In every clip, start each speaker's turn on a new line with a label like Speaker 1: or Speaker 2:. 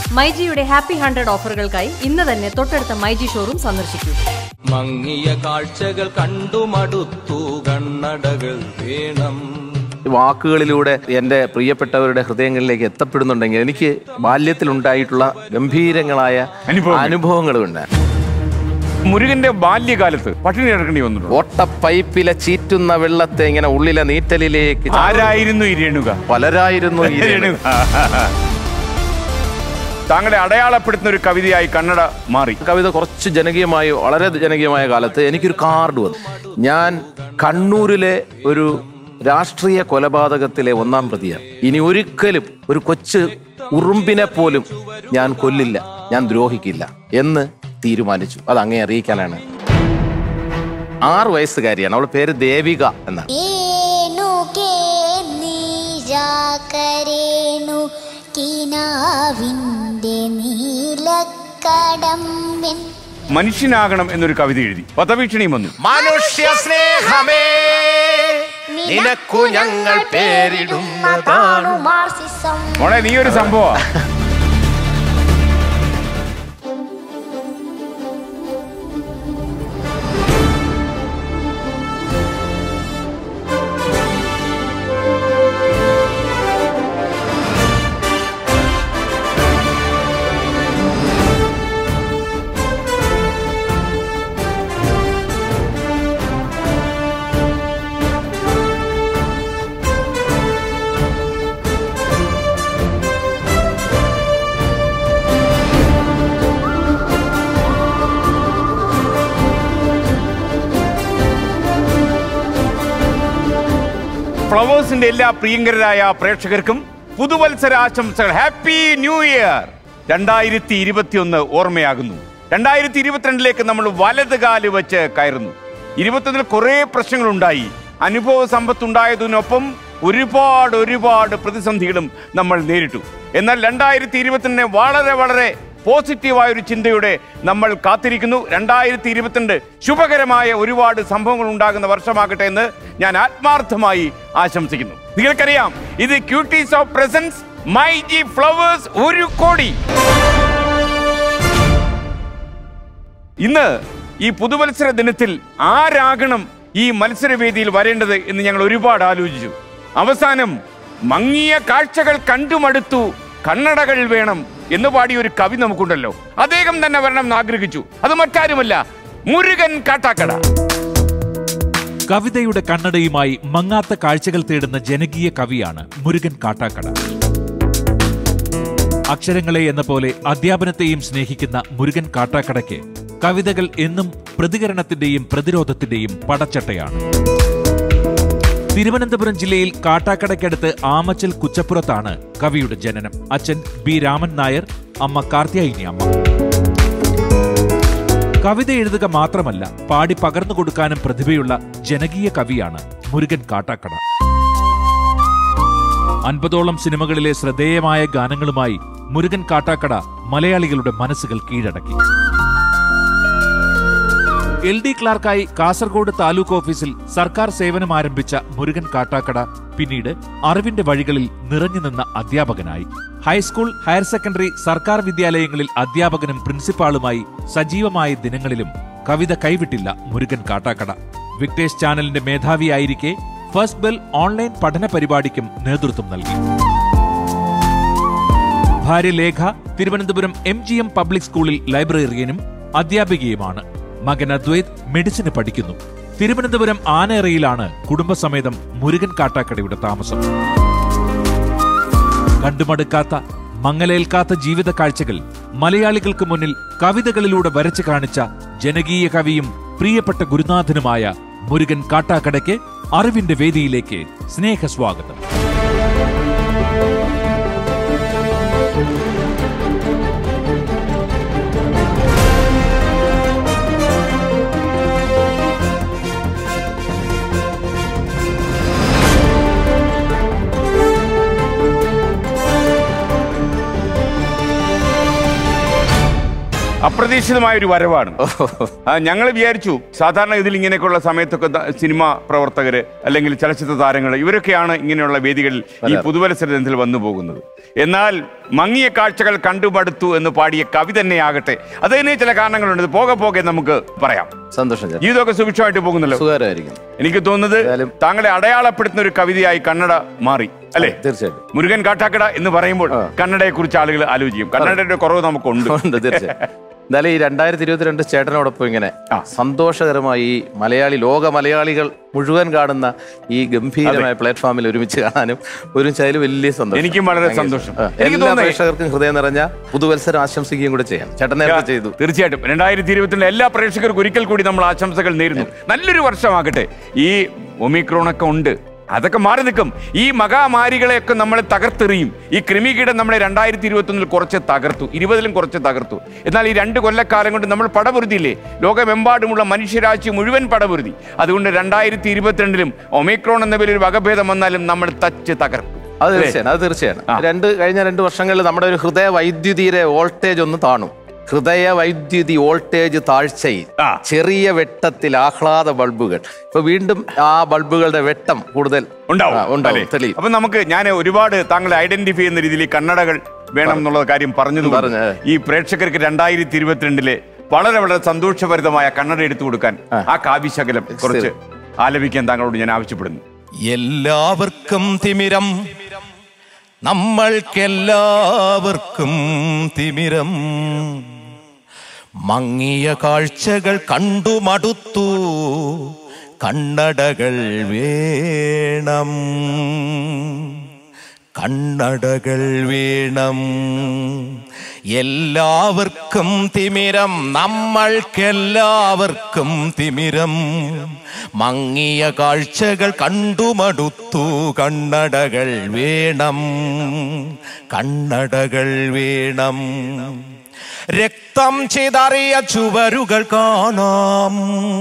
Speaker 1: മൈജിയുടെ happy hundred ഓഫറുകൾക്കായി ഇന്ന് തന്നെ തൊട്ടടുത്ത മൈജി ഷോറൂം സന്ദർശിക്കൂ
Speaker 2: മങ്ങിയ കാഴ്ചകൾ കണ്ടു മടുത്തു കണ്ണടകൾ വേണം
Speaker 3: വാക്കുകളിലൂടെ എൻ്റെ പ്രിയപ്പെട്ടവരുടെ ഹൃദയങ്ങളിലേക്ക് എത്തപ്പെടുന്നുണ്ടെങ്കിൽ എനിക്ക് ബാല്യത്തിലുണ്ടായിട്ടുള്ള ഗംഭീരങ്ങളായ
Speaker 4: അനുഭവങ്ങൾ.
Speaker 3: അനുഭവങ്ങളുണ്ട്
Speaker 4: മുരുകന്റെ ബാല്യകാലത്ത് പട്ടിണി കിടക്കേണ്ടി വന്നിട്ടുണ്ട്
Speaker 3: ഓട്ടപ്പൈപ്പിലെ ചീറ്റുന്ന വെള്ളത്തെ ഇങ്ങനെ ഉള്ളിലെ നീറ്റലിലേക്ക് ചാ-
Speaker 4: ആരായിരുന്നു ഈ രേണുക
Speaker 3: പലരായിരുന്നു ഈ രേണു.
Speaker 4: രേണുക. താങ്കളെ അടയാളപ്പെടുത്തുന്ന ഒരു കവിതയായി കന്നഡ മാറി
Speaker 3: കവിത കുറച്ച് ജനകീയമായി വളരെ ജനകീയമായ കാലത്ത് എനിക്കൊരു കാർഡ് വന്നു ഞാൻ കണ്ണൂരിലെ ഒരു രാഷ്ട്രീയ കൊലപാതകത്തിലെ ഒന്നാം പ്രതിയാണ് ഇനി ഒരിക്കലും ഒരു കൊച്ചു ഉറുമ്പിനെ പോലും ഞാൻ കൊല്ലില്ല ഞാൻ ദ്രോഹിക്കില്ല എന്ന് തീരുമാനിച്ചു അത് അങ്ങേ അറിയിക്കാനാണ് ആറ് വയസ്സുകാരിയാണ് അവളുടെ പേര് ദേവിക എന്നാണ്
Speaker 5: ഏനുകേ നീജാകരേണു കിനാവിൻ്റെ നീലക്കടമ്പിൻ
Speaker 4: മനുഷ്യനാകണം എന്നൊരു കവിത എഴുതി പദവീക്ഷണിയും വന്നു
Speaker 3: മനുഷ്യ സ്നേഹമേ നിനക്കു ഞങ്ങൾ പേരിടുന്നതാണ്
Speaker 5: മാർസിസം
Speaker 4: മോളെ നീ ഒരു സംഭവം ഫ്ലവേഴ്സിന്റെ എല്ലാ പ്രിയങ്കരായ പ്രേക്ഷകർക്കും പുതുവത്സര ആശംസകൾ ഹാപ്പി ന്യൂ ഇയർ രണ്ടായിരത്തി ഇരുപത്തിയൊന്ന് ഓർമ്മയാകുന്നു രണ്ടായിരത്തി ഇരുപത്തിരണ്ടിലേക്ക് നമ്മൾ വലത് കാല് വെച്ച് കയറുന്നു ഇരുപത്തൊന്നിൽ കുറേ പ്രശ്നങ്ങളുണ്ടായി അനുഭവ സമ്പത്തുണ്ടായതിനൊപ്പം ഒരുപാട് ഒരുപാട് പ്രതിസന്ധികളും നമ്മൾ നേരിട്ടു എന്നാൽ രണ്ടായിരത്തി ഇരുപത്തിരണ്ടിനെ വളരെ വളരെ പോസിറ്റീവായ ഒരു ചിന്തയുടെ നമ്മൾ കാത്തിരിക്കുന്നു രണ്ടായിരത്തി ഇരുപത്തിരണ്ട് ശുഭകരമായ ഒരുപാട് സംഭവങ്ങൾ ഉണ്ടാകുന്ന വർഷമാകട്ടെ എന്ന് ഞാൻ ആത്മാർത്ഥമായി ആശംസിക്കുന്നു നിങ്ങൾക്കറിയാം ഇത് cuties of presence my G flowers ഒരു കോടി ഇന്ന് ഈ പുതുവത്സര ദിനത്തിൽ ആരാകണം ഈ മത്സരവേദിയിൽ വരേണ്ടത് എന്ന് ഞങ്ങൾ ഒരുപാട് ആലോചിച്ചു അവസാനം മങ്ങിയ കാഴ്ചകൾ കണ്ടുമടുത്തു കണ്ണടകൾ വേണം എന്ന് പാടിയ ഒരു കവി നമുക്കുണ്ടല്ലോ അദ്ദേഹം തന്നെ വരണം എന്ന് ആഗ്രഹിച്ചു അത് മറ്റാരുമല്ല മുരുകൻ കാട്ടാക്കട
Speaker 6: കവിതയുടെ കണ്ണടയുമായി മങ്ങാത്ത കാഴ്ചകൾ തേടുന്ന ജനകീയ കവിയാണ് മുരുകൻ കാട്ടാക്കട അക്ഷരങ്ങളെ എന്ന പോലെ അധ്യാപനത്തെയും സ്നേഹിക്കുന്ന മുരുകൻ കാട്ടാക്കടയ്ക്ക് കവിതകൾ എന്നും പ്രതികരണത്തിന്റെയും പ്രതിരോധത്തിന്റെയും പടച്ചട്ടയാണ് തിരുവനന്തപുരം ജില്ലയിൽ കാട്ടാക്കടയ്ക്കടുത്ത് ആമച്ചൽ കുച്ചപ്പുറത്താണ് കവിയുടെ ജനനം അച്ഛൻ ബി രാമൻ നായർ അമ്മ കാർത്തിയായിനി അമ്മ കവിത എഴുതുക മാത്രമല്ല പാടി പകർന്നു കൊടുക്കാനും പ്രതിഭയുള്ള ജനകീയ കവിയാണ് മുരുകൻ കാട്ടാക്കട അൻപതോളം സിനിമകളിലെ ശ്രദ്ധേയമായ ഗാനങ്ങളുമായി മുരുകൻ കാട്ടാക്കട മലയാളികളുടെ മനസ്സുകൾ കീഴടക്കി എൽ ഡി ക്ലാർക്കായി കാസർഗോഡ് താലൂക്ക് ഓഫീസിൽ സർക്കാർ സേവനം ആരംഭിച്ച മുരുകൻ കാട്ടാക്കട പിന്നീട് അറിവിന്റെ വഴികളിൽ നിറഞ്ഞു നിന്ന അധ്യാപകനായി ഹൈസ്കൂൾ ഹയർ സെക്കൻഡറി സർക്കാർ വിദ്യാലയങ്ങളിൽ അധ്യാപകനും പ്രിൻസിപ്പാളുമായി സജീവമായ ദിനങ്ങളിലും കവിത കൈവിട്ടില്ല മുരുകൻ കാട്ടാക്കട വിക്ടേഴ്സ് ചാനലിന്റെ മേധാവിയായിരിക്കെ ഫസ്റ്റ് ബെൽ ഓൺലൈൻ പഠന പരിപാടിക്കും നേതൃത്വം നൽകി ഭാര്യ Lekha Thiruvananthapuram M G M public സ്കൂളിൽ ലൈബ്രറിയനും അധ്യാപികയുമാണ് മകൻ അദ്വൈത് മെഡിസിന് പഠിക്കുന്നു തിരുവനന്തപുരം ആനേറയിലാണ് കുടുംബസമേതം മുരുകൻ കാട്ടാക്കടയുടെ താമസം കണ്ടുമടുക്കാത്ത മങ്ങലേൽക്കാത്ത ജീവിത കാഴ്ചകൾ മലയാളികൾക്ക് മുന്നിൽ കവിതകളിലൂടെ വരച്ചു കാണിച്ച ജനകീയ കവിയും പ്രിയപ്പെട്ട ഗുരുനാഥനുമായ മുരുകൻ കാട്ടാക്കടയ്ക്ക് അറിവിന്റെ വേദിയിലേക്ക് സ്നേഹസ്വാഗതം
Speaker 4: അപ്രതീക്ഷിതമായ ഒരു വരവാണ് ഞങ്ങൾ വിചാരിച്ചു സാധാരണ ഇതിൽ ഇങ്ങനെയൊക്കെയുള്ള സമയത്തൊക്കെ ദ- സിനിമാ പ്രവർത്തകര് അല്ലെങ്കിൽ ചലച്ചിത്ര താരങ്ങൾ ഇവരൊക്കെയാണ് ഇങ്ങനെയുള്ള വേദികളിൽ ഈ പുതുവത്സര ദിനത്തിൽ വന്നു പോകുന്നത് എന്നാൽ മങ്ങിയ കാഴ്ചകൾ കണ്ടുമടുത്തു എന്ന് പാടിയ കവി തന്നെയാകട്ടെ അതിന് ചില കാരണങ്ങളുണ്ട് ഇത് പോകെ പോകെ നമുക്ക് പറയാം
Speaker 3: സന്തോഷം ചേട്ടാ.
Speaker 4: ജീവിതമൊക്കെ സുഭിക്ഷമായിട്ട് പോകുന്നല്ലോ
Speaker 3: സുഖകരമായിരിക്കും
Speaker 4: എനിക്ക് തോന്നുന്നത്
Speaker 3: എന്തായാലും-
Speaker 4: താങ്കളെ അടയാളപ്പെടുത്തുന്ന ഒരു കവിതയായി കന്നഡ മാറി അല്ലേ
Speaker 3: തീർച്ചയായിട്ടും
Speaker 4: മുരുകൻ കാട്ടാക്കട എന്ന് പറയുമ്പോൾ കന്നഡയെ കുറിച്ച് ആളുകൾ ആലോചിക്കും കന്നഡയുടെ കുറവ് നമുക്കുണ്ട്
Speaker 3: ഉണ്ട് തീർച്ചയായും എന്തായാലും ഈ രണ്ടായിരത്തി ഇരുപത്തിരണ്ട് ചേട്ടനോടൊപ്പം ഇങ്ങനെ
Speaker 4: ആ.
Speaker 3: സന്തോഷകരമായി ഈ മലയാളി ലോക മലയാളികൾ മുഴുവൻ കാണുന്ന ഈ ഗംഭീരമായ പ്ലാറ്റ്ഫോമിൽ ഒരുമിച്ച് കാണാനും ഒരു ചായല് വലിയ സന്തോഷം
Speaker 4: എനിക്കും വളരെ
Speaker 3: ഭയങ്കര
Speaker 4: സന്തോഷം.
Speaker 3: ആ,
Speaker 4: എനിക്ക്
Speaker 3: എല്ലാ
Speaker 4: തോന്നുന്നേ-
Speaker 3: പ്രേക്ഷകർക്കും ഹൃദയം നിറഞ്ഞ പുതുവത്സരം ആശംസിക്കുകയും കൂടെ ചെയ്യാം ചേട്ടൻ നേരത്തെ ചെയ്തു
Speaker 4: തീർച്ചയായിട്ടും രണ്ടായിരത്തി ഇരുപത്തിരണ്ട് എല്ലാ പ്രേക്ഷകർക്കും ഒരിക്കൽ കൂടി നമ്മൾ ആശംസകൾ നേരുന്നു നല്ലൊരു വർഷമാകട്ടെ ഈ ഒമിക്രോണൊക്കെ ഉണ്ട് അതൊക്കെ മാറി നിൽക്കും ഈ മഹാമാരികളെയൊക്കെ നമ്മൾ തകർത്തെറിയും ഈ കൃമികീടം നമ്മളെ രണ്ടായിരത്തി ഇരുപത്തൊന്നിൽ കുറച്ച് തകർത്തു ഇരുപതിലും കുറച്ച് തകർത്തു എന്നാൽ ഈ രണ്ട് കൊല്ലക്കാലം കൊണ്ട് നമ്മൾ പടപൊരുതിയില്ലേ ലോകമെമ്പാടുമുള്ള മനുഷ്യരാശി മുഴുവൻ പടപൊരുതി അതുകൊണ്ട് രണ്ടായിരത്തി ഇരുപത്തിരണ്ടിലും ഒമിക്രോൺ എന്ന പേരിൽ ഒരു വകഭേദം വന്നാലും നമ്മൾ തച്ച് തകർക്കും
Speaker 3: അത്
Speaker 4: അല്ലേ?
Speaker 3: തീർച്ചയാണ് അത് തീർച്ചയാണ്
Speaker 4: ആ.
Speaker 3: രണ്ട് കഴിഞ്ഞ രണ്ട് വർഷങ്ങളിൽ നമ്മുടെ ഒരു ഹൃദയ വൈദ്യുതിയുടെ വോൾട്ടേജ് ഒന്ന് താണു ഹൃദയ വൈദ്യുതി വോൾട്ടേജ് താഴ്ചയിൽ
Speaker 4: ആ.
Speaker 3: ചെറിയ വെട്ടത്തിൽ ആഹ്ലാദ ബൾബുകൾ ഇപ്പൊ വീണ്ടും ആ ബൾബുകളുടെ വെട്ടം കൂടുതൽ
Speaker 4: ഉണ്ടാവും
Speaker 3: ആ, ഉണ്ടാവും
Speaker 4: അല്ലേ?
Speaker 3: തെളിയും
Speaker 4: അപ്പൊ നമുക്ക് ഞാൻ ഒരുപാട് താങ്കളെ ഐഡന്റിഫൈ ചെയ്യുന്ന രീതിയിൽ ഈ കണ്ണടകൾ വേണം എന്നുള്ള കാര്യം പറഞ്ഞത്
Speaker 3: പറഞ്ഞ്.
Speaker 4: ഈ പ്രേക്ഷകർക്ക് രണ്ടായിരത്തി ഇരുപത്തിരണ്ടിലെ വളരെ വളരെ സന്തോഷഭരിതമായ കണ്ണട എടുത്തു കൊടുക്കാൻ ആ കാവ്യശകലം കുറച്ച് ആലപിക്കാൻ താങ്കളോട് ഞാൻ ആവശ്യപ്പെടുന്നു
Speaker 7: എല്ലാവർക്കും തിമിരം നമ്മൾക്കെല്ലാവർക്കും തിമിരം മങ്ങിയ കാഴ്ചകൾ കണ്ടു മടുത്തു കണ്ണടകൾ വേണം കണ്ണടകൾ വേണം എല്ലാവർക്കും തിമിരം നമ്മൾക്കെല്ലാവർക്കും തിമിരം മങ്ങിയ കാഴ്ചകൾ കണ്ടുമടുത്തു കണ്ണടകൾ വേണം കണ്ണടകൾ വേണം രക്തം ചിതറിയ ചുവരുകൾ കാണാം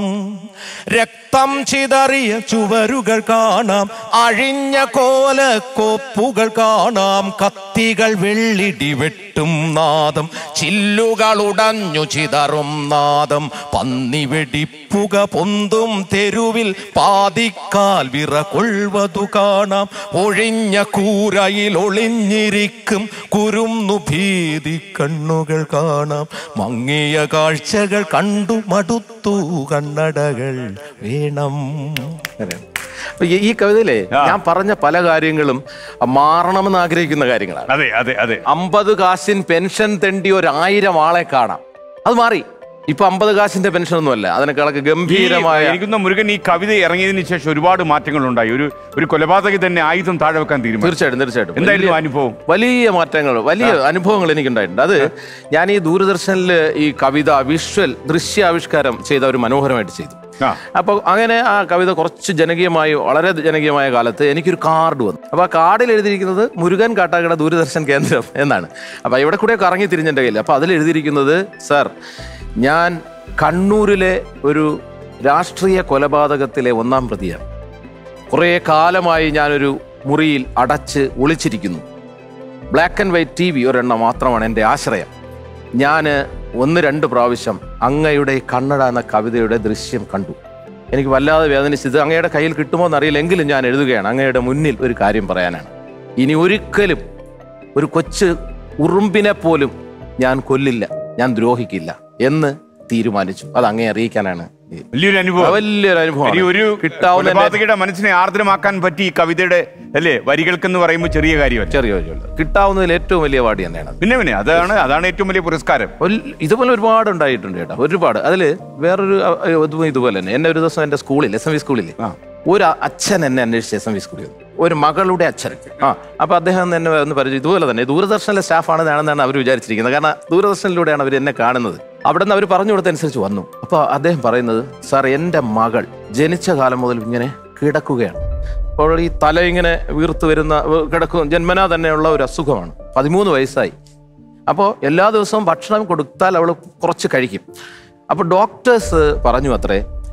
Speaker 7: രക്തം ചിതറിയ ചുവരുകൾ കാണാം അഴിഞ്ഞ കോല കോപ്പുകൾ കാണാം കത്തികൾ വെള്ളിടി വെട്ടും നാദം ചില്ലുകൾ ഉടഞ്ഞു ചിതറും നാദം പന്നി വെടിപ്പുക പൊന്തും തെരുവിൽ പാതിക്കാൽ വിറ കൊള്ളുവതു കാണാം ഒഴിഞ്ഞ കൂരയിൽ ഒളിഞ്ഞിരിക്കും കുരുന്നു ഭീതി കണ്ണുകൾ കാണാം മങ്ങിയ കാഴ്ചകൾ കണ്ടു മടുത്തു കണ്ണടകൾ വേണം
Speaker 3: അപ്പൊ ഈ- ഈ കവിതയിലെ
Speaker 4: ആ.
Speaker 3: ഞാൻ പറഞ്ഞ പല കാര്യങ്ങളും മാറണമെന്ന് ആഗ്രഹിക്കുന്ന കാര്യങ്ങളാണ്
Speaker 4: അതെ അതെ അതെ
Speaker 3: അമ്പത് കാശിൻ പെൻഷൻ തെണ്ടി ഒരു ആയിരം ആളെ കാണാം അത് മാറി ഇപ്പൊ അമ്പത് കാശിന്റെ പെൻഷൻ ഒന്നുമല്ല അതിനേക്കാളൊക്കെ ഗംഭീരമായ
Speaker 4: എനിക്കുന്ന മുരുകൻ ഈ കവിത ഇറങ്ങിയതിന് ശേഷം ഒരുപാട് മാറ്റങ്ങൾ ഉണ്ടായി ഒരു ഒരു കൊലപാതകി തന്നെ ആയുധം താഴെ വെക്കാൻ തീരുമാനിച്ചു
Speaker 3: തീർച്ചയായിട്ടും തീർച്ചയായിട്ടും
Speaker 4: എന്തായിരുന്നു
Speaker 3: വലിയ-
Speaker 4: അനുഭവം?
Speaker 3: വലിയ മാറ്റങ്ങൾ വലിയ അനുഭവങ്ങൾ എനിക്കുണ്ടായിട്ടുണ്ട് അത് ഞാൻ ഈ ദൂരദർശനിൽ ഈ കവിത വിഷ്വൽ ദൃശ്യാവിഷ്കാരം ചെയ്ത ഒരു മനോഹരമായിട്ട് ചെയ്തു
Speaker 4: ആ.
Speaker 3: അപ്പോൾ അങ്ങനെ ആ കവിത കുറച്ച് ജനകീയമായി വളരെ ജനകീയമായ കാലത്ത് എനിക്കൊരു കാർഡ് വന്നു അപ്പോൾ ആ കാർഡിൽ എഴുതിയിരിക്കുന്നത് മുരുകൻ കാട്ടാക്കട ദൂരദർശൻ കേന്ദ്രം എന്നാണ് അപ്പോൾ ഇവിടെ കൂടെ കറങ്ങി തിരിഞ്ഞെൻ്റെ കയ്യിൽ അപ്പോൾ അതിൽ എഴുതിയിരിക്കുന്നത് സർ ഞാൻ കണ്ണൂരിലെ ഒരു രാഷ്ട്രീയ കൊലപാതകത്തിലെ ഒന്നാം പ്രതിയാണ് കുറേ കാലമായി ഞാനൊരു മുറിയിൽ അടച്ച് ഒളിച്ചിരിക്കുന്നു black and white T V ഒരെണ്ണം മാത്രമാണ് എൻ്റെ ആശ്രയം ഞാൻ ഒന്ന് രണ്ട് പ്രാവശ്യം അങ്ങയുടെ കണ്ണട എന്ന കവിതയുടെ ദൃശ്യം കണ്ടു എനിക്ക് വല്ലാതെ വേദനിച്ചത് അങ്ങയുടെ കയ്യിൽ കിട്ടുമോ എന്നറിയില്ല എങ്കിലും ഞാൻ എഴുതുകയാണ് അങ്ങയുടെ മുന്നിൽ ഒരു കാര്യം പറയാനാണ് ഇനി ഒരിക്കലും ഒരു കൊച്ചു ഉറുമ്പിനെ പോലും ഞാൻ കൊല്ലില്ല ഞാൻ ദ്രോഹിക്കില്ല എന്ന് തീരുമാനിച്ചു അത് അങ്ങേ അറിയിക്കാനാണ് ഈ-
Speaker 4: വലിയൊരു
Speaker 3: ആ,
Speaker 4: അനുഭവം
Speaker 3: വലിയൊരു അനുഭവം
Speaker 4: ഇനി ഒരു
Speaker 3: കിട്ടാവുന്ന എൻ്റെ-
Speaker 4: കൊലപാതകിയുടെ മനസ്സിനെ ആർദ്രമാക്കാൻ പറ്റി ഈ കവിതയുടെ അല്ലേ വരികൾക്കെന്ന് പറയുമ്പോൾ ചെറിയ കാര്യമല്ല
Speaker 3: ചെറിയ വഴിയുണ്ട് കിട്ടാവുന്നതിൽ ഏറ്റവും വലിയ അവാർഡ് തന്നെയാണ്
Speaker 4: പിന്നെ പിന്നെ അതാണ് അതാണ് ഏറ്റവും വലിയ പുരസ്കാരം
Speaker 3: ഒരു- ഇതുപോലെ ഒരുപാട് ഉണ്ടായിട്ടുണ്ട് ചേട്ടാ ഒരുപാട് അതിൽ വേറൊരു അ, അ, ഇതും ഇതുപോലെ തന്നെ എന്നെ ഒരു ദിവസം എൻ്റെ സ്കൂളിൽ എസ് എം വി സ്കൂളിൽ ഒരു അ- അച്ഛൻ എന്നെ അന്വേഷിച്ച് എസ് എം വി സ്കൂളിൽ വന്നു. ഒരു മകളുടെ അച്ഛൻ ആ അപ്പൊ അദ്ദേഹം എന്നെ ഒന്ന് പരിചയം ഇതുപോലെ തന്നെ ദൂരദർശനിലെ സ്റ്റാഫാണെന്നാണെന്നാണ് അവർ വിചാരിച്ചിരിക്കുന്നത് കാരണം ദൂരദർശനിലൂടെയാണ് അവർ എന്നെ കാണുന്നത് അവിടെ നിന്ന് അവർ പറഞ്ഞു കൊടുത്തനുസരിച്ച് വന്നു അപ്പൊ അദ്ദേഹം പറയുന്നത് സാർ എൻ്റെ മകൾ ജനിച്ച കാലം മുതൽ ഇങ്ങനെ കിടക്കുകയാണ് അപ്പോൾ ഈ തല ഇങ്ങനെ വീർത്ത് വരുന്ന ഏർ, കിടക്കും ജന്മനാ തന്നെയുള്ള ഒരു അസുഖമാണ് പതിമൂന്ന് വയസ്സായി അപ്പോൾ എല്ലാ ദിവസവും ഭക്ഷണം കൊടുത്താൽ അവൾ കുറച്ച് കഴിക്കും അപ്പോൾ ഡോക്ടേഴ്സ് പറഞ്ഞു അത്രേ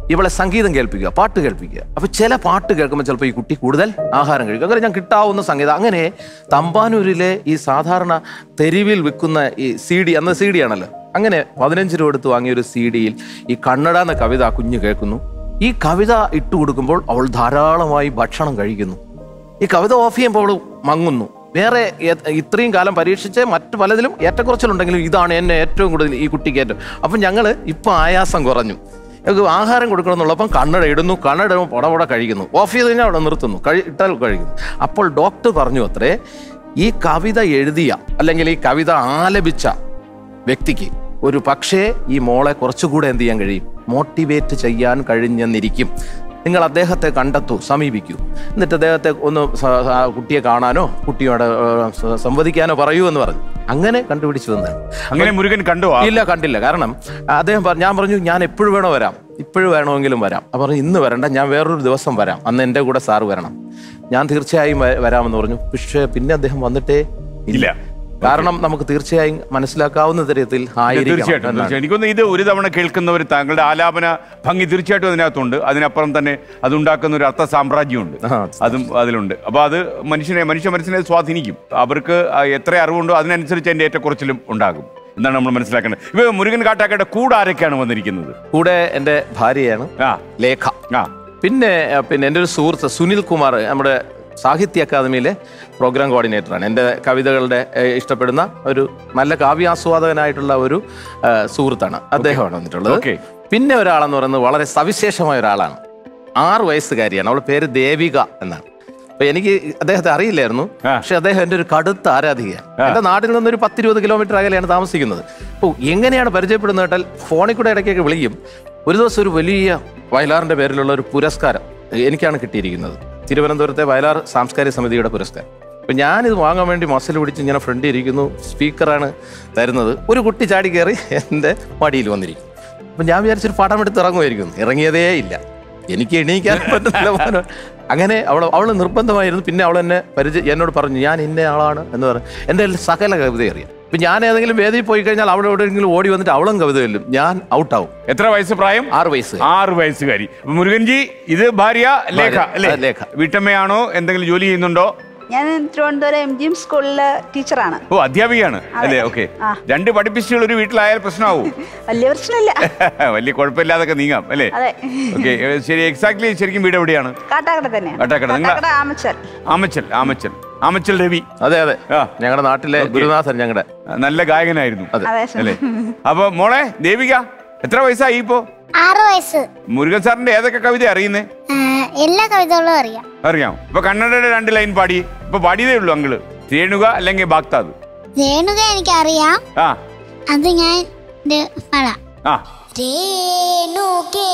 Speaker 3: ഇവളെ സംഗീതം കേൾപ്പിക്കുക പാട്ട് കേൾപ്പിക്കുക അപ്പൊ ചില പാട്ട് കേൾക്കുമ്പോൾ ചിലപ്പോൾ ഈ കുട്ടി കൂടുതൽ ആഹാരം കഴിക്കും അങ്ങനെ ഞാൻ കിട്ടാവുന്ന സംഗീതം അങ്ങനെ തമ്പാനൂരിലെ ഈ സാധാരണ തെരുവിൽ വിൽക്കുന്ന ഈ സി ഡി അന്ന് സി ഡി ആണല്ലോ അങ്ങനെ പതിനഞ്ച് രൂപ എടുത്ത് വാങ്ങിയ ഒരു സി ഡിയിൽ ഈ കണ്ണട എന്ന കവിത ആ കുഞ്ഞ് കേൾക്കുന്നു ഈ കവിത ഇട്ട് കൊടുക്കുമ്പോൾ അവൾ ധാരാളമായി ഭക്ഷണം കഴിക്കുന്നു ഈ കവിത ഓഫ് ചെയ്യുമ്പോൾ അവൾ മങ്ങുന്നു വേറെ ഏ- ഇത്രയും കാലം പരീക്ഷിച്ച് മറ്റു പലതിലും ഏറ്റക്കുറച്ചിലുണ്ടെങ്കിലും ഇതാണ് എന്നെ ഏറ്റവും കൂടുതൽ ഈ കുട്ടിക്ക് ഏറ്റവും അപ്പം ഞങ്ങൾ ഇപ്പം ആയാസം കുറഞ്ഞു ഞങ്ങൾക്ക് ആഹാരം കൊടുക്കണമെന്നുള്ളപ്പം കണ്ണട ഇടുന്നു കണ്ണട ഇടുമ്പോൾ പടപട കഴിക്കുന്നു ഓഫ് ചെയ്ത് കഴിഞ്ഞാൽ അവിടെ നിർത്തുന്നു കഴി ഇട്ടാൽ കഴിക്കുന്നു അപ്പോൾ ഡോക്ടർ പറഞ്ഞു അത്രേ ഈ കവിത എഴുതിയ അല്ലെങ്കിൽ ഈ കവിത ആലപിച്ച വ്യക്തിക്ക് ഒരു പക്ഷേ ഈ മോളെ കുറച്ചുകൂടെ എന്ത് ചെയ്യാൻ കഴിയും മോട്ടിവേറ്റ് ചെയ്യാൻ കഴിഞ്ഞെന്നിരിക്കും നിങ്ങൾ അദ്ദേഹത്തെ കണ്ടെത്തൂ സമീപിക്കൂ എന്നിട്ട് അദ്ദേഹത്തെ ഒന്ന് സ- ആ കുട്ടിയെ കാണാനോ കുട്ടിയോട് ഏഹ്, സ- സംവദിക്കാനോ പറയൂ എന്ന് പറഞ്ഞു അങ്ങനെ കണ്ടുപിടിച്ചു വന്നതാണ്
Speaker 4: അങ്ങനെ മുരുകൻ കണ്ടു ആ
Speaker 3: ഇല്ല കണ്ടില്ല കാരണം അദ്ദേഹം പറ- ഞാൻ പറഞ്ഞു ഞാൻ എപ്പോഴും വേണോ വരാം ഇപ്പോഴും വേണമെങ്കിലും വരാം അപ്പൊ പറഞ്ഞു ഇന്ന് വരണ്ട ഞാൻ വേറൊരു ദിവസം വരാം അന്ന് എൻ്റെ കൂടെ സാറ് വരണം ഞാൻ തീർച്ചയായും വ- വരാമെന്ന് പറഞ്ഞു പക്ഷേ പിന്നെ അദ്ദേഹം വന്നിട്ടേ
Speaker 4: ഇല്ല.
Speaker 3: കാരണം നമുക്ക് തീർച്ചയായും മനസ്സിലാക്കാവുന്ന തരത്തിൽ ആയിരിക്കണം
Speaker 4: തീർച്ചയായിട്ടും
Speaker 3: എന്നാണ്.
Speaker 4: തീർച്ചയായും എനിക്കൊന്ന് ഇത് ഒരു തവണ കേൾക്കുന്നവർ താങ്കളുടെ ആലാപന ഭംഗി തീർച്ചയായിട്ടും അതിനകത്തുണ്ട് അതിനപ്പുറം തന്നെ അതുണ്ടാക്കുന്ന ഒരു അർത്ഥ സാമ്രാജ്യമുണ്ട്
Speaker 3: ആ.
Speaker 4: അതും അതിലുണ്ട് അപ്പൊ അത് മനുഷ്യനെ മനുഷ്യ മനസ്സിനെ സ്വാധീനിക്കും അവർക്ക് ആ എത്ര അറിവുണ്ടോ അതിനനുസരിച്ച് അതിന്റെ ഏറ്റക്കുറച്ചിലും ഉണ്ടാകും എന്നാണ് നമ്മൾ മനസ്സിലാക്കേണ്ടത് ഇപ്പൊ മുരുകൻ കാട്ടാക്കയുടെ കൂടെ ആരൊക്കെയാണ് വന്നിരിക്കുന്നത്
Speaker 3: കൂടെ എൻ്റെ ഭാര്യയാണ്
Speaker 4: ആ
Speaker 3: ലേഖ
Speaker 4: ആ
Speaker 3: പിന്നെ അഹ് പിന്നെ എൻ്റെ ഒരു സുഹൃത്ത് സുനിൽ കുമാർ നമ്മുടെ സാഹിത്യ അക്കാദമിയിലെ പ്രോഗ്രാം കോർഡിനേറ്ററാണ് എൻ്റെ കവിതകളുടെ ഏഹ്, ഇഷ്ടപ്പെടുന്ന ഒരു നല്ല കാവ്യാസ്വാദകനായിട്ടുള്ള ഒരു ഏഹ്, സുഹൃത്താണ് അദ്ദേഹമാണ് വന്നിട്ടുള്ളത്
Speaker 4: Okay.
Speaker 3: പിന്നെ ഒരാളെന്ന് പറയുന്നത് വളരെ സവിശേഷമായ ഒരാളാണ് ആറ് വയസ്സുകാരിയാണ് അവളുടെ പേര് ദേവിക എന്നാണ് അപ്പൊ എനിക്ക് അദ്ദേഹത്തെ അറിയില്ലായിരുന്നു
Speaker 4: ആ.
Speaker 3: പക്ഷെ അദ്ദേഹം എൻ്റെ ഒരു കടുത്ത ആരാധികയാണ് എൻ്റെ നാട്ടിൽ നിന്ന് ഒരു പത്തിരുപത് കിലോമീറ്റർ അകലെയാണ് താമസിക്കുന്നത് അപ്പോൾ എങ്ങനെയാണ് പരിചയപ്പെടുന്നത് കേട്ടാൽ ഫോണിൽ കൂടെ ഇടയ്ക്കൊക്കെ വിളിക്കും ഒരു ദിവസം ഒരു വലിയ വയലാറിന്റെ പേരിലുള്ള ഒരു പുരസ്കാരം എനിക്കാണ് കിട്ടിയിരിക്കുന്നത് തിരുവനന്തപുരത്തെ വയലാർ സാംസ്കാരിക സമിതിയുടെ പുരസ്കാരം അപ്പൊ ഞാനിത് വാങ്ങാൻ വേണ്ടി മസിൽ പിടിച്ച് ഇങ്ങനെ ഫ്രണ്ട് ഇരിക്കുന്നു സ്പീക്കറാണ് തരുന്നത് ഒരു കുട്ടി ചാടി കയറി എൻ്റെ മടിയിൽ വന്നിരിക്കും അപ്പൊ ഞാൻ വിചാരിച്ചൊരു പടം എടുത്ത് ഇറങ്ങുമായിരിക്കും ഇറങ്ങിയതേ ഇല്ല എനിക്ക് എണീക്കാൻ പറ്റുന്നില്ല മോനെ. അങ്ങനെ അവൾ അവൾ നിർബന്ധമായിരുന്നു പിന്നെ അവൾ എന്നെ പരിചയ എന്നോട് പറഞ്ഞു ഞാൻ ഇന്ന ആളാണ് എന്ന് പറഞ്ഞു എൻ്റെ കയ്യിൽ സകല കവിത അറിയാം ഇപ്പം ഞാൻ ഏതെങ്കിലും വേദിയിൽ പോയി കഴിഞ്ഞാൽ അവിടെ എവിടെയെങ്കിലും ഓടി വന്നിട്ട് അവളും കവിത ചൊല്ലും ഞാൻ ഔട്ടാവും
Speaker 4: എത്ര വയസ്സ് പ്രായം
Speaker 3: ആറ് വയസ്സ്
Speaker 4: ആറ് വയസ്സുകാരി അപ്പൊ മുരുകൻജി ഇത് ഭാര്യ ലേഖ
Speaker 3: ഭാര്യ,
Speaker 4: അല്ലേ
Speaker 3: ആ, ലേഖ.
Speaker 4: വീട്ടമ്മയാണോ എന്തെങ്കിലും ജോലി ചെയ്യുന്നുണ്ടോ
Speaker 8: ഞാൻ തിരുവനന്തപുരം എം ജി എം സ്കൂളിലെ ടീച്ചറാണ്
Speaker 4: ഓ അധ്യാപികയാണ് അല്ലേ ഓക്കെ
Speaker 8: ആ.
Speaker 4: രണ്ട് പഠിപ്പിച്ചുകൾ ഒരു വീട്ടിലായാൽ പ്രശ്നമാവും
Speaker 8: വലിയ പ്രശ്നമില്ല
Speaker 4: വലിയ കുഴപ്പമില്ലാതൊക്കെ നീങ്ങാം അല്ലേ
Speaker 8: അതെ
Speaker 4: ഓക്കെ ശരി എക്സാക്ട്ലി ശരിക്കും വീട് എവിടെയാണ്
Speaker 8: കാട്ടാക്കട തന്നെയാണ്
Speaker 4: കാട്ടാക്കട. നിങ്ങള-
Speaker 8: കാട്ടാക്കട ആമച്ചൽ
Speaker 4: ആമച്ചൽ ആമച്ചൽ ആമച്ചൽ രവി
Speaker 3: അതെ അതെ
Speaker 4: ആ.
Speaker 3: ഞങ്ങളുടെ നാട്ടിലെ
Speaker 4: Okay.
Speaker 3: ഗുരുനാഥൻ ഞങ്ങളുടെ
Speaker 4: നല്ല ഗായകനായിരുന്നു
Speaker 3: അതെ.
Speaker 8: അതെ
Speaker 4: അല്ലേ അപ്പൊ മോളെ ദേവിക എത്ര വയസ്സായി ഇപ്പോ
Speaker 5: ആറ് വയസ്സ്
Speaker 4: മുരുകൻ സാറിന്റെ ഏതൊക്കെ കവിത അറിയുന്നേ
Speaker 5: ആ, എല്ലാ കവിതകളും അറിയാം
Speaker 4: അറിയാം ഇപ്പൊ കന്നഡയുടെ രണ്ട് ലൈൻ പാടി ഇപ്പൊ പാടിയതേ ഉള്ളൂ അങ്കിള് രേണുക അല്ലെങ്കിൽ ബാഗ്താദ്
Speaker 5: രേണുക എനിക്കറിയാം
Speaker 4: ആ
Speaker 5: അത് ഞാൻ ഇത് പാടാം
Speaker 4: ആ
Speaker 5: രേണുകേ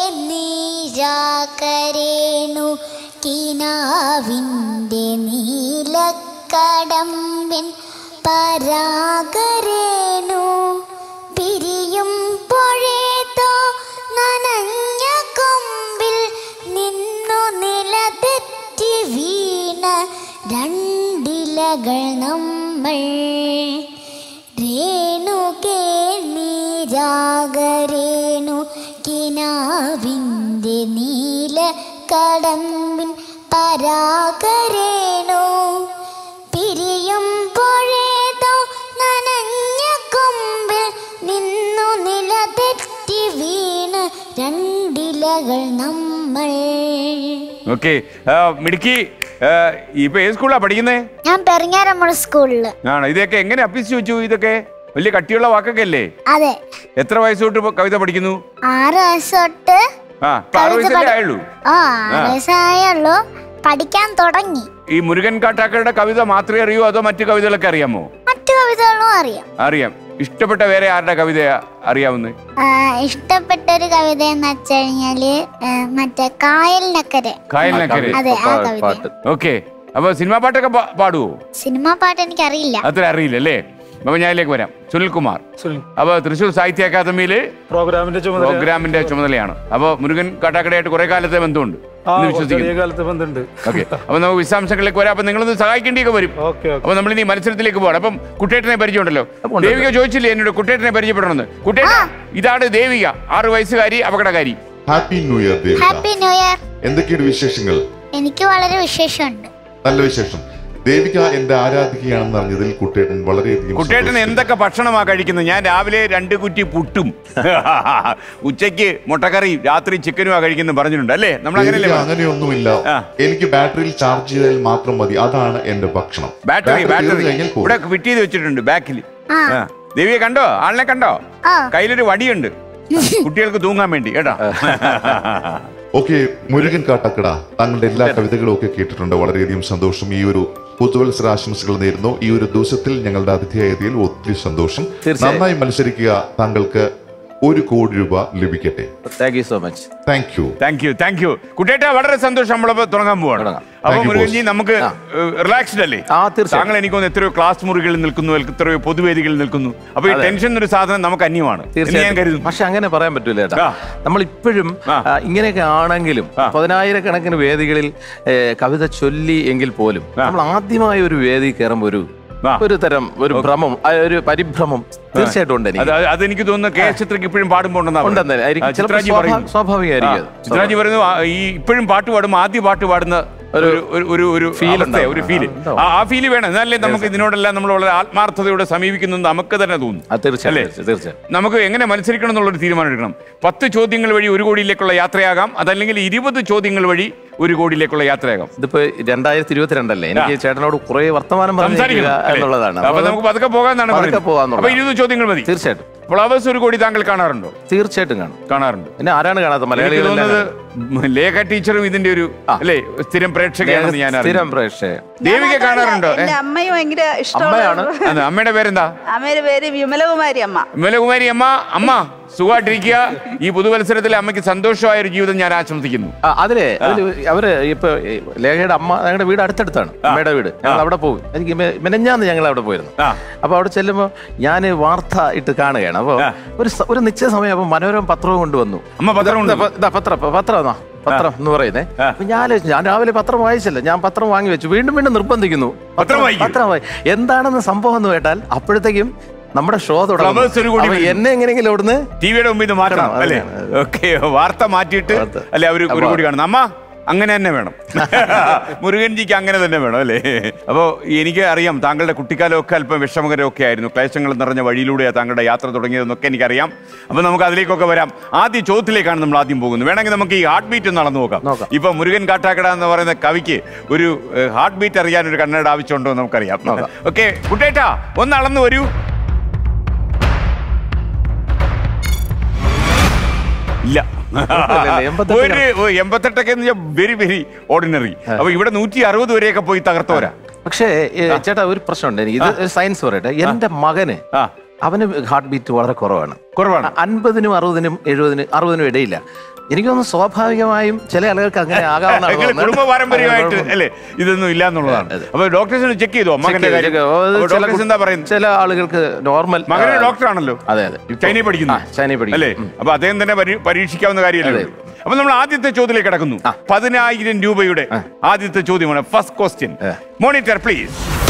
Speaker 5: നീരാകരേണു കിനാവിൻ്റെ നീലക്കടമ്പിൻ പരാഗരേണു പിരിയും പൊഴേതോ നനഞ്ഞ കൊമ്പിൽ നിന്നു നിലതെറ്റി വീണ രണ്ടിലകൾ നമ്മൾ രേണുകേ നീരാഗരേണു കിനാവിൻ്റെ നീല കടമ്പിൻ പരാഗരേണു പിരിയുമ്പോഴേതോ നനഞ്ഞ കൊമ്പിൽ നിന്നു നിലതെറ്റി വീണ് രണ്ടിലകൾ നമ്മൾ
Speaker 4: ഓക്കെ മിടുക്കി ആ, ഇപ്പൊ ഏത് സ്കൂളാ പഠിക്കുന്നേ
Speaker 5: ഞാൻ പെരിങ്ങാരമ്മ സ്കൂളില്
Speaker 4: ആണോ ഇതൊക്കെ എങ്ങനെ അഭ്യസിച്ചു വെച്ചു ഇതൊക്കെ വലിയ കട്ടിയുള്ള വാക്കൊക്കെ അല്ലേ
Speaker 5: അതെ
Speaker 4: എത്ര വയസ്സ് തൊട്ട് ഇപ്പൊ കവിത പഠിക്കുന്നു
Speaker 5: ആറ് വയസ്സ് തൊട്ട്
Speaker 4: ആ ഇപ്പൊ ആറ്
Speaker 5: കവിത
Speaker 4: വയസ്സല്ലേ
Speaker 5: പഠി-
Speaker 4: ആയുള്ളൂ
Speaker 5: ആ ആറ് വയസ്സായുള്ളൂ പഠിക്കാൻ തുടങ്ങി
Speaker 4: ഈ മുരുകൻ കാട്ടാക്കയുടെ കവിത മാത്രമേ അറിയൂ അതോ മറ്റു കവിതകളൊക്കെ അറിയാമോ
Speaker 5: മറ്റു കവിതകളും അറിയാം
Speaker 4: അറിയാം ഇഷ്ടപ്പെട്ട വേറെ ആരുടെ കവിത അറിയാവുന്നേ
Speaker 5: ആ, ഇഷ്ടപ്പെട്ട ഒരു കവിത എന്ന് വെച്ച് കഴിഞ്ഞാല് ആ, മറ്റേ കായലിനക്കരെ
Speaker 4: കായലിനക്കരെ
Speaker 5: അതെ ആ
Speaker 3: പാ-
Speaker 5: കവിത
Speaker 3: പാട്ട്
Speaker 4: ഓക്കെ അപ്പൊ സിനിമാ പാട്ടൊക്കെ പാ- പാടുവോ
Speaker 5: സിനിമാ പാട്ട് എനിക്കറിയില്ല
Speaker 4: അത്ര അറിയില്ല അല്ലേ അപ്പൊ ഞാൻ ഇതിലേക്ക് വരാം സുനിൽകുമാർ അപ്പൊ തൃശൂർ സാഹിത്യ അക്കാദമിയില്
Speaker 9: പ്രോഗ്രാമിന്റെ ചുമതല
Speaker 4: പ്രോഗ്രാമിന്റെ ചുമതലയാണ് അപ്പൊ മുരുകൻ കാട്ടാക്കടയായിട്ട് കുറെ കാലത്തെ ബന്ധമുണ്ട്
Speaker 9: ആ
Speaker 4: എന്ന്
Speaker 9: ചെറിയ
Speaker 4: വിശ്വസിക്കുന്നു
Speaker 9: കാലത്ത് ബന്ധമുണ്ട്
Speaker 4: ഓക്കെ അപ്പൊ നമുക്ക് വിശദാംശങ്ങളിലേക്ക് വരാം അപ്പൊ നിങ്ങളൊന്ന് സഹായിക്കേണ്ടിയൊക്കെ വരും
Speaker 9: ഓക്കെ ഓക്കെ
Speaker 4: അപ്പൊ നമ്മൾ ഇനി മത്സരത്തിലേക്ക് പോകണം അപ്പം കുട്ടേട്ടനെ പരിചയമുണ്ടല്ലോ
Speaker 3: ഉണ്ട്.
Speaker 4: ദേവിക ചോദിച്ചില്ലേ എന്നോട് കുട്ടേട്ടനെ പരിചയപ്പെടണമെന്ന് കുട്ടേട്ട ഇതാണ് ദേവിക ആറു വയസ്സുകാരി അപകടകാരി
Speaker 9: happy new year Devika
Speaker 5: happy new year
Speaker 9: എന്തൊക്കെയാണ് വിശേഷങ്ങൾ
Speaker 5: എനിക്ക് വളരെ വിശേഷമുണ്ട്
Speaker 9: നല്ല വിശേഷം ദേവിക എന്റെ ആരാധികയാണെന്ന് അറിഞ്ഞതിൽ കുട്ടേട്ടൻ വളരെയധികം
Speaker 4: കുട്ടേട്ടൻ
Speaker 9: സന്തോഷിക്കുന്നു.
Speaker 4: എന്തൊക്കെ ഭക്ഷണമാ കഴിക്കുന്നത് ഞാൻ രാവിലെ രണ്ട് കുറ്റി പുട്ടും ഉച്ചയ്ക്ക് മുട്ടക്കറി രാത്രി ചിക്കനുമാ കഴിക്കുന്നു പറഞ്ഞിട്ടുണ്ട് അല്ലേ നമ്മൾ
Speaker 9: ദേവിക
Speaker 4: അങ്ങനെയല്ലേ
Speaker 9: അങ്ങനെയൊന്നുമില്ല
Speaker 4: ആ.
Speaker 9: എനിക്ക് ബാറ്ററിയിൽ ചാർജ് ചെയ്താൽ മാത്രം മതി അതാണ് എന്റെ ഭക്ഷണം
Speaker 4: ബാറ്ററി
Speaker 9: തീർന്നു
Speaker 4: ബാറ്ററി
Speaker 9: കഴിഞ്ഞാൽ പോകും.
Speaker 4: ഇവിടെ ഫിറ്റ് ചെയ്ത് വെച്ചിട്ടുണ്ട് ബാക്കിൽ
Speaker 5: ആ.
Speaker 4: ദേവിയെ കണ്ടോ ആളിനെ കണ്ടോ
Speaker 5: ആ.
Speaker 4: കയ്യിലൊരു വടിയുണ്ട് കുട്ടികൾക്ക് തൂങ്ങാൻ വേണ്ടി കേട്ടോ
Speaker 9: ഓക്കെ മുരുകൻ കാട്ടാക്കട താങ്കളുടെ എല്ലാ കവിതകളും ഒക്കെ കേട്ടിട്ടുണ്ട് വളരെയധികം സന്തോഷം ഈ ഒരു പുതുവത്സര ആശംസകൾ നേരുന്നു ഈ ഒരു ദിവസത്തിൽ ഞങ്ങളുടെ അതിഥിയായതിൽ ഒത്തിരി സന്തോഷം
Speaker 3: തീർച്ചയായും.
Speaker 9: നന്നായി മത്സരിക്കുക താങ്കൾക്ക് ഒരു കോടി രൂപ ലഭിക്കട്ടെ
Speaker 3: thank you so much
Speaker 9: thank you
Speaker 4: thank you thank you കുട്ടേട്ട വളരെ സന്തോഷം നമ്മളപ്പോ തുടങ്ങാൻ പോവാണ്
Speaker 3: തുടങ്ങാം.
Speaker 4: അപ്പൊ
Speaker 9: Thank you,
Speaker 4: മുരുകൻജി
Speaker 9: boss.
Speaker 4: നമുക്ക്
Speaker 3: ആ.
Speaker 4: റിലാക്സ്ഡ് അല്ലേ
Speaker 3: ആ, തീർച്ചയായും.
Speaker 4: താങ്കൾ എനിക്ക് തോന്നുന്നു എത്രയോ ക്ലാസ് മുറികളിൽ നിൽക്കുന്നു എത്രയോ പൊതുവേദികളിൽ നിൽക്കുന്നു അപ്പൊ ഈ
Speaker 3: അതെ.
Speaker 4: ടെൻഷൻ എന്നൊരു സാധനം നമുക്ക് അന്യമാണ് എന്ന് ഞാൻ
Speaker 3: തീർച്ചയായും
Speaker 4: കരുതുന്നു
Speaker 3: പക്ഷെ അങ്ങനെ പറയാൻ പറ്റൂല ചേട്ടാ
Speaker 4: ആ.
Speaker 3: നമ്മൾ ഇപ്പോഴും
Speaker 4: ആ.
Speaker 3: ഇങ്ങനെയൊക്കെ ആണെങ്കിലും
Speaker 4: ആ.
Speaker 3: പതിനായിരക്കണക്കിന് വേദികളിൽ ഏ, കവിത ചൊല്ലി എങ്കിൽ പോലും നമ്മൾ ആദ്യമായി ഒരു വേദി കയറുമ്പോൾ ഒരു
Speaker 4: ആ.
Speaker 3: ഒരു തരം ഒരു ഭ്രമം ആ, ഒരു പരിഭ്രമം തീർച്ചയായിട്ടും ഉണ്ട്
Speaker 4: അത്
Speaker 3: എനിക്ക്
Speaker 4: അത് അതെനിക്ക് തോന്നുന്നു കെ എസ് ചിത്രയ്ക്ക് ഇപ്പോഴും പാടുമ്പോ ഉണ്ടെന്നാ
Speaker 3: ഉണ്ടെന്ന്
Speaker 4: പറയുന്നത്.
Speaker 3: ആയിരിക്കും.
Speaker 4: ആ,
Speaker 3: ചിലപ്പോൾ
Speaker 4: ചിത്രാജി
Speaker 3: സ്വാഭാ-
Speaker 4: പറയുന്നു.
Speaker 3: സ്വാഭാവികമായിരിക്കും
Speaker 4: ആ,
Speaker 3: അത്.
Speaker 4: ചിത്രാജി പറയുന്നു ആ, ഈ ഇപ്പോഴും പാട്ട് പാടുമ്പോൾ ആദ്യ പാട്ട് പാടുന്ന ഒരു ഒരു- ഒരു ഒരു
Speaker 3: Feel
Speaker 4: അവസ്ഥ,
Speaker 3: ഉണ്ടാവും.
Speaker 4: ഒരു ഫീല്
Speaker 3: ആ, ഉണ്ടാവും.
Speaker 4: ആ ആ ഫീല് വേണം എന്നാലേ നമുക്ക് ഇതിനോടെല്ലാം നമ്മൾ വളരെ ആത്മാർത്ഥതയോടെ സമീപിക്കുന്നു നമുക്ക് തന്നെ തോന്നും
Speaker 3: ആ, തീർച്ചയായും
Speaker 4: അല്ലേ?
Speaker 3: തീർച്ചയായും, തീർച്ചയായും
Speaker 4: നമുക്ക് എങ്ങനെ മത്സരിക്കണം എന്നുള്ളൊരു തീരുമാനം എടുക്കണം പത്ത് ചോദ്യങ്ങൾ വഴി ഒരു കോടിയിലേക്കുള്ള യാത്രയാകാം അതല്ലെങ്കിൽ ഇരുപത് ചോദ്യങ്ങൾ വഴി ഒരു കോടിയിലേക്കുള്ള യാത്രയാകാം
Speaker 3: ഇതിപ്പോ രണ്ടായിരത്തി ഇരുപത്തിരണ്ടല്ലേ എനിക്ക്
Speaker 4: ആ.
Speaker 3: ചേട്ടനോട് കുറെ വർത്തമാനം
Speaker 4: സംസാരിക്കണം
Speaker 3: പറഞ്ഞിരിക്കുക
Speaker 4: അല്ലേ?
Speaker 3: എന്നുള്ളതാണ്
Speaker 4: അപ്പൊ നമുക്ക് പതുക്കെ പോകാന്നാണ്
Speaker 3: പതുക്കെ
Speaker 4: പറയുന്നത്.
Speaker 3: പോകാന്നുള്ളതാണ്.
Speaker 4: അപ്പൊ ഇരുപത് ചോദ്യങ്ങൾ മതി
Speaker 3: തീർച്ചയായിട്ടും
Speaker 4: ഫ്ലവേഴ്സ് ഒരു കോടി താങ്കൾ കാണാറുണ്ടോ
Speaker 3: തീർച്ചയായിട്ടും കാണും
Speaker 4: കാണാറുണ്ട്
Speaker 3: പിന്നെ ആരാണ് കാണാത്ത
Speaker 4: എനിക്ക്
Speaker 3: മലയാളികളെല്ലാം
Speaker 4: തോന്നുന്നത് ലേഖ ടീച്ചറും ഇതിന്റെ ഒരു അല്ലേ സ്ഥിരം പ്രേക്ഷകയാണെന്ന് ഞാൻ
Speaker 3: കാണും.
Speaker 4: അറിയാം
Speaker 3: സ്ഥിരം പ്രേക്ഷകൻ
Speaker 4: ദേവിക കാണാറുണ്ടോ ഏ?
Speaker 8: എന്റെ അമ്മയും ഭയങ്കര
Speaker 3: അമ്മയാണ്?
Speaker 8: ഇഷ്ടമാണ്
Speaker 4: അതെ, അമ്മയുടെ പേരെന്താ
Speaker 8: അമ്മയുടെ പേര് വിമലകുമാരി അമ്മ
Speaker 4: വിമലകുമാരി അമ്മ അമ്മ സുഖമായിട്ടിരിക്കുക ഈ പുതുവത്സരത്തിൽ അമ്മയ്ക്ക് സന്തോഷമായ ഒരു ജീവിതം ഞാൻ ആശംസിക്കുന്നു
Speaker 3: ആ, അതിലെ അതില് അവര് ഇപ്പൊ ഈ ലേഖയുടെ അമ്മ ഞങ്ങളുടെ വീട് അടുത്തടുത്താണ് അമ്മയുടെ വീട് ഞങ്ങൾ അവിടെ പോകും എനിക്ക് മെ- മെനഞ്ഞാന്ന് ഞങ്ങൾ അവിടെ പോയിരുന്നു
Speaker 4: ആ.
Speaker 3: അപ്പൊ അവിടെ ചെല്ലുമ്പോ ഞാൻ വാർത്ത ഇട്ട് കാണുകയാണ് അപ്പൊ
Speaker 4: ആ.
Speaker 3: ഒരു സ- ഒരു നിശ്ചയ സമയം അപ്പൊ മനോരമ പത്രവും കൊണ്ടുവന്നു
Speaker 4: അമ്മ പത്രം
Speaker 3: ഇതാ,
Speaker 4: കൊണ്ടുവന്നു.
Speaker 3: ഇതാ, പത്രം പത്രം എന്നാ പത്രം എന്ന് പറയുന്നേ
Speaker 4: ആ.
Speaker 3: അപ്പൊ ഞാൻ ഞാൻ രാവിലെ പത്രം വായിച്ചില്ല ഞാൻ പത്രം വാങ്ങി വെച്ചു വീണ്ടും വീണ്ടും നിർബന്ധിക്കുന്നു
Speaker 4: പത്രം വായിക്കും?
Speaker 3: പത്രം വായി എന്താണെന്ന് സംഭവം എന്ന് കേട്ടാൽ അപ്പോഴത്തേക്കും നമ്മുടെ ഷോ
Speaker 4: Flowers ഒരു കൂടി
Speaker 3: തുടങ്ങും
Speaker 4: വരുന്നു.
Speaker 3: എന്നെ എങ്ങനെയെങ്കിലും അവിടുന്ന്
Speaker 4: ടിവിയുടെ മുമ്പിൽ നിന്ന് മാറ്റണം
Speaker 3: അതെ,
Speaker 4: അല്ലേ
Speaker 3: അതെ.
Speaker 4: ഓക്കെ വാർത്ത മാറ്റിയിട്ട്
Speaker 3: വാർത്ത.
Speaker 4: അല്ലെ അവര് ഒരു
Speaker 3: അപ്പൊ-
Speaker 4: കൂടി കാണുന്നു അമ്മ അങ്ങനെ തന്നെ വേണം മുരുകൻജിക്ക് അങ്ങനെ തന്നെ വേണം അല്ലേ അപ്പോൾ എനിക്ക് അറിയാം താങ്കളുടെ കുട്ടിക്കാലമൊക്കെ അല്പം വിഷമകരമൊക്കെ ആയിരുന്നു ക്ലേശങ്ങൾ നിറഞ്ഞ വഴിയിലൂടെയാണ് താങ്കളുടെ യാത്ര തുടങ്ങിയതെന്നൊക്കെ എനിക്കറിയാം അപ്പോൾ നമുക്ക് അതിലേക്കൊക്കെ വരാം ആദ്യ ചോദ്യത്തിലേക്കാണ് നമ്മൾ ആദ്യം പോകുന്നത് വേണമെങ്കിൽ നമുക്ക് ഈ ഹാർട്ട് ബീറ്റ് ഒന്ന് അളന്നു നോക്കാം
Speaker 3: നോക്കാം.
Speaker 4: ഇപ്പൊ മുരുകൻ കാട്ടാക്കട എന്ന് പറയുന്ന കവിക്ക് ഒരു ഹാർട്ട് ബീറ്റ് അറിയാൻ ഒരു കണ്ണട ആവശ്യമുണ്ടോ എന്ന് നമുക്കറിയാം
Speaker 3: നോക്കാം.
Speaker 4: ഓക്കെ കുട്ടേട്ടാ ഒന്ന് അളന്നു വരൂ ഇല്ല
Speaker 3: ഇല്ല, എൺപത്തെട്ട്
Speaker 4: ഒരു ഓ, എൺപത്തെട്ടൊക്കെ വെരി വെരി ഓർഡിനറി അപ്പൊ ഇവിടെ നൂറ്റി അറുപത് വരെയൊക്കെ പോയി തകർത്തോരാ
Speaker 3: പക്ഷേ ഏ, ചേട്ടാ ഒരു പ്രശ്നമുണ്ട് എനിക്ക് ഇത് ഒരു സയൻസ് പറയട്ടെ എന്റെ മകന്
Speaker 4: ആ.
Speaker 3: അവന് ഹാർട്ട് ബീറ്റ് വളരെ കുറവാണ്
Speaker 4: കുറവാണ്.
Speaker 3: അൻപതിനും അറുപതിനും എഴുപതിനും അറുപതിനും ഇടയില്ല എനിക്ക് തോന്നുന്നു സ്വാഭാവികമായും ചില ആളുകൾക്ക് അങ്ങനെ ആകാവുന്നതാണ്
Speaker 4: നിങ്ങൾ
Speaker 3: തോന്നുന്നത്.
Speaker 4: കുടുംബ പാരമ്പര്യമായിട്ട്
Speaker 3: കുഴപ്പം-
Speaker 4: അല്ലേ ഇതൊന്നും ഇല്ല എന്നുള്ളതാണ്
Speaker 3: അതെ.
Speaker 4: അപ്പൊ ഡോക്ടേഴ്സിന് ചെക്ക് ചെയ്തോ മകന്റെ
Speaker 3: ചെക്ക്
Speaker 4: കാര്യം
Speaker 3: ചെയ്ത് അത്
Speaker 4: അപ്പൊ
Speaker 3: ചില
Speaker 4: ഡോക്ടേഴ്സ് എന്താ പറയുന്നത്
Speaker 3: ചില ആളുകൾക്ക് നോർമൽ
Speaker 4: മകന് ഡോക്ടറാണല്ലോ
Speaker 3: അതെ അതെ ഇപ്പൊ-
Speaker 4: ചൈനയിൽ പഠിക്കുന്നു
Speaker 3: ആ, ചൈനയിൽ പഠിക്കുന്നു.
Speaker 4: അല്ലേ
Speaker 3: ഉം.
Speaker 4: അപ്പൊ അദ്ദേഹം തന്നെ പരീ- പരീക്ഷിക്കാവുന്ന കാര്യമല്ലേ
Speaker 3: അതെ.
Speaker 4: ഉള്ളൂ. അപ്പൊ നമ്മൾ ആദ്യത്തെ ചോദ്യത്തിലേക്ക് കിടക്കുന്നു പതിനായിരം രൂപയുടെ ആദ്യത്തെ ചോദ്യമാണ് ഫസ്റ്റ് ക്വസ്റ്റ്യൻ
Speaker 3: ആ.
Speaker 4: മോണിറ്റർ പ്ലീസ്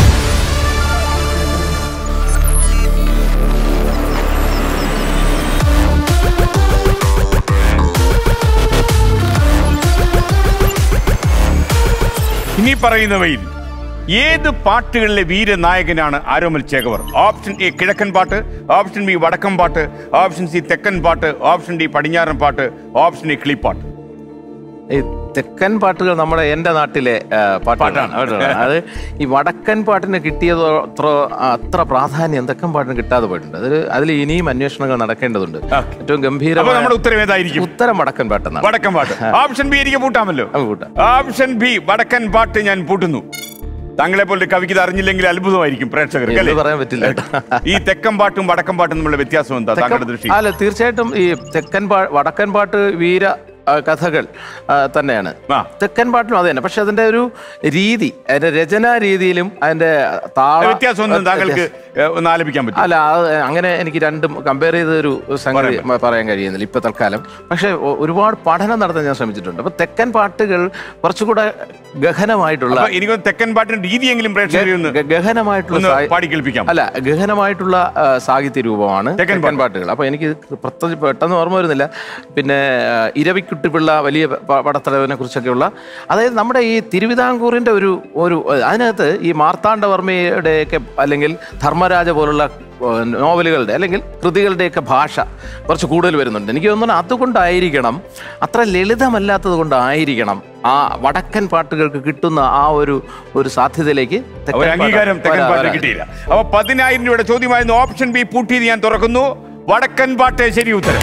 Speaker 4: ഇനി പറയുന്നവയിൽ ഏത് പാട്ടുകളിലെ വീരനായകനാണ് ആരോമൽ ചേകവർ ഓപ്ഷൻ എ കിഴക്കൻ പാട്ട് ഓപ്ഷൻ ബി വടക്കൻ പാട്ട് ഓപ്ഷൻ സി തെക്കൻ പാട്ട് ഓപ്ഷൻ ഡി പടിഞ്ഞാറൻ പാട്ട് ഓപ്ഷൻ എ കിളിപ്പാട്ട്
Speaker 3: ഈ തെക്കൻ പാട്ടുകൾ നമ്മുടെ എന്റെ നാട്ടിലെ ആ, പാട്ടുകളാണ് പാട്ടുകളാണ്. അത് ഈ വടക്കൻ പാട്ടിന് കിട്ടിയത് അത്ര അത്ര പ്രാധാന്യം തെക്കൻ പാട്ടിന് കിട്ടാതെ പോയിട്ടുണ്ട് അതിൽ അതിൽ ഇനിയും അന്വേഷണങ്ങൾ നടക്കേണ്ടതുണ്ട്
Speaker 4: Okay.
Speaker 3: ഏറ്റവും
Speaker 4: അപ്പൊ
Speaker 3: ഗംഭീരമായ
Speaker 4: നമ്മുടെ ഉത്തരം ഏതായിരിക്കും
Speaker 3: ഉത്തരം വടക്കൻ പാട്ടെന്നാണ്
Speaker 4: വടക്കൻ പാട്ട് ഓപ്ഷൻ ബി എനിക്ക് പൂട്ടാമല്ലോ
Speaker 3: അത് കൂട്ടാം.
Speaker 4: ഓപ്ഷൻ ബി വടക്കൻ പാട്ട് ഞാൻ പൂട്ടുന്നു താങ്കളെ പോലെ കവിക്ക് ഇത് അറിഞ്ഞില്ലെങ്കിൽ അത്ഭുതമായിരിക്കും പ്രേക്ഷകർക്ക്
Speaker 3: എന്ന്
Speaker 4: അല്ലേ
Speaker 3: പറയാൻ പറ്റില്ല കേട്ടോ.
Speaker 4: ഈ തെക്കൻ പാട്ടും വടക്കൻ പാട്ടും തമ്മിലുള്ള വ്യത്യാസം എന്താ താങ്കളുടെ
Speaker 3: തെക്കൻ-
Speaker 4: ദൃഷ്ടി
Speaker 3: അല്ല തീർച്ചയായിട്ടും ഈ തെക്കൻ പാ വടക്കൻ പാട്ട് വീര ആ, കഥകൾ ആ, തന്നെയാണ്
Speaker 4: ആ.
Speaker 3: തെക്കൻ പാട്ടിലും അത് തന്നെ പക്ഷെ അതിന്റെ ഒരു രീതി അതിന്റെ രചനാ രീതിയിലും അതിന്റെ താള
Speaker 4: വ്യത്യാസമൊന്നും താങ്കൾക്ക് ഏ, ഒന്ന് ആലപിക്കാൻ പറ്റും
Speaker 3: അല്ല അത് അങ്ങനെ എനിക്ക് രണ്ടും കമ്പയർ ചെയ്ത ഒരു സംഗതി മ- പറയാൻ കഴിയുന്നില്ല ഇപ്പൊ തൽക്കാലം പക്ഷെ ഒ- ഒരുപാട് പഠനം നടത്താൻ ഞാൻ ശ്രമിച്ചിട്ടുണ്ട് അപ്പൊ തെക്കൻ പാട്ടുകൾ കുറച്ചുകൂടെ ഗഹനമായിട്ടുള്ള
Speaker 4: അപ്പൊ എനിക്കൊന്ന് തെക്കൻ പാട്ടിന്റെ രീതിയെങ്കിലും പ്രേക്ഷകരെ ഒന്ന്
Speaker 3: ഗ- ഗഹനമായിട്ടുള്ള
Speaker 4: ഒന്ന്
Speaker 3: സാഹി-
Speaker 4: പാടി കേൾപ്പിക്കാം
Speaker 3: അല്ല ഗഹനമായിട്ടുള്ള ആ, സാഹിത്യ രൂപമാണ്
Speaker 4: തെക്കൻ
Speaker 3: തെക്കൻ പാട്ടുകൾ അപ്പൊ എനിക്ക് പ്രത്യേകിച്ച് പെട്ടെന്ന് ഓർമ്മ വരുന്നില്ല പിന്നെ ആ, ഇരവിക്കുട്ടിപ്പിള്ള വലിയ പ- പടത്തലവനെ കുറിച്ചൊക്കെയുള്ള അതായത് നമ്മുടെ ഈ തിരുവിതാംകൂറിന്റെ ഒരു ഒരു അതിനകത്ത് ഈ മാർത്താണ്ഡവർമ്മയുടെയൊക്കെ അല്ലെങ്കിൽ ധർമ്മരാജ പോലുള്ള ആ, നോവലുകളുടെ അല്ലെങ്കിൽ കൃതികളുടെയൊക്കെ ഭാഷ കുറച്ച് കൂടുതൽ വരുന്നുണ്ട് എനിക്ക് തോന്നുന്നു അതുകൊണ്ടായിരിക്കണം അത്ര ലളിതമല്ലാത്തത് കൊണ്ടായിരിക്കണം ആ വടക്കൻ പാട്ടുകൾക്ക് കിട്ടുന്ന ആ ഒരു ഒരു സാധ്യതയിലേക്ക് തെക്കൻ
Speaker 4: ഒരു
Speaker 3: പാട്ട്
Speaker 4: അംഗീകാരം തെക്കൻ
Speaker 3: വരാ-
Speaker 4: പാട്ടിന്
Speaker 3: വരാ-
Speaker 4: കിട്ടിയില്ല അപ്പൊ പതിനായിരം രൂപയുടെ ചോദ്യമായിരുന്നു ഓപ്ഷൻ ബി പൂട്ടിയത് ഞാൻ തുറക്കുന്നു വടക്കൻ പാട്ട് ശരി ഉത്തരം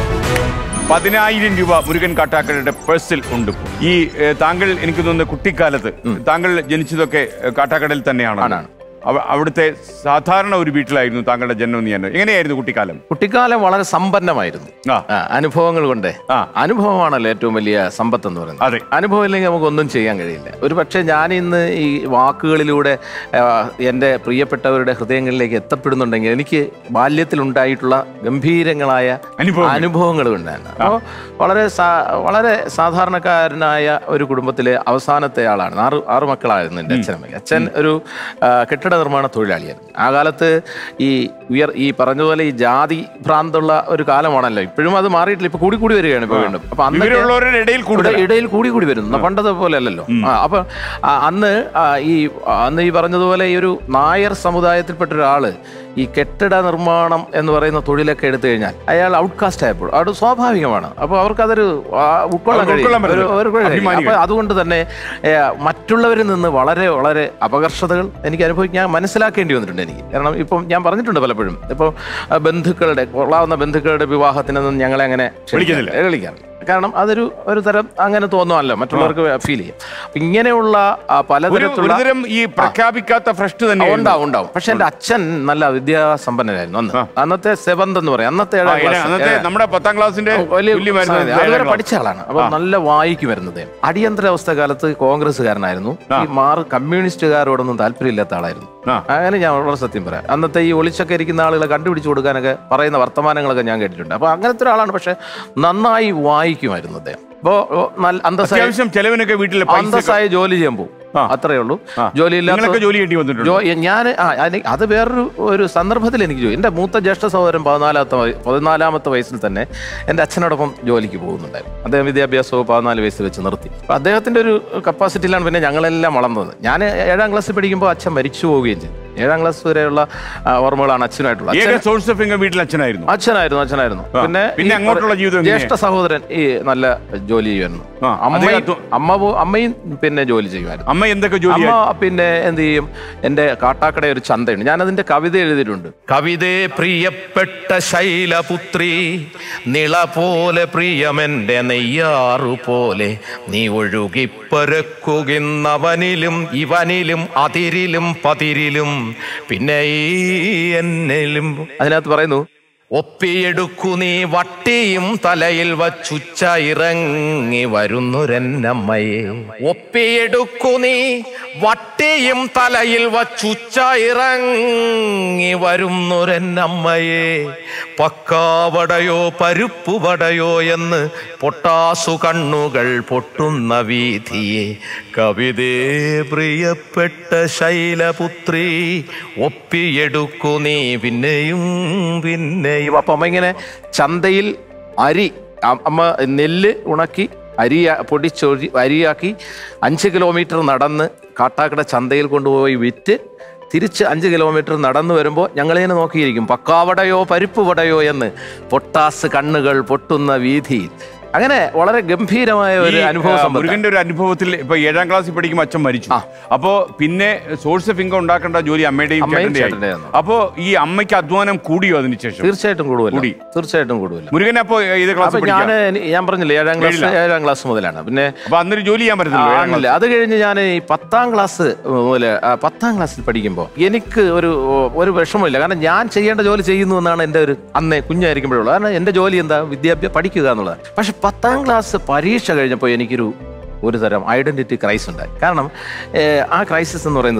Speaker 4: പതിനായിരം രൂപ മുരുകൻ കാട്ടാക്കടയുടെ പേഴ്സിൽ ഉണ്ട് ഈ ഏ, താങ്കൾ എനിക്ക് തോന്നുന്നു കുട്ടിക്കാലത്ത് താങ്കൾ ജനിച്ചതൊക്കെ ഏ, കാട്ടാക്കടയിൽ തന്നെയാണ്
Speaker 3: ആണാണ്.
Speaker 4: അവ- അവിടുത്തെ സാധാരണ ഒരു വീട്ടിലായിരുന്നു താങ്കളുടെ ജന്മം എന്ന് ഞാൻ എങ്ങനെയായിരുന്നു കുട്ടിക്കാലം
Speaker 3: കുട്ടിക്കാലം വളരെ സമ്പന്നമായിരുന്നു
Speaker 4: ആ.
Speaker 3: ആ, അനുഭവങ്ങൾ കൊണ്ട്
Speaker 4: ആ.
Speaker 3: അനുഭവമാണല്ലോ ഏറ്റവും വലിയ സമ്പത്ത് എന്ന് പറയുന്നത്
Speaker 4: അതെ.
Speaker 3: അനുഭവം ഇല്ലെങ്കിൽ നമുക്ക് ഒന്നും ചെയ്യാൻ കഴിയില്ല ഒരു പക്ഷേ ഞാൻ ഇന്ന് ഈ വാക്കുകളിലൂടെ ആ, എൻ്റെ പ്രിയപ്പെട്ടവരുടെ ഹൃദയങ്ങളിലേക്ക് എത്തപ്പെടുന്നുണ്ടെങ്കിൽ എനിക്ക് ബാല്യത്തിൽ ഉണ്ടായിട്ടുള്ള ഗംഭീരങ്ങളായ
Speaker 4: അനുഭവങ്ങൾ.
Speaker 3: അനുഭവങ്ങൾ ഉണ്ടായിരുന്നു അപ്പോൾ വളരെ സാ- വളരെ സാധാരണക്കാരനായ ഒരു കുടുംബത്തിലെ അവസാനത്തെ ആളാണ് ആറ് ആറ് മക്കളായിരുന്നു എൻ്റെ അച്ഛനമ്മയ്ക്ക് അച്ഛൻ ഒരു ആ, കെട്ടിട നിർമ്മാണ തൊഴിലാളിയായിരുന്നു ആ കാലത്ത് ഈ ഉയർ ഈ പറഞ്ഞതുപോലെ ഈ ജാതി ഭ്രാന്തുള്ള ഒരു കാലമാണല്ലോ ഇപ്പോഴും അത് മാറിയിട്ടില്ല ഇപ്പൊ കൂടി കൂടി വരികയാണ് ഇപ്പൊ വീണ്ടും അപ്പൊ അന്നൊക്കെ-
Speaker 4: ഇവരുള്ളവരുടെ ഇടയിൽ കൂടുതൽ
Speaker 3: ഇവിടെ ഇടയിൽ കൂടി കൂടി വരുന്നു പണ്ടത്തെ പോലെ അല്ലല്ലോ ആ, അപ്പൊ ആ, അന്ന് ആ, ഈ അന്ന് ഈ പറഞ്ഞതുപോലെ ഈ ഒരു നായർ സമുദായത്തിൽപ്പെട്ട ഒരാള് ഈ കെട്ടിട നിർമ്മാണം എന്ന് പറയുന്ന തൊഴിലൊക്കെ എടുത്തു കഴിഞ്ഞാൽ അയാൾ ഔട്ട്കാസ്റ്റ് ആയപ്പോൾ അത് സ്വാഭാവികമാണ് അപ്പോൾ അവർക്കതൊരു ആ, ഉൾക്കൊള്ളാൻ
Speaker 4: അവർക്ക്
Speaker 3: കഴിയും
Speaker 4: ഉൾക്കൊള്ളാൻ
Speaker 3: ഒരു-
Speaker 4: പറ്റില്ല.
Speaker 3: അവർക്ക് കഴിയും.
Speaker 4: അഭിമാനികൾ.
Speaker 3: അപ്പൊ അതുകൊണ്ട് തന്നെ ഏ, മറ്റുള്ളവരിൽ നിന്ന് വളരെ വളരെ അപകർഷതകൾ എനിക്ക് അനുഭവിക്കാൻ ഞാൻ മനസ്സിലാക്കേണ്ടി വന്നിട്ടുണ്ട് എനിക്ക് കാരണം ഇപ്പം ഞാൻ പറഞ്ഞിട്ടുണ്ട് പലപ്പോഴും ഇപ്പോൾ ബന്ധുക്കളുടെ കൊള്ളാവുന്ന ബന്ധുക്കളുടെ വിവാഹത്തിനൊന്നും ഞങ്ങളെ അങ്ങനെ
Speaker 4: വിളിക്കുന്നില്ല.
Speaker 3: ക്ഷണിക്കാറില്ല. വിളിക്കാറില്ല കാരണം അതൊരു ഒരു തരം അങ്ങനെ തോന്നുമല്ലോ മറ്റുള്ളവർക്ക് ഫീൽ ചെയ്യും അപ്പൊ ഇങ്ങനെയുള്ള ആ,
Speaker 4: ഒരു
Speaker 3: പലതരത്തിലുള്ള
Speaker 4: ഒരുതരം ഈ പ്രഖ്യാപിക്കാത്ത ഫ്രഷ് തന്നെ
Speaker 3: ഉണ്ടാവും ഉണ്ടാവും പക്ഷെ എന്റെ അച്ഛൻ നല്ല വിദ്യാസമ്പന്നനായിരുന്നു അന്ന് അന്നത്തെ സെവന്ത് എന്ന് പറയും അന്നത്തെ ഏഴാം ക്ലാസ്.
Speaker 4: അന്നത്തെ
Speaker 3: ഏ,
Speaker 4: നമ്മുടെ പത്താം ക്ലാസ്സിന്റെ
Speaker 3: വലിയ
Speaker 4: തുല്യമായിരുന്നു
Speaker 3: സാധനം.
Speaker 4: ഏഴാം
Speaker 3: അതുവരെ
Speaker 4: ക്ലാസ്.
Speaker 3: പഠിച്ച ആളാണ് അപ്പൊ നല്ല വായിക്കുമായിരുന്നത് അടിയന്തരാവസ്ഥ കാലത്ത് കോൺഗ്രസ്സുകാരനായിരുന്നു ഈ മാറ് കമ്മ്യൂണിസ്റ്റുകാരോടൊന്നും താല്പര്യമില്ലാത്ത ആളായിരുന്നു
Speaker 4: ആ.
Speaker 3: അങ്ങനെ ഞാൻ വളരെ സത്യം പറയാം അന്നത്തെ ഈ ഒളിച്ചൊക്കെ ഇരിക്കുന്ന ആളുകളെ കണ്ടുപിടിച്ചു കൊടുക്കാനൊക്കെ പറയുന്ന വർത്തമാനങ്ങളൊക്കെ ഞാൻ കേട്ടിട്ടുണ്ട് അപ്പൊ അങ്ങനത്തെ ഒരാളാണ് പക്ഷെ നന്നായി വായിക്കുമായിരുന്നു അദ്ദേഹം അപ്പോ ഓ, നല്ല അന്തസ്സായ
Speaker 4: അത്യാവശ്യം ചെലവിനൊക്കെ വീട്ടിലെ പൈസ
Speaker 3: അന്തസ്സായ ജോലി ചെയ്യാൻ പോകും
Speaker 4: ആ.
Speaker 3: അത്രേ ഉള്ളൂ
Speaker 4: ആ.
Speaker 3: ജോലി
Speaker 4: നിങ്ങളൊക്കെ ജോലി ചെയ്യേണ്ടി വന്നിട്ടുണ്ട്
Speaker 3: ജോ ഞാൻ അത് വേറൊരു ഒരു സന്ദർഭത്തിൽ എനിക്ക് ജോലി എൻ്റെ മൂത്ത ജ്യേഷ്ഠ സഹോദരൻ പതിനാലാമത്തെ വയ- പതിനാലാമത്തെ വയസ്സിൽ തന്നെ എൻ്റെ അച്ഛനോടൊപ്പം ജോലിക്ക് പോകുന്നുണ്ടായിരുന്നു അദ്ദേഹം വിദ്യാഭ്യാസവും പതിനാല് വയസ്സ് വെച്ച് നിർത്തി അപ്പോൾ അദ്ദേഹത്തിൻ്റെ ഒരു കപ്പാസിറ്റിയിലാണ് പിന്നെ ഞങ്ങളെല്ലാം വളർന്നത് ഞാൻ ഏഴാം ക്ലാസ്സിൽ പഠിക്കുമ്പോൾ അച്ഛൻ മരിച്ചു പോവുകയും ചെയ്തു ഏഴാം ക്ലാസ് വരെയുള്ള ആ, ഓർമ്മകളാണ് അച്ഛനായിട്ടുള്ളത്
Speaker 4: ഏക
Speaker 3: അച്ഛൻ
Speaker 4: സോഴ്സ് ഓഫ് ഇൻകം വീട്ടിൽ അച്ഛനായിരുന്നു
Speaker 3: അച്ഛനായിരുന്നു അച്ഛനായിരുന്നു
Speaker 4: ആ.
Speaker 3: പിന്നെ
Speaker 4: പിന്നെ
Speaker 3: ഈ
Speaker 4: അങ്ങോട്ടുള്ള ജീവിതം എങ്ങനെയാ?
Speaker 3: ജ്യേഷ്ഠ സഹോദരൻ ഈ നല്ല ജോലി ചെയ്യുമായിരുന്നു
Speaker 4: ആ,
Speaker 3: അമ്മയും
Speaker 4: അദ്ദേഹം-
Speaker 3: അമ്മ പോ- അമ്മയും പിന്നെ ജോലി ചെയ്യുമായിരുന്നു
Speaker 4: അമ്മ എന്തൊക്കെ ജോലി
Speaker 3: അമ്മ പിന്നെ എന്ത് ചെയ്യും എൻ്റെ കാട്ടാക്കട ഒരു ചന്തയുണ്ട് ഞാൻ അതിന്റെ കവിത എഴുതിയിട്ടുണ്ട് കവിതേ പ്രിയപ്പെട്ട ശൈലപുത്രി നിള പോലെ പ്രിയമെന്റെ നെയ്യാറു പോലെ നീ ഒഴുകിപ്പരക്കുകന്നവനിലും ഇവനിലും അതിരിലും പതിരിലും പിന്നെ ഈ എന്നിലും അതിനകത്ത് പറയുന്നു ഒപ്പിയെടുക്കു നീ വട്ടിയും തലയിൽ വച്ചുച്ച ഇറങ്ങി വരുന്നൊരെന്നമ്മയെ ഒപ്പിയെടുക്കു നീ വട്ടിയും തലയിൽ വച്ചുച്ച ഇറങ്ങി വരുന്നൊരെന്നമ്മയെ പക്കാവടയോ പരിപ്പുവടയോ എന്ന് പൊട്ടാസു കണ്ണുകൾ പൊട്ടുന്ന വീതിയെ കവിതേ പ്രിയപ്പെട്ട ശൈലപുത്രി ഒപ്പിയെടുക്കു നീ പിന്നെയും പിന്നെയും അപ്പം അമ്മ ഇങ്ങനെ ചന്തയിൽ അരി അ- അമ്മ നെല്ല് ഉണക്കി അരി പൊടിച്ചൊഴി അരിയാക്കി അഞ്ച് കിലോമീറ്റർ നടന്ന് കാട്ടാക്കട ചന്തയിൽ കൊണ്ടുപോയി വിറ്റ് തിരിച്ച് അഞ്ച് കിലോമീറ്റർ നടന്നു വരുമ്പോൾ ഞങ്ങളിങ്ങനെ നോക്കിയിരിക്കും പക്കാവടയോ പരിപ്പ് വടയോ എന്ന് പൊട്ടാസ് കണ്ണുകൾ പൊട്ടുന്ന വീതിയിൽ അങ്ങനെ വളരെ ഗംഭീരമായ ഒരു
Speaker 4: ഈ,
Speaker 3: അനുഭവ
Speaker 4: ആ,
Speaker 3: സമ്പത്താണ്.
Speaker 4: മുരുകന്റെ ഒരു അനുഭവത്തിൽ ഇപ്പൊ ഏഴാം ക്ലാസ്സിൽ പഠിക്കുമ്പോൾ അച്ഛൻ മരിച്ചു
Speaker 3: ആ.
Speaker 4: അപ്പോ പിന്നെ സോഴ്സ് ഓഫ് ഇൻകം ഉണ്ടാക്കേണ്ട ജോലി അമ്മയുടെയും
Speaker 3: അമ്മയും
Speaker 4: ചേട്ടന്റെയും
Speaker 3: ചേട്ടന്റെയും
Speaker 4: അപ്പോ ഈ അമ്മയ്ക്ക് അധ്വാനം കൂടിയോ അതിനുശേഷം
Speaker 3: തീർച്ചയായിട്ടും കൂടുതൽ
Speaker 4: കൂടി.
Speaker 3: തീർച്ചയായിട്ടും കൂടുതൽ
Speaker 4: മുരുകൻ അപ്പോ ഏത്
Speaker 3: അപ്പൊ
Speaker 4: ക്ലാസ്സിൽ
Speaker 3: ഞാൻ
Speaker 4: പഠിക്കാം
Speaker 3: ഞാൻ പറഞ്ഞില്ലേ ഏഴാം ക്ലാസ്
Speaker 4: ഏഴിലാ?
Speaker 3: ഏഴാം ക്ലാസ് മുതലാണ് പിന്നെ
Speaker 4: അപ്പൊ അന്നൊരു ജോലി ചെയ്യാൻ പറ്റത്തില്ല ഏഴാം
Speaker 3: ആണല്ലേ അത് കഴിഞ്ഞ് ഞാൻ ഈ പത്താം ക്ലാസ് മുതൽ ആ, പത്താം ക്ലാസ്സിൽ പഠിക്കുമ്പോൾ എനിക്ക് ഒരു ഒരു വിഷമമില്ല കാരണം ഞാൻ ചെയ്യേണ്ട ജോലി ചെയ്യുന്നു എന്നാണ് എൻ്റെ ഒരു അന്നേ കുഞ്ഞായിരിക്കുമ്പോഴുള്ളത് കാരണം എൻ്റെ ജോലി എന്താ വിദ്യാഭ്യാസം പഠിക്കുക എന്നുള്ളത് പക്ഷെ പത്താം ക്ലാസ് പരീക്ഷ കഴിഞ്ഞപ്പോൾ എനിക്കൊരു ഒരു തരം ഐഡന്റിറ്റി ക്രൈസ് ഉണ്ടായി കാരണം ഏഹ്, ആ ക്രൈസിസ് എന്ന് പറയുന്നത്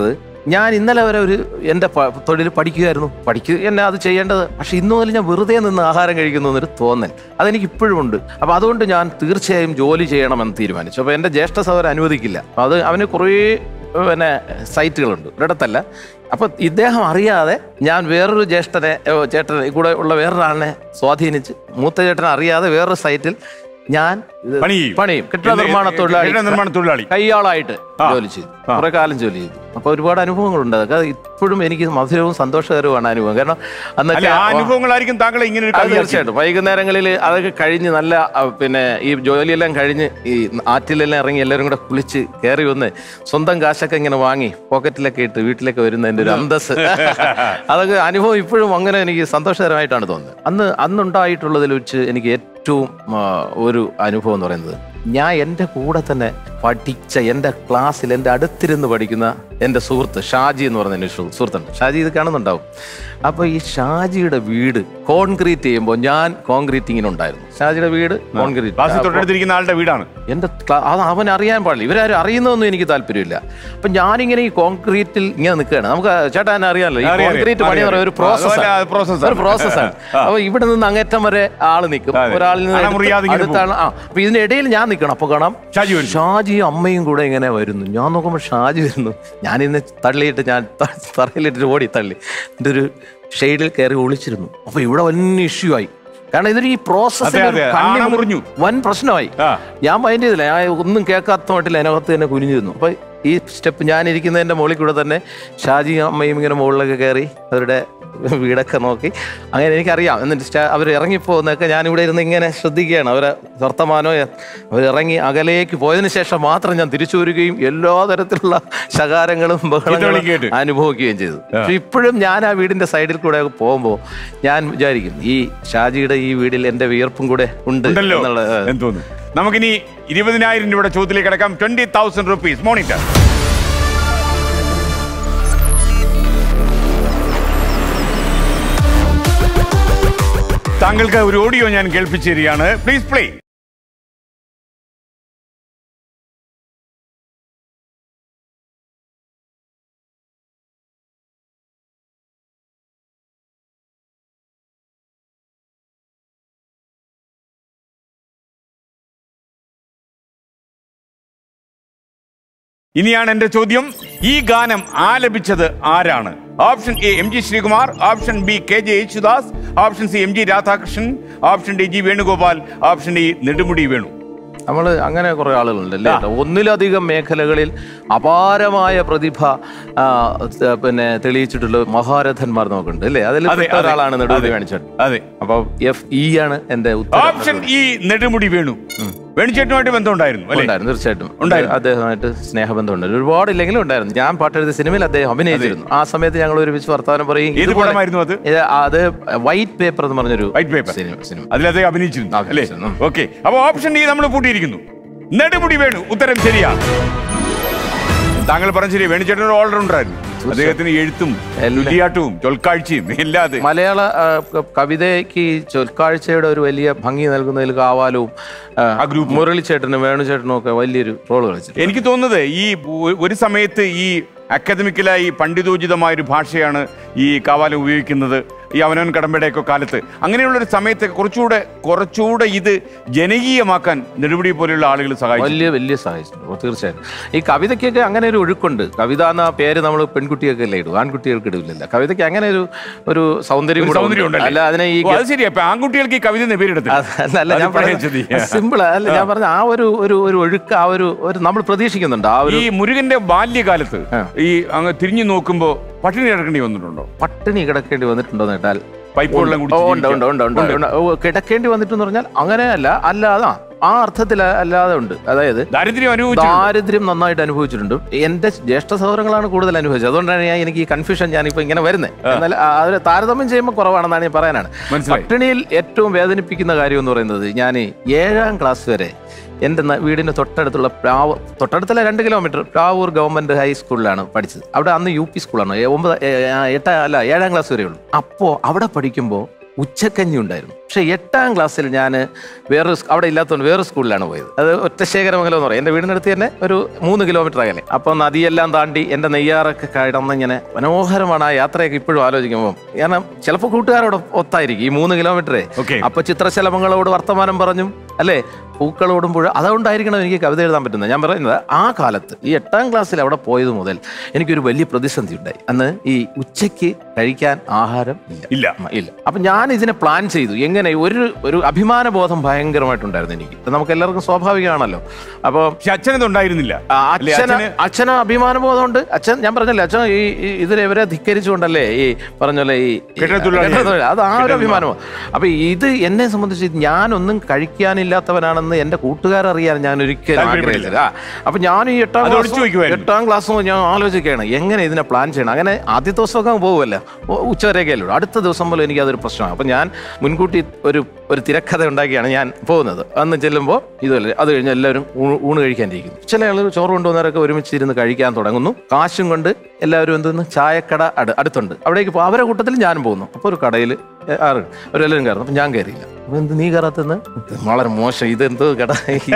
Speaker 3: ഞാൻ ഇന്നലെ വരെ ഒരു എൻ്റെ പ- തൊഴിൽ പഠിക്കുമായിരുന്നു പഠിക്കുക എന്നെ അത് ചെയ്യേണ്ടത് പക്ഷെ ഇന്നു മുതൽ ഞാൻ വെറുതെ നിന്ന് ആഹാരം കഴിക്കുന്നു എന്നൊരു തോന്നൽ അതെനിക്ക് ഇപ്പോഴും ഉണ്ട് അപ്പോൾ അതുകൊണ്ട് ഞാൻ തീർച്ചയായും ജോലി ചെയ്യണമെന്ന് തീരുമാനിച്ചു അപ്പോൾ എൻ്റെ ജ്യേഷ്ഠ സഹോദരൻ അനുവദിക്കില്ല അപ്പോൾ അത് അവന് കുറേ പിന്നെ സൈറ്റുകളുണ്ട് ഒരിടത്തല്ല അപ്പോൾ ഇദ്ദേഹം അറിയാതെ ഞാൻ വേറൊരു ജ്യേഷ്ഠനെ ഏ, ചേട്ടനെ കൂടെ ഉള്ള വേറൊരാളിനെ സ്വാധീനിച്ച് മൂത്ത ചേട്ടനെ അറിയാതെ വേറൊരു സൈറ്റിൽ ഞാൻ ഇത്
Speaker 4: പണി ചെയ്യും.
Speaker 3: പണിയും കെട്ടിട
Speaker 4: എന്ത്
Speaker 3: നിർമ്മാണ തൊഴിലാളി
Speaker 4: കെട്ടിട നിർമ്മാണ തൊഴിലാളി.
Speaker 3: കയ്യാളായിട്ട്
Speaker 4: ആ.
Speaker 3: ജോലി ചെയ്തു
Speaker 4: ആ.
Speaker 3: കുറെ കാലം ജോലി ചെയ്തു അപ്പൊ ഒരുപാട് അനുഭവങ്ങളുണ്ട് അതൊക്കെ ഇപ്പോഴും എനിക്ക് മധുരവും സന്തോഷകരവുമാണ് അനുഭവം കാരണം
Speaker 4: അല്ല
Speaker 3: അന്നൊക്കെ
Speaker 4: ആ അനുഭവങ്ങളായിരിക്കും താങ്കളെ ഇങ്ങനെ ഒരു
Speaker 3: അത്
Speaker 4: കവി
Speaker 3: തീർച്ചയായിട്ടും വൈകുന്നേരങ്ങളിൽ അതൊക്കെ കഴിഞ്ഞ് നല്ല ആ, പിന്നെ ഈ ജോലിയെല്ലാം കഴിഞ്ഞ് ഈ ആറ്റിലെല്ലാം ഇറങ്ങി എല്ലാവരും കൂടെ കുളിച്ച് കയറി വന്ന് സ്വന്തം കാശൊക്കെ ഇങ്ങനെ വാങ്ങി പോക്കറ്റിലൊക്കെ ഇട്ട് വീട്ടിലൊക്കെ വരുന്നതിന്റെ ഒരു അന്തസ് അതൊക്കെ അനുഭവം ഇപ്പോഴും അങ്ങനെ എനിക്ക് സന്തോഷകരമായിട്ടാണ് തോന്നുന്നത് അന്ന് അന്നുണ്ടായിട്ടുള്ളതിൽ വെച്ച് എനിക്ക് ഏറ്റവും ആ, ഒരു അനുഭവം എന്ന് പറയുന്നത് ഞാൻ എൻ്റെ കൂടെ തന്നെ പഠിച്ച എൻ്റെ ക്ലാസ്സിൽ എൻ്റെ അടുത്തിരുന്ന് പഠിക്കുന്ന എൻ്റെ സുഹൃത്ത് ഷാജി എന്ന് പറഞ്ഞ എൻ്റെ സു- സുഹൃത്തുണ്ട് ഷാജി ഇത് കാണുന്നുണ്ടാവും അപ്പോൾ ഈ ഷാജിയുടെ വീട് കോൺക്രീറ്റ് ചെയ്യുമ്പോൾ ഞാൻ കോൺക്രീറ്റിങ്ങിനുണ്ടായിരുന്നു ഷാജിയുടെ വീട്
Speaker 4: ക്ലാസ്സിൽ
Speaker 3: കോൺക്രീറ്റ്
Speaker 4: തൊട്ടടുത്തിരിക്കുന്ന ആളുടെ വീടാണ്
Speaker 3: എൻ്റെ ക്ലാ- അത് അവൻ അറിയാൻ പാടില്ല ഇവരാരും അറിയുന്നതൊന്നും എനിക്ക് താല്പര്യമില്ല അപ്പം ഞാനിങ്ങനെ ഈ കോൺക്രീറ്റിൽ ഇങ്ങനെ നിൽക്കുകയാണ് നമുക്ക് ചേട്ടാ എന്നെ അറിയാമല്ലോ ഈ
Speaker 4: അറിയാം, അറിയാം.
Speaker 3: കോൺക്രീറ്റ് പണി എന്ന് പറയുന്ന ഒരു
Speaker 4: അറിയാം. അതുപോലെ അത് process
Speaker 3: പ്രോസസ്സാണ്
Speaker 4: ആണ്.
Speaker 3: ഒരു പ്രോസസ്സാണ്
Speaker 4: ആ.
Speaker 3: അപ്പൊ ഇവിടെ നിന്ന് അങ്ങേറ്റം വരെ ആള് നിൽക്കും
Speaker 4: അതെ.
Speaker 3: ഒരാളിൽ നിന്ന്
Speaker 4: അണമുറിയാതെ
Speaker 3: എടുത്ത്
Speaker 4: ഇങ്ങനെ
Speaker 3: അടുത്ത ആള് ആ അപ്പൊ ഇതിന്റെ ഇടയിൽ ഞാൻ നിൽക്കണം അപ്പൊ കാണാം
Speaker 4: ഷാജി വരുന്നു.
Speaker 3: ഷാജിയും അമ്മയും കൂടെ ഇങ്ങനെ വരുന്നു ഞാൻ നോക്കുമ്പോൾ ഷാജി വരുന്നു ഞാൻ ഇന്ന് തള്ളിയിട്ട് ഞാൻ ത- തറയിലിട്ട് ഓടി തള്ളി എൻ്റെ ഒരു ഷെയ്ഡിൽ കയറി ഒളിച്ചിരുന്നു അപ്പൊ ഇവിടെ വലിയ ഇഷ്യൂ ആയി കാരണം ഇതൊരു ഈ പ്രോസസ്
Speaker 4: അതെ, അതെ. ആണ മുറിഞ്ഞു.
Speaker 3: വൻ പ്രശ്നമായി
Speaker 4: ആ.
Speaker 3: ഞാൻ മൈൻഡ് ചെയ്തില്ല ഞാൻ ഒന്നും കേൾക്കാത്ത മട്ടില്ല അതിനകത്ത് തന്നെ കുനിഞ്ഞിരുന്നു അപ്പൊ ഈ സ്റ്റെപ്പ് ഞാൻ ഇരിക്കുന്നതിന്റെ മുകളിൽ കൂടെ തന്നെ ഷാജി അമ്മയും ഇങ്ങനെ മുകളിലൊക്കെ കയറി അവരുടെ വീടൊക്കെ നോക്കി അങ്ങനെ എനിക്കറിയാം എന്നിട്ട് സ്റ്റా- അവർ ഇറങ്ങിപ്പോകുന്നതൊക്കെ ഞാനിവിടെ ഇരുന്ന് ഇങ്ങനെ ശ്രദ്ധിക്കുകയാണ് അവരെ വർത്തമാനോ അവരിറങ്ങി അകലേക്ക് പോയതിനു ശേഷം മാത്രം ഞാൻ തിരിച്ചു വരികയും എല്ലാ തരത്തിലുള്ള ശകാരങ്ങളും ബഹളങ്ങളും
Speaker 4: കേട്ട്.
Speaker 3: അനുഭവിക്കുകയും ചെയ്തു പക്ഷെ ഇപ്പോഴും ഞാൻ ആ വീടിന്റെ സൈഡിൽ കൂടെ പോകുമ്പോൾ ഞാൻ വിചാരിക്കും ഈ ഷാജിയുടെ ഈ വീടിൽ എന്റെ വിയർപ്പും കൂടെ ഉണ്ട്
Speaker 4: ഉണ്ടല്ലോ
Speaker 3: എന്നുള്ളത്
Speaker 4: എന്ന് തോന്നുന്നു നമുക്കിനി ഇരുപതിനായിരം രൂപയുടെ ചോദ്യത്തിലേക്ക് കിടക്കാം ട്വന്റി തൗസൻഡ് റുപ്പീസ് മോണിറ്റർ താങ്കൾക്ക് ഒരു ഓഡിയോ ഞാൻ കേൾപ്പിച്ചു തരികയാണ് പ്ലീസ് പ്ലേ ഇനിയാണ് എന്റെ ചോദ്യം ഈ ഗാനം ആലപിച്ചത് ആരാണ് option A M G Sreekumar option B K J Yesudas option C M G Radhakrishnan option D G Venugopal option D Nedumudi Venu
Speaker 3: നമ്മൾ അങ്ങനെ കുറെ ആളുകളുണ്ട് അല്ലേ ഒന്നിലധികം മേഖലകളിൽ അപാരമായ പ്രതിഭ ആ, ത- പിന്നെ തെളിയിച്ചിട്ടുള്ള മഹാരഥന്മാർ നമുക്കുണ്ട് അല്ലേ അതിൽ
Speaker 4: അതെ,
Speaker 3: പെട്ട
Speaker 4: അതെ,
Speaker 3: ഒരാളാണ് നെടുമുടി
Speaker 4: അതെ.
Speaker 3: വേണിച്ചേട്ടൻ
Speaker 4: അതെ
Speaker 3: അപ്പൊ എഫ് ഇ ആണ് എന്റെ ഉത്തരം
Speaker 4: ഓപ്ഷൻ ഇ നെടുമുടി വേണു വേണുചേട്ടനുമായിട്ട് ബന്ധമുണ്ടായിരുന്നു അല്ലേ
Speaker 3: ഉണ്ടായിരുന്നു തീർച്ചയായിട്ടും
Speaker 4: ഉണ്ടായിരുന്നു.
Speaker 3: അദ്ദേഹമായിട്ട് സ്നേഹബന്ധമുണ്ട് ഒരുപാട് ഇല്ലെങ്കിലും ഉണ്ടായിരുന്നു ഞാൻ പാട്ടെഴുതിയ സിനിമയിൽ അദ്ദേഹം അഭിനയിച്ചിരുന്നു ആ സമയത്ത് ഞങ്ങൾ ഒരുമിച്ച് വർത്തമാനം പറയും
Speaker 4: ഏത്
Speaker 3: ഇതുപോലെ-
Speaker 4: പടമായിരുന്നു അത്?
Speaker 3: ഇത് അത് വൈറ്റ് പേപ്പർ എന്ന് പറഞ്ഞൊരു
Speaker 4: വൈറ്റ് പേപ്പർ
Speaker 3: സിനിമ സിനിമ
Speaker 4: അതിൽ അദ്ദേഹം അഭിനയിച്ചിരുന്നു അല്ലേ
Speaker 3: അഭിനയിച്ചിരുന്നു.
Speaker 4: ഓക്കെ അപ്പൊ ഓപ്ഷൻ ഡി നമ്മൾ പൂട്ടിയിരിക്കുന്നു നെടുമുടി വേണു ഉത്തരം ശരിയാ താങ്കൾ പറഞ്ഞ ശരി വേണുചേട്ടൻ ഒരു ഓൾറൗണ്ടർ ആയിരുന്നു അദ്ദേഹത്തിന് എഴുത്തും
Speaker 3: എല്ലാം.
Speaker 4: ചൊല്ലിയാട്ടവും ചൊൽക്കാഴ്ചയും എല്ലാം അത്
Speaker 3: മലയാള ആ, ക- കവിതയ്ക്ക് ചൊൽക്കാഴ്ചയുടെ ഒരു വലിയ ഭംഗി നൽകുന്നതിൽ കാവാലവും ആ,
Speaker 4: ആ ഗ്രൂപ്പ്.
Speaker 3: മുരളിച്ചേട്ടനും വേണുചേട്ടനും ഒക്കെ വലിയൊരു റോൾ കളിച്ചു
Speaker 4: എനിക്ക് തോന്നുന്നത് ഈ ഒ- ഒരു സമയത്ത് ഈ അക്കാദമിക്കലായി പണ്ഡിതോചിതമായ ഒരു ഭാഷയാണ് ഈ കാവാലം ഉപയോഗിക്കുന്നത് ഈ അവനവൻ കടമ്പയുടെയൊക്കെ കാലത്ത് അങ്ങനെയുള്ള ഒരു സമയത്ത് കുറച്ചുകൂടെ കുറച്ചുകൂടെ ഇത് ജനകീയമാക്കാൻ നെടുമുടി പോലെയുള്ള ആളുകൾ സഹായിച്ചു
Speaker 3: വലിയ വലിയ സഹായിച്ചിട്ടുണ്ട് തീർച്ചയായും ഈ കവിതയ്ക്കൊക്കെ അങ്ങനെ ഒരു ഒഴുക്കുണ്ട് കവിത എന്ന പേര് നമ്മൾ പെൺകുട്ടികൾക്ക് അല്ലേ ഇടും ആൺകുട്ടികൾക്ക് ഇടില്ല കവിതയ്ക്ക് അങ്ങനെ ഒരു ഒരു സൗന്ദര്യം
Speaker 4: ഒരു
Speaker 3: കൂടെ
Speaker 4: സൗന്ദര്യം
Speaker 3: ഉണ്ട്.
Speaker 4: ഉണ്ടല്ലേ?
Speaker 3: അല്ല അതിനെ ഈ
Speaker 4: ഓ, അത് ശരിയാ അപ്പൊ ആൺകുട്ടികൾക്ക് ഈ കവിത പേരെടുത്തില്ല
Speaker 3: അത് അല്ല, അല്ല ഞാൻ പറഞ്ഞ സിമ്പിൾ അല്ല ഞാൻ പറഞ്ഞ ആ ഒരു ഒരു ഒരു ഒഴുക്ക് ആ ഒരു ഒരു നമ്മൾ പ്രതീക്ഷിക്കുന്നുണ്ട് ആ ഒരു
Speaker 4: ഈ മുരുകന്റെ ബാല്യകാലത്ത് ഈ അങ്ങ് തിരിഞ്ഞു നോക്കുമ്പോ പട്ടിണി കിടക്കേണ്ടി വന്നിട്ടുണ്ടോ
Speaker 3: പട്ടിണി കിടക്കേണ്ടി വന്നിട്ടുണ്ടോ എന്ന് കേട്ടാൽ
Speaker 4: പൈപ്പ് വെള്ളം
Speaker 3: ഓ,
Speaker 4: കുടിച്ച്
Speaker 3: ഉണ്ട് ഉണ്ട് ഉണ്ട് ഉണ്ട് ഉണ്ട്. ഓ, കിടക്കേണ്ടി വന്നിട്ടെന്ന് പറഞ്ഞാൽ അങ്ങനെയല്ല അല്ലാതെ ആ, ആ അർത്ഥത്തിൽ അല്ലാതെ ഉണ്ട് അതായത്
Speaker 4: ദാരിദ്ര്യം അനുഭവിച്ചു
Speaker 3: ദാരിദ്ര്യം നന്നായിട്ട് അനുഭവിച്ചിട്ടുണ്ട് എന്റെ ജ്യേഷ്ഠ സഹോദരങ്ങളാണ് കൂടുതൽ അനുഭവിച്ചത് അതുകൊണ്ടാണ് ഞാൻ എനിക്ക് ഈ കൺഫ്യൂഷൻ ഞാനിപ്പോ ഇങ്ങനെ വരുന്നത് എന്നാൽ ആ, അതിൽ താരതമ്യം ചെയ്യുമ്പോൾ കുറവാണെന്നാണ് ഞാൻ പറയാനാണ്
Speaker 4: മനസ്സിലായി.
Speaker 3: പട്ടിണിയിൽ ഏറ്റവും വേദനിപ്പിക്കുന്ന കാര്യം എന്ന് പറയുന്നത് ഞാൻ ഏഴാം ക്ലാസ് വരെ എൻ്റെ ന- വീടിന് തൊട്ടടുത്തുള്ള പ്ലാവ് തൊട്ടടുത്തുള്ള രണ്ട് കിലോമീറ്റർ പ്ലാവൂർ ഗവൺമെന്റ് ഹൈസ്കൂളിലാണ് പഠിച്ചത് അവിടെ അന്ന് യു പി സ്കൂളാണ് ഏ- ഒമ്പത് ഏ- ആ, എട്ടാ അല്ല ഏഴാം ക്ലാസ് വരെ ഉള്ളൂ അപ്പോൾ അവിടെ പഠിക്കുമ്പോൾ ഉച്ചക്കഞ്ഞി ഉണ്ടായിരുന്നു പക്ഷേ എട്ടാം ക്ലാസ്സിൽ ഞാൻ വേറൊരു സ്- അവിടെ ഇല്ലാത്തതുകൊണ്ട് വേറൊരു സ്കൂളിലാണ് പോയത് അത് ഒറ്റശേഖരമംഗലം എന്ന് പറയും എൻ്റെ വീടിനടുത്ത് തന്നെ ഒരു മൂന്ന് കിലോമീറ്റർ അകലെ അപ്പോൾ നദിയെല്ലാം താണ്ടി എൻ്റെ നെയ്യാറൊക്കെ കിടന്നിങ്ങനെ മനോഹരമാണ് ആ യാത്രയൊക്കെ ഇപ്പോഴും ആലോചിക്കുമ്പോൾ കാരണം ചിലപ്പോൾ കൂട്ടുകാരോട് ഒത്തായിരിക്കും ഈ മൂന്ന് കിലോമീറ്ററേ
Speaker 4: Okay.
Speaker 3: അപ്പൊ ചിത്രശലഭങ്ങളോട് വർത്തമാനം പറഞ്ഞും അല്ലേ പൂക്കളോടുമ്പോൾ അതുകൊണ്ടായിരിക്കണം എനിക്ക് കവിത എഴുതാൻ പറ്റുന്നത് ഞാൻ പറയുന്നത് ആ കാലത്ത് ഈ എട്ടാം ക്ലാസ്സിൽ അവിടെ പോയത് മുതൽ എനിക്കൊരു വലിയ പ്രതിസന്ധി ഉണ്ടായി അന്ന് ഈ ഉച്ചയ്ക്ക് കഴിക്കാൻ ആഹാരം
Speaker 4: ഇല്ല.
Speaker 3: ഉം, ഇല്ല അപ്പൊ ഞാൻ ഇതിനെ പ്ലാൻ ചെയ്തു എങ്ങനെ ഒരു ഒരു അഭിമാന ബോധം ഭയങ്കരമായിട്ടുണ്ടായിരുന്നു എനിക്ക് ഇത് നമുക്ക് എല്ലാവർക്കും സ്വാഭാവികമാണല്ലോ അപ്പോൾ
Speaker 4: പക്ഷെ അച്ഛനത് ഉണ്ടായിരുന്നില്ല
Speaker 3: ആ,
Speaker 4: അല്ലേ?
Speaker 3: അച്ഛന്
Speaker 4: അച്ഛന്
Speaker 3: അച്ഛന് അഭിമാനബോധമുണ്ട് അച്ഛൻ ഞാൻ പറഞ്ഞല്ലേ അച്ഛൻ ഈ ഈ- ഇതിനെ ഇവരെ ധിക്കരിച്ചുകൊണ്ടല്ലേ ഈ പറഞ്ഞല്ലേ ഈ ഈ-
Speaker 4: കെട്ടിടത്തൊഴിലാളി.
Speaker 3: കെട്ടിടത്തൊഴിലാളി. അത് ആ ഒരു
Speaker 4: കെട്ടിട
Speaker 3: അഭിമാനമാണ് അപ്പൊ ഇത് എന്നെ സംബന്ധിച്ച് ഞാനൊന്നും കഴിക്കാനില്ലാത്തവനാണെന്ന് എന്റെ കൂട്ടുകാരറിയാൻ ഞാൻ ഒരിക്കലും
Speaker 4: താല്പര്യപ്പെടില്ല.
Speaker 3: ആഗ്രഹിച്ചില്ല ആ, അപ്പൊ ഞാൻ ഈ എട്ടാം
Speaker 4: അത്
Speaker 3: ക്ലാസ്
Speaker 4: ഒളിച്ചു വെക്കുമായിരുന്നു.
Speaker 3: എട്ടാം ക്ലാസ് മുതൽ ഞാൻ ആലോചിക്കുകയാണ് എങ്ങനെ ഇതിനെ പ്ലാൻ ചെയ്യണം അങ്ങനെ ആദ്യത്തെ ദിവസമൊക്കെ അങ്ങ് പോകുമല്ലോ ഉച്ചവരെയൊക്കെയല്ലോ അടുത്ത ദിവസം പോലും എനിക്ക് അതൊരു പ്രശ്നമാണ് അപ്പൊ ഞാൻ മുൻകൂട്ടി ഒരു ഒരു തിരക്കഥ ഉണ്ടാക്കിയാണ് ഞാൻ പോകുന്നത് അന്ന് ചെല്ലുമ്പോൾ ഇതുപോലെ അത് കഴിഞ്ഞ് എല്ലാവരും ഊണ് ഊണ് കഴിക്കാനിരിക്കുന്നു ചില ആളുകൾ ചോറ് കൊണ്ടുവന്നവരൊക്കെ ഒരുമിച്ചിരുന്ന് കഴിക്കാൻ തുടങ്ങുന്നു കാശും കൊണ്ട് എല്ലാവരും എന്തെന്ന് ചായക്കട അടു അടുത്തുണ്ട് അവിടേക്ക് പോകും അവരുടെ കൂട്ടത്തിൽ ഞാനും പോകുന്നു അപ്പോൾ ഒരു കടയിൽ ആറ് അവരെല്ലാവരും കയറുന്നു അപ്പം ഞാൻ കയറിയില്ല അപ്പോൾ എന്ത് നീ കയറാത്തെന്ന് വളരെ മോശം ഇതെന്തോ കട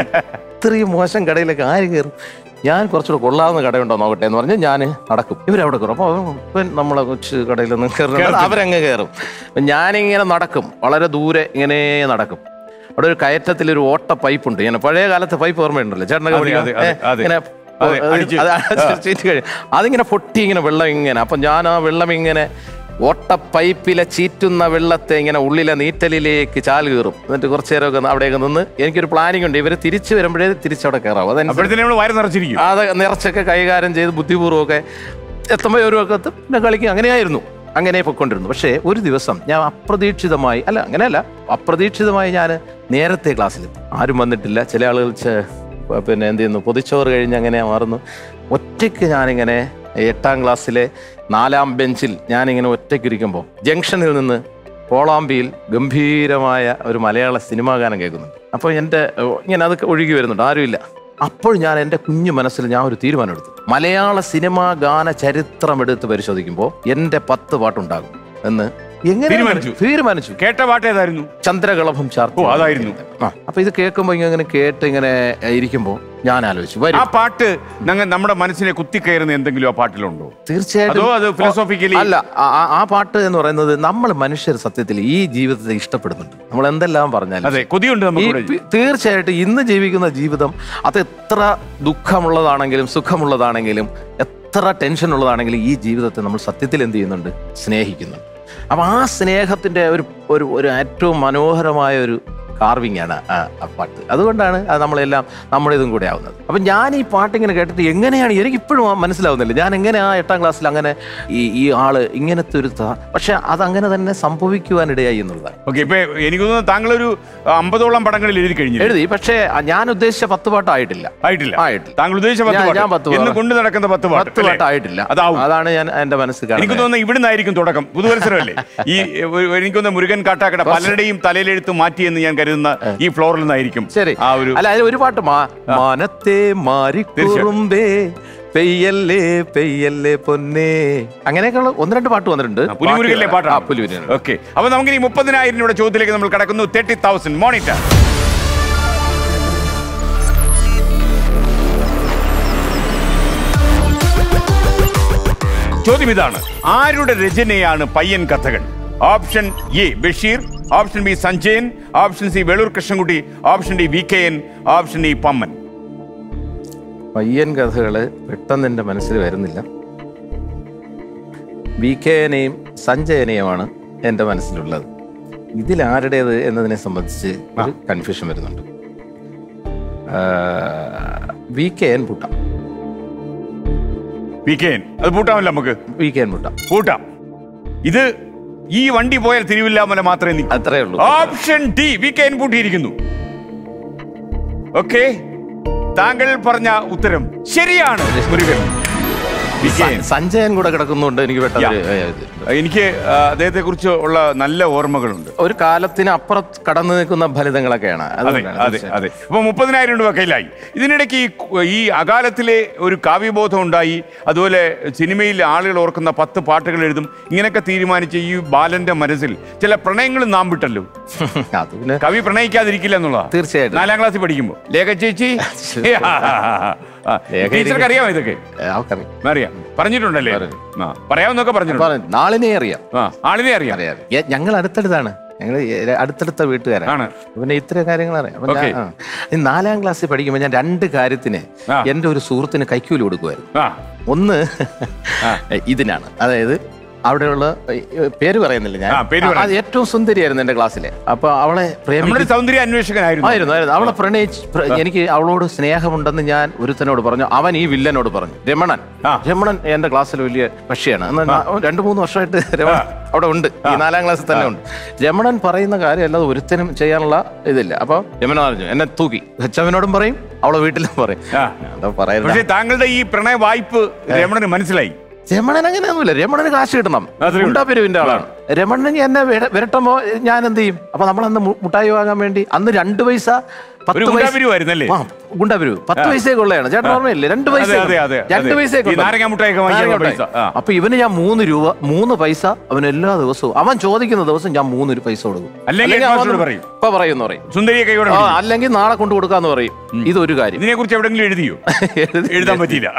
Speaker 3: ഇത്രയും മോശം കടയിലൊക്കെ ആര് കയറും ഞാൻ കുറച്ചുകൂടെ കൊള്ളാവുന്ന കടയുണ്ടോ നോക്കട്ടെ എന്ന് പറഞ്ഞ് ഞാൻ നടക്കും ഇവരവിടെ കയറും അപ്പോൾ ഇവൻ നമ്മളെ കൊച്ചു കടയിലൊന്നും കയറുന്നത് അവരങ്ങ് കയറും അപ്പം ഞാനിങ്ങനെ നടക്കും വളരെ ദൂരെ ഇങ്ങനെ നടക്കും അവിടെ ഒരു കയറ്റത്തിൽ ഒരു ഓട്ട പൈപ്പ് ഉണ്ട് ഇങ്ങനെ പഴയ കാലത്തെ പൈപ്പ് ഓർമ്മയുണ്ടല്ലോ ചേട്ടനൊക്കെ
Speaker 4: അതെ,
Speaker 3: പഠിക്കാൻ.
Speaker 4: അതെ, അതെ,
Speaker 3: ഏ,
Speaker 4: അതെ.
Speaker 3: ഇങ്ങനെ
Speaker 4: അതെ, അടിച്ച്.
Speaker 3: അത് അടിച്ച് കഴിഞ്ഞ് അതിങ്ങനെ പൊട്ടി ഇങ്ങനെ വെള്ളം ഇങ്ങനെ അപ്പം ഞാൻ ആ വെള്ളം ഇങ്ങനെ ഓട്ട പൈപ്പിലെ ചീറ്റുന്ന വെള്ളത്തെ ഇങ്ങനെ ഉള്ളിലെ നീറ്റലിലേക്ക് ചാൽ കയറും എന്നിട്ട് കുറച്ചു നേരമൊക്കെ ഒന്ന് അവിടെയൊക്കെ നിന്ന് എനിക്കൊരു പ്ലാനിങ് ഉണ്ട് ഇവർ തിരിച്ചു വരുമ്പോഴേ തിരിച്ചവിടെ കയറാവും അതനുസരിച്ച്
Speaker 4: അപ്പോഴത്തേനും നമ്മൾ വയറ് നിറച്ചിരിക്കും
Speaker 3: അത് നിറച്ചൊക്കെ കൈകാര്യം ചെയ്ത് ബുദ്ധിപൂർവ്വമൊക്കെ എത്തുമ്പോൾ ഒരു ഒക്കെ പിന്നെ കളിക്കും അങ്ങനെയായിരുന്നു അങ്ങനെ പൊയ്ക്കൊണ്ടിരുന്നു പക്ഷേ ഒരു ദിവസം ഞാൻ അപ്രതീക്ഷിതമായി അല്ല അങ്ങനെയല്ല അപ്രതീക്ഷിതമായി ഞാൻ നേരത്തെ ക്ലാസ്സിൽ ആരും വന്നിട്ടില്ല ചില ആളുകൾ ചെ- പിന്നെ എന്ത് ചെയ്യുന്നു പൊതിച്ചോറ് കഴിഞ്ഞ് അങ്ങനെ മാറുന്നു ഒറ്റയ്ക്ക് ഞാനിങ്ങനെ എട്ടാം ക്ലാസ്സിലെ നാലാം ബെഞ്ചിൽ ഞാനിങ്ങനെ ഒറ്റയ്ക്ക് ഇരിക്കുമ്പോൾ ജംഗ്ഷനിൽ നിന്ന് കോളാമ്പിയിൽ ഗംഭീരമായ ഒരു മലയാള സിനിമാ ഗാനം കേൾക്കുന്നുണ്ട് അപ്പോൾ എൻ്റെ ഏഹ്, ഇങ്ങനെ അത് ഒഴുകി വരുന്നുണ്ട് ആരുമില്ല അപ്പോൾ ഞാൻ എൻ്റെ കുഞ്ഞു മനസ്സിൽ ഞാൻ ഒരു തീരുമാനം എടുത്തു മലയാള സിനിമാ ഗാന ചരിത്രം എടുത്ത് പരിശോധിക്കുമ്പോൾ എൻ്റെ പത്ത് പാട്ടുണ്ടാകും എന്ന് എങ്ങനെ
Speaker 4: തീരുമാനിച്ചു.
Speaker 3: തീരുമാനിച്ചു
Speaker 4: കേട്ട പാട്ട് ഏതായിരുന്നു
Speaker 3: ചന്ദ്രകളഭം ചാർത്തി
Speaker 4: ഓ, അതായിരുന്നു.
Speaker 3: ആ അപ്പൊ ഇത് കേൾക്കുമ്പോൾ ഇങ്ങനെ കേട്ട് ഇങ്ങനെ ഇരിക്കുമ്പോൾ ഞാൻ ആലോചിച്ചു
Speaker 4: ആ
Speaker 3: വരും
Speaker 4: പാട്ട് ഞങ്ങൾ നമ്മുടെ മനസ്സിനെ കുത്തിക്കയറുന്ന എന്തെങ്കിലും ആ പാട്ടിലുണ്ടോ
Speaker 3: തീർച്ചയായിട്ടും
Speaker 4: അതോ അത് philosophically-
Speaker 3: അല്ല ആ- ആ- ആ പാട്ട് എന്ന് പറയുന്നത് നമ്മൾ മനുഷ്യർ സത്യത്തിൽ ഈ ജീവിതത്തെ ഇഷ്ടപ്പെടുന്നുണ്ട് നമ്മൾ എന്തെല്ലാം പറഞ്ഞാലും
Speaker 4: അതെ കൊതിയുണ്ട്
Speaker 3: ഈ
Speaker 4: നമുക്ക്
Speaker 3: പി- തീർച്ചയായിട്ടും ഇന്ന് ജീവിക്കുന്ന ജീവിതം അത് എത്ര ദുഃഖമുള്ളതാണെങ്കിലും സുഖമുള്ളതാണെങ്കിലും എത്ര ടെൻഷൻ ഉള്ളതാണെങ്കിലും ഈ ജീവിതത്തെ നമ്മൾ സത്യത്തിൽ എന്ത് ചെയ്യുന്നുണ്ട് സ്നേഹിക്കുന്നുണ്ട് അപ്പം ആ സ്നേഹത്തിന്റെ ഒരു ഒരു ഒരു ഏറ്റവും മനോഹരമായ ഒരു കാർവിംഗ് ആണ് ആ ആ പാട്ട് അതുകൊണ്ടാണ് അത് നമ്മളെല്ലാം നമ്മുടെ ഇതും കൂടെ ആവുന്നത് അപ്പം ഞാൻ ഈ പാട്ട് ഇങ്ങനെ കേട്ടിട്ട് എങ്ങനെയാണ് എനിക്ക് ഇപ്പോഴും മനസ്സിലാവുന്നില്ല ഞാൻ എങ്ങനെ ആ എട്ടാം ക്ലാസ്സിൽ അങ്ങനെ ഈ ഈ ആള് ഇങ്ങനത്തെ ഒരു ത- പക്ഷെ അതങ്ങനെ തന്നെ സംഭവിക്കുവാനിടയായി എന്നുള്ളതാണ്
Speaker 4: ഓക്കെ ഇപ്പൊ എനിക്ക് തോന്നുന്നു താങ്കളൊരു അമ്പതോളം പടങ്ങളിൽ എഴുതി കഴിഞ്ഞു
Speaker 3: എഴുതി പക്ഷേ ഞാൻ ഉദ്ദേശിച്ച പത്ത് പാട്ടായിട്ടില്ല
Speaker 4: ആയിട്ടില്ല
Speaker 3: ആയിട്ടില്ല.
Speaker 4: താങ്കൾ ഉദ്ദേശിച്ച പത്ത്
Speaker 3: ഞാൻ-
Speaker 4: പാട്ട്
Speaker 3: ഞാൻ പത്ത്
Speaker 4: എന്ന്
Speaker 3: പാട്ട്.
Speaker 4: കൊണ്ട് നടക്കുന്ന പത്ത് പാട്ട്
Speaker 3: പത്ത്
Speaker 4: അല്ലേ?
Speaker 3: പാട്ടായിട്ടില്ല
Speaker 4: അതാവും
Speaker 3: അതാണ് ഞാൻ എന്റെ മനസ്സിൽ
Speaker 4: എനിക്ക്
Speaker 3: കാണുന്നത്
Speaker 4: തോന്നുന്നു ഇവിടുന്നായിരിക്കും തുടക്കം പുതുവത്സരമല്ലേ ഈ ഒരു- എനിക്ക് തോന്നുന്നു മുരുകൻ കാട്ടാക്കട പലരുടെയും തലയിലെഴുത്ത് മാറ്റിയെന്ന് ഞാൻ കരുതുന്ന ഈ ഫ്ലോറിൽ നിന്നായിരിക്കും
Speaker 3: ശരി
Speaker 4: ആ ഒരു
Speaker 3: അല്ല അതിൽ ഒരു പാട്ട് മാ- മാനത്തെ മാറിക്കുറുമ്പേ പെയ്യല്ലേ പെയ്യല്ലേ പൊന്നേ അങ്ങനെയൊക്കെയുള്ള ഒന്ന് രണ്ട് പാട്ട് വന്നിട്ടുണ്ട്
Speaker 4: ആ, പുലിമുരുകനിലെ
Speaker 3: ആ,
Speaker 4: പാട്ടാണ്
Speaker 3: പുലിമുരുകൻ
Speaker 4: ഓക്കെ അപ്പൊ നമുക്ക് ഈ മുപ്പതിനായിരം രൂപയുടെ ചോദ്യത്തിലേക്ക് നമ്മൾ കടക്കുന്നു തേർട്ടി തൗസൻഡ് മോണിറ്റർ ചോദ്യം ഇതാണ് ആരുടെ രചനയാണ് Payyan Kathakal option A Basheer option B Sanjayan option C Veloor Krishnankutty option D V K N option D Pamman
Speaker 3: Payyan Kathakal പെട്ടെന്ന് എന്റെ മനസ്സിൽ വരുന്നില്ല വി കെനെയും സഞ്ജയനെയുമാണ് എന്റെ മനസ്സിലുള്ളത് ഇതിൽ ആരുടേത് എന്നതിനെ സംബന്ധിച്ച് ഒരു കൺഫ്യൂഷൻ വരുന്നുണ്ട് വി കെ എൻ പൂട്ടാം
Speaker 4: വി കെ എൻ അത് പൂട്ടാമല്ലോ നമുക്ക്
Speaker 3: വി കെ എൻ പൂട്ടാം
Speaker 4: പൂട്ടാം ഇത് ഈ വണ്ടി പോയാൽ തിരുവില്ലാമല മാത്രമേ നിൽക്കൂ
Speaker 3: അത്രേ ഉള്ളൂ
Speaker 4: option D V K N പൂട്ടിയിരിക്കുന്നു ഓക്കെ താങ്കൾ പറഞ്ഞ ഉത്തരം ശരിയാണ് മുരുകൻ വിജയൻ
Speaker 3: സഞ്ജയൻ കൂടെ കിടക്കുന്നുണ്ട് എനിക്ക് പെട്ടെന്ന് ഒരു, ഏ, ഇത്.
Speaker 4: എനിക്ക് അദ്ദേഹത്തെ കുറിച്ച് ഉള്ള നല്ല ഓർമ്മകളുണ്ട്
Speaker 3: ഒരു കാലത്തിന് അപ്പുറം കടന്നു നിൽക്കുന്ന ഫലിതങ്ങളൊക്കെയാണ്
Speaker 4: അതെ
Speaker 3: അതുകൊണ്ടാണ്
Speaker 4: അതെ അതെ അപ്പൊ മുപ്പതിനായിരം രൂപ കയ്യിലായി ഇതിനിടയ്ക്ക് ഈ കു- ഈ അകാലത്തിലെ ഒരു കാവ്യബോധം ഉണ്ടായി അതുപോലെ സിനിമയിൽ ആളുകൾ ഓർക്കുന്ന പത്ത് പാട്ടുകൾ എഴുതും ഇങ്ങനെയൊക്കെ തീരുമാനിച്ച ഈ ബാലന്റെ മനസ്സിൽ ചില പ്രണയങ്ങളും നാം വിട്ടല്ലോ
Speaker 3: അത് പിന്നെ
Speaker 4: കവി പ്രണയിക്കാതിരിക്കില്ല എന്നുള്ളതാ
Speaker 3: തീർച്ചയായിട്ടും.
Speaker 4: നാലാം ക്ലാസ്സിൽ പഠിക്കുമ്പോ ലേഖ ചേച്ചി
Speaker 3: ലേഖ
Speaker 4: ടീച്ചർക്ക് അറിയാമോ ഇതൊക്കെ
Speaker 3: ഏ, അവൾക്കറിയാം
Speaker 4: അറിയാം പറഞ്ഞിട്ടുണ്ടല്ലേ
Speaker 3: പറഞ്ഞു.
Speaker 4: ആ പറയാമെന്നൊക്കെ പറഞ്ഞിട്ടുണ്ട്
Speaker 3: പറഞ്ഞു. നാളിനെ അറിയാം
Speaker 4: ആ ആളിനെ അറിയാം
Speaker 3: അറിയാം ഏ, ഞങ്ങൾ അടുത്തടുത്താണ് ഞങ്ങൾ അടുത്തടുത്ത വീട്ടുകാരാണ്
Speaker 4: ആണ്.
Speaker 3: പിന്നെ ഇത്ര കാര്യങ്ങൾ അറിയാം അപ്പൊ ഞാൻ-
Speaker 4: ഓക്കേ.
Speaker 3: ആ. ഈ നാലാം ക്ലാസ്സിൽ പഠിക്കുമ്പോൾ ഞാൻ രണ്ട് കാര്യത്തിന്
Speaker 4: ആ.
Speaker 3: എൻ്റെ ഒരു സുഹൃത്തിന് കൈക്കൂലി കൊടുക്കുമായിരുന്നു
Speaker 4: ആ
Speaker 3: ഒന്ന് ഇതിനാണ് അതായത് അവിടെയുള്ള ഏ, പേര് പറയുന്നില്ല ഞാൻ
Speaker 4: ആ, പേര്
Speaker 3: ആ,
Speaker 4: പറയണ്ട.
Speaker 3: അത് ഏറ്റവും സുന്ദരിയായിരുന്നു എൻ്റെ ക്ലാസ്സിലെ അപ്പൊ അവളെ
Speaker 4: നമ്മുടെ
Speaker 3: പ്രേമിക്കുന്ന
Speaker 4: ഒരു സൗന്ദര്യ അന്വേഷകനായിരുന്നു
Speaker 3: ആയിരുന്നു ആയിരുന്നു അവളെ പ്രണയിച്ച് പ്ര- എനിക്ക് അവളോട് സ്നേഹമുണ്ടെന്ന് ഞാൻ ഒരുത്തനോട് പറഞ്ഞു അവൻ ഈ വില്ലനോട് പറഞ്ഞു രമണൻ
Speaker 4: ആ.
Speaker 3: രമണൻ എന്റെ ക്ലാസ്സിൽ വലിയ കക്ഷിയാണ് എന്നാ നാ- രണ്ടു മൂന്ന് വർഷമായിട്ട് രമണൻ അവിടെ ഉണ്ട് ഈ നാലാം ക്ലാസ്സിൽ തന്നെ ഉണ്ട് രമണൻ പറയുന്ന കാര്യം അല്ലാതെ ഒരുത്തനും ചെയ്യാനുള്ള ഇതില്ല അപ്പൊ രമണൻ പറഞ്ഞു എന്നെ തൂക്കി ഹെച്ചവനോടും പറയും അവളെ വീട്ടിലും പറയും
Speaker 4: ആ.
Speaker 3: എന്താ പറയുന്നത്
Speaker 4: പക്ഷേ താങ്കളുടെ ഈ പ്രണയ വായ്പ് രമണന് മനസ്സിലായി
Speaker 3: രമണൻ അങ്ങനെയൊന്നുമില്ല രമണന് കാശ് കിട്ടണം
Speaker 4: അത്രേ ഉള്ളൂ.
Speaker 3: ഉണ്ടാപിരിവിന്റെ ആളാണ് രമണൻ എന്നെ വിര- വിരട്ടുമ്പോ ഞാൻ എന്ത് ചെയ്യും അപ്പൊ നമ്മൾ അന്ന് മു- മുട്ടായി വാങ്ങാൻ വേണ്ടി അന്ന് രണ്ട് പൈസ പത്ത്
Speaker 4: ഒരു
Speaker 3: പൈസ-
Speaker 4: ഗുണ്ടാപിരിവായിരുന്നല്ലേ?
Speaker 3: ആ, ഗുണ്ടാപിരിവ് പത്ത് പൈസയൊക്കെ ഉള്ളതാണ് ചേട്ടൻ ഓർമ്മയില്ലേ രണ്ട് പൈസ
Speaker 4: അതെ, അതെ, അതെ,
Speaker 3: രണ്ട്
Speaker 4: അതെ.
Speaker 3: പൈസയൊക്കെ
Speaker 4: ഈ
Speaker 3: ഉള്ളത്.
Speaker 4: നാരങ്ങ മുട്ടായിയൊക്കെ വാങ്ങിക്കാൻ
Speaker 3: നാരങ്ങ
Speaker 4: പൈസ,
Speaker 3: മുട്ടായി.
Speaker 4: ആ.
Speaker 3: അപ്പൊ ഇവന് ഞാൻ മൂന്ന് രൂപ മൂന്ന് പൈസ അവൻ എല്ലാ ദിവസവും അവൻ ചോദിക്കുന്ന ദിവസം ഞാൻ മൂന്ന് ഒരു പൈസ കൊടുക്കും
Speaker 4: അല്ലെങ്കിൽ
Speaker 3: അല്ലെങ്കിൽ അവൻ
Speaker 4: മാസ്റ്ററോട് പറയും.
Speaker 3: ഇപ്പൊ പറയുന്നു പറയും
Speaker 4: സുന്ദരിയെ കൈയോടെ
Speaker 3: ആ,
Speaker 4: പിടിക്കും.
Speaker 3: അല്ലെങ്കിൽ നാളെ കൊണ്ട് കൊടുക്കാന്ന് പറയും ഇതൊരു കാര്യം
Speaker 4: ഇതിനെ കുറിച്ച് എവിടെങ്കിലും എഴുതിയോ എഴുതാൻ പറ്റിയില്ല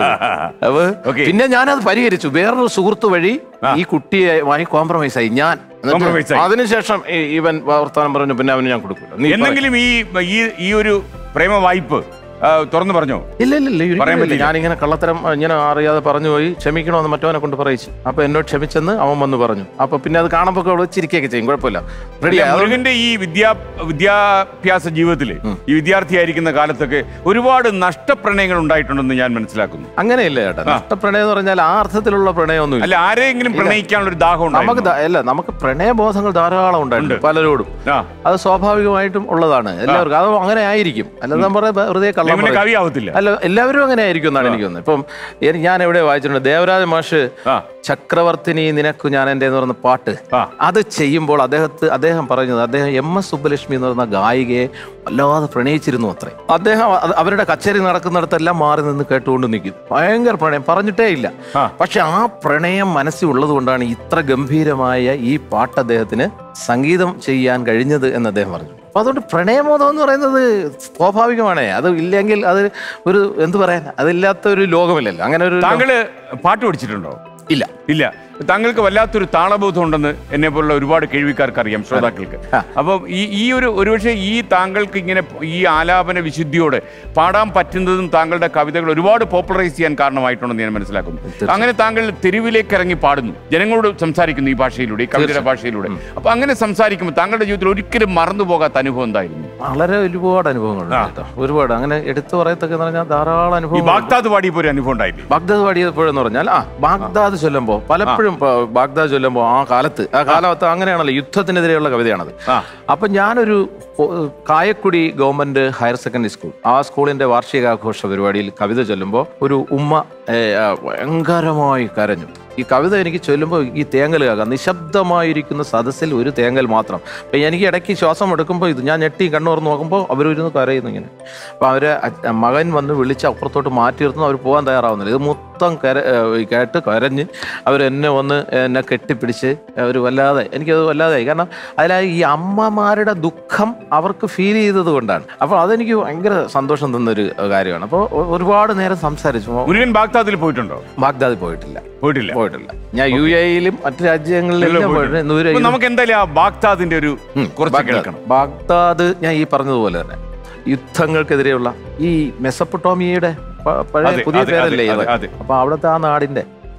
Speaker 3: അപ്പൊ
Speaker 4: Okay.
Speaker 3: പിന്നെ ഞാനത് പരിഹരിച്ചു വേറൊരു സുഹൃത്ത് വഴി ഈ കുട്ടിയുമായി കോംപ്രമൈസ് ആയി ഞാൻ എന്നിട്ട്
Speaker 4: Compromise ആയി.
Speaker 3: അതിനുശേഷം ഈ- ഇവൻ വർത്താനം പറഞ്ഞു പിന്നെ അവന് ഞാൻ കൊടുക്കില്ല നീ പറ.
Speaker 4: എന്തെങ്കിലും ഈ ഈ ഈ ഒരു പ്രേമ വായ്പ് ആ, തുറന്നു പറഞ്ഞോ
Speaker 3: ഇല്ല ഇല്ല ഇല്ല ഒരിക്കലും
Speaker 4: പറയാൻ
Speaker 3: ഇല്ല.
Speaker 4: പറ്റില്ല.
Speaker 3: ഞാനിങ്ങനെ കള്ളത്തരം അഹ്, ഇങ്ങനെ അറിയാതെ പറഞ്ഞു പോയി ക്ഷമിക്കണമെന്ന് മറ്റവനെ കൊണ്ട് പറയിച്ചു അപ്പൊ എന്നോട് ക്ഷമിച്ചെന്ന് അവൻ വന്ന് പറഞ്ഞു അപ്പൊ പിന്നെ അത് കാണുമ്പോൾ അവള് ചിരിക്കുകയൊക്കെ ചെയ്യും കുഴപ്പമില്ല റെഡി
Speaker 4: അല്ല, മുരുകന്റെ ഈ വിദ്യാ വിദ്യാഭ്യാസ ജീവിതത്തില് ഈ വിദ്യാർത്ഥിയായിരിക്കുന്ന കാലത്തൊക്കെ ഒരുപാട് നഷ്ടപ്രണയങ്ങൾ ഉണ്ടായിട്ടുണ്ടെന്ന് ഞാൻ മനസ്സിലാക്കുന്നു
Speaker 3: അങ്ങനെയില്ല ചേട്ടാ നഷ്ടപ്രണയം എന്ന് പറഞ്ഞാൽ ആ അർത്ഥത്തിലുള്ള പ്രണയമൊന്നുമില്ല
Speaker 4: അല്ല ആരെങ്കിലും പ്രണയിക്കാനുള്ള ഒരു ദാഹം
Speaker 3: നമുക്ക്
Speaker 4: ഉണ്ടായിരുന്നു
Speaker 3: ദാ- അല്ല നമുക്ക് പ്രണയബോധങ്ങൾ ധാരാളം ഉണ്ടായിട്ടുണ്ട് പലരോടും
Speaker 4: ആ.
Speaker 3: അത് സ്വാഭാവികമായിട്ടും ഉള്ളതാണ് എല്ലാവർക്കും അത് അങ്ങനെ ആയിരിക്കും അല്ലാതെ നമ്മുടെ വെറുതെ കള്ളം
Speaker 4: പിന്നെ
Speaker 3: പറയും.
Speaker 4: കവിയാവത്തില്ല
Speaker 3: അല്ല എല്ലാവരും അങ്ങനെ ആയിരിക്കും എന്നാണ് എനിക്ക് തോന്നുന്നത് ഇപ്പം എനി- ഞാൻ എവിടെ വായിച്ചിട്ടുണ്ട് ദേവരാജ മാഷ്
Speaker 4: ആ.
Speaker 3: ചക്രവർത്തിനി നിനക്കു ഞാൻ എൻ്റെ എന്ന് പറയുന്ന പാട്ട്
Speaker 4: ആ.
Speaker 3: അത് ചെയ്യുമ്പോൾ അദ്ദേഹത്ത് അദ്ദേഹം പറഞ്ഞത് അദ്ദേഹം എം എസ് സുബ്ബലക്ഷ്മി എന്ന് പറയുന്ന ഗായികയെ വല്ലാതെ പ്രണയിച്ചിരുന്നു അത്രേ അദ്ദേഹം അത് അവരുടെ കച്ചേരി നടക്കുന്നിടത്തെല്ലാം മാറി നിന്ന് കേട്ടുകൊണ്ട് നിൽക്കും ഭയങ്കര പ്രണയം പറഞ്ഞിട്ടേ ഇല്ല
Speaker 4: ആ.
Speaker 3: പക്ഷെ ആ പ്രണയം മനസ്സിൽ ഉള്ളത് കൊണ്ടാണ് ഇത്ര ഗംഭീരമായ ഈ പാട്ട് അദ്ദേഹത്തിന് സംഗീതം ചെയ്യാൻ കഴിഞ്ഞത് എന്ന് അദ്ദേഹം പറഞ്ഞു അപ്പൊ അതുകൊണ്ട് പ്രണയമോദം എന്ന് പറയുന്നത് സ്വാഭാവികമാണ് അത് ഇല്ലെങ്കിൽ അത് ഒരു എന്ത് പറയാൻ അതില്ലാത്ത ഒരു ലോകമില്ലല്ലോ അങ്ങനെ ഒരു
Speaker 4: താങ്കള് പാട്ട് പഠിച്ചിട്ടുണ്ടോ
Speaker 3: ഇല്ല
Speaker 4: ഇല്ല താങ്കൾക്ക് വല്ലാത്തൊരു താളബോധം ഉണ്ടെന്ന് എന്നെ പോലുള്ള ഒരുപാട് കേൾവിക്കാർക്ക് അറിയാം ശ്രോതാക്കൾക്ക്
Speaker 3: ആ.
Speaker 4: അപ്പം ഈ ഈ ഒരു ഒരുപക്ഷെ ഈ താങ്കൾക്ക് ഇങ്ങനെ ഈ ആലാപന വിശുദ്ധിയോടെ പാടാൻ പറ്റുന്നതും താങ്കളുടെ കവിതകൾ ഒരുപാട് പോപ്പുലറൈസ് ചെയ്യാൻ കാരണമായിട്ടുണ്ടെന്ന് ഞാൻ മനസ്സിലാക്കുന്നു അങ്ങനെ താങ്കൾ തെരുവിലേക്ക് ഇറങ്ങി പാടുന്നു ജനങ്ങളോട് സംസാരിക്കുന്നു ഈ ഭാഷയിലൂടെ ഈ കവിതയുടെ ഭാഷയിലൂടെ അപ്പൊ അങ്ങനെ സംസാരിക്കുമ്പോൾ താങ്കളുടെ ജീവിതത്തിൽ ഒരിക്കലും മറന്നു പോകാത്ത അനുഭവം എന്തായിരുന്നു
Speaker 3: വളരെ ഒരുപാട് അനുഭവങ്ങളുണ്ട് കേട്ടോ ഒരുപാട് അങ്ങനെ എടുത്തു പറയത്തൊക്കെ എന്ന് പറഞ്ഞാൽ ധാരാളം
Speaker 4: ഈ
Speaker 3: അനുഭവം
Speaker 4: ബാഗ്ദാദ് പാടിയപ്പോൾ ഒരു അനുഭവം ഉണ്ടായില്ലേ
Speaker 3: ബാഗ്ദാദ് പാടിയപ്പോഴെന്ന് പറഞ്ഞാൽ ആ ബാഗ്ദാദ് ചൊല്ലുമ്പോൾ പലപ്പോഴും പ- ബാഗ്ദാദ് ചൊല്ലുമ്പോൾ ആ കാലത്ത് ആ കാലത്ത് അങ്ങനെയാണല്ലോ യുദ്ധത്തിനെതിരെയുള്ള കവിതയാണത്
Speaker 4: ആ.
Speaker 3: അപ്പൊ ഞാനൊരു കൊ- Kayakkudi government higher secondary school ആ സ്കൂളിന്റെ വാർഷികാഘോഷ പരിപാടിയിൽ കവിത ചൊല്ലുമ്പോൾ ഒരു ഉമ്മ ഏ, ആ, ഭയങ്കരമായി കരഞ്ഞു ഈ കവിത എനിക്ക് ചൊല്ലുമ്പോൾ ഈ തേങ്ങൽ കേൾക്കാം നിശബ്ദമായിരിക്കുന്ന സദസ്സിൽ ഒരു തേങ്ങൽ മാത്രം അപ്പം എനിക്ക് ഇടയ്ക്ക് ശ്വാസം എടുക്കുമ്പോൾ ഇത് ഞാൻ ഞെട്ടി കണ്ണുറന്ന് നോക്കുമ്പോൾ അവരൊരുന്ന് കരയുന്നു ഇങ്ങനെ അപ്പം അവരെ അ- മകൻ വന്ന് വിളിച്ച് അപ്പുറത്തോട്ട് മാറ്റി നിർത്തുന്നു അവർ പോകാൻ തയ്യാറാവുന്നില്ല ഇത് മൊത്തം കര ഏഹ് കേട്ട് കരഞ്ഞ് അവരെന്നെ വന്ന് എന്നെ കെട്ടിപ്പിടിച്ച് അവർ വല്ലാതെ എനിക്കത് വല്ലാതായി കാരണം അതിലാ ഈ അമ്മമാരുടെ ദുഃഖം അവർക്ക് ഫീൽ ചെയ്തത് കൊണ്ടാണ് അപ്പോൾ അതെനിക്ക് ഭയങ്കര സന്തോഷം തന്നൊരു കാര്യമാണ് അപ്പോൾ ഒരുപാട് നേരം സംസാരിച്ചു
Speaker 4: മുരുകൻ ബാഗ്ദാദിൽ പോയിട്ടുണ്ടോ
Speaker 3: ബാഗ്ദാദിൽ പോയിട്ടില്ല
Speaker 4: പോയിട്ടില്ല
Speaker 3: പോയിട്ടില്ല ഞാൻ യു എയിലും മറ്റു രാജ്യങ്ങളിലെല്ലാം പോയിട്ടുണ്ട് ഇന്നുവരെ
Speaker 4: അപ്പൊ നമുക്ക് എന്തായാലും ആ ബാഗ്ദാദിന്റെ ഒരു
Speaker 3: ഉം,
Speaker 4: കുറച്ച്
Speaker 3: ബാഗ്ദാദ്.
Speaker 4: കേൾക്കണം
Speaker 3: ബാഗ്ദാദ് ഞാൻ ഈ പറഞ്ഞതുപോലെ തന്നെ യുദ്ധങ്ങൾക്കെതിരെയുള്ള ഈ മെസ്സപ്പൊട്ടോമിയയുടെ പ- പഴയ
Speaker 4: അതെ,
Speaker 3: പുതിയ
Speaker 4: അതെ,
Speaker 3: പേരല്ലേ
Speaker 4: അതെ,
Speaker 3: ഇത്
Speaker 4: അതെ.
Speaker 3: അപ്പൊ അവിടുത്തെ ആ നാടിന്റെ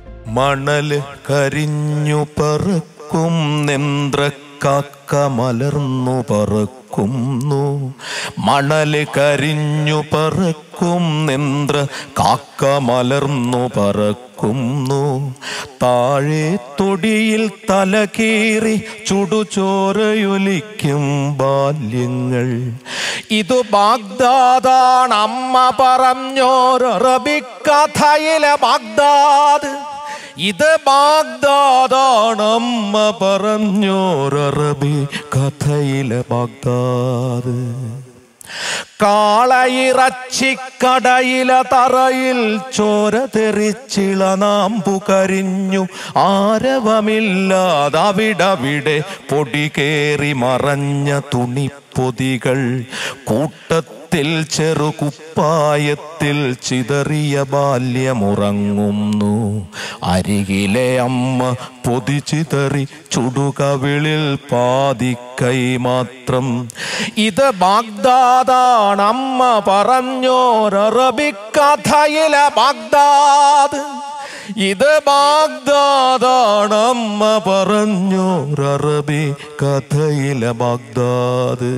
Speaker 7: മണല് കരിഞ്ഞു പറക്കും നെന്ത്രക്കാക്ക മലർന്നു പറക്കുന്നു മണല് കരിഞ്ഞു പറക്കും നെന്ത്ര കാക്ക മലർന്നു പറക്കുന്നു പറക്കുന്നു താഴെ തൊടിയിൽ തലകീറി ചുടുചോരയൊലിക്കും ബാല്യങ്ങൾ ഇത് ബാഗ്ദാദാണ് അമ്മ പറഞ്ഞോരറബിക്കഥയിലെ ബാഗ്ദാദ് ഇത് ബാഗ്ദാദാണ് അമ്മ പറഞ്ഞോരറബി കഥയിലെ ബാഗ്ദാദ് കാളയിറച്ചിക്കടയില തറയിൽ ചോര തെറിച്ചിള നാമ്പു കരിഞ്ഞു ആരവമില്ലാതവിടവിടെ പൊടി കേറി മറഞ്ഞ തുണിപ്പൊതികൾ കൂട്ടത്തിൽ ചെറുകുപ്പായത്തിൽ ചിതറിയ ബാല്യമുറങ്ങുന്നു അരികിലെ അമ്മ പൊതി ചിതറി ചുടുകവിളിൽ പാതിക്കൈ മാത്രം ഇത് ബാഗ്ദാദാണ് അമ്മ പറഞ്ഞോരറബിക്കഥയിലെ ബാഗ്ദാദ് ഇത് ബാഗ്ദാദാണ് അമ്മ പറഞ്ഞോരറബി കഥയിലെ ബാഗ്ദാദ്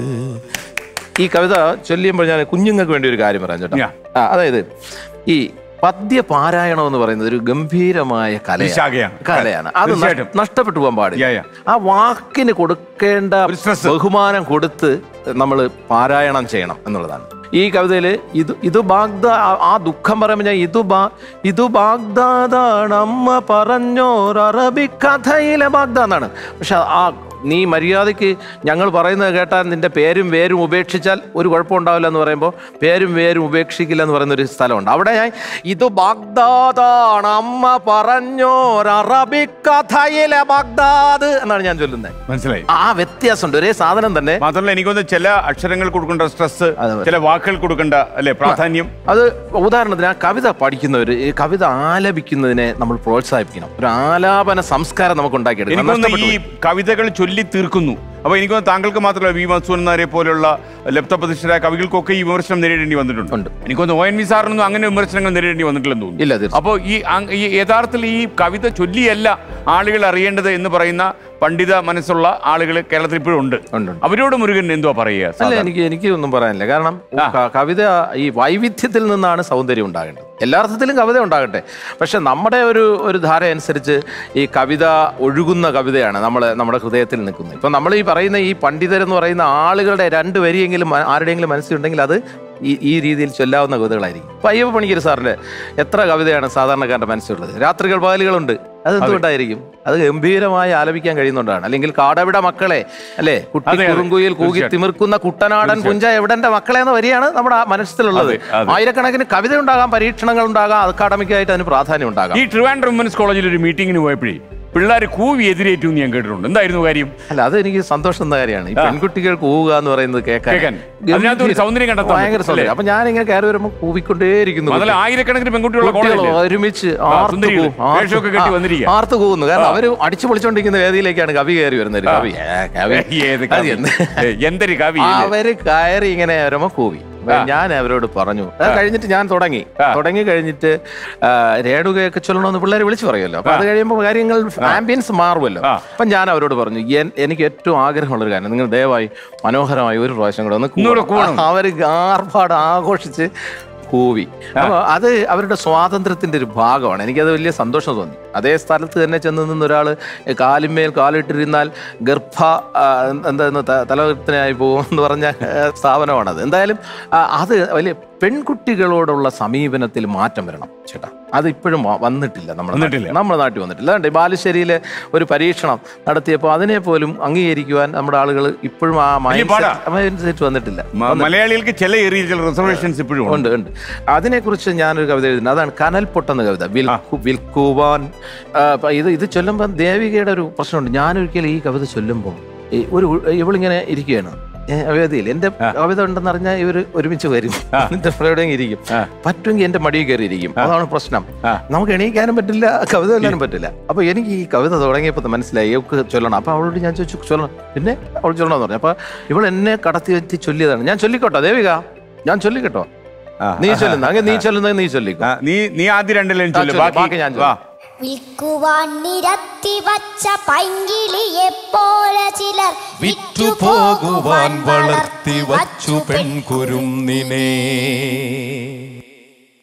Speaker 3: ഈ കവിത ചൊല്ലിയുമ്പോൾ ഞാൻ കുഞ്ഞുങ്ങൾക്ക് വേണ്ടി ഒരു കാര്യം പറയാം ചേട്ടാ ആ, അതായത് ഈ പദ്യ പാരായണം എന്ന് പറയുന്നത് ഒരു ഗംഭീരമായ കലയാണ്
Speaker 4: വിശാഖയാണ്.
Speaker 3: കലയാണ് അത് നഷ്-
Speaker 4: തീർച്ചയായിട്ടും.
Speaker 3: നഷ്ടപ്പെട്ടു പോകാൻ
Speaker 4: Yeah,
Speaker 3: പാടില്ല
Speaker 4: yeah.
Speaker 3: ആ വാക്കിന് കൊടുക്കേണ്ട ബഹുമാനം കൊടുത്ത് നമ്മൾ പാരായണം ചെയ്യണം എന്നുള്ളതാണ് ഈ കവിതയിൽ ഇത് ഇത് ബാഗ്ദാ ആ- ആ ദുഃഖം പറയുമ്പോൾ ഞാൻ ഇത് ബാ ഇത് ബാഗ്ദാദാണ് അമ്മ പറഞ്ഞോർ അറബി കഥയിലെ ബാഗ്ദാദാണ് പക്ഷെ ആ നീ മര്യാദയ്ക്ക് ഞങ്ങൾ പറയുന്നത് കേട്ടാൽ നിന്റെ പേരും വേരും ഉപേക്ഷിച്ചാൽ ഒരു കുഴപ്പമുണ്ടാവില്ല എന്ന് പറയുമ്പോൾ പേരും വേരും ഉപേക്ഷിക്കില്ല എന്ന് പറയുന്ന ഒരു സ്ഥലമുണ്ട് അവിടെ ഞാൻ ഇത് ബാഗ്ദാദാണ് അമ്മ പറഞ്ഞോർ അറബി കഥയിലെ ബാഗ്ദാദ് എന്നാണ് ഞാൻ ചൊല്ലുന്നത്
Speaker 4: മനസ്സിലായി
Speaker 3: ആ വ്യത്യാസമുണ്ട് ഒരേ സാധനം തന്നെ
Speaker 4: മാത്രമല്ല എനിക്കൊന്ന് ചില അക്ഷരങ്ങൾ കൊടുക്കേണ്ട സ്ട്രെസ് ചില വാക്കുകൾ കൊടുക്കേണ്ട അല്ലെ പ്രാധാന്യം
Speaker 3: അത് ഉദാഹരണത്തിന് ആ കവിത പഠിക്കുന്നവർ ഈ കവിത ആലപിക്കുന്നതിനെ നമ്മൾ പ്രോത്സാഹിപ്പിക്കണം ഒരു ആലാപന സംസ്കാരം നമുക്ക് ഉണ്ടാക്കിയെടുക്കണം
Speaker 4: എനിക്കൊന്ന് ഈ
Speaker 3: നഷ്ടപ്പെട്ടു
Speaker 4: കവിതകൾ ചൊല്ലി തീർക്കുന്നു അപ്പൊ എനിക്കൊന്ന് താങ്കൾക്ക് മാത്രമല്ല വി മസൂനാരെ പോലുള്ള ലബ്ധപ്രതിഷ്ഠരായ കവികൾക്കൊക്കെ ഈ വിമർശനം നേരിടേണ്ടി വന്നിട്ടുണ്ട് എനിക്കൊന്ന് ഒ എൻ വി സാറിനൊന്നും അങ്ങനെ വിമർശനങ്ങൾ നേരിടേണ്ടി വന്നിട്ടില്ലെന്ന് തോന്നുന്നു
Speaker 3: ഇല്ല
Speaker 4: അപ്പോൾ ഈ അങ്- ഈ യഥാർത്ഥത്തിൽ ഈ കവിത ചൊല്ലിയല്ല ആളുകൾ അറിയേണ്ടത് എന്ന് പറയുന്ന പണ്ഡിത മനസ്സുള്ള ആളുകൾ കേരളത്തിൽ ഇപ്പോഴും ഉണ്ട് അവരോട് മുരുകൻ എന്തുവാ പറയുക
Speaker 3: അല്ല
Speaker 4: സാധാരണ?
Speaker 3: എനിക്ക് എനിക്ക് ഒന്നും പറയാനില്ല കാരണം ക- കവിത ഈ വൈവിധ്യത്തിൽ നിന്നാണ് സൗന്ദര്യം ഉണ്ടാകേണ്ടത് എല്ലാ അർത്ഥത്തിലും കവിത ഉണ്ടാകട്ടെ പക്ഷെ നമ്മുടെ ഒരു ഒരു ധാര അനുസരിച്ച് ഈ കവിത ഒഴുകുന്ന കവിതയാണ് നമ്മൾ നമ്മുടെ ഹൃദയത്തിൽ നിൽക്കുന്നത് ഇപ്പം നമ്മൾ ഈ പറയുന്ന ഈ പണ്ഡിതരെന്ന് പറയുന്ന ആളുകളുടെ രണ്ട് വരിയെങ്കിലും മ- ആരുടെയെങ്കിലും മനസ്സിലുണ്ടെങ്കിൽ അത് ഈ ഈ രീതിയിൽ ചൊല്ലാവുന്ന കവിതകളായിരിക്കും ഇപ്പം അയ്യപ്പ പണിക്കർ സാറിൻ്റെ എത്ര കവിതയാണ് സാധാരണക്കാരൻ്റെ മനസ്സിലുള്ളത് രാത്രികൾ പകലുകളുണ്ട് അതെന്തുകൊണ്ടായിരിക്കും അത് ഗംഭീരമായി ആലപിക്കാൻ കഴിയുന്നതുകൊണ്ടാണ് അല്ലെങ്കിൽ കാടവിട മക്കളെ അല്ലേ കുട്ടി
Speaker 4: അതെ, അതെ.
Speaker 3: കുറുങ്കുയിൽ കൂകി
Speaker 4: തീർച്ചയായിട്ടും.
Speaker 3: തിമിർക്കുന്ന കുട്ടനാടൻ പുഞ്ച എവിടെന്റെ മക്കളെ എന്ന വരിയാണ് നമ്മുടെ ആ മനസ്സിലുള്ളത്
Speaker 4: അതെ, അതെ.
Speaker 3: ആയിരക്കണക്കിന് കവിത ഉണ്ടാകാം പരീക്ഷണങ്ങൾ ഉണ്ടാകാം അക്കാഡമിക്കായിട്ട് അതിന് പ്രാധാന്യം ഉണ്ടാകാം
Speaker 4: ഈ ട്രിവാൻഡ്രം വിമൻസ് കോളേജിൽ ഒരു മീറ്റിംഗിന് പോയപ്പോഴേ പിള്ളേർ കൂവി എതിരേറ്റു എന്ന് ഞാൻ കേട്ടിട്ടുണ്ട് എന്തായിരുന്നു കാര്യം
Speaker 3: അല്ല അത് എനിക്ക് സന്തോഷം എന്ന കാര്യമാണ് ഈ
Speaker 4: ആ.
Speaker 3: പെൺകുട്ടികൾ കൂവുക എന്ന് പറയുന്നത് കേൾക്കാൻ
Speaker 4: കേൾക്കാൻ. അതിനകത്ത് ഒരു സൗന്ദര്യം കണ്ടെത്താൻ
Speaker 3: ഭയങ്കര
Speaker 4: പറ്റും,
Speaker 3: സൗന്ദര്യം
Speaker 4: അല്ലേ?
Speaker 3: അപ്പൊ ഞാൻ ഇങ്ങനെ കയറി വരുമ്പോൾ കൂവിക്കൊണ്ടേയിരിക്കുന്നു
Speaker 4: അതല്ല ആയിരക്കണക്കിന് പെൺകുട്ടികളുള്ള
Speaker 3: കുട്ടികൾ
Speaker 4: കോളേജ്
Speaker 3: ഒരുമിച്ച്
Speaker 4: ആ,
Speaker 3: ആർത്ത്
Speaker 4: സുന്ദരികൾ.
Speaker 3: കൂവും, ആർത്ത്
Speaker 4: വേഷമൊക്കെ കെട്ടി
Speaker 3: ആ,
Speaker 4: വന്നിരിക്കുക.
Speaker 3: ആർത്ത് കൂവുന്നു കാരണം
Speaker 4: ആ.
Speaker 3: അവര് അടിച്ചു പൊളിച്ചോണ്ടിരിക്കുന്ന വേദിയിലേക്കാണ് കവി കയറി വരുന്നത് ഒരു
Speaker 4: ആ.
Speaker 3: കവി ഏ, കവി
Speaker 4: ഏത്
Speaker 3: അത്
Speaker 4: കവി?
Speaker 3: എന്ത്?
Speaker 4: ഏ, എന്തൊരു കവി അല്ലേ?
Speaker 3: അവര് കയറി ഇങ്ങനെ വരുമ്പോ കൂവി അപ്പൊ
Speaker 4: ആ.
Speaker 3: ഞാൻ അവരോട് പറഞ്ഞു അത് കഴിഞ്ഞിട്ട് ഞാൻ തുടങ്ങി തുടങ്ങി കഴിഞ്ഞിട്ട് ആ, രേണുകയൊക്കെ ചൊല്ലണമെന്ന് പിള്ളേർ വിളിച്ചു പറയുമല്ലോ അപ്പൊ അത് കഴിയുമ്പോൾ കാര്യങ്ങൾ ആംബിയൻസ് മാറുമല്ലോ അപ്പൊ ഞാൻ അവരോട് പറഞ്ഞു "എൻ- എനിക്ക് ഏറ്റവും ആഗ്രഹമുള്ളൊരു കാര്യം നിങ്ങൾ ദയവായി മനോഹരമായി ഒരു പ്രാവശ്യം കൂടെ ഒന്ന്
Speaker 4: ഒന്നുകൂടെ
Speaker 3: കൂവണം."
Speaker 4: കൂവണം.
Speaker 3: അവര് ആർഭാട് ആഘോഷിച്ച് കൂവി അപ്പൊ അത് അവരുടെ സ്വാതന്ത്ര്യത്തിന്റെ ഒരു ഭാഗമാണ് എനിക്കത് വലിയ സന്തോഷം തോന്നി അതേ സ്ഥലത്ത് തന്നെ ചെന്ന് നിന്ന് ഒരാൾ കാലിന്മേൽ കാലിട്ടിരുന്നാൽ ഗർഭ ആ, എന്താന്ന് ത- തലകൃത്തനായി പോകും എന്ന് പറഞ്ഞ ആ, സ്ഥാപനമാണത് എന്തായാലും ആ, അത് വലിയ പെൺകുട്ടികളോടുള്ള സമീപനത്തിൽ മാറ്റം വരണം ചേട്ടാ അത് ഇപ്പോഴും വ- വന്നിട്ടില്ല നമ്മുടെ
Speaker 4: വന്നിട്ടില്ല.
Speaker 3: നമ്മുടെ നാട്ടിൽ വന്നിട്ടില്ല അതുകൊണ്ട് ബാലുശ്ശേരിയിലെ ഒരു പരീക്ഷണം നടത്തിയപ്പോൾ അതിനെ പോലും അംഗീകരിക്കുവാൻ നമ്മുടെ ആളുകൾ ഇപ്പോഴും ആ
Speaker 4: വലിയ പാടാ.
Speaker 3: മൈൻഡ് സെറ്റ് വന്നിട്ടില്ല
Speaker 4: മ- മലയാളികൾക്ക് ചില ഏരിയയിൽ ചില റിസർവേഷൻസ് ഇപ്പോഴും ഉണ്ട്
Speaker 3: ഉണ്ട് ഉണ്ട് അതിനെക്കുറിച്ച് ഞാനൊരു കവിത എഴുതുന്നത് അതാണ് കനൽ പൊട്ടെന്ന കവിത വിൽക്കു വിൽക്കുവാൻ ആ, അപ്പൊ ഇത് ഇത് ചൊല്ലുമ്പോൾ ദേവികയുടെ ഒരു പ്രശ്നമുണ്ട് ഞാനൊരിക്കലും ഈ കവിത ചൊല്ലുമ്പോൾ ഈ ഒരു ഇവളിങ്ങനെ ഇരിക്കുകയാണ് ഏ, വേദിയിൽ എന്റെ കവിത ഉണ്ടെന്ന് അറിഞ്ഞാൽ ഇവർ ഒരുമിച്ച് വരും എന്നിട്ട് എവിടെയെങ്കിലും ഇരിക്കും പറ്റുമെങ്കിൽ എന്റെ മടിയിൽ കയറി ഇരിക്കും അതാണ് പ്രശ്നം നമുക്ക് എണീക്കാനും പറ്റില്ല കവിത ചൊല്ലാനും പറ്റില്ല അപ്പൊ എനിക്ക് ഈ കവിത തുടങ്ങിയപ്പോൾ മനസ്സിലായി ഇവക്ക് ചൊല്ലണം അപ്പൊ അവളോട് ഞാൻ ചോദിച്ചു ചൊല്ലണം പിന്നെ അവൾ ചൊല്ലണമെന്ന് പറഞ്ഞു അപ്പൊ ഇവൾ എന്നെ കടത്തി വെച്ച് ചൊല്ലിയതാണ് ഞാൻ ചൊല്ലിക്കോട്ടോ ദേവിക ഞാൻ ചൊല്ലിക്കട്ടോ നീ ചൊല്ലുന്ന അങ്ങനെ നീ ചൊല്ലുന്നത് നീ ചൊല്ലിക്കോ
Speaker 4: നീ നീ ആദ്യം രണ്ടിലും
Speaker 3: ആ,
Speaker 4: ചൊല്ല്
Speaker 3: ചൊല്ല്.
Speaker 4: ബാക്കി
Speaker 3: ബാക്കി ഞാൻ
Speaker 4: വാ
Speaker 5: വിൽക്കുവാൻ നിരത്തി വച്ച പൈങ്കിളിയെ പോലെ ചിലർ
Speaker 7: വിറ്റുപോകുവാൻ വളർത്തി വച്ചു പെൺകുരുന്നിനെ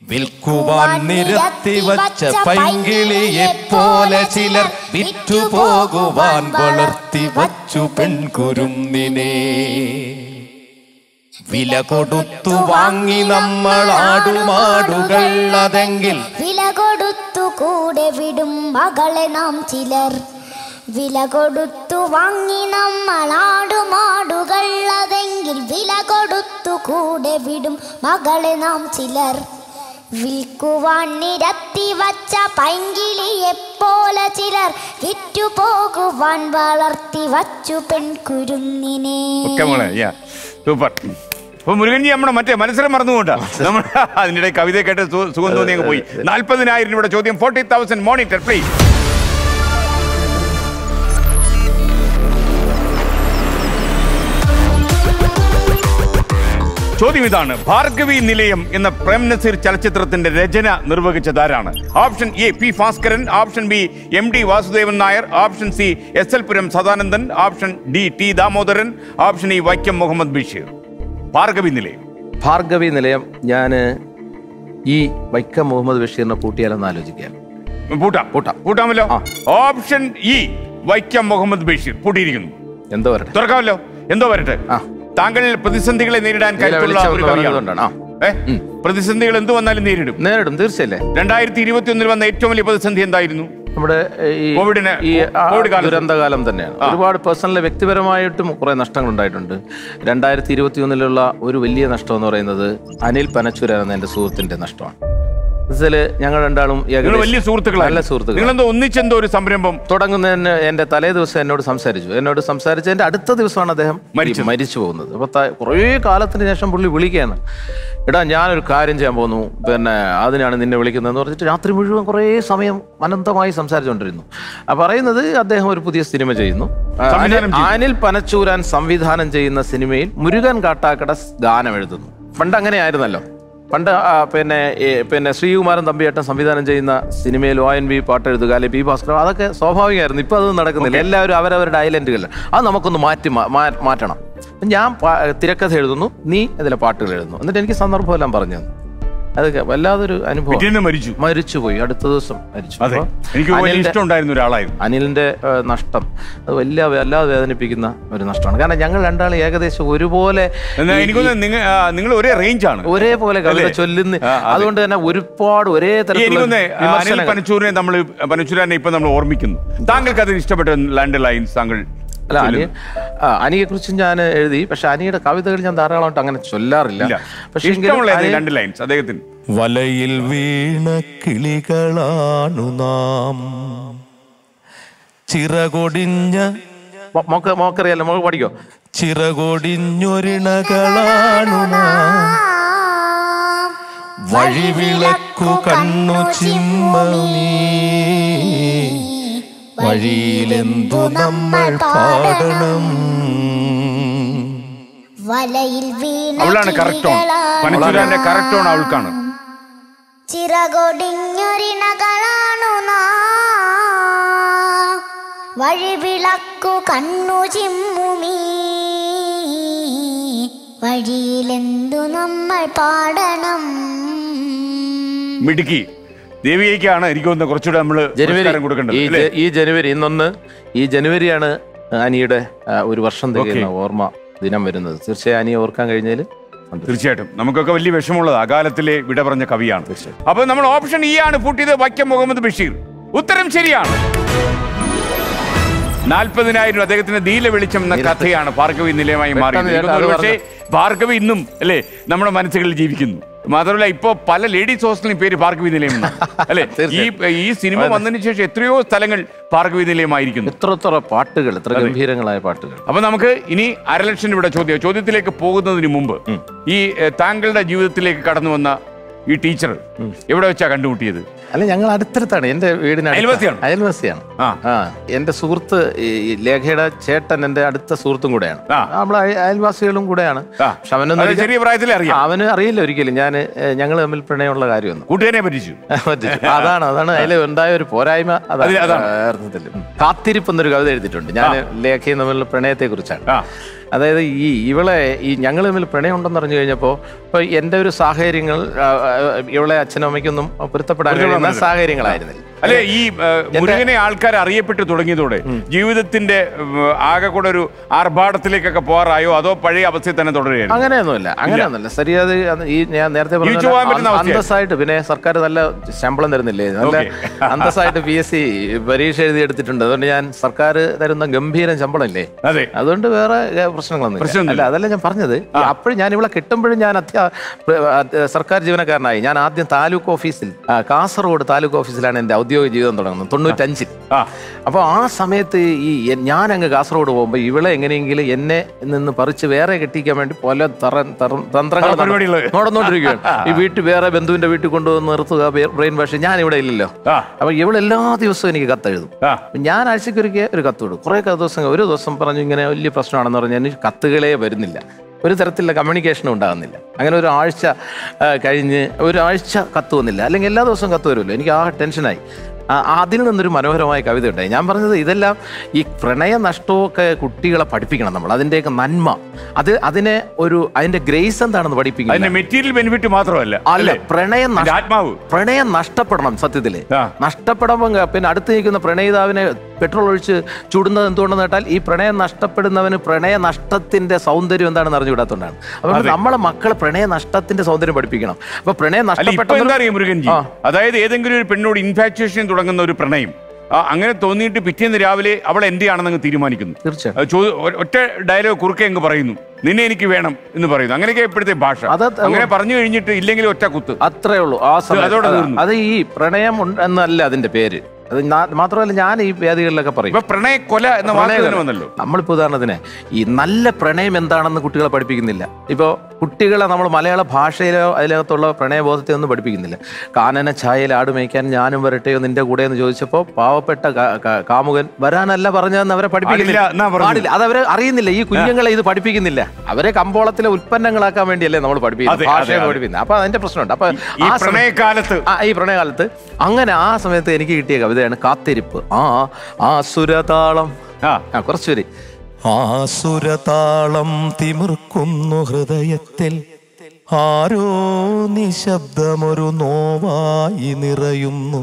Speaker 7: വിൽക്കുവാൻ നിരത്തി വച്ച പൈങ്കിളിയെ പോലെ ചിലർ വിറ്റുപോകുവാൻ വളർത്തി വച്ചു പെൺകുരുന്നിനെ വില കൊടുത്തു വാങ്ങി നമ്മൾ ആടുമാടുകൾ അതെങ്കിൽ
Speaker 5: വില കൊടുത്തു കൂടെ വിടും മകളെ നാം ചിലർ വില കൊടുത്തു വാങ്ങി നമ്മൾ ആടുമാടുകൾ അതെങ്കിൽ വില കൊടുത്തു കൂടെ വിടും മകളെ നാം ചിലർ വിൽക്കുവാൻ നിരത്തി വച്ച പൈങ്കിളിയെ പോലെ ചിലർ വിറ്റുപോകുവാൻ വളർത്തി വച്ചു പെൺകുരുന്നിനെ
Speaker 4: ഒക്കെ മോളെ യാ സൂപ്പർ അപ്പൊ മുരുകൻജി നമ്മുടെ മറ്റേ മത്സരം മറന്നുകൊണ്ടാ നമ്മൾ അതിനിടെ കവിത കേട്ട് സു- സുഖം തോന്നി അങ്ങ് പോയി നാൽപ്പതിനായിരം രൂപയുടെ ചോദ്യം ഫോർട്ടി തൗസൻഡ് മോണിറ്റർ പ്ലീസ് ചോദ്യം ഇതാണ് ഭാർഗവി നിലയം എന്ന പ്രേം നസീർ ചലച്ചിത്രത്തിന്റെ രചന നിർവഹിച്ചതാരാണ് option A P Bhaskaran option B M D Vasudevan Nair option C S L Puram Sadanandan option D T Damodaran option E Vaikom Muhammad Basheer Bhargavi Nilayam
Speaker 3: Bhargavi നിലയം ഞാൻ ഈ വൈക്കം മുഹമ്മദ് ബഷീറിനെ പൂട്ടിയാലെന്ന് ആലോചിക്കാം
Speaker 4: പൂട്ടാം
Speaker 3: പൂട്ടാം.
Speaker 4: പൂട്ടാമല്ലോ
Speaker 3: ആ.
Speaker 4: ഓപ്ഷൻ ഇ വൈക്കം മുഹമ്മദ് ബഷീർ പൂട്ടിയിരിക്കുന്നു
Speaker 3: എന്തോ വരട്ടെ
Speaker 4: തുറക്കാമല്ലോ എന്തോ വരട്ടെ
Speaker 3: ആ.
Speaker 4: താങ്കൾ പ്രതിസന്ധികളെ നേരിടാൻ കരുത്തുള്ള
Speaker 3: വിളിച്ച
Speaker 4: ഒരു
Speaker 3: ഒന്ന്
Speaker 4: കവിയാണ്
Speaker 3: പറഞ്ഞതുകൊണ്ടാണ്. ആ.
Speaker 4: ഏ? പ്രതിസന്ധികൾ എന്ത് വന്നാലും നേരിടും
Speaker 3: നേരിടും തീർച്ചയല്ലേ
Speaker 4: രണ്ടായിരത്തി ഇരുപത്തി ഒന്നിൽ വന്ന ഏറ്റവും വലിയ പ്രതിസന്ധി എന്തായിരുന്നു
Speaker 3: നമ്മുടെ ഈ
Speaker 4: കോവിഡിന്
Speaker 3: ഈ ആ
Speaker 4: കോവിഡ് കാലത്ത്.
Speaker 3: ദുരന്തകാലം തന്നെയാണ്
Speaker 4: ആ.
Speaker 3: ഒരുപാട് പേഴ്സണലി വ്യക്തിപരമായിട്ടും കുറെ നഷ്ടങ്ങൾ ഉണ്ടായിട്ടുണ്ട് രണ്ടായിരത്തി ഇരുപത്തി ഒന്നിലുള്ള ഒരു വലിയ നഷ്ടം എന്ന് പറയുന്നത് അനിൽ പനച്ചൂരൻ എന്ന എന്റെ സുഹൃത്തിന്റെ നഷ്ടമാണ് എന്നുവെച്ചാല് ഞങ്ങൾ രണ്ടാളും
Speaker 4: നിങ്ങൾ
Speaker 3: ഏകദേശം
Speaker 4: വലിയ സുഹൃത്തുക്കളാണ്
Speaker 3: നല്ല സുഹൃത്തുക്കൾ
Speaker 4: നിങ്ങളെന്തോ ഒന്നിച്ചെന്തോ ഒരു സംരംഭം
Speaker 3: തുടങ്ങുന്നതിന് എന്റെ തലേ ദിവസം എന്നോട് സംസാരിച്ചു എന്നോട് സംസാരിച്ചതിന്റെ അടുത്ത ദിവസമാണ് അദ്ദേഹം
Speaker 4: മരിച്ചത്.
Speaker 3: മരിച്ചു പോകുന്നത് അപ്പൊ ത- കുറേ കാലത്തിന് ശേഷം പുള്ളി വിളിക്കുകയാണ് എടാ ഞാനൊരു കാര്യം ചെയ്യാൻ പോകുന്നു പിന്നെ അതിനാണ് നിന്നെ വിളിക്കുന്നതെന്ന് പറഞ്ഞിട്ട് രാത്രി മുഴുവൻ കുറേ സമയം അനന്തമായി സംസാരിച്ചുകൊണ്ടിരുന്നു ആ പറയുന്നത് അദ്ദേഹം ഒരു പുതിയ സിനിമ ചെയ്യുന്നു ആ,
Speaker 4: സംവിധാനം
Speaker 3: അനിൽ-
Speaker 4: ചെയ്യുന്നു.
Speaker 3: അനിൽ പനച്ചൂരാൻ സംവിധാനം ചെയ്യുന്ന സിനിമയിൽ മുരുകൻ കാട്ടാക്കട സ് ഗാനം എഴുതുന്നു പണ്ട് അങ്ങനെയായിരുന്നല്ലോ പണ്ട് ആ, പിന്നെ ഈ, പിന്നെ ശ്രീകുമാരൻ തമ്പിയേട്ടൻ സംവിധാനം ചെയ്യുന്ന സിനിമയിൽ ഒ എൻ വി പാട്ട് എഴുതുക അല്ലെ പി ഭാസ്കർ അതൊക്കെ സ്വാഭാവികമായിരുന്നു ഇപ്പൊ അത് നടക്കുന്നില്ല എല്ലാവരും അവരവരുടെ ഐലൻഡുകളിൽ അത് നമുക്കൊന്ന് മാറ്റി മാ- മാ- മാറ്റണം ഞാൻ പാ- തിരക്കഥ എഴുതുന്നു നീ ഇതിലെ പാട്ടുകൾ എഴുതുന്നു എന്നിട്ട് എനിക്ക് സന്ദർഭമെല്ലാം പറഞ്ഞു തന്നു അതൊക്കെ വല്ലാതൊരു അനുഭവം
Speaker 4: പിറ്റേന്ന് മരിച്ചു
Speaker 3: മരിച്ചുപോയി അടുത്ത ദിവസം മരിച്ചു
Speaker 4: അതെ
Speaker 3: അപ്പൊ
Speaker 4: എനിക്ക് വലിയ
Speaker 3: അനിലിന്റെ-
Speaker 4: ഇഷ്ടം ഉണ്ടായിരുന്ന ഒരാളായിരുന്നു
Speaker 3: അനിലിന്റെ ഏഹ്, നഷ്ടം അത് വലിയ വല്ലാതെ വേദനിപ്പിക്കുന്ന ഒരു നഷ്ടമാണ് കാരണം ഞങ്ങൾ രണ്ടാളും ഏകദേശം ഒരുപോലെ
Speaker 4: എന്നാ
Speaker 3: ഈ-
Speaker 4: എനിക്കൊന്ന് നിങ്ങൾ നിങ്ങൾ ഒരേ റേഞ്ച് ആണ്
Speaker 3: ഒരേപോലെ കവിത
Speaker 4: അല്ലേ?
Speaker 3: ചൊല്ലുന്ന
Speaker 4: ആ, അതെ.
Speaker 3: അതുകൊണ്ട് തന്നെ ഒരുപാട് ഒരേ
Speaker 4: ഈ
Speaker 3: തരത്തിലുള്ള
Speaker 4: എനിക്കൊന്ന് അനിൽ
Speaker 3: വിമർശനങ്ങൾ
Speaker 4: പനച്ചൂരിനെ നമ്മൾ പനച്ചൂരാനെ ഇപ്പൊ നമ്മൾ ഓർമ്മിക്കുന്നു താങ്കൾക്ക് അതിന് ഇഷ്ടപ്പെട്ട ലാൻഡ് ലൈൻസ് താങ്കൾ
Speaker 3: അല്ല അനി
Speaker 4: ചൊല്ലുന്നു.
Speaker 3: ആ, അനിയെ കുറിച്ച് ഞാൻ എഴുതി പക്ഷെ അനിയുടെ കവിതകൾ ഞാൻ ധാരാളമായിട്ട് അങ്ങനെ ചൊല്ലാറില്ല
Speaker 4: ഇല്ല
Speaker 3: പക്ഷേ എങ്കിലും
Speaker 4: ഇഷ്ടമുള്ള ഏത്
Speaker 3: അനി-
Speaker 4: രണ്ട് ലൈൻസ് അദ്ദേഹത്തിന്
Speaker 7: വലയിൽ വീണ കിളികളാണു നാം ചിറകൊടിഞ്ഞ
Speaker 3: മോ- മോക്ക് മോക്കറിയാലോ മോക്ക് പഠിക്കോ
Speaker 7: ചിറകൊടിഞ്ഞൊരിണകളാണു നാം വഴിവിളക്കു കണ്ണു ചിമ്മീ വഴിയിലെന്തു നമ്മൾ പാടണം
Speaker 5: വലയിൽ വീണ
Speaker 4: അവളാണ് കറക്റ്റ് ഓൺ പനച്ചൂരാന്റെ കറക്റ്റ് ഓൺ അവൾക്കാണ്
Speaker 5: ചിറകൊടിഞ്ഞൊരിണകളാണു നാം വഴിവിളക്കു കണ്ണു ചിമ്മുമീ വഴിയിലെന്തു നമ്മൾ പാടണം
Speaker 4: മിടുക്കി ദേവിയേക്കാണ് എനിക്ക് തോന്നുന്നത് കുറച്ചുകൂടെ നമ്മള്
Speaker 3: ജനുവരി
Speaker 4: പുരസ്കാരം കൊടുക്കേണ്ടത്
Speaker 3: ഈ
Speaker 4: അല്ലേ?
Speaker 3: ജ- ഈ ജനുവരി ഇന്നൊന്ന് ഈ ജനുവരിയാണ് അനിയുടെ ആ, ഒരു വർഷം തികയുന്ന ഓർമ്മ ദിനം വരുന്നത് തീർച്ചയായും അനിയെ ഓർക്കാൻ കഴിഞ്ഞതിൽ
Speaker 4: തീർച്ചയായിട്ടും നമുക്കൊക്കെ വലിയ വിഷമമുള്ളത് അകാലത്തിലെ വിട പറഞ്ഞ കവിയാണ് അപ്പൊ നമ്മൾ ഓപ്ഷൻ ഇ ആണ് പൂട്ടിയത് വൈക്കം മുഹമ്മദ് ബഷീർ ഉത്തരം ശരിയാണ് നാൽപ്പതിനായിരം രൂപ അദ്ദേഹത്തിന് നീല വെളിച്ചം എന്ന കഥയാണ് ഭാർഗവി നിലയമായി മാറിയത്
Speaker 3: പെട്ടെന്ന്
Speaker 4: എനിക്ക് തോന്നുന്നു
Speaker 3: അത്
Speaker 4: പക്ഷേ ഭാർഗവി ഇന്നും അല്ലേ നമ്മുടെ മനസ്സുകളിൽ ജീവിക്കുന്നു മാത്രമല്ല ഇപ്പോ പല ലേഡീസ് ഹോസ്റ്റലിനും പേര് ഭാർഗവി നിലയം എന്നാണ്. അല്ലേ ഈ
Speaker 3: തീർച്ചയായും.
Speaker 4: ഈ സിനിമ വന്നതിന് ശേഷം എത്രയോ സ്ഥലങ്ങൾ ഭാർഗവി നിലയമായിരിക്കുന്നു
Speaker 3: എത്ര എത്ര പാട്ടുകൾ എത്ര ഗംഭീരങ്ങളായ പാട്ടുകൾ
Speaker 4: അപ്പൊ നമുക്ക് ഇനി അരലക്ഷം രൂപയുടെ ചോദ്യം ചോദ്യത്തിലേക്ക് പോകുന്നതിന് മുമ്പ് ഈ എ, താങ്കളുടെ ജീവിതത്തിലേക്ക് കടന്നു വന്ന ഈ ടീച്ചർ എവിടെ വെച്ചാ കണ്ടുമുട്ടിയത്
Speaker 3: അല്ല ഞങ്ങൾ അടുത്തടുത്താണ് എന്റെ വീടിന് അടുത്ത-
Speaker 4: അയൽവാസിയാണോ?
Speaker 3: അയൽവാസിയാണ്
Speaker 4: ആ.
Speaker 3: ആ എന്റെ സുഹൃത്ത് ഈ ഈ ലേഖയുടെ ചേട്ടൻ എന്റെ അടുത്ത സുഹൃത്തും കൂടെയാണ്
Speaker 4: ആ.
Speaker 3: നമ്മൾ അയൽവാസികളും കൂടെയാണ്
Speaker 4: ആ.
Speaker 3: പക്ഷെ അവനൊന്നും
Speaker 4: അത്
Speaker 3: ഒരിക്കൽ-
Speaker 4: ചെറിയ പ്രായത്തിലേ അറിയാം.
Speaker 3: അവന് അറിയില്ല ഒരിക്കലും ഞാൻ ഞങ്ങൾ തമ്മിൽ പ്രണയമുള്ള കാര്യമൊന്നും
Speaker 4: കൂട്ടുകാരെ പറ്റിച്ചു
Speaker 3: പറ്റിച്ചു. അതാണ് അതാണ് അതിൽ ഉണ്ടായ ഒരു പോരായ്മ അതാണ്
Speaker 4: അതിൽ അതാണ്.
Speaker 3: യഥാർത്ഥത്തിൽ കാത്തിരിപ്പ് എന്നൊരു കവിത എഴുതിയിട്ടുണ്ട് ഞാൻ ലേഖയും തമ്മിലുള്ള പ്രണയത്തെ കുറിച്ചാണ്
Speaker 4: ആ.
Speaker 3: അതായത് ഈ ഇവളെ ഈ ഞങ്ങൾ തമ്മിൽ പ്രണയം ഉണ്ടെന്ന് അറിഞ്ഞു കഴിഞ്ഞപ്പോൾ ഇപ്പൊ എൻ്റെ ഒരു സാഹചര്യങ്ങൾ ആ, ആ, ഇവളെ അച്ഛനും അമ്മയ്ക്കൊന്നും പൊരുത്തപ്പെടാൻ കഴിയുന്ന സാഹചര്യങ്ങളായിരുന്നില്ല
Speaker 4: അല്ലെ ഈ ആ, മുരുകനെ ആൾക്കാർ അറിയപ്പെട്ടു തുടങ്ങിയതോടെ ജീവിതത്തിന്റെ ഉം, ആകെ കൂടെ ഒരു ആർഭാടത്തിലേക്കൊക്കെ പോകാറായോ അതോ പഴയ അവസ്ഥയിൽ തന്നെ തുടരുകയാണ്
Speaker 3: അങ്ങനെയൊന്നുമില്ല അങ്ങനെയൊന്നുമില്ല ശരിയാത് അത് ഈ ഞാൻ നേരത്തെ പറഞ്ഞ
Speaker 4: ജീവിച്ചു പോകാൻ പറ്റുന്ന
Speaker 3: പോലെ
Speaker 4: അവസ്ഥയായി.
Speaker 3: അന്തസ്സായിട്ട് പിന്നെ സർക്കാർ നല്ല ശമ്പളം തരുന്നില്ലേ നല്ല
Speaker 4: Okay.
Speaker 3: അന്തസ്സായിട്ട് പി എസ് സി പരീക്ഷ എഴുതി എടുത്തിട്ടുണ്ട് അതുകൊണ്ട് ഞാൻ സർക്കാർ തരുന്ന ഗംഭീരം ശമ്പളം ഇല്ലേ
Speaker 4: അതെ
Speaker 3: അതുകൊണ്ട് വേറെ ഏ, പ്രശ്നങ്ങളൊന്നും
Speaker 4: പ്രശ്നമൊന്നുമില്ല.
Speaker 3: അല്ല അതല്ല ഞാൻ പറഞ്ഞത് അപ്പോഴും ഞാൻ ഇവിടെ കിട്ടുമ്പോഴും ഞാൻ അത്യാ പ്ര- ആ, സർക്കാർ ജീവനക്കാരനായി ഞാൻ ആദ്യം താലൂക്ക് ഓഫീസിൽ ആ, കാസർഗോഡ് താലൂക്ക് ഓഫീസിലാണ് എൻ്റെ ഔദ്യോഗിക ജീവിതം തുടങ്ങുന്നത് തൊണ്ണൂറ്റഞ്ചിൽ
Speaker 4: ആ.
Speaker 3: അപ്പോൾ ആ സമയത്ത് ഈ എ- ഞാൻ അങ്ങ് കാസർഗോഡ് പോകുമ്പോൾ ഇവളെ എങ്ങനെയെങ്കിലും എന്നെ നിന്ന് പറിച്ച് വേറെ കെട്ടിക്കാൻ വേണ്ടി പല തറ തറ- തന്ത്രങ്ങൾ
Speaker 4: പല പരിപാടികള്.
Speaker 3: നടന്നുകൊണ്ടിരിക്കുകയാണ് ഈ വീട്ടിൽ വേറെ ബന്ധുവിന്റെ വീട്ടിൽ കൊണ്ടുവന്ന് നിർത്തുക ബ്രെയിൻ വാഷ് ഞാൻ ഇവിടെ ഇല്ലല്ലോ
Speaker 4: ആ.
Speaker 3: അപ്പൊ ഇവൾ എല്ലാ ദിവസവും എനിക്ക് കത്തെഴുതും
Speaker 4: ആ.
Speaker 3: അപ്പൊ ഞാൻ ആഴ്ചക്കൊരിക്കൽ ഒരു കത്ത് വിടും കുറേ ദിവസം ഒരു ദിവസം പറഞ്ഞു ഇങ്ങനെ വലിയ പ്രശ്നമാണെന്ന് പറഞ്ഞാൽ എനിക്ക് കത്തുകളേ വരുന്നില്ല ഒരു തരത്തിലുള്ള കമ്മ്യൂണിക്കേഷനും ഉണ്ടാകുന്നില്ല അങ്ങനെ ഒരു ആഴ്ച ആ, കഴിഞ്ഞ് ഒരാഴ്ച കത്ത് വന്നില്ല അല്ലെങ്കിൽ എല്ലാ ദിവസവും കത്ത് വരുമല്ലോ എനിക്ക് ആ ടെൻഷനായി ആ, അതിൽ നിന്നൊരു മനോഹരമായ കവിത ഉണ്ടായി ഞാൻ പറഞ്ഞത് ഇതെല്ലാം ഈ പ്രണയ നഷ്ടമൊക്കെ കുട്ടികളെ പഠിപ്പിക്കണം നമ്മൾ അതിൻ്റെയൊക്കെ നന്മ അത് അതിനെ ഒരു അതിന്റെ ഗ്രേസ് എന്താണെന്ന്
Speaker 4: അതിന്റെ
Speaker 3: പഠിപ്പിക്കണം
Speaker 4: മെറ്റീരിയൽ ബെനിഫിറ്റ് മാത്രമല്ല
Speaker 3: അല്ല
Speaker 4: അല്ലേ?
Speaker 3: പ്രണയം
Speaker 4: അതിന്റെ
Speaker 3: നഷ്ട-
Speaker 4: ആത്മാവ്
Speaker 3: പ്രണയം നഷ്ടപ്പെടണം സത്യത്തില്
Speaker 4: ആ.
Speaker 3: നഷ്ടപ്പെടുമ്പോൾ പിന്നെ അടുത്ത് നിൽക്കുന്ന പ്രണയിതാവിനെ പെട്രോൾ ഒഴിച്ച് ചുടുന്നത് എന്തുകൊണ്ടെന്ന് കേട്ടാൽ ഈ പ്രണയം നഷ്ടപ്പെടുന്നവന് പ്രണയ നഷ്ടത്തിന്റെ സൗന്ദര്യം എന്താണെന്ന് അറിഞ്ഞുകൂടാത്തോണ്ടാണ് അതുകൊണ്ട്
Speaker 4: അതെ.
Speaker 3: നമ്മളെ മക്കളെ പ്രണയ നഷ്ടത്തിന്റെ സൗന്ദര്യം പഠിപ്പിക്കണം അപ്പൊ പ്രണയം
Speaker 4: അല്ല ഇപ്പൊ
Speaker 3: നഷ്ടപ്പെട്ട
Speaker 4: എന്താ അറിയാം മുരുകൻജി
Speaker 3: ആ.
Speaker 4: അതായത് ഏതെങ്കിലും ഒരു പെണ്ണോട് ഇൻഫാക്ച്വേഷൻ തുടങ്ങുന്ന ഒരു പ്രണയം ആ, അങ്ങനെ തോന്നിയിട്ട് പിറ്റേന്ന് രാവിലെ അവൾ എന്റെ ആണെന്ന് അങ്ങ് തീരുമാനിക്കുന്നു
Speaker 3: തീർച്ചയായും.
Speaker 4: അത് ചോ- ഒ- ഒറ്റ ഡയലോഗ് കുറുക്കെ അങ്ങ് പറയുന്നു നിന്നെ എനിക്ക് വേണം എന്ന് പറയുന്നു അങ്ങനെയൊക്കെ ഇപ്പോഴത്തെ ഭാഷ
Speaker 3: അത്
Speaker 4: അങ്ങനെ പറഞ്ഞു കഴിഞ്ഞിട്ട് ഇല്ലെങ്കിൽ ഒറ്റ കുത്ത്
Speaker 3: അത്രേ ഉള്ളൂ ആ സമയം
Speaker 4: അതോടെ
Speaker 3: അത്
Speaker 4: തീർന്നു.
Speaker 3: അത് ഈ പ്രണയം ഉണ്ട് എന്നല്ല അതിന്റെ പേര് അത് നാ- മാത്രമല്ല ഞാൻ ഈ വേദികളിലൊക്കെ പറയും
Speaker 4: ഇപ്പൊ പ്രണയ കൊല എന്ന വാക്ക് തന്നെ
Speaker 3: പ്രണയം.
Speaker 4: വന്നല്ലോ
Speaker 3: നമ്മളിപ്പോ ഉദാഹരണത്തിന് ഈ നല്ല പ്രണയം എന്താണെന്ന് കുട്ടികളെ പഠിപ്പിക്കുന്നില്ല ഇപ്പോൾ കുട്ടികളെ നമ്മൾ മലയാള ഭാഷയിലോ അതിനകത്തുള്ള പ്രണയബോധത്തെ ഒന്നും പഠിപ്പിക്കുന്നില്ല കാനന ഛായയിൽ ആട് മേയ്ക്കാൻ ഞാനും വരട്ടെയോ നിന്റെ കൂടെ എന്ന് ചോദിച്ചപ്പോൾ പാവപ്പെട്ട കാ- കാ- കാമുകൻ വരാനല്ല പറഞ്ഞതെന്ന് അവരെ പഠിപ്പിക്കുന്നില്ല
Speaker 4: പാടില്ല എന്നാ പറഞ്ഞത്.
Speaker 3: പാടില്ല അത് അവരെ അറിയുന്നില്ല ഈ കുഞ്ഞുങ്ങളെ ഇത് പഠിപ്പിക്കുന്നില്ല അവരെ കമ്പോളത്തിലെ ഉൽപ്പന്നങ്ങളാക്കാൻ വേണ്ടിയല്ലേ നമ്മൾ
Speaker 4: അതെ,
Speaker 3: പഠിപ്പിക്കുന്നത്
Speaker 4: അതെ,
Speaker 3: ഭാഷയെ
Speaker 4: അതെ.
Speaker 3: പഠിപ്പിക്കുന്നത് അപ്പൊ അതിന്റെ പ്രശ്നമുണ്ട് അപ്പൊ
Speaker 4: ഈ
Speaker 3: ആ സമയം-
Speaker 4: പ്രണയകാലത്ത്
Speaker 3: ആ, ഈ പ്രണയകാലത്ത് അങ്ങനെ ആ സമയത്ത് എനിക്ക് കിട്ടിയ കവിതയാണ് കാത്തിരിപ്പ് ആ ആ സുരതാളം
Speaker 4: ആ
Speaker 3: ആ കുറച്ചുപേര്
Speaker 7: ആസുരതാളം തിമിർക്കുന്നു ഹൃദയത്തിൽ ആരോ നിശബ്ദമൊരു നോവായി നിറയുന്നു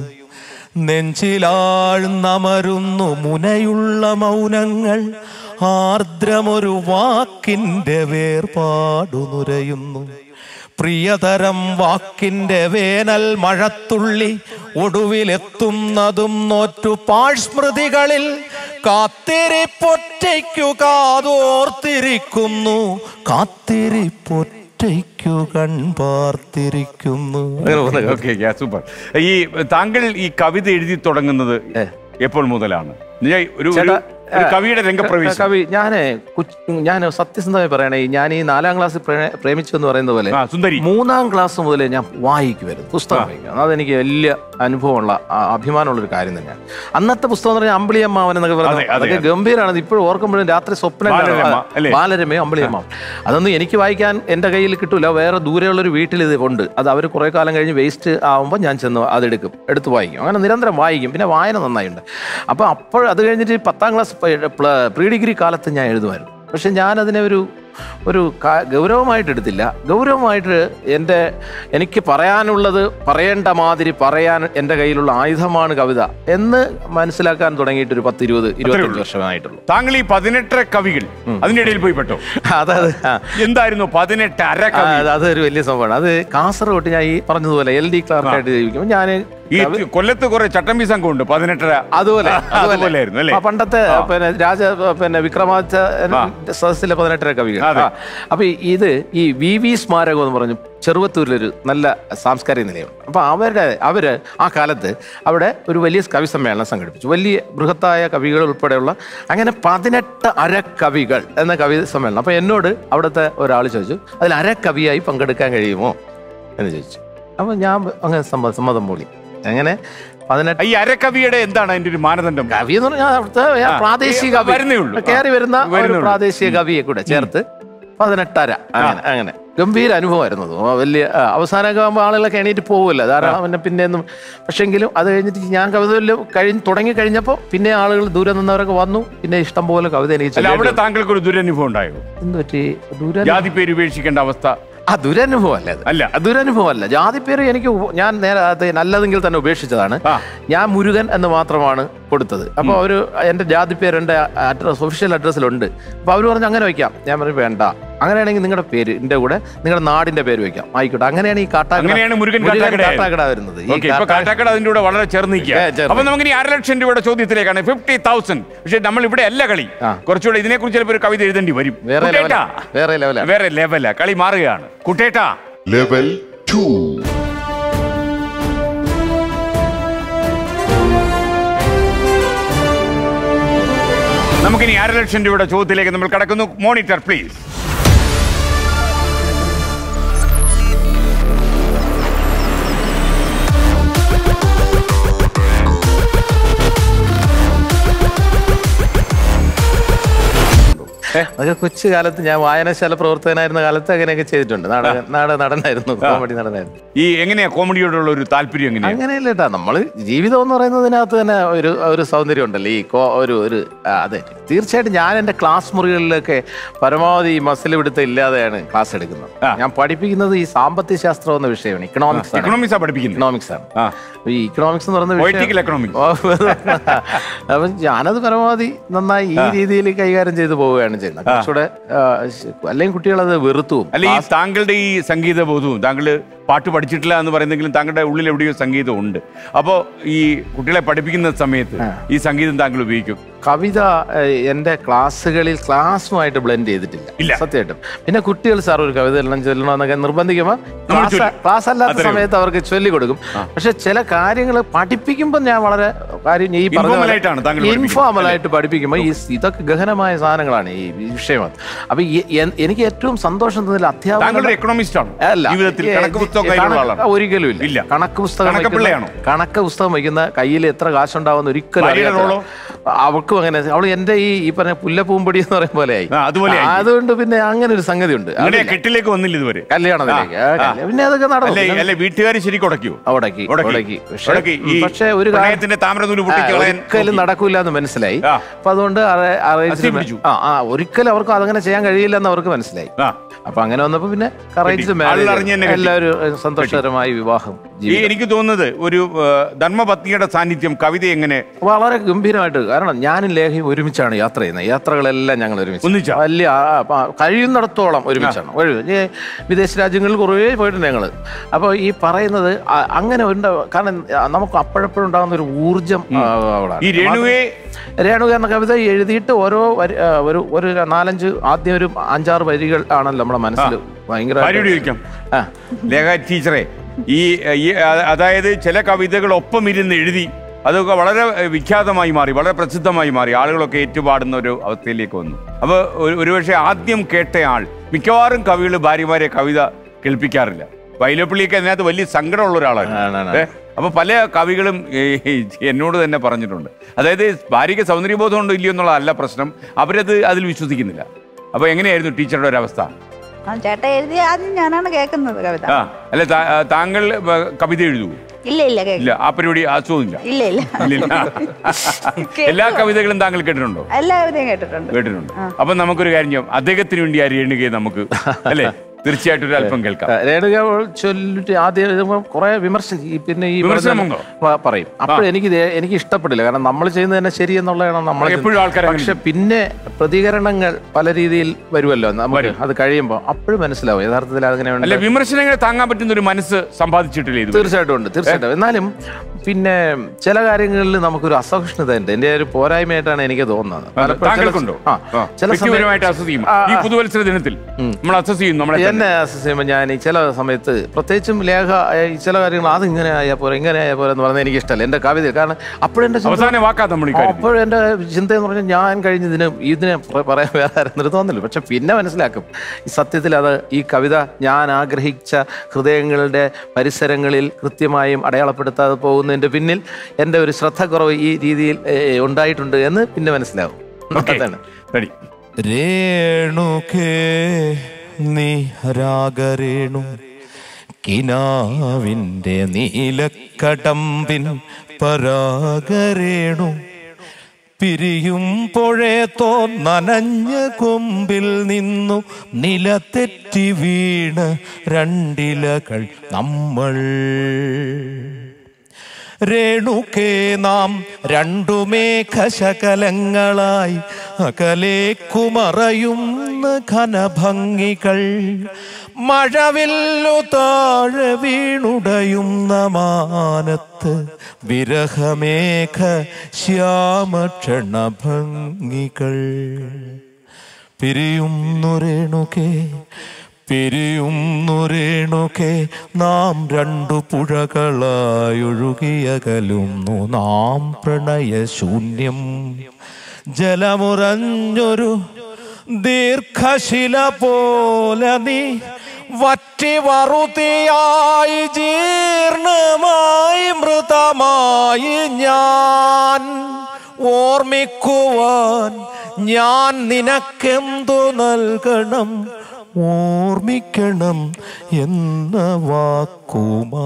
Speaker 7: നെഞ്ചിലാഴ്ന്നമരുന്നു മുനയുള്ള മൗനങ്ങൾ ആർദ്രമൊരു വാക്കിൻ്റെ വേർപാടു നുരയുന്നു പ്രിയതരം വാക്കിന്റെ വേനൽ മഴത്തുള്ളി ഒടുവിലെത്തുന്നതും നോറ്റു പാഴ്സ്മൃതികളിൽ കാത്തിരിപ്പൊറ്റയ്ക്കു കാതോർത്തിരിക്കുന്നു കാത്തിരിപ്പൊറ്റയ്ക്കു കൺപാർത്തിരിക്കുന്നു
Speaker 4: ഓക്കെ സൂപ്പർ ഈ താങ്കൾ ഈ കവിത എഴുതി തുടങ്ങുന്നത് എപ്പോൾ മുതലാണ് ഞാൻ ഒരു ഒരു-
Speaker 3: ചേട്ടാ,
Speaker 4: ഒരു കവിയുടെ രംഗപ്രവേശം
Speaker 3: കവി ഞാന് ഞാൻ സത്യസന്ധമായി പറയണേ ഞാൻ ഈ നാലാം ക്ലാസ്സിൽ പ്രേ- പ്രേമിച്ചു എന്ന് പറയുന്ന പോലെ
Speaker 4: ആ സുന്ദരി
Speaker 3: മൂന്നാം ക്ലാസ് മുതലേ ഞാൻ വായിക്കുമായിരുന്നു പുസ്തകം വായിക്കും അതെനിക്ക് വലിയ അനുഭവമുള്ള ആ, അഭിമാനമുള്ള ഒരു കാര്യം തന്നെയാണ് അന്നത്തെ പുസ്തകം എന്ന് പറഞ്ഞാൽ അമ്പിളിയമ്മാവൻ എന്നൊക്കെ
Speaker 4: അതെ,
Speaker 3: പറയുന്നത്
Speaker 4: അതെ,
Speaker 3: അതൊക്കെ
Speaker 4: അതെ.
Speaker 3: ഗംഭീരമാണ് ഇപ്പോഴും ഓർക്കുമ്പോഴും രാത്രി സ്വപ്നം
Speaker 4: ബാലരമ,
Speaker 3: കാണും.
Speaker 4: അല്ലേ?
Speaker 3: ബാലരമയോ അമ്പിളിയമ്മാവൻ അതൊന്നും എനിക്ക് വായിക്കാൻ എൻ്റെ കയ്യിൽ കിട്ടൂല വേറെ ദൂരെയുള്ള ഒരു വീട്ടിൽ ഇത് ഉണ്ട് അത് അവർ കുറെ കാലം കഴിഞ്ഞ് വേസ്റ്റ് ആവുമ്പോൾ ഞാൻ ചെന്ന് അതെടുക്കും എടുത്ത് വായിക്കും അങ്ങനെ നിരന്തരം വായിക്കും പിന്നെ വായന നന്നായിട്ടുണ്ട് അപ്പോൾ അപ്പോൾ അത് കഴിഞ്ഞിട്ട് പത്താം ക്ലാസ് പ്രീ ഡിഗ്രി കാലത്ത് ഞാൻ എഴുതുമായിരുന്നു പക്ഷെ ഞാനതിനെ ഒരു ഒരു കാ- ഗൗരവമായിട്ട് എടുത്തില്ല ഗൗരവമായിട്ട് എൻ്റെ എനിക്ക് പറയാനുള്ളത് പറയേണ്ട മാതിരി പറയാൻ എൻ്റെ കയ്യിലുള്ള ആയുധമാണ് കവിത എന്ന് മനസ്സിലാക്കാൻ തുടങ്ങിയിട്ട് ഒരു പത്ത് ഇരുപത് ഇരുപത്തഞ്ച് വർഷമായിട്ടുള്ളൂ
Speaker 4: താങ്കൾ ഈ പതിനെട്ടര കവികൾ അതിന്റെ ഇടയിൽ പോയി പെട്ടോ
Speaker 3: അതായത് ആ
Speaker 4: എന്തായിരുന്നു പതിനെട്ട് അര
Speaker 3: ആ,
Speaker 4: കവി
Speaker 3: അത് അതൊരു വലിയ സംഭവമാണ് അത് കാസർഗോട്ട് ഞാൻ ഈ പറഞ്ഞതുപോലെ എൽ ഡി ക്ലാർക്കായിട്ട് ജീവിക്കുമ്പോൾ ഞാൻ
Speaker 4: ഈ കൊല്ലത്ത് കുറെ ചട്ടമ്പി സംഘമുണ്ട് പതിനെട്ടര
Speaker 3: അതുപോലെ
Speaker 4: അതുപോലെയായിരുന്നു അല്ലേ
Speaker 3: ആ, പണ്ടത്തെ
Speaker 4: ആ.
Speaker 3: പിന്നെ രാജ പിന്നെ വിക്രമാദിത്യ സദസ്സിലെ പതിനെട്ടര കവികൾ
Speaker 4: അതെ.
Speaker 3: ആ. അപ്പൊ ഈ- ഇത് ഈ വി വി സ്മാരകം എന്ന് പറഞ്ഞു ചെറുവത്തൂരിലൊരു നല്ല സാംസ്കാരിക നിലയമാണ് അപ്പൊ അവരുടെ അവര് ആ കാലത്ത് അവിടെ ഒരു വലിയ കവി സമ്മേളനം സംഘടിപ്പിച്ചു വലിയ ബൃഹത്തായ കവികൾ ഉൾപ്പെടെയുള്ള അങ്ങനെ പതിനെട്ട് അരക്കവികൾ എന്ന കവി സമ്മേളനം അപ്പൊ എന്നോട് അവിടുത്തെ ഒരാൾ ചോദിച്ചു അതിൽ അരക്കവിയായി പങ്കെടുക്കാൻ കഴിയുമോ എന്ന് ചോദിച്ചു അപ്പൊ ഞാൻ അങ്ങനെ സമ്മ- സമ്മതം മൂളി അങ്ങനെ പതിനെട്ട്
Speaker 4: ഈ അരക്കവിയുടെ എന്താണ് അതിന്റെ ഒരു മാനദണ്ഡം
Speaker 3: കവി എന്ന് പറഞ്ഞാൽ അവിടുത്തെ
Speaker 4: ആ,
Speaker 3: പ്രാദേശിക
Speaker 4: ഈ
Speaker 3: കവി
Speaker 4: വരുന്നേ ഉള്ളൂ.
Speaker 3: കയറി വരുന്ന
Speaker 4: ആ, വരുന്നേ
Speaker 3: ഒരു
Speaker 4: ഉള്ളൂ.
Speaker 3: പ്രാദേശിക കവിയെ കൂടെ ചേർത്ത് പതിനെട്ടര അങ്ങനെ അങ്ങനെ ഗംഭീര അനുഭവമായിരുന്നു അത്. ആ, വലിയ ആ, അവസാനമൊക്കെ ആകുമ്പോൾ ആളുകളൊക്കെ എണീറ്റ് പോകുമല്ലോ ധാരാളം പിന്നെ പിന്നെ ഒന്നും പക്ഷെങ്കിലും അത് കഴിഞ്ഞിട്ട് ഞാൻ കവിത വല്ലതും കഴിഞ്ഞ് തുടങ്ങി കഴിഞ്ഞപ്പോൾ പിന്നെ ആളുകൾ ദൂരെ നിന്നവരൊക്കെ വന്നു പിന്നെ ഇഷ്ടം പോലെ കവിത എനിക്ക്
Speaker 4: അല്ല
Speaker 3: ചൊല്ലേണ്ടി
Speaker 4: അവിടെ
Speaker 3: വന്നു.
Speaker 4: താങ്കൾക്ക് ഒരു ദുരനുഭവം ഉണ്ടായോ
Speaker 3: എന്ത് പറ്റി ദൂര
Speaker 4: ജാതി പേര് ഉപേക്ഷിക്കേണ്ട അവസ്ഥ
Speaker 3: ആ ദുരനുഭവം അല്ല അത്.
Speaker 4: അല്ല.
Speaker 3: ആ, ദുരനുഭവം അല്ല ജാതി പേര് എനിക്ക് ഉപ- ഞാൻ നേരെ അത് നല്ലതെങ്കിൽ തന്നെ ഉപേക്ഷിച്ചതാണ്
Speaker 4: ആ.
Speaker 3: ഞാൻ മുരുകൻ എന്ന് മാത്രമാണ് കൊടുത്തത് അപ്പോൾ അവർ എൻ്റെ ജാതി പേര് എൻ്റെ അഡ്രസ് ഒഫീഷ്യൽ അഡ്രസ്സിലുണ്ട് അപ്പോൾ അവർ പറഞ്ഞു അങ്ങനെ വയ്ക്കാം ഞാൻ പറഞ്ഞു വേണ്ട അങ്ങനെയാണെങ്കിൽ നിങ്ങളുടെ പേര് എൻ്റെ കൂടെ നിങ്ങളുടെ നാടിന്റെ പേര് വയ്ക്കാം ആയിക്കോട്ടെ അങ്ങനെയാണ് ഈ കാട്ടാക്കട
Speaker 4: അങ്ങനെയാണ് മുരുകൻ കാട്ടാക്കട ആയത്.
Speaker 3: കാട്ടാക്കട വരുന്നത് ഈ
Speaker 4: ഓക്കെ ഇപ്പൊ
Speaker 3: കാട്ടാ-
Speaker 4: കാട്ടാക്കട അതിന്റെ കൂടെ വളരെ ചേർന്ന് നിൽക്കുക
Speaker 3: ഏ, ചേർന്ന്.
Speaker 4: അപ്പൊ നമുക്ക് ഇനി അര ലക്ഷം രൂപയുടെ ചോദ്യത്തിലേക്കാണ് ഫിഫ്റ്റി തൗസൻഡ് പക്ഷെ നമ്മൾ ഇവിടെ അല്ല കളി
Speaker 3: ആ.
Speaker 4: കുറച്ചുകൂടെ ഇതിനെ കുറിച്ച് ചിലപ്പോൾ ഒരു കവിത എഴുതേണ്ടി വരും
Speaker 3: വേറെ
Speaker 4: കുട്ടേട്ടാ.
Speaker 3: ലെവലാ. വേറെ ലെവലാ.
Speaker 4: വേറെ ലെവല കളി മാറുകയാണ് കുട്ടേട്ടാ
Speaker 9: ലെവൽ ടു
Speaker 4: നമുക്കിനി അര ലക്ഷം രൂപയുടെ ചോദ്യത്തിലേക്ക് നമ്മൾ കടക്കുന്നു മോണിറ്റർ പ്ലീസ്
Speaker 3: അതൊക്കെ കൊച്ചു കാലത്ത് ഞാൻ വായനശാല പ്രവർത്തകനായിരുന്ന കാലത്ത് അങ്ങനെയൊക്കെ ചെയ്തിട്ടുണ്ട് നാടക നാടക നടനായിരുന്നു കോമഡി നടനായിരുന്നു
Speaker 4: ഈ എങ്ങനെയാ കോമഡിയോടുള്ള ഒരു താല്പര്യം എങ്ങനെയാ
Speaker 3: അങ്ങനെയല്ല കേട്ടാ നമ്മള് ജീവിതം എന്ന് പറയുന്നതിനകത്ത് തന്നെ ഒരു ഒരു സൗന്ദര്യം ഉണ്ടല്ലോ ഈ കോ ഒരു ഒരു ആ, അതെ തീർച്ചയായിട്ടും ഞാൻ എൻ്റെ ക്ലാസ് മുറികളിലൊക്കെ പരമാവധി ഈ മസിൽ പിടുത്തം ഇല്ലാതെയാണ് ക്ലാസ് എടുക്കുന്നത്
Speaker 4: ആ.
Speaker 3: ഞാൻ പഠിപ്പിക്കുന്നത് ഈ സാമ്പത്തിക ശാസ്ത്രം എന്ന വിഷയമാണ് ഇക്കണോമിക്സ് ആണ്
Speaker 4: എക്കണോമിക്സാ പഠിപ്പിക്കുന്നത്
Speaker 3: ഇക്കണോമിക്സ് ആണ്
Speaker 4: ആ.
Speaker 3: അപ്പൊ ഈ ഇക്കണോമിക്സ് എന്ന് പറയുന്ന
Speaker 4: Political economics.
Speaker 3: അപ്പൊ ഞാനത് പരമാവധി നന്നായി ഈ രീതിയിൽ കൈകാര്യം ചെയ്തു പോവുകയാണ് ചെയ്യുന്നത് കുറച്ചുകൂടെ ആ, ശ- അല്ലെങ്കിൽ കുട്ടികളത് വെറുത്തു പോകും.
Speaker 4: അല്ല ഈ താങ്കളുടെ ഈ സംഗീത ബോധവും താങ്കൾ പാട്ട് പഠിച്ചിട്ടില്ല എന്ന് പറയുന്നെങ്കിലും താങ്കളുടെ ഉള്ളിൽ എവിടെയോ സംഗീതം ഉണ്ട് അപ്പോൾ ഈ കുട്ടികളെ പഠിപ്പിക്കുന്ന സമയത്ത് ഈ സംഗീതം താങ്കൾ ഉപയോഗിക്കും
Speaker 3: കവിത ഏഹ്, എൻ്റെ ക്ലാസ്സുകളിൽ ക്ലാസ്സുമായിട്ട് ബ്ലെൻഡ് ചെയ്തിട്ടില്ല
Speaker 4: ഇല്ല.
Speaker 3: സത്യമായിട്ടും പിന്നെ കുട്ടികൾ സാർ ഒരു കവിത എല്ലാം ചൊല്ലണമെന്നൊക്കെ നിർബന്ധിക്കുമ്പോൾ
Speaker 4: നമ്മൾ
Speaker 3: ക്ലാസ്
Speaker 4: ചൊല്ലും.
Speaker 3: ക്ലാസ് അല്ലാത്ത
Speaker 4: അത്രയേ ഉള്ളൂ.
Speaker 3: സമയത്ത് അവർക്ക് ചൊല്ലിക്കൊടുക്കും പക്ഷെ ചില കാര്യങ്ങൾ പഠിപ്പിക്കുമ്പോൾ ഞാൻ വളരെ കാര്യം ഈ
Speaker 4: Informal ആയിട്ടാണ് താങ്കൾ പഠിപ്പിക്കുന്നത്,
Speaker 3: ഇൻഫോർമൽ ആയിട്ട് പഠിപ്പിക്കുമ്പോൾ ഈ ഇതൊക്കെ ഗഹനമായ സാധനങ്ങളാണ് ഈ വിഷയം അപ്പൊ ഈ- എൻ- എനിക്ക് ഏറ്റവും സന്തോഷം തോന്നില്ല
Speaker 4: താങ്കൾ ഒരു
Speaker 3: അധ്യാപകർ
Speaker 4: എക്കണോമിസ്റ്റ് ആണ്
Speaker 3: അല്ല
Speaker 4: ജീവിതത്തിൽ
Speaker 3: ഈ-
Speaker 4: കണക്ക് പുസ്തകം
Speaker 3: ഈ
Speaker 4: കയ്യിലുള്ള
Speaker 3: കണക്ക്
Speaker 4: ആളാണ്
Speaker 3: ഒരിക്കലും ഇല്ല
Speaker 4: ഇല്ല.
Speaker 3: കണക്ക് പുസ്തകം
Speaker 4: കണക്ക്
Speaker 3: വയ്ക്കുന്ന-
Speaker 4: പിള്ളയാണോ?
Speaker 3: കണക്ക് പുസ്തകം വയ്ക്കുന്ന കയ്യിൽ എത്ര കാശുണ്ടാവുന്ന ഒരിക്കലും
Speaker 4: ഭാര്യയുടെ
Speaker 3: അറിയാത്ത-
Speaker 4: റോളോ?
Speaker 3: അവൾക്കും അങ്ങനെ അവൾ എന്റെ ഈ ഈ പറഞ്ഞ പുല്ലപ്പൂമ്പൊടി എന്ന് പറയും പോലെ ആയി
Speaker 4: ആ, അതുപോലെ ആയി.
Speaker 3: അതുകൊണ്ട് പിന്നെ അങ്ങനെ ഒരു സംഗതി ഉണ്ട്
Speaker 4: അങ്ങനെ കെട്ടിലേക്ക് വന്നില്ല ഇതുവരെ
Speaker 3: കല്യാണത്തിലേക്ക്
Speaker 4: ആ,
Speaker 3: ആ,
Speaker 4: ആ.
Speaker 3: കല്യാണം. പിന്നെ അതൊക്കെ നടന്നു
Speaker 4: അല്ലെ
Speaker 3: പിന്നെ
Speaker 4: അല്ലെ വീട്ടുകാർ ശരിക്കും ഉടക്കിയോ
Speaker 3: ഉടക്കി ഉടക്കി പക്ഷേ
Speaker 4: ഉടക്കി. ഈ
Speaker 3: പക്ഷേ ഒരു കാര്യം-
Speaker 4: പ്രണയത്തിന്റെ താമരനൂല്
Speaker 3: ആ,
Speaker 4: പൊട്ടിക്കളയാൻ
Speaker 3: ഒരിക്കലും
Speaker 4: നോക്കി.
Speaker 3: നടക്കൂല എന്ന് മനസ്സിലായി
Speaker 4: ആ.
Speaker 3: അപ്പൊ അതുകൊണ്ട് അറേ- arrange
Speaker 4: അസി പിടിച്ചു.
Speaker 3: ആ ആ ഒരിക്കലും അവർക്ക് അതങ്ങനെ ചെയ്യാൻ കഴിയില്ല എന്ന് അവർക്ക് മനസ്സിലായി
Speaker 4: ആ.
Speaker 3: അപ്പൊ അങ്ങനെ വന്നപ്പോ പിന്നെ കറേജ്
Speaker 4: കെട്ടി. ആളിലറിഞ്ഞ് തന്നെ കെട്ടി.
Speaker 3: എല്ലാവരും ഏഹ്, സന്തോഷകരമായ വിവാഹം
Speaker 4: ഈ
Speaker 3: ജീവിതം.
Speaker 4: എനിക്ക് തോന്നുന്നത് ഒരു ആ, ധർമ്മപത്നിയുടെ സാന്നിധ്യം കവിത എങ്ങനെ
Speaker 3: വളരെ ഗംഭീരമായിട്ട് കാരണം ഞാനും ലേഖയും ഒരുമിച്ചാണ് യാത്ര ചെയ്യുന്നത് യാത്രകളെല്ലാം ഞങ്ങൾ ഒരുമിച്ച്
Speaker 4: ഒന്നിച്ചാ?
Speaker 3: വലിയ ആ, ആ, കഴിയുന്നിടത്തോളം ഒരുമിച്ചാണ് ഒരു ഈ വിദേശ രാജ്യങ്ങളിൽ കുറേ പോയിട്ടുണ്ട് ഞങ്ങൾ അപ്പോൾ ഈ പറയുന്നത് ആ- അങ്ങനെ ഉണ്ട് കാരണം ആ, നമുക്ക് അപ്പോഴപ്പോഴും ഉണ്ടാകുന്ന ഒരു ഊർജം ആ, അവിടെ
Speaker 4: ഈ രേണുവെ
Speaker 3: രേണുക എന്ന കവിത എഴുതിയിട്ട് ഓരോ വരി ആ, ഒരു ഒരു നാലഞ്ച് ആദ്യം ഒരു അഞ്ചാറ് വരികൾ ആണല്ലോ നമ്മുടെ മനസ്സിൽ ഭയങ്കര
Speaker 4: ഭാര്യയോട് ചോദിക്കാം
Speaker 3: ആ
Speaker 4: ലേഖ ടീച്ചറെ ഈ ഈ അ- അതായത് ചില കവിതകൾ ഒപ്പം ഇരുന്ന് എഴുതി അതൊക്കെ വളരെ വിഖ്യാതമായി മാറി വളരെ പ്രസിദ്ധമായി മാറി ആളുകളൊക്കെ ഏറ്റുപാടുന്ന ഒരു അവസ്ഥയിലേക്ക് വന്നു അപ്പോൾ ഒരു ഒരുപക്ഷെ ആദ്യം കേട്ടയാൾ മിക്കവാറും കവികൾ ഭാര്യമാരെ കവിത കേൾപ്പിക്കാറില്ല വൈലപ്പള്ളിയൊക്കെ അതിനകത്ത് വലിയ സങ്കടമുള്ള ഒരാളാണ്
Speaker 3: ആണാണ്.
Speaker 4: ഏ? അപ്പൊ പല കവികളും ഏ, എന്നോട് തന്നെ പറഞ്ഞിട്ടുണ്ട് അതായത് ഭാര്യയ്ക്ക് സൗന്ദര്യബോധം ഉണ്ടോ ഇല്ലയോ എന്നുള്ളതല്ല പ്രശ്നം അവരത് അതിൽ വിശ്വസിക്കുന്നില്ല അപ്പൊ എങ്ങനെയായിരുന്നു ടീച്ചറുടെ ഒരു അവസ്ഥ
Speaker 8: ആ ചേട്ടൻ എഴുതി ആദ്യം ഞാനാണ് കേൾക്കുന്നത് കവിത
Speaker 4: ആ അല്ല താ- ആ, താങ്കൾ ഏ, കവിത എഴുതുമോ
Speaker 8: ഇല്ല ഇല്ല കേൾക്കും
Speaker 4: ഇല്ല ആ പരിപാടി ആസ്വദില്ല
Speaker 8: ഇല്ല ഇല്ല
Speaker 4: ഇല്ലില്ല. എല്ലാ കവിതകളും താങ്കൾ കേട്ടിട്ടുണ്ടോ
Speaker 8: എല്ലാ കവിതയും കേട്ടിട്ടുണ്ട്
Speaker 4: കേട്ടിട്ടുണ്ട് അപ്പൊ നമുക്കൊരു കാര്യം ചെയ്യാം അദ്ദേഹത്തിന് വേണ്ടി ആ രേണുകയെ നമുക്ക് അല്ലേ തീർച്ചയായിട്ടും ഒരു അല്പം കേൾക്കാം
Speaker 3: ആ, രേണുക ചൊല്ലിട്ട് ആദ്യം എഴുതുമ്പോൾ കുറെ വിമർശനം ഈ പിന്നെ ഈ
Speaker 4: വിമർശനമുണ്ടോ?
Speaker 3: പറഞ്ഞ- പ- പറയും അപ്പോൾ എനിക്ക് ഇത് എനിക്ക് ഇഷ്ടപ്പെടില്ല കാരണം നമ്മൾ ചെയ്യുന്നത് തന്നെ ശരി എന്നുള്ളതാണ് നമ്മൾ
Speaker 4: എപ്പോഴും ആൾക്കാർ അങ്ങനെ
Speaker 3: പക്ഷെ പിന്നെ പ്രതികരണങ്ങൾ പല രീതിയിൽ വരുമല്ലോ നമുക്ക് അത് കഴിയുമ്പോൾ അപ്പോഴും മനസ്സിലാവും യഥാർത്ഥത്തിൽ അങ്ങനെ ഉണ്ട്.
Speaker 4: അല്ല വിമർശനങ്ങളെ താങ്ങാൻ പറ്റുന്ന ഒരു മനസ്സ് സമ്പാദിച്ചിട്ടില്ലേ ഇത്
Speaker 3: തീർച്ചയായിട്ടും ഉണ്ട് തീർച്ചയായിട്ടും എന്നാലും പിന്നെ ചില കാര്യങ്ങളിൽ നമുക്കൊരു അസഹിഷ്ണുത ഉണ്ട് എന്റെ ഒരു പോരായ്മയായിട്ടാണ് എനിക്ക് തോന്നുന്നത് പലപ്പോഴും ചില-
Speaker 4: താങ്കൾക്കുണ്ടോ
Speaker 3: ആ,
Speaker 4: ആ.
Speaker 3: ചില
Speaker 4: വ്യക്തിപരമായിട്ട് അസസ് ചെയ്യും
Speaker 3: ആ,
Speaker 4: ഈ
Speaker 3: ആ.
Speaker 4: പുതുവത്സര ദിനത്തിൽ നമ്മൾ അസസ് ചെയ്യുന്നു നമ്മളെ
Speaker 3: എന്നെ അസസ് ചെയ്യുമ്പോൾ ഞാൻ ഈ ചില സമയത്ത് പ്രത്യേകിച്ചും ലേഖ ഏ, ഈ ചില കാര്യങ്ങൾ അത് ഇങ്ങനെ ആയാൽ പോലെ ഇങ്ങനെ ആയാൽ പോലെ എന്ന് പറഞ്ഞാൽ എനിക്ക് ഇഷ്ടമല്ല എൻ്റെ കവിത കാരണം അപ്പോഴെൻ്റെ
Speaker 4: അവസാന വാക്കാ നമ്മൾ ഈ കാര്യം
Speaker 3: അപ്പോഴെൻ്റെ ചിന്ത എന്ന് പറഞ്ഞാൽ ഞാൻ കഴിഞ്ഞ ഇതിന് ഇതിനെ പ- പറയാൻ വേറെ ആരും തോന്നില്ല പക്ഷെ പിന്നെ മനസ്സിലാക്കും ഈ സത്യത്തിൽ അത് ഈ കവിത ഞാൻ ആഗ്രഹിച്ച ഹൃദയങ്ങളുടെ പരിസരങ്ങളിൽ കൃത്യമായും അടയാളപ്പെടുത്താതെ പോകുന്നതിൻ്റെ പിന്നിൽ എൻ്റെ ഒരു ശ്രദ്ധക്കുറവ് ഈ രീതിയിൽ ഏ, ഉണ്ടായിട്ടുണ്ട് എന്ന് പിന്നെ മനസ്സിലാവും അതാണ്
Speaker 4: റെഡി
Speaker 7: രേണുകേ നീ രാഗരേണു കിനാവിൻ്റെ നീലക്കടമ്പിൻ പരാഗരേണു പിരിയും പുഴേത്തോ നനഞ്ഞ കൊമ്പിൽ നിന്നു നിലതെറ്റി വീണ് രണ്ടിലകൾ നമ്മൾ രേണുകേ നാം രണ്ടു മേഘശകലങ്ങളായി അകലേക്കുമറയുന്ന ഘനഭംഗികൾ മഴവില്ലു താഴെ വീണുടയുന്ന മാനത്ത് വിരഹമേഘ ശ്യാമക്ഷണഭംഗികൾ പിരിയുന്നു രേണുകേ പിരിയുന്നു രേണുകേ നാം രണ്ടു പുഴകളായൊഴുകിയകലുന്നു നാം പ്രണയശൂന്യം ജലമുറഞ്ഞൊരു ദീർഘശില പോലെ നീ വറ്റി വറുതിയായി ജീർണമായി മൃതമായി ഞാൻ ഓർമ്മിക്കുവാൻ ഞാൻ നിനക്കെന്തു നൽകണം ഓർമ്മിക്കണം എന്ന വാക്കു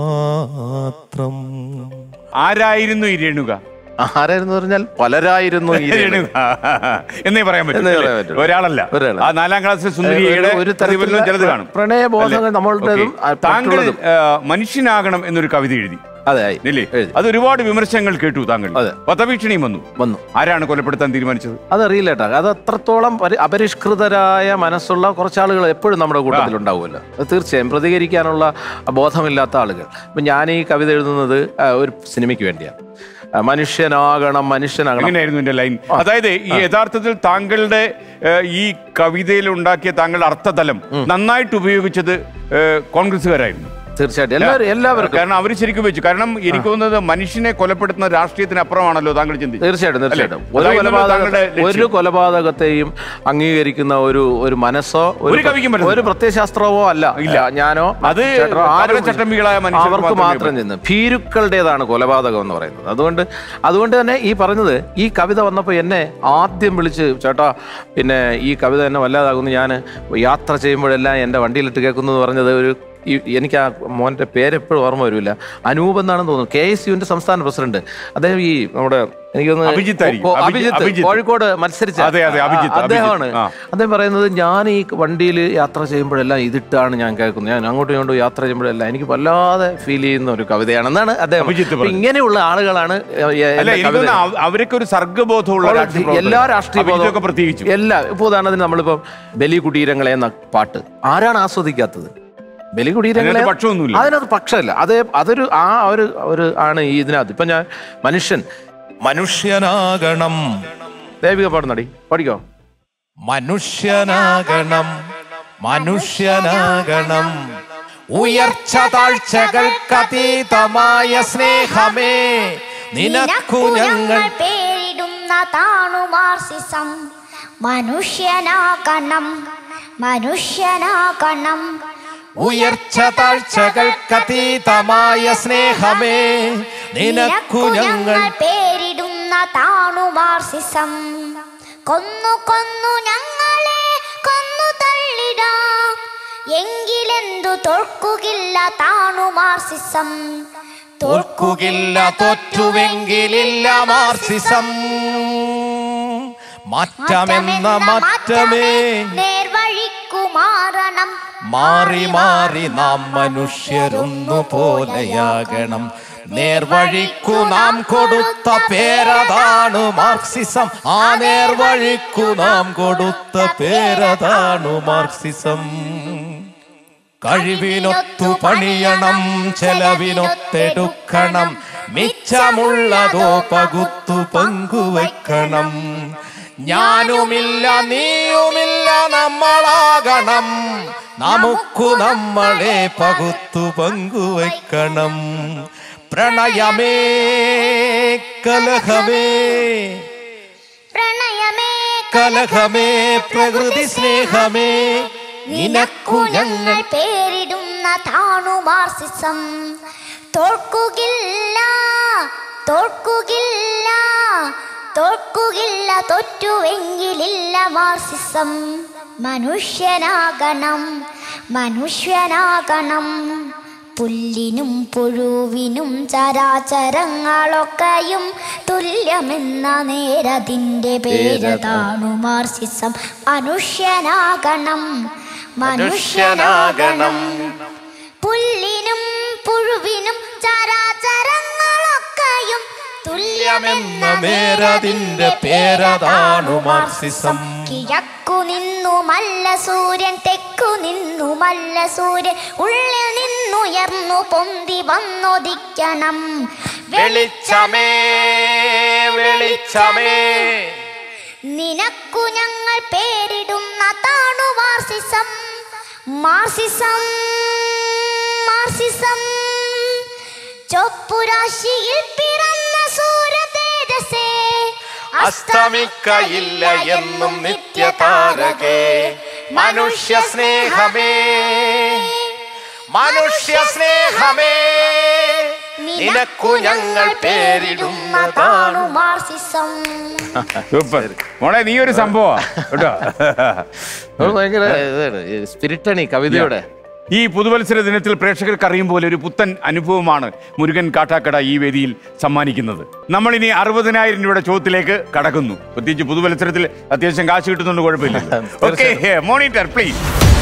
Speaker 7: മാത്രം
Speaker 4: ആരായിരുന്നു ഈ രേണുക
Speaker 3: ആരായിരുന്നു പറഞ്ഞാൽ പലരായിരുന്നു ഈ രേണുക.
Speaker 4: രേണുക എന്നേ പറയാൻ
Speaker 3: എന്നേ
Speaker 4: പറ്റും
Speaker 3: പറയാൻ പറ്റുള്ളൂ.
Speaker 4: ഒരാളല്ല
Speaker 3: ഒരാള്.
Speaker 4: ആ നാലാം ക്ലാസ്സിലെ സുന്ദരിയുടെ
Speaker 3: ഒരു
Speaker 4: പ്രതിഫലനം ചിലത്
Speaker 3: തരത്തിലുള്ള
Speaker 4: കാണും
Speaker 3: പ്രണയബോധങ്ങൾ
Speaker 4: അല്ലേ?
Speaker 3: നമ്മളുടേതും,
Speaker 4: ഓക്കേ.
Speaker 3: ആ,
Speaker 4: താങ്കൾ
Speaker 3: മറ്റുള്ളതും.
Speaker 4: ആ, മനുഷ്യനാകണം എന്നൊരു കവിത എഴുതി
Speaker 3: അതെ ആയി.
Speaker 4: ഇല്ലേ
Speaker 3: എഴുതി.
Speaker 4: അത് ഒരുപാട് വിമർശനങ്ങൾ കേട്ടു താങ്കൾ
Speaker 3: അതെ.
Speaker 4: വധഭീഷണിയും വന്നു
Speaker 3: വന്നു
Speaker 4: ആരാണ് കൊലപ്പെടുത്താൻ തീരുമാനിച്ചത്
Speaker 3: അതറിയില്ല കേട്ടോ അത് അത്രത്തോളം പരി- അപരിഷ്കൃതരായ മനസ്സുള്ള കുറച്ച് ആളുകൾ എപ്പോഴും നമ്മുടെ കൂട്ടത്തിൽ ഉണ്ടാവുമല്ലോ അത് തീർച്ചയായും പ്രതികരിക്കാനുള്ള ബോധമില്ലാത്ത ആളുകൾ ഇപ്പം ഞാൻ ഈ കവിത എഴുതുന്നത് ആ, ഒരു സിനിമയ്ക്ക് വേണ്ടിയാണ് ആ, മനുഷ്യനാകണം മനുഷ്യനാകണം
Speaker 4: എങ്ങനെയായിരുന്നു എന്റെ ലൈൻ അതായത് ഈ യഥാർത്ഥത്തിൽ താങ്കളുടെ ഏഹ്, ഈ കവിതയിൽ ഉണ്ടാക്കിയ താങ്കളുടെ അർത്ഥതലം നന്നായിട്ട് ഉപയോഗിച്ചത് ഏഹ്, കോൺഗ്രസ്സുകാരായിരുന്നു
Speaker 3: തീർച്ചയായിട്ടും എല്ലാവരും എല്ലാവർക്കും
Speaker 4: കാരണം അവർ ശരിക്കും വെച്ചു കാരണം എനിക്ക് തോന്നുന്നത് മനുഷ്യനെ കൊലപ്പെടുത്തുന്ന രാഷ്ട്രീയത്തിന് അപ്പുറമാണല്ലോ താങ്കൾ ചിന്തിച്ചത്
Speaker 3: തീർച്ചയായിട്ടും തീർച്ചയായിട്ടും
Speaker 4: അല്ലേ?
Speaker 3: ഒരു
Speaker 4: അതായിരുന്നല്ലോ താങ്കളുടെ
Speaker 3: കൊലപാതക
Speaker 4: ലക്ഷ്യം.
Speaker 3: ഒരു കൊലപാതകത്തെയും അംഗീകരിക്കുന്ന ഒരു ഒരു മനസ്സോ
Speaker 4: ഒരു കവിക്കും പറ്റത്തില്ല.
Speaker 3: ഒരു പ്രത്യയശാസ്ത്രമോ അല്ല
Speaker 4: ഇല്ല.
Speaker 3: ഞാനോ
Speaker 4: അത്
Speaker 3: ചേട്ടനോ ആരും
Speaker 4: കപടചട്ടമ്പികളായ മനുഷ്യർക്ക്
Speaker 3: അവർക്ക്
Speaker 4: മാത്രമേ
Speaker 3: മാത്രം ചെന്ന് ഭീരുക്കളുടേതാണ് കൊലപാതകം എന്ന് പറയുന്നത് അതുകൊണ്ട് അതുകൊണ്ട് തന്നെ ഈ പറഞ്ഞത് ഈ കവിത വന്നപ്പോൾ എന്നെ ആദ്യം വിളിച്ച് ചേട്ടാ പിന്നെ ഈ കവിത എന്നെ വല്ലാതാകുന്നു ഞാൻ യാത്ര ചെയ്യുമ്പോഴെല്ലാം എൻ്റെ വണ്ടിയിലിട്ട് കേൾക്കുന്നു എന്ന് പറഞ്ഞത് ഒരു ഈ- എനിക്ക് ആ മോൻ്റെ പേരെപ്പോഴും ഓർമ്മ വരില്ല അനൂപ് എന്നാണെന്ന് തോന്നുന്നു കെ എസ് യുവിന്റെ സംസ്ഥാന പ്രസിഡന്റ് അദ്ദേഹം ഈ നമ്മുടെ എനിക്ക് തോന്നുന്നു
Speaker 4: അഭിജിത്ത് ആയിരിക്കും.
Speaker 3: കോ-
Speaker 4: അഭിജി-
Speaker 3: അഭിജിത്ത്
Speaker 4: അഭിജിത്ത്.
Speaker 3: കോഴിക്കോട് മത്സരിച്ച
Speaker 4: അതെ, അതെ, അഭിജിത്ത്,
Speaker 3: ആ, അദ്ദേഹമാണ്
Speaker 4: അഭിജിത്ത്. ആ.
Speaker 3: അദ്ദേഹം പറയുന്നത് ഞാൻ ഈ വണ്ടിയിൽ യാത്ര ചെയ്യുമ്പോഴെല്ലാം ഇതിട്ടാണ് ഞാൻ കേൾക്കുന്നത് ഞാൻ അങ്ങോട്ടും ഇങ്ങോട്ടും യാത്ര ചെയ്യുമ്പോഴെല്ലാം എനിക്ക് വല്ലാതെ ഫീൽ ചെയ്യുന്ന ഒരു കവിതയാണെന്നാണ് അദ്ദേഹം
Speaker 4: അഭിജിത്ത്
Speaker 3: അപ്പൊ
Speaker 4: പറഞ്ഞത്.
Speaker 3: ഇങ്ങനെയുള്ള ആളുകളാണ് എ- എ-
Speaker 4: അല്ല
Speaker 3: എൻ്റെ
Speaker 4: എനിക്ക്
Speaker 3: കവിത
Speaker 4: തോന്നുന്നു അവ- അവരൊക്കെ ഒരു സർഗബോധമുള്ള രാഷ്ട്രീയ
Speaker 3: എല്ലാ
Speaker 4: പ്രവർത്തകരാണ്.
Speaker 3: രാഷ്ട്രീയ
Speaker 4: അഭിജിത്തൊക്കെ
Speaker 3: ബോധവും-
Speaker 4: പ്രത്യേകിച്ചു
Speaker 3: എല്ലാ ഇപ്പൊ ഉദാഹരണത്തിന് നമ്മളിപ്പം ബലി കുടീരങ്ങളെ എന്ന പാട്ട് ആരാണ് ആസ്വദിക്കാത്തത് ബലി കുടീരങ്ങളെ
Speaker 4: അതിനകത്ത് പക്ഷമൊന്നുമില്ല.
Speaker 3: അതിനകത്ത് പക്ഷമല്ല അത് അതൊരു ആ ഒരു ഒരു ആണ് ഈ ഇതിനകത്ത് ഇപ്പൊ ഞാൻ മനുഷ്യൻ
Speaker 7: മനുഷ്യനാകണം
Speaker 3: ദേവിക പാടുന്നടി പഠിക്കോ
Speaker 7: മനുഷ്യനാകണം മനുഷ്യനാകണം ഉയർച്ച താഴ്ചകൾക്കതീതമായ സ്നേഹമേ നിനക്കു ഞങ്ങൾ
Speaker 5: പേരിടുന്ന താണു മാർസിസം മനുഷ്യനാകണം മനുഷ്യനാകണം
Speaker 7: ഉയർച്ച താഴ്ചകൾക്കതീതമായ സ്നേഹമേ നിനക്കു ഞങ്ങൾ
Speaker 5: പേരിടുന്ന താണു മാർസിസം കൊന്നു കൊന്നു ഞങ്ങളെ കൊന്നു തള്ളിടാം എങ്കിലെന്തു തോൽക്കുകില്ല താണു മാർസിസം
Speaker 7: തോൽക്കുകില്ല തോറ്റുവെങ്കിലില്ല മാർസിസം മാറ്റമെന്ന മാറ്റമേ
Speaker 5: നേർവഴിക്കു മാറണം
Speaker 7: മാറി മാറി നാം മനുഷ്യരൊന്നു പോലെയാകണം നേർവഴിക്കു നാം കൊടുത്ത പേരതാണ് മാർക്സിസം ആ നേർവഴിക്കു നാം കൊടുത്ത പേരതാണ് മാർക്സിസം കഴിവിനൊത്തു പണിയണം ചെലവിനൊത്തെടുക്കണം മിച്ചമുള്ളതോ പകുത്തു പങ്കുവെക്കണം ഞാനുമില്ല നീയുമില്ല നമ്മളാകണം നമുക്കു നമ്മളെ പകുത്തു പങ്കുവയ്ക്കണം പ്രണയമേ കലഹമേ
Speaker 5: പ്രണയമേ
Speaker 7: കലഹമേ പ്രകൃതി സ്നേഹമേ
Speaker 5: നിനക്കു ഞങ്ങൾ പേരിടുന്ന താണു മാർസിസം തോൽക്കുകില്ല തോൽക്കുകില്ല തോൽക്കുകില്ല തൊറ്റുവെങ്കിലില്ല മാർസിസം മനുഷ്യനാകണം മനുഷ്യനാകണം പുല്ലിനും പുഴുവിനും ചരാചരങ്ങളൊക്കെയും തുല്യമെന്ന നേരതിൻ്റെ പേരതാണു മാർസിസം മനുഷ്യനാകണം മനുഷ്യനാകണം പുല്ലിനും പുഴുവിനും ചരാചരങ്ങളൊക്കെയും തുല്യമെന്ന
Speaker 7: നേരതിന്റെ പേരതാണു മാർസിസം
Speaker 5: കിഴക്കു നിന്നുമല്ല സൂര്യൻ തെക്കു നിന്നുമല്ല സൂര്യൻ ഉള്ളിൽ നിന്നുയർന്നു പൊന്തി വന്നൊതിക്കണം
Speaker 7: വെളിച്ചമേ വെളിച്ചമേ
Speaker 5: നിനക്കു ഞങ്ങൾ പേരിടുന്ന താണു മാർസിസം മാർസിസം മാർസിസം ചൊപ്പുരാശിയിൽ പിറന്ന സൂര്യ തേജസേ
Speaker 7: അസ്തമിക്കയില്ല എന്നും നിത്യതാരകേ മനുഷ്യ സ്നേഹമേ മനുഷ്യ സ്നേഹമേ നിനക്കു ഞങ്ങൾ പേരിടുന്നതാണു
Speaker 5: മാർസിസം
Speaker 4: സൂപ്പർ മോളെ നീ ഒരു സംഭവം കേട്ടോ
Speaker 3: അത് ഭയങ്കര സ്പിരിറ്റണി കവിതയുടെ
Speaker 4: ഈ പുതുവത്സര ദിനത്തിൽ പ്രേക്ഷകർക്ക് അറിയും പോലെ ഒരു പുത്തൻ അനുഭവമാണ് മുരുകൻ കാട്ടാക്കട ഈ വേദിയിൽ സമ്മാനിക്കുന്നത് നമ്മൾ ഇനി അറുപതിനായിരം രൂപയുടെ ചോദ്യത്തിലേക്ക് കടക്കുന്നു പ്രത്യേകിച്ച് പുതുവത്സരത്തിൽ അത്യാവശ്യം കാശ് കിട്ടുന്നുണ്ട് കുഴപ്പമില്ല ഓക്കെ മോണിറ്റർ പ്ലീസ്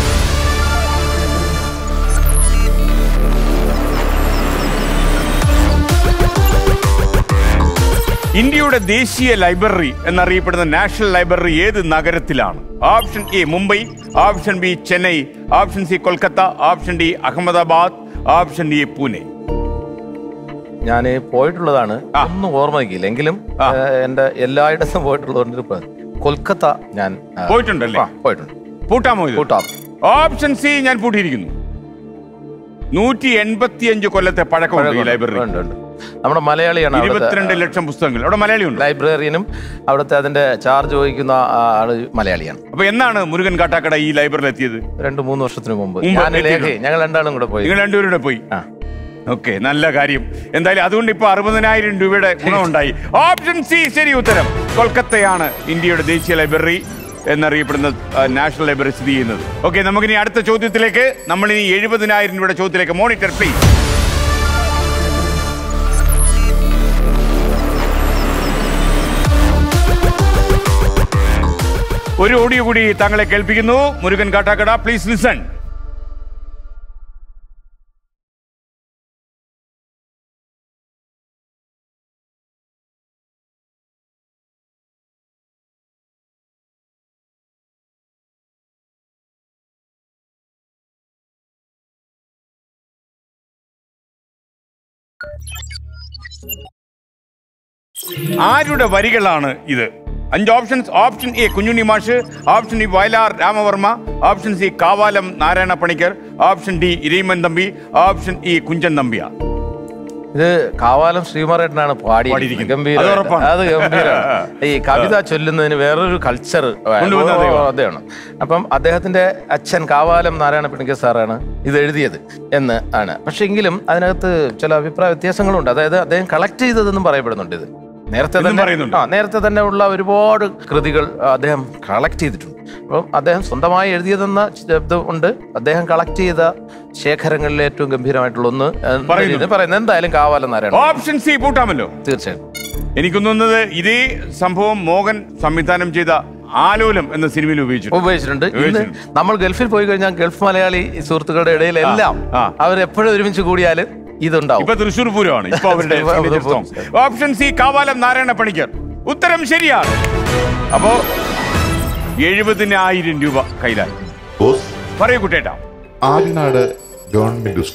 Speaker 4: ഇന്ത്യയുടെ ദേശീയ ലൈബ്രറി എന്നറിയപ്പെടുന്ന നാഷണൽ ലൈബ്രറി ഏത് നഗരത്തിലാണ് option A Mumbai option B Chennai option C Kolkata option D Ahmedabad option D Pune
Speaker 3: ഞാൻ പോയിട്ടുള്ളതാണ് ഒന്നും ഓർമ്മയ്ക്കില്ല എങ്കിലും ഏഹ്, എന്റെ എല്ലായിടത്തും പോയിട്ടുള്ളതുകൊണ്ട് ഇപ്പൊ കൊൽക്കത്ത ഞാൻ ആ,
Speaker 4: പോയിട്ടുണ്ടല്ലേ?
Speaker 3: ആ, പോയിട്ടുണ്ട്
Speaker 4: പൂട്ടാമോ ഇത്
Speaker 3: പൂട്ടാം
Speaker 4: ഓപ്ഷൻ സി ഞാൻ പൂട്ടിയിരിക്കുന്നു നൂറ്റി എൺപത്തിയഞ്ച് കൊല്ലത്തെ പഴക്കമുണ്ട് ഈ ലൈബ്രറി
Speaker 3: ഉണ്ട്, ഉണ്ട്. നമ്മുടെ മലയാളിയാണ് അവിടുത്തെ
Speaker 4: ഇരുപത്തിരണ്ട് ലക്ഷം പുസ്തകങ്ങൾ അവിടെ മലയാളി ഉണ്ട്
Speaker 3: ലൈബ്രറിയനും അവിടുത്തെ അതിന്റെ ചാർജ് വഹിക്കുന്ന ആ ആള് മലയാളിയാണ്
Speaker 4: അപ്പൊ എന്നാണ് മുരുകൻ കാട്ടാക്കട ഈ ലൈബ്രറിയിൽ എത്തിയത്
Speaker 3: രണ്ട് മൂന്ന് വർഷത്തിന് മുമ്പ്
Speaker 4: മുമ്പ്
Speaker 3: ഞാൻ ലേഖ
Speaker 4: എത്തിയിട്ടുണ്ട്.
Speaker 3: ഞങ്ങൾ രണ്ടാളും കൂടെ പോയി
Speaker 4: നിങ്ങൾ രണ്ടുപേരും കൂടെ പോയി
Speaker 3: ആ
Speaker 4: ഓക്കെ നല്ല കാര്യം എന്തായാലും അതുകൊണ്ട് ഇപ്പൊ അറുപതിനായിരം രൂപയുടെ ഗുണമുണ്ടായി ഓപ്ഷൻ സി ശരി ഉത്തരം കൊൽക്കത്തയാണ് ഇന്ത്യയുടെ ദേശീയ ലൈബ്രറി എന്നറിയപ്പെടുന്ന ആ, നാഷണൽ ലൈബ്രറി സ്ഥിതി ചെയ്യുന്നത് ഓക്കെ നമുക്കിനി അടുത്ത ചോദ്യത്തിലേക്ക് നമ്മൾ ഇനി എഴുപതിനായിരം രൂപയുടെ ചോദ്യത്തിലേക്ക് മോണിറ്റർ പ്ലീസ് ഒരു ഓഡിയോ കൂടി താങ്കളെ കേൾപ്പിക്കുന്നു മുരുകൻ കാട്ടാക്കട പ്ലീസ് ലിസൺ ആരുടെ വരികളാണ് ഇത് അഞ്ച് ഓപ്ഷൻസ് ഓപ്ഷൻ എ കുഞ്ഞുണ്ണി മാഷ് option E Vayalar Ramavarma option C Kavalam Narayana Panicker option D Irayimman Thampi option E Kunchan Nambiar
Speaker 3: ഇത് കാവാലം ശ്രീമാറേട്ടനാണ് പാടിയിരിക്കുന്നത്
Speaker 4: പാടിയിരിക്കുന്നത്.
Speaker 3: ഗംഭീരം
Speaker 4: അത് ഉറപ്പാണ്.
Speaker 3: അത് ഗംഭീരമാണ് ഈ കവിത ചൊല്ലുന്നതിന് വേറൊരു കൾച്ചർ
Speaker 4: കൊണ്ടുവന്ന അദ്ദേഹമാണ്.
Speaker 3: അദ്ദേഹമാണ് അപ്പം അദ്ദേഹത്തിന്റെ അച്ഛൻ കാവാലം നാരായണ പിണിക്ക സാറാണ് ഇത് എഴുതിയത് എന്ന് ആണ് പക്ഷെ എങ്കിലും അതിനകത്ത് ചില അഭിപ്രായ വ്യത്യാസങ്ങളുണ്ട് അതായത് അദ്ദേഹം കളക്ട് ചെയ്തതെന്നും പറയപ്പെടുന്നുണ്ട് ഇത് നേരത്തെ
Speaker 4: എന്നും
Speaker 3: തന്നെ
Speaker 4: പറയുന്നുണ്ട്.
Speaker 3: ആ നേരത്തെ തന്നെ ഉള്ള ഒരുപാട് കൃതികൾ അദ്ദേഹം കളക്ട് ചെയ്തിട്ടുണ്ട് അപ്പം അദ്ദേഹം സ്വന്തമായി എഴുതിയതെന്ന ഇത് ഉണ്ട് അദ്ദേഹം കളക്ട് ചെയ്ത ശേഖരങ്ങളിൽ ഏറ്റവും ഗംഭീരമായിട്ടുള്ള ഒന്ന് എന്ന
Speaker 4: പറയുന്നു.
Speaker 3: രീതിയിൽ പറയുന്നത് എന്തായാലും കാവാലം നാരായണ
Speaker 4: ഓപ്ഷൻ സി പൂട്ടാമല്ലോ
Speaker 3: തീർച്ചയായും
Speaker 4: എനിക്ക് തോന്നുന്നത് ഇതേ സംഭവം മോഹൻ സംവിധാനം ചെയ്ത ആലോലം എന്ന സിനിമയിൽ ഉപയോഗിച്ചു
Speaker 3: ഉപയോഗിച്ചിട്ടുണ്ട് ഇന്ന്
Speaker 4: ഉപയോഗിച്ചിട്ടുണ്ട്.
Speaker 3: നമ്മൾ ഗൾഫിൽ പോയി കഴിഞ്ഞാൽ ഗൾഫ് മലയാളി സുഹൃത്തുക്കളുടെ ഇടയിലെല്ലാം
Speaker 4: ആ.
Speaker 3: അവരെപ്പോഴും ഒരുമിച്ച് കൂടിയാൽ ഇതുണ്ടാവും
Speaker 4: ഇപ്പൊ തൃശ്ശൂർ പൂരമാണ് ഇപ്പൊ അവരുടെ
Speaker 3: ഇപ്പൊ അവരുടെ
Speaker 4: signature song. Option C Kavalam Narayana Panicker ഉത്തരം ശരിയാണ് അപ്പോ എഴുപതിനായിരം രൂപ കയ്യിലായി
Speaker 9: ബോസ്
Speaker 4: പറയൂ കുട്ടേട്ടാ
Speaker 9: ആര്യനാട് ഗവൺമെന്റ് സ്കൂൾ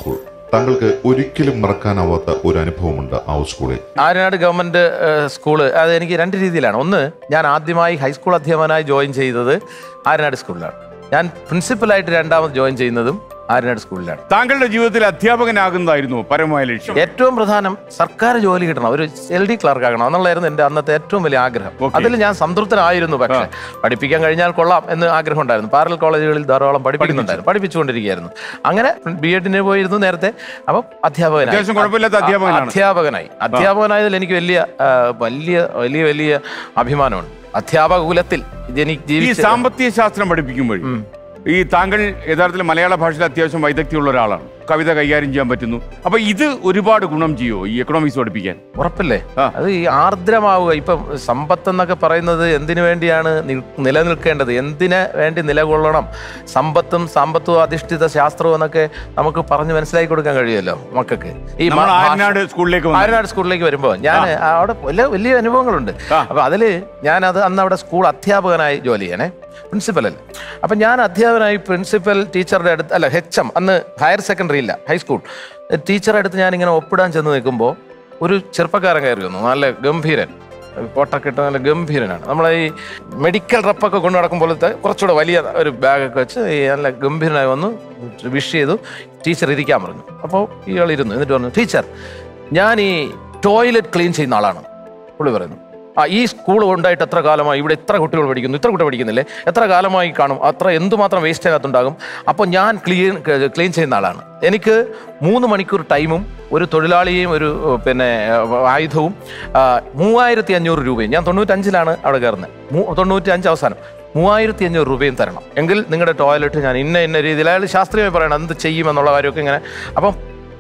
Speaker 9: താങ്കൾക്ക് ഒരിക്കലും മറക്കാനാവാത്ത ഒരു അനുഭവമുണ്ട് ആ സ്കൂളിൽ
Speaker 3: ആര്യനാട് ഗവൺമെന്റ് ഏഹ്, സ്കൂള് അത് എനിക്ക് രണ്ട് രീതിയിലാണ് ഒന്ന് ഞാൻ ആദ്യമായി ഹൈസ്കൂൾ അധ്യാപകനായി ജോയിൻ ചെയ്തത് ആര്യനാട് സ്കൂളിലാണ് ഞാൻ പ്രിൻസിപ്പലായിട്ട് രണ്ടാമത് ജോയിൻ ചെയ്യുന്നതും ആര്യനാട് സ്കൂളിലാണ്
Speaker 4: താങ്കളുടെ ജീവിതത്തിൽ അധ്യാപകനാകുന്നതായിരുന്നു പരമമായ ലക്ഷ്യം
Speaker 3: ഏറ്റവും പ്രധാനം സർക്കാർ ജോലി കിട്ടണം ഒരു എൽ ഡി ക്ലർക്ക് ആകണം എന്നുള്ളതായിരുന്നു എൻ്റെ അന്നത്തെ ഏറ്റവും വലിയ ആഗ്രഹം
Speaker 4: Okay.
Speaker 3: അതിൽ ഞാൻ സംതൃപ്തനായിരുന്നു പക്ഷേ പഠിപ്പിക്കാൻ കഴിഞ്ഞാൽ കൊള്ളാം എന്ന് ആഗ്രഹം ഉണ്ടായിരുന്നു പാരൽ കോളേജുകളിൽ ധാരാളം പഠിപ്പിക്കുന്നുണ്ടായിരുന്നു പഠിപ്പിച്ചുകൊണ്ടിരിക്കുകയായിരുന്നു അങ്ങനെ ബി എഡിന് പോയിരുന്നു നേരത്തെ അപ്പം അധ്യാപകനായി
Speaker 4: അത്യാവശ്യം കുഴപ്പമില്ലാത്ത അധ്യാപകനാണ്.
Speaker 3: അധ്യാപകനായി അധ്യാപകനായതിൽ എനിക്ക് വലിയ ആ, വലിയ വലിയ വലിയ അഭിമാനമുണ്ട് അധ്യാപക കുലത്തിൽ ജനി-
Speaker 4: ഈ
Speaker 3: ജീവിച്ച
Speaker 4: സാമ്പത്തിക ശാസ്ത്രം പഠിപ്പിക്കുമ്പോൾ ഈ താങ്കൾ യഥാർത്ഥത്തിൽ മലയാള ഭാഷയിൽ അത്യാവശ്യം വൈദഗ്ധ്യമുള്ള ഒരാളാണ് കവിത കൈകാര്യം ചെയ്യാൻ പറ്റുന്നു അപ്പൊ ഇത് ഒരുപാട് ഗുണം ചെയ്യുമോ ഈ എക്കണോമിക്സ് പഠിപ്പിക്കാൻ
Speaker 3: ഉറപ്പല്ലേ
Speaker 4: ആ.
Speaker 3: അത് ഈ ആർദ്രമാവുക ഇപ്പം സമ്പത്ത് എന്നൊക്കെ പറയുന്നത് എന്തിനു വേണ്ടിയാണ് നിൽ- നിലനിൽക്കേണ്ടത് എന്തിന് വേണ്ടി നിലകൊള്ളണം സമ്പത്തും സമ്പത്തും അധിഷ്ഠിത ശാസ്ത്രവും എന്നൊക്കെ നമുക്ക് പറഞ്ഞ് മനസ്സിലാക്കി കൊടുക്കാൻ കഴിയുമല്ലോ മക്കൾക്ക് ഈ
Speaker 4: നമ്മൾ
Speaker 3: മ- ഭാഷ-
Speaker 4: ആര്യനാട് സ്കൂളിലേക്ക് വന്നു
Speaker 3: ആര്യനാട് സ്കൂളിലേക്ക് വരുമ്പോൾ ഞാൻ അവിടെ വലിയ വലിയ അനുഭവങ്ങളുണ്ട്
Speaker 4: ആ.
Speaker 3: അപ്പൊ അതില് ഞാൻ അത് അന്ന് അവിടെ സ്കൂൾ അധ്യാപകനായി ജോലി ചെയ്യണേ പ്രിൻസിപ്പൽ അല്ലേ അപ്പൊ ഞാൻ അധ്യാപകനായി പ്രിൻസിപ്പൽ ടീച്ചറുടെ അടുത്ത് അല്ല ഹെച്ച് എം അന്ന് ഹയർ സെക്കൻഡറി ഇല്ല ഹൈസ്കൂൾ ടീച്ചറുടെ അടുത്ത് ഞാൻ ഇങ്ങനെ ഒപ്പിടാൻ ചെന്ന് നിൽക്കുമ്പോൾ ഒരു ചെറുപ്പക്കാരൻ കയറി വന്നു നല്ല ഗംഭീരൻ കോട്ടൊക്കെ ഇട്ട് നല്ല ഗംഭീരനാണ് നമ്മളെ ഈ മെഡിക്കൽ റപ്പൊക്കെ കൊണ്ടു നടക്കും പോലത്തെ കുറച്ചുകൂടെ വലിയ ഒരു ബാഗൊക്കെ വെച്ച് ഈ നല്ല ഗംഭീരനായി വന്നു വിഷ് ചെയ്തു ടീച്ചർ ഇരിക്കാൻ പറഞ്ഞു അപ്പോൾ ഇയാൾ ഇരുന്നു എന്നിട്ട് പറഞ്ഞു ടീച്ചർ ഞാൻ ഈ ടോയ്ലറ്റ് ക്ലീൻ ചെയ്യുന്ന ആളാണ് പുള്ളി പറയുന്നു ആ ഈ സ്കൂൾ ഉണ്ടായിട്ട് എത്ര കാലമായി ഇവിടെ എത്ര കുട്ടികൾ പഠിക്കുന്നു ഇത്ര കുട്ടികൾ പഠിക്കുന്നില്ലേ എത്ര കാലമായി കാണും അത്ര എന്തുമാത്രം വേസ്റ്റ് അതിനകത്തുണ്ടാകും അപ്പോൾ ഞാൻ ക്ലീൻ ക്ലീൻ ചെയ്യുന്ന ആളാണ് എനിക്ക് മൂന്ന് മണിക്കൂർ ടൈമും ഒരു തൊഴിലാളിയെയും ഒരു ഏർ, പിന്നെ ഏർ, ആയുധവും ആ, മൂവായിരത്തി അഞ്ഞൂറ് രൂപയും ഞാൻ തൊണ്ണൂറ്റഞ്ചിലാണ് അവിടെ കയറുന്നത് മൂ തൊണ്ണൂറ്റി അഞ്ച് അവസാനം മൂവായിരത്തി അഞ്ഞൂറ് രൂപയും തരണം എങ്കിൽ നിങ്ങളുടെ ടോയ്ലറ്റ് ഞാൻ ഇന്ന ഇന്ന രീതിയിൽ അയാൾ ശാസ്ത്രീയമായി പറയണം എന്ത് ചെയ്യുമെന്നുള്ള കാര്യമൊക്കെ ഇങ്ങനെ അപ്പം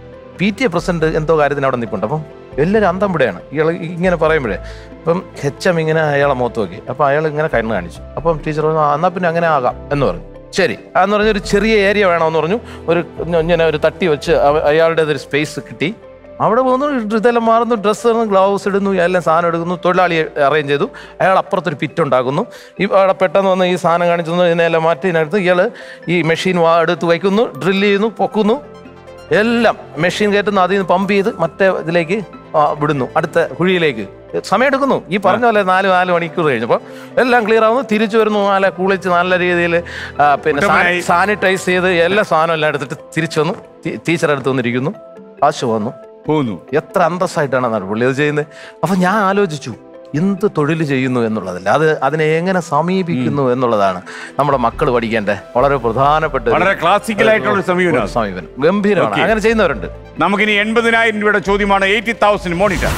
Speaker 3: പി ടി എ പ്രസിഡന്റ് എന്തോ കാര്യത്തിന് അവിടെ നിൽപ്പുണ്ട് അപ്പം എല്ലാവരും അന്തം വിടെയാണ് ഇയാൾ ഇങ്ങനെ പറയുമ്പോഴേ അപ്പം ഹെച്ച് എം ഇങ്ങനെ അയാളെ മുഖത്ത് നോക്കി അപ്പം അയാൾ ഇങ്ങനെ കണ്ണ് കാണിച്ചു അപ്പം ടീച്ചർ പറഞ്ഞു "ആ, എന്നാ പിന്നെ അങ്ങനെ ആകാം എന്ന് പറഞ്ഞു ശരി അതെന്ന് പറഞ്ഞ ഒരു ചെറിയ ഏരിയ വേണമെന്ന് പറഞ്ഞു ഒരു ഇങ്ങനെ ഒരു തട്ടി വെച്ച് അവ- അയാളുടെ ഒരു സ്പേസ് കിട്ടി അവിടെ പോകുന്നു ഇതെല്ലാം മാറുന്നു ഡ്രസ്സ് ഇടുന്നു ഗ്ലൗസ് ഇടുന്നു എല്ലാം സാധനം എടുക്കുന്നു തൊഴിലാളിയെ അറേഞ്ച് ചെയ്തു അയാൾ അപ്പുറത്തൊരു പിറ്റ് ഉണ്ടാക്കുന്നു ഈ അവിടെ പെട്ടെന്ന് വന്ന് ഈ സാധനം കാണിച്ചു തന്നു, ഇതിനെല്ലാം മാറ്റി ഇതിനടുത്ത് ഇയാൾ ഈ മെഷീൻ വാ എടുത്ത് വയ്ക്കുന്നു ഡ്രില്ല് ചെയ്യുന്നു പൊക്കുന്നു എല്ലാം മെഷീൻ കയറ്റുന്നു അതിൽ നിന്ന് പമ്പ് ചെയ്ത് മറ്റേ ഇതിലേക്ക് ആ, വിടുന്നു അടുത്ത കുഴിയിലേക്ക് സമയം എടുക്കുന്നു ഈ പറഞ്ഞ പോലെ നാല് നാല് മണിക്കൂർ കഴിഞ്ഞപ്പോൾ എല്ലാം ക്ലിയർ ആവുന്നു തിരിച്ചു വരുന്നു നല്ല കുളിച്ച് നല്ല രീതിയിൽ പിന്നെ
Speaker 4: ഉത്തമനായി.
Speaker 3: സാനിറ്റൈസ് ചെയ്ത് എല്ലാ സാധനവും എല്ലാം എടുത്തിട്ട് തിരിച്ചു വന്നു ടീച്ചർ അടുത്ത് വന്നിരിക്കുന്നു കാശ് വന്നു
Speaker 4: പോകുന്നു
Speaker 3: എത്ര അന്തസ്സായിട്ടാണ് എന്നാണ് പുള്ളി അത് ചെയ്യുന്നത് അപ്പൊ ഞാൻ ആലോചിച്ചു എന്ത് തൊഴിൽ ചെയ്യുന്നു എന്നുള്ളതല്ല അത് അതിനെ എങ്ങനെ സമീപിക്കുന്നു എന്നുള്ളതാണ് നമ്മുടെ മക്കൾ പഠിക്കേണ്ട വളരെ പ്രധാനപ്പെട്ട ഒരു-
Speaker 4: വളരെ classical ആയിട്ടുള്ള ഒരു സമീപനം.
Speaker 3: ഒരു സമീപനം ഗംഭീരമാണ്
Speaker 4: Okay.
Speaker 3: അങ്ങനെ ചെയ്യുന്നവരുണ്ട്
Speaker 4: നമുക്കിനി എൺപതിനായിരം രൂപയുടെ ചോദ്യമാണ് എയ്റ്റി തൗസൻഡ് മോണിറ്റർ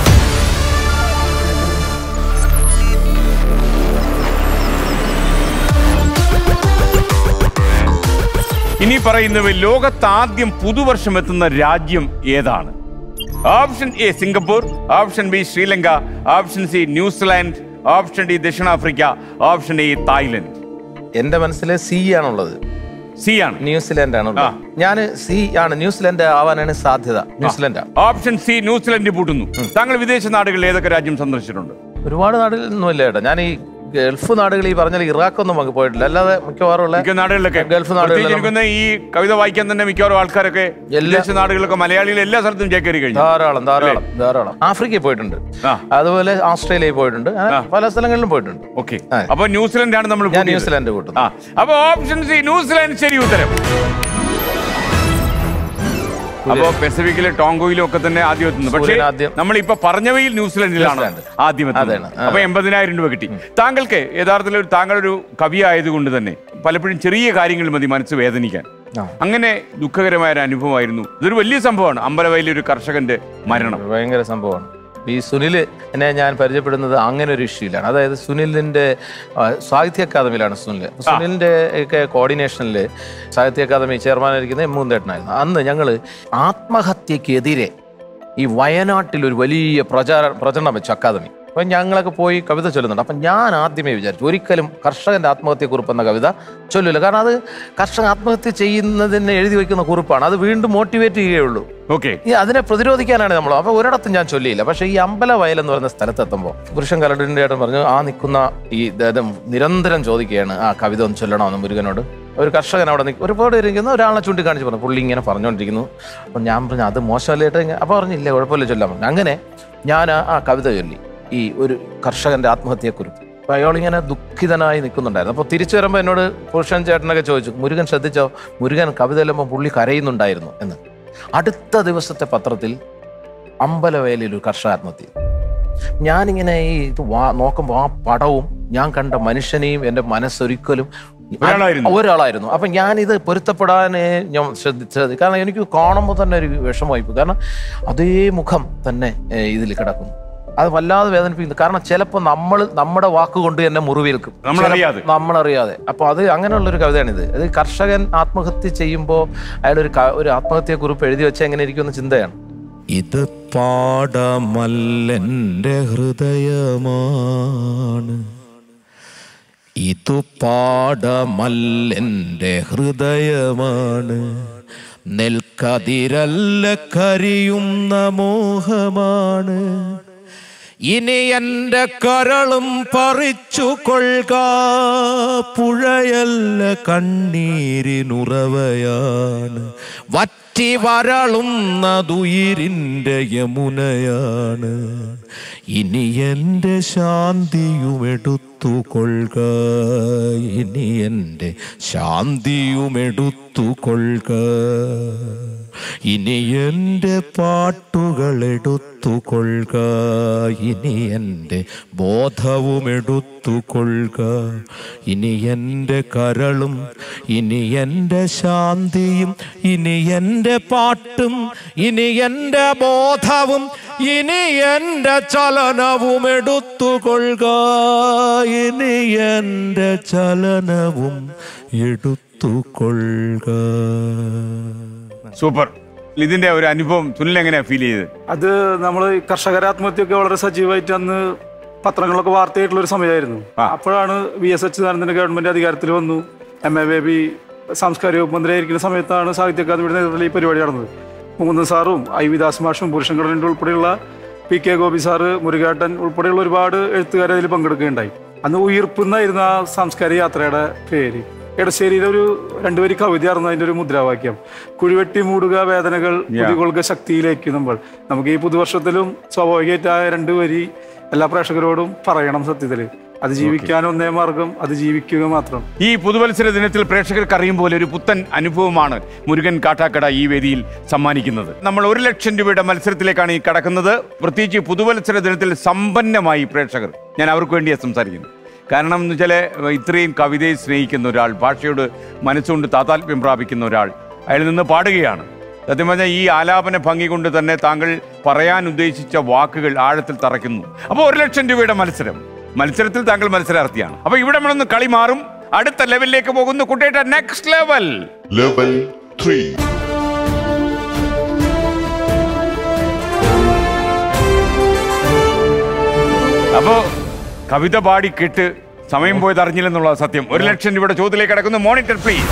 Speaker 4: ഇനി പറയുന്നവ ലോകത്ത് ആദ്യം പുതുവർഷം എത്തുന്ന രാജ്യം ഏതാണ് option A Singapore option B Sri Lanka option C New Zealand option D ദക്ഷിണാഫ്രിക്ക ഓപ്ഷൻ ഇ തായ്ലൻഡ്
Speaker 3: എന്റെ മനസ്സിൽ സി ആണുള്ളത്
Speaker 4: സി ആണ്
Speaker 3: ന്യൂസിലാൻഡ് ആണ്
Speaker 4: ആ.
Speaker 3: ഞാൻ സി ആണ് ന്യൂസിലാൻഡ് ആവാനാണ് സാധ്യത ന്യൂസിലാൻഡ്
Speaker 4: ഓപ്ഷൻ സി ന്യൂസിലൻഡ് പൂട്ടുന്നു താങ്കൾ വിദേശ നാടുകളിൽ ഏതൊക്കെ രാജ്യം സന്ദർശിച്ചിട്ടുണ്ട്
Speaker 3: ഒരുപാട് നാടുകളൊന്നുമില്ല കേട്ടോ ഞാൻ ഈ ഗൾഫ് നാടുകൾ ഈ പറഞ്ഞാൽ ഇറാഖൊന്നും നമുക്ക് പോയിട്ടില്ല അല്ലാതെ മിക്കവാറും ഉള്ള
Speaker 4: മിക്ക നാടുകളിലൊക്കെ
Speaker 3: ഗൾഫ്
Speaker 4: പ്രത്യേകിച്ച്
Speaker 3: നാടുകളിൽ
Speaker 4: എനിക്കൊന്ന് ഈ കവിത വായിക്കാൻ തന്നെ മിക്കവാറും ആൾക്കാരൊക്കെ
Speaker 3: എല്ലാ-
Speaker 4: വിദേശ നാടുകളിലൊക്കെ മലയാളികൾ എല്ലാ സ്ഥലത്തും ചേക്കേറി കഴിഞ്ഞു
Speaker 3: ധാരാളം ധാരാളം ധാരാളം ആഫ്രിക്കയിൽ പോയിട്ടുണ്ട്
Speaker 4: ആ.
Speaker 3: അതുപോലെ ഓസ്ട്രേലിയയിൽ പോയിട്ടുണ്ട് അങ്ങനെ
Speaker 4: ആ.
Speaker 3: പല സ്ഥലങ്ങളിലും പോയിട്ടുണ്ട്
Speaker 4: ഓക്കെ
Speaker 3: ആ.
Speaker 4: അപ്പൊ ന്യൂസിലൻഡ് ആണ് നമ്മൾ
Speaker 3: ഞാൻ
Speaker 4: കൂട്ടിയത്.
Speaker 3: ന്യൂസിലാൻഡ് കൂട്ടുന്നു
Speaker 4: ആ അപ്പൊ ഓപ്ഷൻ സി ന്യൂസിലാൻഡ് ശരി ഉത്തരം അപ്പൊ പെസഫിക്കിലെ ടോങ്കോയിലും ഒക്കെ തന്നെ ആദ്യം എത്തുന്നു പക്ഷേ
Speaker 3: സൂര്യൻ ആദ്യം.
Speaker 4: നമ്മൾ ഇപ്പൊ പറഞ്ഞവയിൽ ന്യൂസിലൻഡിലാണ്
Speaker 3: ന്യൂസിലാൻഡ്.
Speaker 4: ആദ്യം എത്തുന്നത്
Speaker 3: അതാണ്. ആ.
Speaker 4: അപ്പൊ എൺപതിനായിരം രൂപ കിട്ടി താങ്കൾക്ക് യഥാർത്ഥത്തിൽ ഒരു താങ്കളൊരു കവി ആയതുകൊണ്ട് തന്നെ പലപ്പോഴും ചെറിയ കാര്യങ്ങൾ മതി മനസ്സ് വേദനിക്കാൻ
Speaker 3: ആ.
Speaker 4: അങ്ങനെ ദുഃഖകരമായ ഒരു അനുഭവമായിരുന്നു ഇതൊരു വലിയ സംഭവമാണ് അമ്പലവയലിൽ ഒരു കർഷകന്റെ മരണം
Speaker 3: ഭയങ്കര സംഭവമാണ് ഈ സുനിൽ എന്നെ ഞാൻ പരിചയപ്പെടുന്നത് അങ്ങനെ ഒരു ഇഷ്യൂലാണ് അതായത് സുനിലിന്റെ ആ, സാഹിത്യ അക്കാദമിയിലാണ് സുനിൽ അപ്പൊ സുനിലിന്റെ ഒക്കെ കോർഡിനേഷനിൽ സാഹിത്യ അക്കാദമി ചെയർമാനായിരിക്കുന്നത് എം മൂന്തേട്ടനായിരുന്നു അന്ന് ഞങ്ങൾ ആത്മഹത്യക്കെതിരെ ഈ വയനാട്ടിൽ ഒരു വലിയ പ്രചാര പ്രചരണം വെച്ചു അക്കാദമി അപ്പം ഞങ്ങളൊക്കെ പോയി കവിത ചൊല്ലുന്നുണ്ട് അപ്പം ഞാൻ ആദ്യമേ വിചാരിച്ചു ഒരിക്കലും കർഷകന്റെ ആത്മഹത്യക്കുറിപ്പ് എന്ന കവിത ചൊല്ലില്ല കാരണം അത് കർഷകൻ ആത്മഹത്യ ചെയ്യുന്നതിന് എഴുതി വയ്ക്കുന്ന കുറിപ്പാണ് അത് വീണ്ടും മോട്ടിവേറ്റ് ചെയ്യുകയുള്ളൂ
Speaker 4: ഓക്കെ
Speaker 3: ഈ അതിനെ പ്രതിരോധിക്കാനാണ് നമ്മൾ അപ്പൊ ഒരിടത്തും ഞാൻ ചൊല്ലിയില്ല പക്ഷേ ഈ അമ്പലവയൽ എന്ന് പറയുന്ന സ്ഥലത്തെത്തുമ്പോൾ പുരുഷൻ കലടിന്റെ ഏട്ടൻ പറഞ്ഞു ആ നിൽക്കുന്ന ഈ ഇദ്ദേഹം നിരന്തരം ചോദിക്കുകയാണ് ആ കവിത ഒന്ന് ചൊല്ലണമെന്ന് മുരുകനോട് ഒരു കർഷകൻ അവിടെ നിൽക്കും ഒരുപാട് ഇരിക്കുന്നു ഒരാളെ ചൂണ്ടിക്കാണിച്ച് പറഞ്ഞു പുള്ളി ഇങ്ങനെ പറഞ്ഞുകൊണ്ടിരിക്കുന്നു അപ്പം ഞാൻ പറഞ്ഞു അത് മോശമല്ലേ ഏട്ടാ ഇങ്ങനെ അപ്പോൾ പറഞ്ഞില്ല കുഴപ്പമില്ല ചൊല്ലാൻ പറഞ്ഞു അങ്ങനെ ഞാൻ ആ- ആ കവിത ചൊല്ലി ഈ ഒരു കർഷകന്റെ ആത്മഹത്യയെക്കുറിച്ച് അപ്പോൾ അയാളിങ്ങനെ ദുഃഖിതനായി നിൽക്കുന്നുണ്ടായിരുന്നു അപ്പോൾ തിരിച്ചു വരുമ്പോൾ എന്നോട് പുരുഷൻ ചേട്ടനൊക്കെ ചോദിച്ചു മുരുകൻ ശ്രദ്ധിച്ചോ മുരുകൻ കവിത ചെല്ലുമ്പോൾ പുള്ളി കരയുന്നുണ്ടായിരുന്നു എന്ന് അടുത്ത ദിവസത്തെ പത്രത്തിൽ അമ്പലവേലയിൽ ഒരു കർഷക ആത്മഹത്യ ചെയ്തു. ഞാനിങ്ങനെ ഈ ഇത് വാ നോക്കുമ്പോൾ ആ പടവും ഞാൻ കണ്ട മനുഷ്യനെയും എൻ്റെ മനസ്സൊരിക്കലും
Speaker 4: ഒരാളായിരുന്നു.
Speaker 3: ഒരാളായിരുന്നു അപ്പം ഞാനിത് പൊരുത്തപ്പെടാനേ ഞാൻ ശ്രദ്ധിച്ചത് കാരണം എനിക്ക് കാണുമ്പോൾ തന്നെ ഒരു വിഷമമായി പോയി കാരണം അതേ മുഖം തന്നെ ഇതിൽ കിടക്കുന്നു അത് വല്ലാതെ വേദനിപ്പിക്കുന്നു കാരണം ചിലപ്പോൾ നമ്മൾ നമ്മുടെ വാക്കുകൊണ്ട് തന്നെ മുറിവേൽക്കും
Speaker 4: നമ്മളറിയാതെ.
Speaker 3: ചിലപ്പോൾ നമ്മളറിയാതെ അപ്പോൾ അത് അങ്ങനെയുള്ളൊരു കവിതയാണിത് അത് കർഷകൻ ആത്മഹത്യ ചെയ്യുമ്പോൾ അയാൾ ഒരു ക- ഒരു ആത്മഹത്യ കുറിപ്പ് എഴുതി വെച്ചാൽ എങ്ങനെ ഇരിക്കുന്ന ചിന്തയാണ്
Speaker 2: ഇത് പാടമല്ലെൻ്റെ ഹൃദയമാണ് ഇതു പാടമല്ലെൻ്റെ ഹൃദയമാണ് നെൽക്കതിരല്ല കരിയുന്ന മോഹമാണ് ഇനി എൻ്റെ കരളും പറിച്ചു കൊള്ളുക പുഴയല്ല കണ്ണീരിനുറവയാണ് വറ്റി വരളുന്നതുയിരിൻ്റെ യമുനയാണ് ഇനി എൻ്റെ ശാന്തിയുമെടുത്തു കൊള്ളുക ഇനി എൻ്റെ ശാന്തിയുമെടുത്തു കൊള്ളുക ഇനി എൻ്റെ പാട്ടുകൾ എടുത്തു കൊള്ളുക ഇനി എൻ്റെ ബോധവും എടുത്തു കൊള്ളുക ഇനി എൻ്റെ കരളും ഇനി എൻ്റെ ശാന്തിയും ഇനി എൻ്റെ പാട്ടും ഇനി എൻ്റെ ബോധവും ഇനി എൻ്റെ ചലനവും എടുത്തു കൊള്ളുക ഇനി എൻ്റെ ചലനവും എടുത്തു കൊള്ളുക
Speaker 4: സൂപ്പർ ഇതിന്റെ ഒരു അനുഭവം സുനിൽ എങ്ങനെയാ ഫീൽ ചെയ്ത്
Speaker 10: അത് നമ്മൾ കർഷകര ആത്മഹത്യയൊക്കെ വളരെ സജീവമായിട്ട് അന്ന് പത്രങ്ങളൊക്കെ വാർത്തയായിട്ടുള്ള ഒരു സമയമായിരുന്നു അപ്പോഴാണ് വി എസ് അച്യുതാനന്ദന്റെ ഗവൺമെന്റ് അധികാരത്തിൽ വന്നു എം എ ബേബി സാംസ്കാരിക വകുപ്പ് മന്ത്രിയായിരിക്കുന്ന സമയത്താണ് സാഹിത്യ അക്കാദമിയുടെ നേതൃത്വത്തിൽ ഈ പരിപാടി നടന്നത് മുകുന്ദൻ സാറും ഐ വി ദാസ് മാഷും പുരുഷൻകടലിൻ്റെ ഉൾപ്പെടെയുള്ള പി കെ ഗോപി സാറ് മുരുകേട്ടൻ ഉൾപ്പെടെയുള്ള ഒരുപാട് എഴുത്തുകാരെ അതിൽ പങ്കെടുക്കുകയുണ്ടായി അന്ന് ഉയർപ്പുന്നായിരുന്നു ആ സാംസ്കാരിക യാത്രയുടെ പേര് എടശ്ശേരിയിലെ ഒരു രണ്ടുപേരി കവിതയായിരുന്നു അതിന്റെ ഒരു മുദ്രാവാക്യം കുഴിവെട്ടി മൂടുക വേദനകൾ പുതികൊള്ളുക ശക്തിയിലേക്ക് നമ്മൾ നമുക്ക് ഈ പുതുവർഷത്തിലും സ്വാഭാവികമായിട്ട് ആ രണ്ട് വരി എല്ലാ പ്രേക്ഷകരോടും പറയണം സത്യത്തില് അത് ജീവിക്കാൻ ഒന്നേ മാർഗം അത് ജീവിക്കുക മാത്രം
Speaker 4: ഈ പുതുവത്സര ദിനത്തിൽ പ്രേക്ഷകർക്ക് അറിയും പോലെ ഒരു പുത്തൻ അനുഭവമാണ് മുരുകൻ കാട്ടാക്കട ഈ വേദിയിൽ സമ്മാനിക്കുന്നത് നമ്മൾ ഒരു ലക്ഷം രൂപയുടെ മത്സരത്തിലേക്കാണ് ഈ കടക്കുന്നത് പ്രത്യേകിച്ച് ഈ പുതുവത്സര ദിനത്തിൽ സമ്പന്നമായി പ്രേക്ഷകർ ഞാൻ അവർക്ക് വേണ്ടിയാണ് സംസാരിക്കുന്നത് കാരണം എന്ന് വെച്ചാൽ ഇത്രയും കവിതയെ സ്നേഹിക്കുന്ന ഒരാൾ ഭാഷയോട് മനസ്സുകൊണ്ട് താതാത്മ്യം പ്രാപിക്കുന്ന ഒരാൾ അയാൾ നിന്ന് പാടുകയാണ് സത്യം പറഞ്ഞാൽ ഈ ആലാപന ഭംഗി കൊണ്ട് തന്നെ താങ്കൾ പറയാൻ ഉദ്ദേശിച്ച വാക്കുകൾ ആഴത്തിൽ തറയ്ക്കുന്നു അപ്പോൾ ഒരു ലക്ഷം രൂപയുടെ മത്സരം മത്സരത്തിൽ താങ്കൾ മത്സരാർത്ഥിയാണ് അപ്പൊ ഇവിടെ നമ്മളൊന്ന് കളി മാറും അടുത്ത ലെവലിലേക്ക് പോകുന്നു കുട്ടിയുടെ നെക്സ്റ്റ് ലെവൽ
Speaker 9: ലെവൽ ത്രീ
Speaker 4: അപ്പോ കവിത പാടി കേട്ട് സമയം പോയത് അറിഞ്ഞില്ലെന്നുള്ള സത്യം ഒരു ലക്ഷം രൂപയുടെ ചോദ്യത്തിലേക്ക് കിടക്കുന്നു മോണിറ്റർ പ്ലീസ്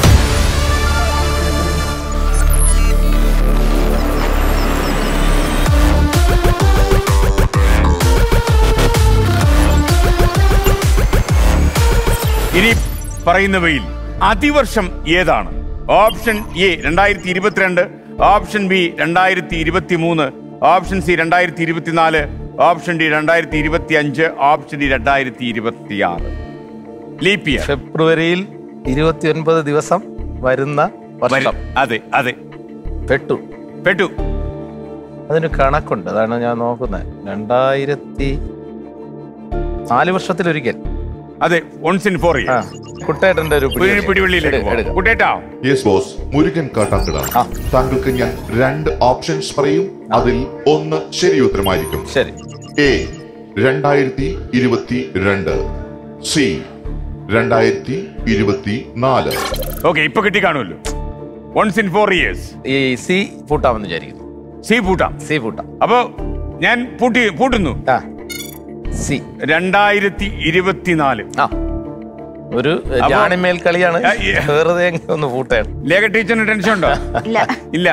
Speaker 4: ഇനി പറയുന്നവയിൽ അതിവർഷം ഏതാണ് ഓപ്ഷൻ എ രണ്ടായിരത്തി ഇരുപത്തിരണ്ട് ഓപ്ഷൻ ബി രണ്ടായിരത്തി ഇരുപത്തി മൂന്ന് ഓപ്ഷൻ സി രണ്ടായിരത്തി ഇരുപത്തിനാല് ഓപ്ഷൻ ഡി രണ്ടായിരത്തി ഇരുപത്തി അഞ്ച് ഓപ്ഷൻ ഡി രണ്ടായിരത്തി ഇരുപത്തി ആറ് ലീപ് ഇയർ
Speaker 3: ഫെബ്രുവരിയിൽ ഇരുപത്തിയൊൻപത് ദിവസം വരുന്ന വർഷം
Speaker 4: അതെ അതെ
Speaker 3: പെട്ടു
Speaker 4: പെട്ടു
Speaker 3: അതിന് കണക്കുണ്ട് അതാണ് ഞാൻ നോക്കുന്നത് രണ്ടായിരത്തി നാല് വർഷത്തിലൊരിക്കൽ
Speaker 4: അതെ വൺസ് ഇൻ ഫോർ
Speaker 3: ആ കുട്ടേട്ടന്റെ ഒരു പിടി-
Speaker 4: പിടിവള്ളിയിലേക്ക്
Speaker 3: എടുക്കാം,
Speaker 4: പോകാം.
Speaker 3: എടുക്കാം.
Speaker 4: കുട്ടേട്ടാ
Speaker 9: യെസ് ബോസ് മുരുകൻ കാട്ടാക്കട താങ്കൾക്ക് ഞാൻ രണ്ട് ഓപ്ഷൻസ് പറയും അതിൽ ഒന്ന് ശരി ഉത്തരമായിരിക്കും
Speaker 3: ശരി
Speaker 9: എ രണ്ടായിരത്തി ഇരുപത്തി രണ്ട് സി രണ്ടായിരത്തി ഇരുപത്തി നാല്
Speaker 4: ഓക്കെ ഇപ്പൊ കിട്ടി കാണുമല്ലോ വൺസ് ഇൻ ഫോർ ഇയേഴ്സ്
Speaker 3: ഈ സി പൂട്ടാമെന്ന് വിചാരിക്കുന്നു
Speaker 4: സി പൂട്ടാം
Speaker 3: സി പൂട്ടാം
Speaker 4: അപ്പോ ഞാൻ പൂട്ടി പൂട്ടുന്നു
Speaker 3: ആ സി
Speaker 4: രണ്ടായിരത്തി ഇരുപത്തിനാല്
Speaker 3: ആ ഒരു
Speaker 4: അപ്പോ-
Speaker 3: ജാണിമേൽ കളിയാണ്
Speaker 4: ആ, ഈ-
Speaker 3: വെറുതെ അങ്ങ് ഒന്ന് പൂട്ടയാണ്
Speaker 4: ലേഖ ടീച്ചറിന് ടെൻഷൻ ഉണ്ടോ
Speaker 8: ഇല്ല
Speaker 4: ഇല്ല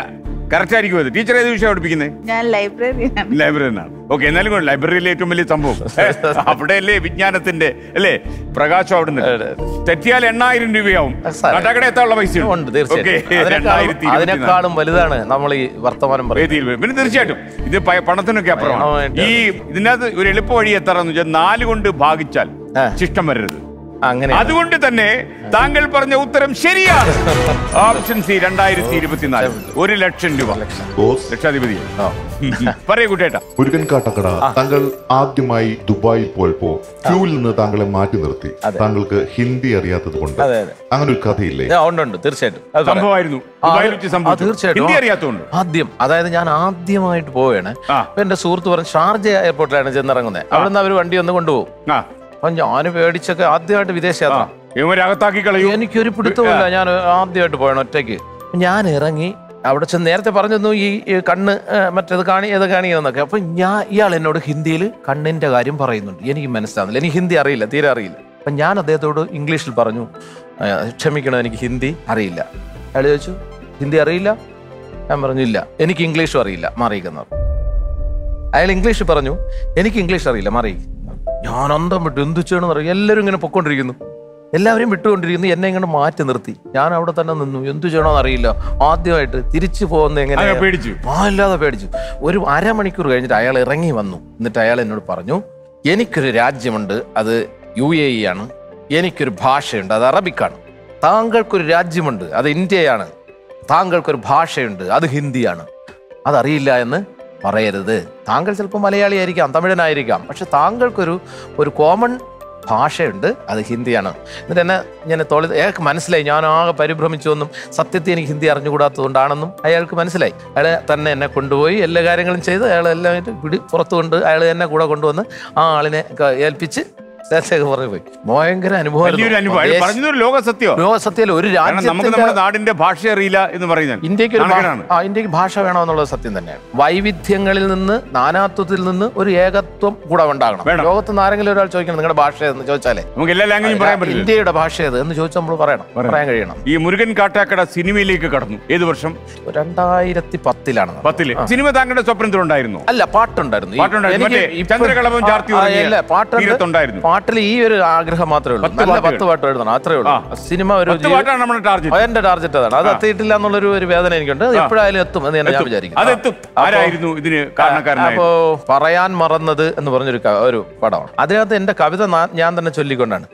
Speaker 4: കറക്റ്റ് ആയിരിക്കും അത് ടീച്ചർ ഏത് വിഷയം പഠിപ്പിക്കുന്നത്
Speaker 8: ഞാൻ ലൈബ്രറിയാണ്
Speaker 4: ലൈബ്രറിനാണ് ഓക്കെ എന്നാലും കൊണ്ട് ലൈബ്രറിയിലെ ഏറ്റവും വലിയ സംഭവം അവിടെയല്ലേ വിജ്ഞാനത്തിന്റെ അല്ലേ പ്രകാശം അവിടെ നിന്ന് തെറ്റിയാൽ എണ്ണായിരം രൂപയാവും കാട്ടാക്കട എത്താനുള്ള പൈസ
Speaker 3: ഉണ്ട് തീർച്ചയായിട്ടും അതിനേക്കാളും- അതിനേക്കാളും വലുതാണ് നമ്മൾ ഈ വർത്തമാനം പറയുന്നത്
Speaker 4: പിന്നെ തീർച്ചയായിട്ടും ഇത് പ- പണത്തിനൊക്കെ അപ്പുറമാണ് ഈ ഇതിനകത്ത് ഒരു എളുപ്പ വഴി എത്താറെന്ന് വെച്ചാൽ നാല് കൊണ്ട് ഭാഗിച്ചാൽ ശിഷ്ടം വരരുത്
Speaker 3: അങ്ങനെ
Speaker 4: അതുകൊണ്ട് തന്നെ താങ്കൾ പറഞ്ഞ ഉത്തരം ശരിയാണ് ഓപ്ഷൻ സി രണ്ടായിരത്തി ഇരുപത്തിനാല് ഒരു ലക്ഷം രൂപ ലക്ഷാധിപതി പറയൂ കുട്ടേട്ടാ
Speaker 9: മുരുകൻ കാട്ടക്കട താങ്കൾ ആദ്യമായി ദുബായിൽ പോയപ്പോ ക്യൂവിൽ നിന്ന് താങ്കളെ മാറ്റി നിർത്തി താങ്കൾക്ക് ഹിന്ദി അറിയാത്തത് കൊണ്ട്
Speaker 3: അതെ, അതെ.
Speaker 9: അങ്ങനെ ഒരു കഥയില്ലേ
Speaker 3: ആ, ഉണ്ട് ഉണ്ട് തീർച്ചയായിട്ടും അത് പറയാം.
Speaker 4: സംഭവമായിരുന്നു.
Speaker 3: ആ,
Speaker 4: ദുബായിൽ വെച്ച്
Speaker 3: ആ,
Speaker 4: സംഭവിച്ചു.
Speaker 3: തീർച്ചയായിട്ടും
Speaker 4: ഹിന്ദി
Speaker 3: ആ,
Speaker 4: അറിയാത്തതുകൊണ്ട്.
Speaker 3: ആദ്യം അതായത് ഞാൻ ആദ്യമായിട്ട് പോവുകയാണ് അപ്പൊ എന്റെ സുഹൃത്ത് പറഞ്ഞു ഷാർജ എയർപോർട്ടിലാണ് ചെന്നിറങ്ങുന്നത് അവിടെ നിന്ന് അവർ വണ്ടി ഒന്ന് കൊണ്ടുപോകും അപ്പൊ ഞാൻ പേടിച്ചൊക്കെ ആദ്യമായിട്ട് വിദേശ യാത്ര
Speaker 4: ഇവരകത്താക്കി കളയൂ
Speaker 3: എനിക്കൊരു പിടുത്തമില്ല ഞാൻ ആദ്യമായിട്ട് പോയാണ് ഒറ്റയ്ക്ക് ഞാൻ ഇറങ്ങി അവിടെ ചെന്ന് നേരത്തെ പറഞ്ഞിരുന്നു ഈ ഈ കണ്ണ് ഏ, മറ്റേത് കാണി ഏത് കാണിയെന്നൊക്കെ അപ്പൊ ഞാൻ ഇയാൾ എന്നോട് ഹിന്ദിയിൽ കണ്ണിന്റെ കാര്യം പറയുന്നുണ്ട് എനിക്ക് മനസ്സിലാവുന്നില്ല എനിക്ക് ഹിന്ദി അറിയില്ല തീരെ അറിയില്ല അപ്പൊ ഞാൻ അദ്ദേഹത്തോട് ഇംഗ്ലീഷിൽ പറഞ്ഞു "ഏ, ക്ഷമിക്കണം എനിക്ക് ഹിന്ദി അറിയില്ല അയാൾ ചോദിച്ചു ഹിന്ദി അറിയില്ല ഞാൻ പറഞ്ഞു ഇല്ല എനിക്ക് ഇംഗ്ലീഷും അറിയില്ല മാറിയിക്കുന്ന അയാൾ ഇംഗ്ലീഷ് പറഞ്ഞു എനിക്ക് ഇംഗ്ലീഷ് അറിയില്ല മാറി ഞാൻ അന്തം വിട്ടു എന്തു ചെയ്യണമെന്ന് അറിയാം എല്ലാവരും ഇങ്ങനെ പൊക്കോണ്ടിരിക്കുന്നു എല്ലാവരും വിട്ടുകൊണ്ടിരിക്കുന്നു എന്നെ ഇങ്ങനെ മാറ്റി നിർത്തി ഞാൻ അവിടെ തന്നെ നിന്നു എന്തു ചെയ്യണമെന്ന് അറിയില്ല ആദ്യമായിട്ട് തിരിച്ചു പോകുന്ന എങ്ങനെ
Speaker 4: അങ്ങനെ പേടിച്ചു?
Speaker 3: ആ അല്ലാതെ പേടിച്ചു ഒരു അരമണിക്കൂർ കഴിഞ്ഞിട്ട് അയാൾ ഇറങ്ങി വന്നു എന്നിട്ട് അയാൾ എന്നോട് പറഞ്ഞു എനിക്കൊരു രാജ്യമുണ്ട് അത് യു എ ഇ ആണ് എനിക്കൊരു ഭാഷയുണ്ട് അത് അറബിക്കാണ് താങ്കൾക്കൊരു രാജ്യമുണ്ട് അത് ഇന്ത്യയാണ് താങ്കൾക്കൊരു ഭാഷയുണ്ട് അത് ഹിന്ദിയാണ് അതറിയില്ല എന്ന് പറയരുത് താങ്കൾ ചിലപ്പോൾ മലയാളിയായിരിക്കാം തമിഴനായിരിക്കാം പക്ഷെ താങ്കൾക്കൊരു ഒരു കോമൺ ഭാഷയുണ്ട് അത് ഹിന്ദിയാണ് എന്നിട്ട് എന്നെ ഞാൻ തോളി അയാൾക്ക് മനസ്സിലായി ഞാൻ ആകെ പരിഭ്രമിച്ചു എന്നും സത്യത്തിൽ എനിക്ക് ഹിന്ദി അറിഞ്ഞുകൂടാത്തതുകൊണ്ടാണെന്നും അയാൾക്ക് മനസ്സിലായി അയാൾ തന്നെ എന്നെ കൊണ്ടുപോയി എല്ലാ കാര്യങ്ങളും ചെയ്ത് അയാൾ എല്ലാമായിട്ട് പിടി പുറത്തു കൊണ്ട് അയാൾ എന്നെ കൂടെ കൊണ്ടുവന്ന് ആ ആളിനെ ക- ഏൽപ്പിച്ച് സ്റ്റേഷനിലേക്ക് പറഞ്ഞു പോയി ഭയങ്കര
Speaker 4: വലിയൊരു അനുഭവം അയാൾ പറഞ്ഞതൊരു ലോക സത്യം
Speaker 3: ലോക സത്യം ഒരു
Speaker 4: കാരണം നമുക്ക്
Speaker 3: രാജ്യത്തിന്റെ
Speaker 4: നമ്മുടെ നാടിന്റെ ഭാഷ അറിയില്ല എന്ന് പറയുന്നത്
Speaker 3: ഇന്ത്യക്ക് ഒരു ഭാ-
Speaker 4: നാണക്കേടാണ്.
Speaker 3: ആ ഇന്ത്യക്ക് ഭാഷ വേണമെന്നുള്ളത് സത്യം തന്നെയാണ് വൈവിധ്യങ്ങളിൽ നിന്ന് നാനാത്വത്തിൽ നിന്ന് ഒരു ഏകത്വം കൂടെ ഉണ്ടാകണം ലോകത്ത് നിന്ന് ആരെങ്കിലും ഒരാൾ ചോദിക്കണം നിങ്ങളുടെ ഭാഷ എന്ന് ചോദിച്ചാലേ
Speaker 4: നമുക്ക് എല്ലാ ലാംഗ്വേജും പറയാൻ പറ്റില്ല
Speaker 3: ഇന്ത്യയുടെ ഭാഷ ഏത് എന്ന് ചോദിച്ചാൽ നമ്മൾ പറയണം പറയാൻ കഴിയണം
Speaker 4: ഈ മുരുകൻ കാട്ടാക്കട സിനിമയിലേക്ക് കടന്നു ഏത് വർഷം
Speaker 3: രണ്ടായിരത്തി പത്തിലാണ്
Speaker 4: പത്തില് സിനിമ താങ്കളുടെ സ്വപ്നത്തിലുണ്ടായിരുന്നു
Speaker 3: അല്ല പാട്ടുണ്ടായിരുന്നു ഈ-
Speaker 4: പാട്ടുണ്ടായിരുന്നു.
Speaker 3: എനിക്ക്
Speaker 4: മറ്റേ
Speaker 3: ഇപ്പൊ-
Speaker 4: ചന്ദ്രകളഭം ചാർത്തി
Speaker 3: ആ,
Speaker 4: ഉറങ്ങിയ
Speaker 3: ഇല്ല, പാട്ടുണ്ട്.
Speaker 4: തീരത്തുണ്ടായിരുന്നു.
Speaker 3: പാട്ടിൽ ഈ ഒരു ആഗ്രഹം മാത്രമേ ഉള്ളൂ
Speaker 4: പത്ത്
Speaker 3: നല്ല
Speaker 4: പാട്ടുകൾ.
Speaker 3: പത്ത് പാട്ട് എഴുതണം അത്രേ ഉള്ളൂ
Speaker 4: ആ.
Speaker 3: സിനിമ ഒരു
Speaker 4: പത്ത്
Speaker 3: ജീവി-
Speaker 4: പാട്ടാണ് നമ്മുടെ ടാർഗറ്റ്
Speaker 3: ആ, എന്റെ ടാർഗറ്റ് അതാണ് അത്
Speaker 4: ആ.
Speaker 3: എത്തിയിട്ടില്ല എന്നുള്ളൊരു ഒരു വേദന എനിക്കുണ്ട് അത്
Speaker 4: ആ.
Speaker 3: എപ്പോഴായാലും എത്തും എന്ന് തന്നെ ഞാൻ
Speaker 4: എത്തും.
Speaker 3: വിചാരിക്കും
Speaker 4: അതെത്തും.
Speaker 3: അപ്പോ-
Speaker 4: ആരായിരുന്നു ഇതിന് കാരണക്കാരനായത്?
Speaker 3: അപ്പോ പറയാൻ മറന്നത് എന്ന് പറഞ്ഞൊരു ക- ഒരു പടമാണ് അതിനകത്ത് എന്റെ കവിത നാ- ഞാൻ തന്നെ ചൊല്ലിക്കൊണ്ടാണ്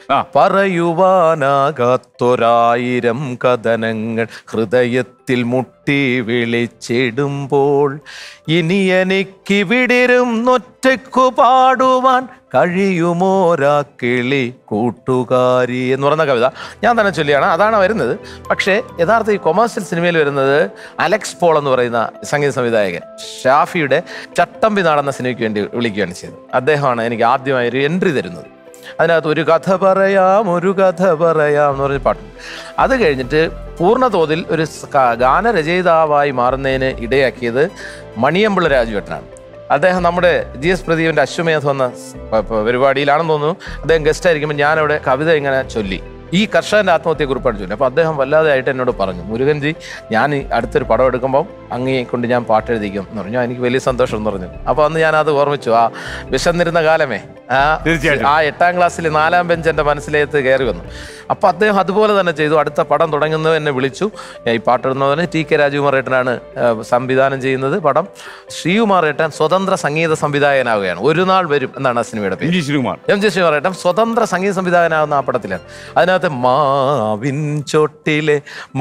Speaker 3: പറയുവാനാകാത്തൊരായിരം കഥനങ്ങൾ ഹൃദയത്തിൽ മുട്ടി വിളിച്ചിടുമ്പോൾ ഇനി എനിക്കിവിടിരും നൊറ്റയ്ക്കു പാടുവാൻ കഴിയുമോരാ കിളി കൂട്ടുകാരി എന്ന് പറയുന്ന കവിത ഞാൻ തന്നെ ചൊല്ലിയാണ് അതാണ് വരുന്നത് പക്ഷേ യഥാർത്ഥ ഈ കൊമേഴ്സ്യൽ സിനിമയിൽ വരുന്നത് അലക്സ് പോൾ എന്ന് പറയുന്ന സംഗീത സംവിധായകൻ ഷാഫിയുടെ ചട്ടമ്പി നടന്ന സിനിമയ്ക്ക് വേണ്ടി വിളിക്കുകയാണ് ചെയ്തത് അദ്ദേഹമാണ് എനിക്ക് ആദ്യമായി ഒരു എൻട്രി തരുന്നത് അതിനകത്ത് ഒരു കഥ പറയാം ഒരു കഥ പറയാം എന്ന് പറഞ്ഞ പാട്ടുണ്ട് അത് കഴിഞ്ഞിട്ട് പൂർണ്ണതോതിൽ ഒരു സ് ഗാ- ഗാനരചയിതാവായി മാറുന്നതിന് ഇടയാക്കിയത് മണിയമ്പിള്ള രാജുവേട്ടനാണ് അദ്ദേഹം നമ്മുടെ ജി എസ് പ്രദീപിന്റെ അശ്വമേധം എന്ന സ് പ- പ- പരിപാടിയിലാണെന്ന് തോന്നുന്നു അദ്ദേഹം ഗസ്റ്റ് ആയിരിക്കുമ്പോൾ ഞാനവിടെ കവിത ഇങ്ങനെ ചൊല്ലി ഈ കർഷകന്റെ ആത്മഹത്യയെ കുറിപ്പാണ് ചൊല്ലി അപ്പോൾ അദ്ദേഹം വല്ലാതെ ആയിട്ട് എന്നോട് പറഞ്ഞു മുരുകൻജി ഞാൻ ഈ അടുത്തൊരു പടം എടുക്കുമ്പോൾ അങ്ങേ കൊണ്ട് ഞാൻ പാട്ട് എഴുതിക്കും എന്ന് പറഞ്ഞു "ആ, എനിക്ക് വലിയ സന്തോഷം എന്ന് പറഞ്ഞു അപ്പോൾ അന്ന് ഞാൻ അത് ഓർമ്മിച്ചു ആ വിശന്നിരുന്ന കാലമേ ആ
Speaker 4: തീർച്ചയായിട്ടും.
Speaker 3: ആ എട്ടാം ക്ലാസ്സിൽ നാലാം ബെഞ്ച് എൻ്റെ മനസ്സിലേക്ക് കയറി വന്നു അപ്പോൾ അദ്ദേഹം അതുപോലെ തന്നെ ചെയ്തു അടുത്ത പടം തുടങ്ങുന്നത് എന്നെ വിളിച്ചു ഈ പാട്ടെടുന്നതിന് ടി കെ രാജകുമാർ ഏട്ടനാണ് ആ, സംവിധാനം ചെയ്യുന്നത് പടം ശ്രീകുമാർ ഏട്ടൻ സ്വതന്ത്ര സംഗീത സംവിധായകനാവുകയാണ് ഒരു നാൾ വരും എന്നാണ് ആ സിനിമയുടെ പേര്
Speaker 4: M G Sreekumar
Speaker 3: M G Sreekumar ഏട്ടൻ സ്വതന്ത്ര സംഗീത സംവിധായകനാവുന്ന ആ പടത്തിലാണ് അതിനകത്ത് മാവിൻ ചൊട്ടിലെ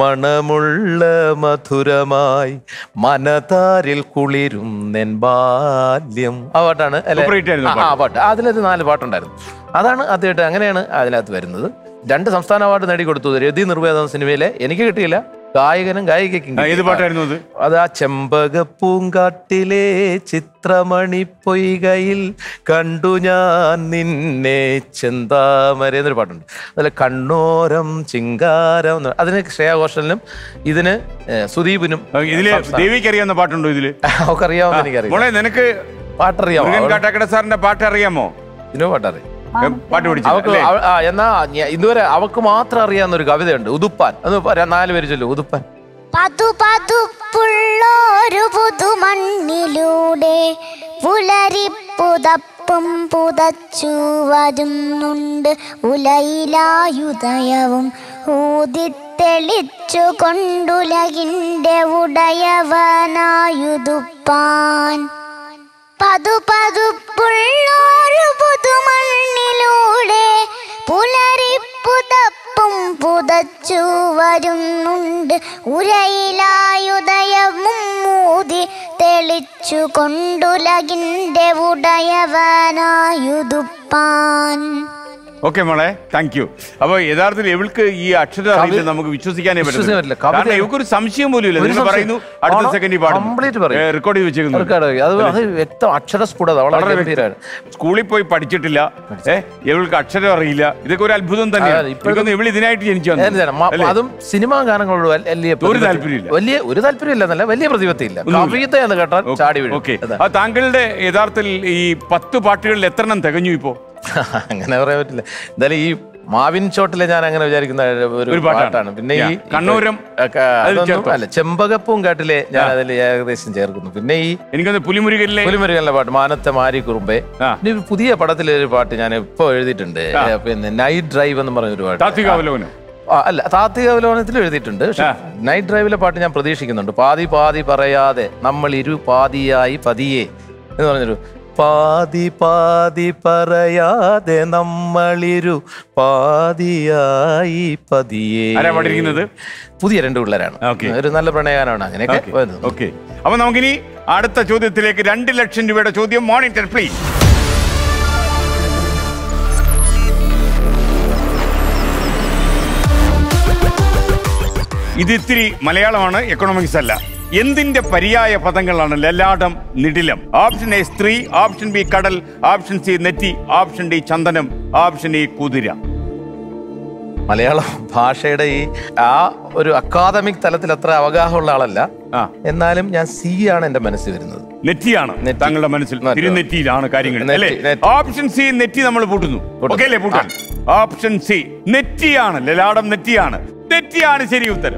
Speaker 3: മണമുള്ള മധുരമായി മനതാരിൽ കുളിരും നെൻ ബാല്യം ആ പാട്ടാണ് അല്ലേ?
Speaker 4: Super hit ആയിരുന്നു
Speaker 3: ആ, ആ പാട്ട് അതിലൊരു നാല് പാട്ടുണ്ടായിരുന്നു അതാണ് ആദ്യമായിട്ട് അങ്ങനെയാണ് അതിനകത്ത് വരുന്നത് രണ്ട് സംസ്ഥാന അവാർഡ് നേടിക്കൊടുത്തു രതി നിർവേദം സിനിമയിലെ എനിക്ക് കിട്ടിയില്ല ഗായകനും ഗായികയ്ക്കും
Speaker 4: ആ,
Speaker 3: കിട്ടി.
Speaker 4: ഏത് പാട്ടായിരുന്നു അത്
Speaker 3: അത് ആ ചെമ്പക പൂങ്കാട്ടിലെ ചിത്രമണി പൊയ്കയിൽ കണ്ടു ഞാൻ നിന്നെ ചെന്താമര എന്നൊരു പാട്ടുണ്ട് അതിൽ കണ്ണോരം ചിങ്കാരം എന്ന് അതിന് ശ്രേയ ഘോഷലിനും ഇതിന് ഏ, സുദീപിനും
Speaker 4: ഇതില് ദേവിക്ക് അറിയാവുന്ന പാട്ടുണ്ടോ ഇതില്
Speaker 3: അവക്കറിയാവുന്ന എനിക്കറിയാം
Speaker 4: മോളെ നിനക്ക്
Speaker 3: പാട്ടറിയാമോ
Speaker 4: മുരുകൻ കാട്ടാക്കട സാറിന്റെ പാട്ട് അറിയാമോ
Speaker 3: ഇതിനോ പാട്ടറിയാം
Speaker 4: ഏ, പാട്ട്
Speaker 3: അവക്ക്
Speaker 4: പഠിച്ചു
Speaker 3: അവ- ആ, എന്നാ ഞ- ഇതുവരെ അവക്ക് മാത്രം അറിയാവുന്ന ഒരു കവിതയുണ്ട് ഉതുപ്പാൻ അത് പ- നാല് പേര് ചൊല്ലു ഉതുപ്പാൻ
Speaker 5: പതുപതുപ്പുള്ളൊരു പുതുമണ്ണിലൂടെ പുലരിപ്പുതപ്പും പുതച്ചു വരുന്നുണ്ട് ഉലയിലായുദയവും ഊതിത്തെളിച്ചു കൊണ്ടുലകിൻ്റെ ഉടയവനായുതുപ്പാൻ പതുപതുപ്പുള്ളൊരു പുതുമണ്ണിലൂടെ പുലരിപ്പുതപ്പും പുതച്ചു വരുന്നുണ്ട് ഉരയിലായുദയവും മൂതി തെളിച്ചു കൊണ്ടുലകിൻ്റെ ഉടയവനായുതുപ്പാൻ
Speaker 4: ഓക്കെ മോളെ താങ്ക് യു അപ്പൊ യഥാർത്ഥത്തിൽ ഇവൾക്ക് ഈ അക്ഷരം അറിയില്ല നമുക്ക് വിശ്വസിക്കാനേ
Speaker 3: വിശ്വസിക്കാൻ പറ്റില്ല. കവിത-
Speaker 4: കാരണം ഇവക്കൊരു സംശയം പോലും ഇല്ല
Speaker 3: ഒരു
Speaker 4: നിങ്ങൾ
Speaker 3: സംശയം.
Speaker 4: പറയുന്നു അടുത്ത
Speaker 3: ആണോ?
Speaker 4: സെക്കൻഡിൽ
Speaker 3: Complete പറയും.
Speaker 4: റെക്കോർഡ് ചെയ്ത് വെച്ചേക്കുന്നു
Speaker 3: Record ചെയ്ത്. അത് അത് വ്യക്തം അക്ഷരസ്ഫുടത വളരെ
Speaker 4: വളരെ
Speaker 3: ഗംഭീരമാണ്
Speaker 4: സ്കൂളിൽ പോയി പഠിച്ചിട്ടില്ല ഏ ഇവൾക്ക് അക്ഷരം അറിയില്ല ഇതൊക്കെ ഒരു അത്ഭുതം തന്നെയാണ്
Speaker 3: അതെ, ഇപ്പോഴത്തെ-
Speaker 4: ഇതൊന്നും ഇവൾ ഇതിനായിട്ട് ജനിച്ചു വന്നതാ.
Speaker 3: ഏതാണ്? മ-
Speaker 4: അല്ലേ?
Speaker 3: അതും സിനിമാ ഗാനങ്ങളോട് വൽ- വലിയ
Speaker 4: ഒരു
Speaker 3: പ്രതിപത്തി-
Speaker 4: താല്പര്യമില്ല.
Speaker 3: വലിയ ഒരു താല്പര്യമില്ല എന്നല്ല വലിയ പ്രതിപത്തിയില്ല
Speaker 4: ഒന്നുമില്ല.
Speaker 3: കവിത എന്ന് കേട്ടാൽ ചാടി വീഴും
Speaker 4: ഓക്കെ
Speaker 3: അതാ.
Speaker 4: ആ താങ്കളുടെ യഥാർത്ഥത്തിൽ ഈ പത്ത് പാട്ടുകളിൽ എത്ര എണ്ണം തികഞ്ഞു ഇപ്പോ
Speaker 3: അങ്ങനെ പറയാൻ പറ്റില്ല എന്തായാലും ഈ മാവിൻ ചോട്ടിലെ ഞാൻ അങ്ങനെ വിചാരിക്കുന്ന ഒരു
Speaker 4: ഒരു പാട്ടാണ്.
Speaker 3: പാട്ടാണ് പിന്നെ ഈ
Speaker 4: Yeah. കണ്ണൂരം
Speaker 3: ഒക്കെ
Speaker 4: അതിൽ
Speaker 3: അതൊന്നും
Speaker 4: ചേർത്തോ?
Speaker 3: അല്ല ചെമ്പകപ്പൂം കാട്ടിലെ ഞാൻ അതിൽ ഏകദേശം ചേർക്കുന്നു പിന്നെ ഈ
Speaker 4: എനിക്കൊന്ന് പുലിമുരുകനിലെ
Speaker 3: പുലിമുരുകനിലെ പാട്ട് മാനത്തെ മാരി കുറുമ്പേ പിന്നെ ഒരു പുതിയ പടത്തിലെ ഒരു പാട്ട് ഞാൻ ഇപ്പൊ എഴുതിയിട്ടുണ്ട്
Speaker 4: ആ.
Speaker 3: ഏ, പിന്നെ നൈറ്റ് ഡ്രൈവ് എന്ന് പറഞ്ഞ ഒരു പാട്ട്
Speaker 4: താത്വികാവലോകനം
Speaker 3: ആ, അല്ല താത്വിക അവലോകനത്തിൽ എഴുതിയിട്ടുണ്ട് പക്ഷെ നൈറ്റ് ഡ്രൈവിലെ പാട്ട് ഞാൻ പ്രതീക്ഷിക്കുന്നുണ്ട് പാതി പാതി പറയാതെ നമ്മൾ ഇരു പാതിയായി പതിയെ എന്ന് പറഞ്ഞൊരു പാതി പാതി പറയാതെ നമ്മളിരു പാതിയായി പതിയെ
Speaker 4: ആരാ പാടിയിരിക്കുന്നത്?
Speaker 3: പുതിയ രണ്ട് പിള്ളേരാണ്
Speaker 4: Okay.
Speaker 3: ഒരു നല്ല പ്രണയഗാനമാണ് അങ്ങനെയൊക്കെ വരുന്നത്.
Speaker 4: ഓക്കെ അപ്പൊ നമുക്കിനി അടുത്ത ചോദ്യത്തിലേക്ക് രണ്ട് ലക്ഷം രൂപയുടെ ചോദ്യം മോണിറ്റർ പ്ലീസ് ഇത് ഇത്തിരി മലയാളമാണ് എക്കണോമിക്സ് അല്ല എന്തിന്റെ പര്യായ പദങ്ങളാണ് ലലാടം നിടിലം ഓപ്ഷൻ എ സ്ത്രീ ഓപ്ഷൻ ബി കടൽ ഓപ്ഷൻ സി നെറ്റി ഓപ്ഷൻ ഡി ചന്ദനം ഓപ്ഷൻ ഇ കുതിര
Speaker 3: മലയാളം ഭാഷയുടെ ഈ ആ ഒരു അക്കാദമിക് തലത്തിൽ അത്ര അവഗാഹമുള്ള ആളല്ല എന്നാലും ഞാൻ സി ആണ് എന്റെ മനസ്സിൽ വരുന്നത്
Speaker 4: നെറ്റിയാണ് താങ്കളുടെ മനസ്സിൽ തിരുനെറ്റിയിലാണ് കാര്യങ്ങൾ
Speaker 3: നെറ്റി,
Speaker 4: അല്ലേ
Speaker 3: നെറ്റി.
Speaker 4: ഓപ്ഷൻ സി നെറ്റി നമ്മൾ പൂട്ടുന്നു ഓക്കെ അല്ലേ പൂട്ടാൻ ഓപ്ഷൻ സി നെറ്റിയാണ് ലലാടം നെറ്റിയാണ് നെറ്റിയാണ് ശരി ഉത്തരം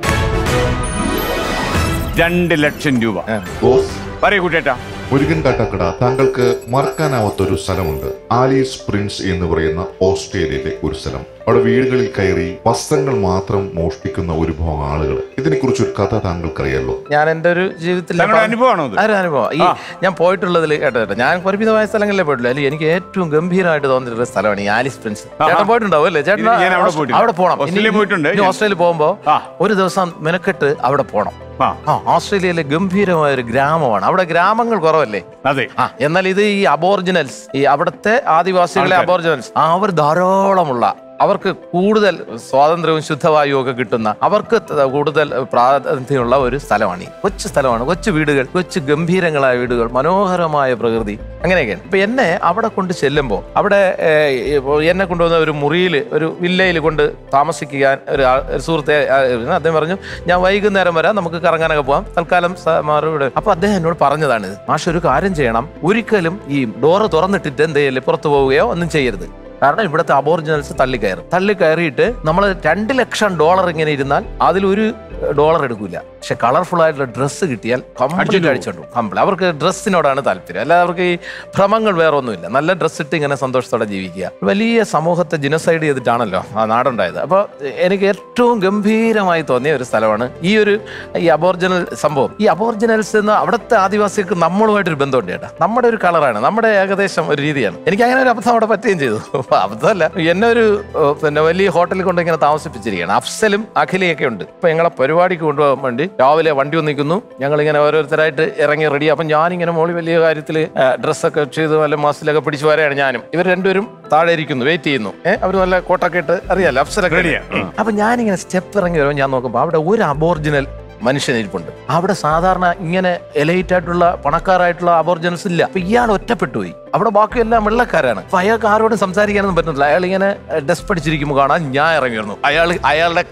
Speaker 4: രണ്ട് ലക്ഷം രൂപ
Speaker 9: ബോസ്
Speaker 4: പറയൂ കൂട്ടേട്ടാ
Speaker 9: മുരുകൻ കാട്ടാക്കട താങ്കൾക്ക് മറക്കാനാവാത്ത ഒരു സ്ഥലമുണ്ട് ആലീസ് പ്രിൻസ് എന്ന് പറയുന്ന ഓസ്ട്രേലിയയിലെ ഒരു സ്ഥലം അവിടെ വീടുകളിൽ കയറി വസ്ത്രങ്ങൾ മാത്രം മോഷ്ടിക്കുന്ന ഒരു വിഭാഗം ആളുകൾ ഇതിനെക്കുറിച്ച് ഒരു കഥ താങ്കൾക്കറിയാലോ
Speaker 3: ഞാൻ എൻ്റെ ഒരു ജീവിതത്തിൽ
Speaker 4: താങ്കളുടെ അനുഭവമാണോ ഇത്?
Speaker 3: ഒരു അനുഭവം ഈ ഞാൻ പോയിട്ടുള്ളതിൽ കേട്ടോ കേട്ടോ ഞാൻ പരിമിതമായ സ്ഥലങ്ങളിലേ പോയിട്ടില്ല അല്ലെങ്കിൽ എനിക്ക് ഏറ്റവും ഗംഭീരമായിട്ട് തോന്നിയിട്ടുള്ള സ്ഥലമാണ് ഈ ആലിസ് പ്രിൻസ് ചേട്ടൻ പോയിട്ടുണ്ടാവും അല്ലേ ചേട്ടൻ
Speaker 4: ഇല്ല, ഞാൻ അവിടെ
Speaker 3: ഓസ്-
Speaker 4: പോയിട്ടില്ല.
Speaker 3: അവിടെ പോകണം
Speaker 4: ഓസ്ട്രേലിയ
Speaker 3: ഇനി-
Speaker 4: പോയിട്ടുണ്ട്.
Speaker 3: ഇനി ഓസ്ട്രേലിയ പോകുമ്പോ ഒരു ദിവസം മെനക്കെട്ട് അവിടെ പോകണം ആ ഓസ്ട്രേലിയയിലെ ഗംഭീരമായ ഒരു ഗ്രാമമാണ് അവിടെ ഗ്രാമങ്ങൾ കുറവല്ലേ
Speaker 4: അതെ
Speaker 3: ആ എന്നാൽ ഇത് ഈ അബോർജിനൽസ് ഈ അവിടുത്തെ ആദിവാസികളെ
Speaker 4: ആൾക്കാർ.
Speaker 3: അബോർജിനൽസ് അവർ ധാരാളമുള്ള അവർക്ക് കൂടുതൽ സ്വാതന്ത്ര്യവും ശുദ്ധവായുവും ഒക്കെ കിട്ടുന്ന അവർക്ക് ത- കൂടുതൽ പ്രാതിനിധ്യമുള്ള ഒരു സ്ഥലമാണ് ഈ കൊച്ചു സ്ഥലമാണ് കൊച്ചു വീടുകൾ കൊച്ചു ഗംഭീരങ്ങളായ വീടുകൾ മനോഹരമായ പ്രകൃതി അങ്ങനെയൊക്കെയാണ് ഇപ്പൊ എന്നെ അവിടെ കൊണ്ട് ചെല്ലുമ്പോൾ അവിടെ ഏഹ്, ഇപ്പൊ എന്നെ കൊണ്ടുവന്ന ഒരു മുറിയിൽ ഒരു വില്ലയിൽ കൊണ്ട് താമസിക്കാൻ ഒരു ആൾ- ഒരു സുഹൃത്തെ ആ, ഇരുന്നു. അദ്ദേഹം പറഞ്ഞു ഞാൻ വൈകുന്നേരം വരാം നമുക്ക് കറങ്ങാനൊക്കെ പോവാം തൽക്കാലം സ- മറുപടി അപ്പൊ അദ്ദേഹം എന്നോട് പറഞ്ഞതാണ് ഇത് മാഷ് ഒരു കാര്യം ചെയ്യണം ഒരിക്കലും ഈ ഡോറ് തുറന്നിട്ടിട്ട് എന്ത് ചെയ്യല്ലേ പുറത്തു പോവുകയോ ഒന്നും ചെയ്യരുത് കാരണം ഇവിടുത്തെ അബോറിജിനൽസ് തള്ളി കയറും തള്ളി കയറിയിട്ട് നമ്മൾ രണ്ട് ലക്ഷം ഡോളർ ഇങ്ങനെ ഇരുന്നാൽ അതിലൊരു ഡോളർ എടുക്കില്ല പക്ഷെ കളർഫുൾ ആയിട്ടുള്ള ഡ്രസ്സ് കിട്ടിയാൽ കംപ്ലീറ്റ് അടിച്ചോണ്ടു കംപ്ലീറ്റ് അവർക്ക് ഡ്രസ്സിനോടാണ് താല്പര്യം അല്ലാതെ അവർക്ക് ഈ ഭ്രമങ്ങൾ വേറെ ഒന്നുമില്ല നല്ല ഡ്രസ്സ് ഇട്ട് ഇങ്ങനെ സന്തോഷത്തോടെ ജീവിക്കുക വലിയ സമൂഹത്തെ ജിനസൈഡ് ചെയ്തിട്ടാണല്ലോ ആ നാടുണ്ടായത് അപ്പോൾ എനിക്ക് ഏറ്റവും ഗംഭീരമായി തോന്നിയ ഒരു സ്ഥലമാണ് ഈ ഒരു ഈ അബോർജിനൽ സംഭവം ഈ അബോർജിനൽസ് എന്ന് അവിടുത്തെ ആദിവാസികൾക്ക് നമ്മളുമായിട്ടൊരു ബന്ധമുണ്ട് ചേട്ടാ നമ്മുടെ ഒരു കളറാണ് നമ്മുടെ ഏകദേശം ഒരു രീതിയാണ് എനിക്ക് അങ്ങനെ ഒരു അബദ്ധം അവിടെ പറ്റുകയും ചെയ്തു അബദ്ധമല്ല എന്നെ ഒരു ഏഹ്, പിന്നെ വലിയ ഹോട്ടലിൽ കൊണ്ട് ഇങ്ങനെ താമസിപ്പിച്ചിരിക്കുകയാണ് അഫ്സലും അഖിലയൊക്കെ ഉണ്ട് ഇപ്പൊ ഞങ്ങളെ പരിപാടിക്ക് കൊണ്ടുപോകാൻ വേണ്ടി രാവിലെ വണ്ടി വന്നിരിക്കുന്നു ഞങ്ങൾ ഇങ്ങനെ ഓരോരുത്തരായിട്ട് ഇറങ്ങി റെഡി അപ്പം ഞാനിങ്ങനെ മോളി വലിയ കാര്യത്തിൽ ഡ്രസ്സൊക്കെ ചെയ്ത് നല്ല മാസത്തിലൊക്കെ പിടിച്ചു വരെയാണ് ഞാനും ഇവർ രണ്ടുപേരും താഴെ ഇരിക്കുന്നു വെയിറ്റ് ചെയ്യുന്നു ഏഹ് അവർ നല്ല കോട്ടൊക്കെ ഇട്ട് അറിയാലോ അഫ്സലൊക്കെ
Speaker 4: Ready ആ.
Speaker 3: അപ്പൊ ഞാനിങ്ങനെ സ്റ്റെപ്പ് ഇറങ്ങി വരുമ്പോൾ ഞാൻ നോക്കുമ്പോൾ അവിടെ ഒരു അബോർജിനൽ മനുഷ്യൻ ഇരിപ്പുണ്ട് അവിടെ സാധാരണ ഇങ്ങനെ എലൈറ്റ് ആയിട്ടുള്ള പണക്കാരായിട്ടുള്ള അബോർജിനൽസ് ഇല്ല അപ്പൊ ഇയാൾ ഒറ്റപ്പെട്ടു പോയി അവിടെ ബാക്കിയെല്ലാം വെള്ളക്കാരാണ് അപ്പൊ അയാൾക്ക് ആരോടും സംസാരിക്കാനൊന്നും പറ്റുന്നില്ല അയാൾ ഇങ്ങനെ ഡെസ്പ് അടിച്ചിരിക്കുമ്പോൾ കാണാൻ ഞാൻ ഇറങ്ങി വരുന്നു അയാൾ അയാളുടെ ക-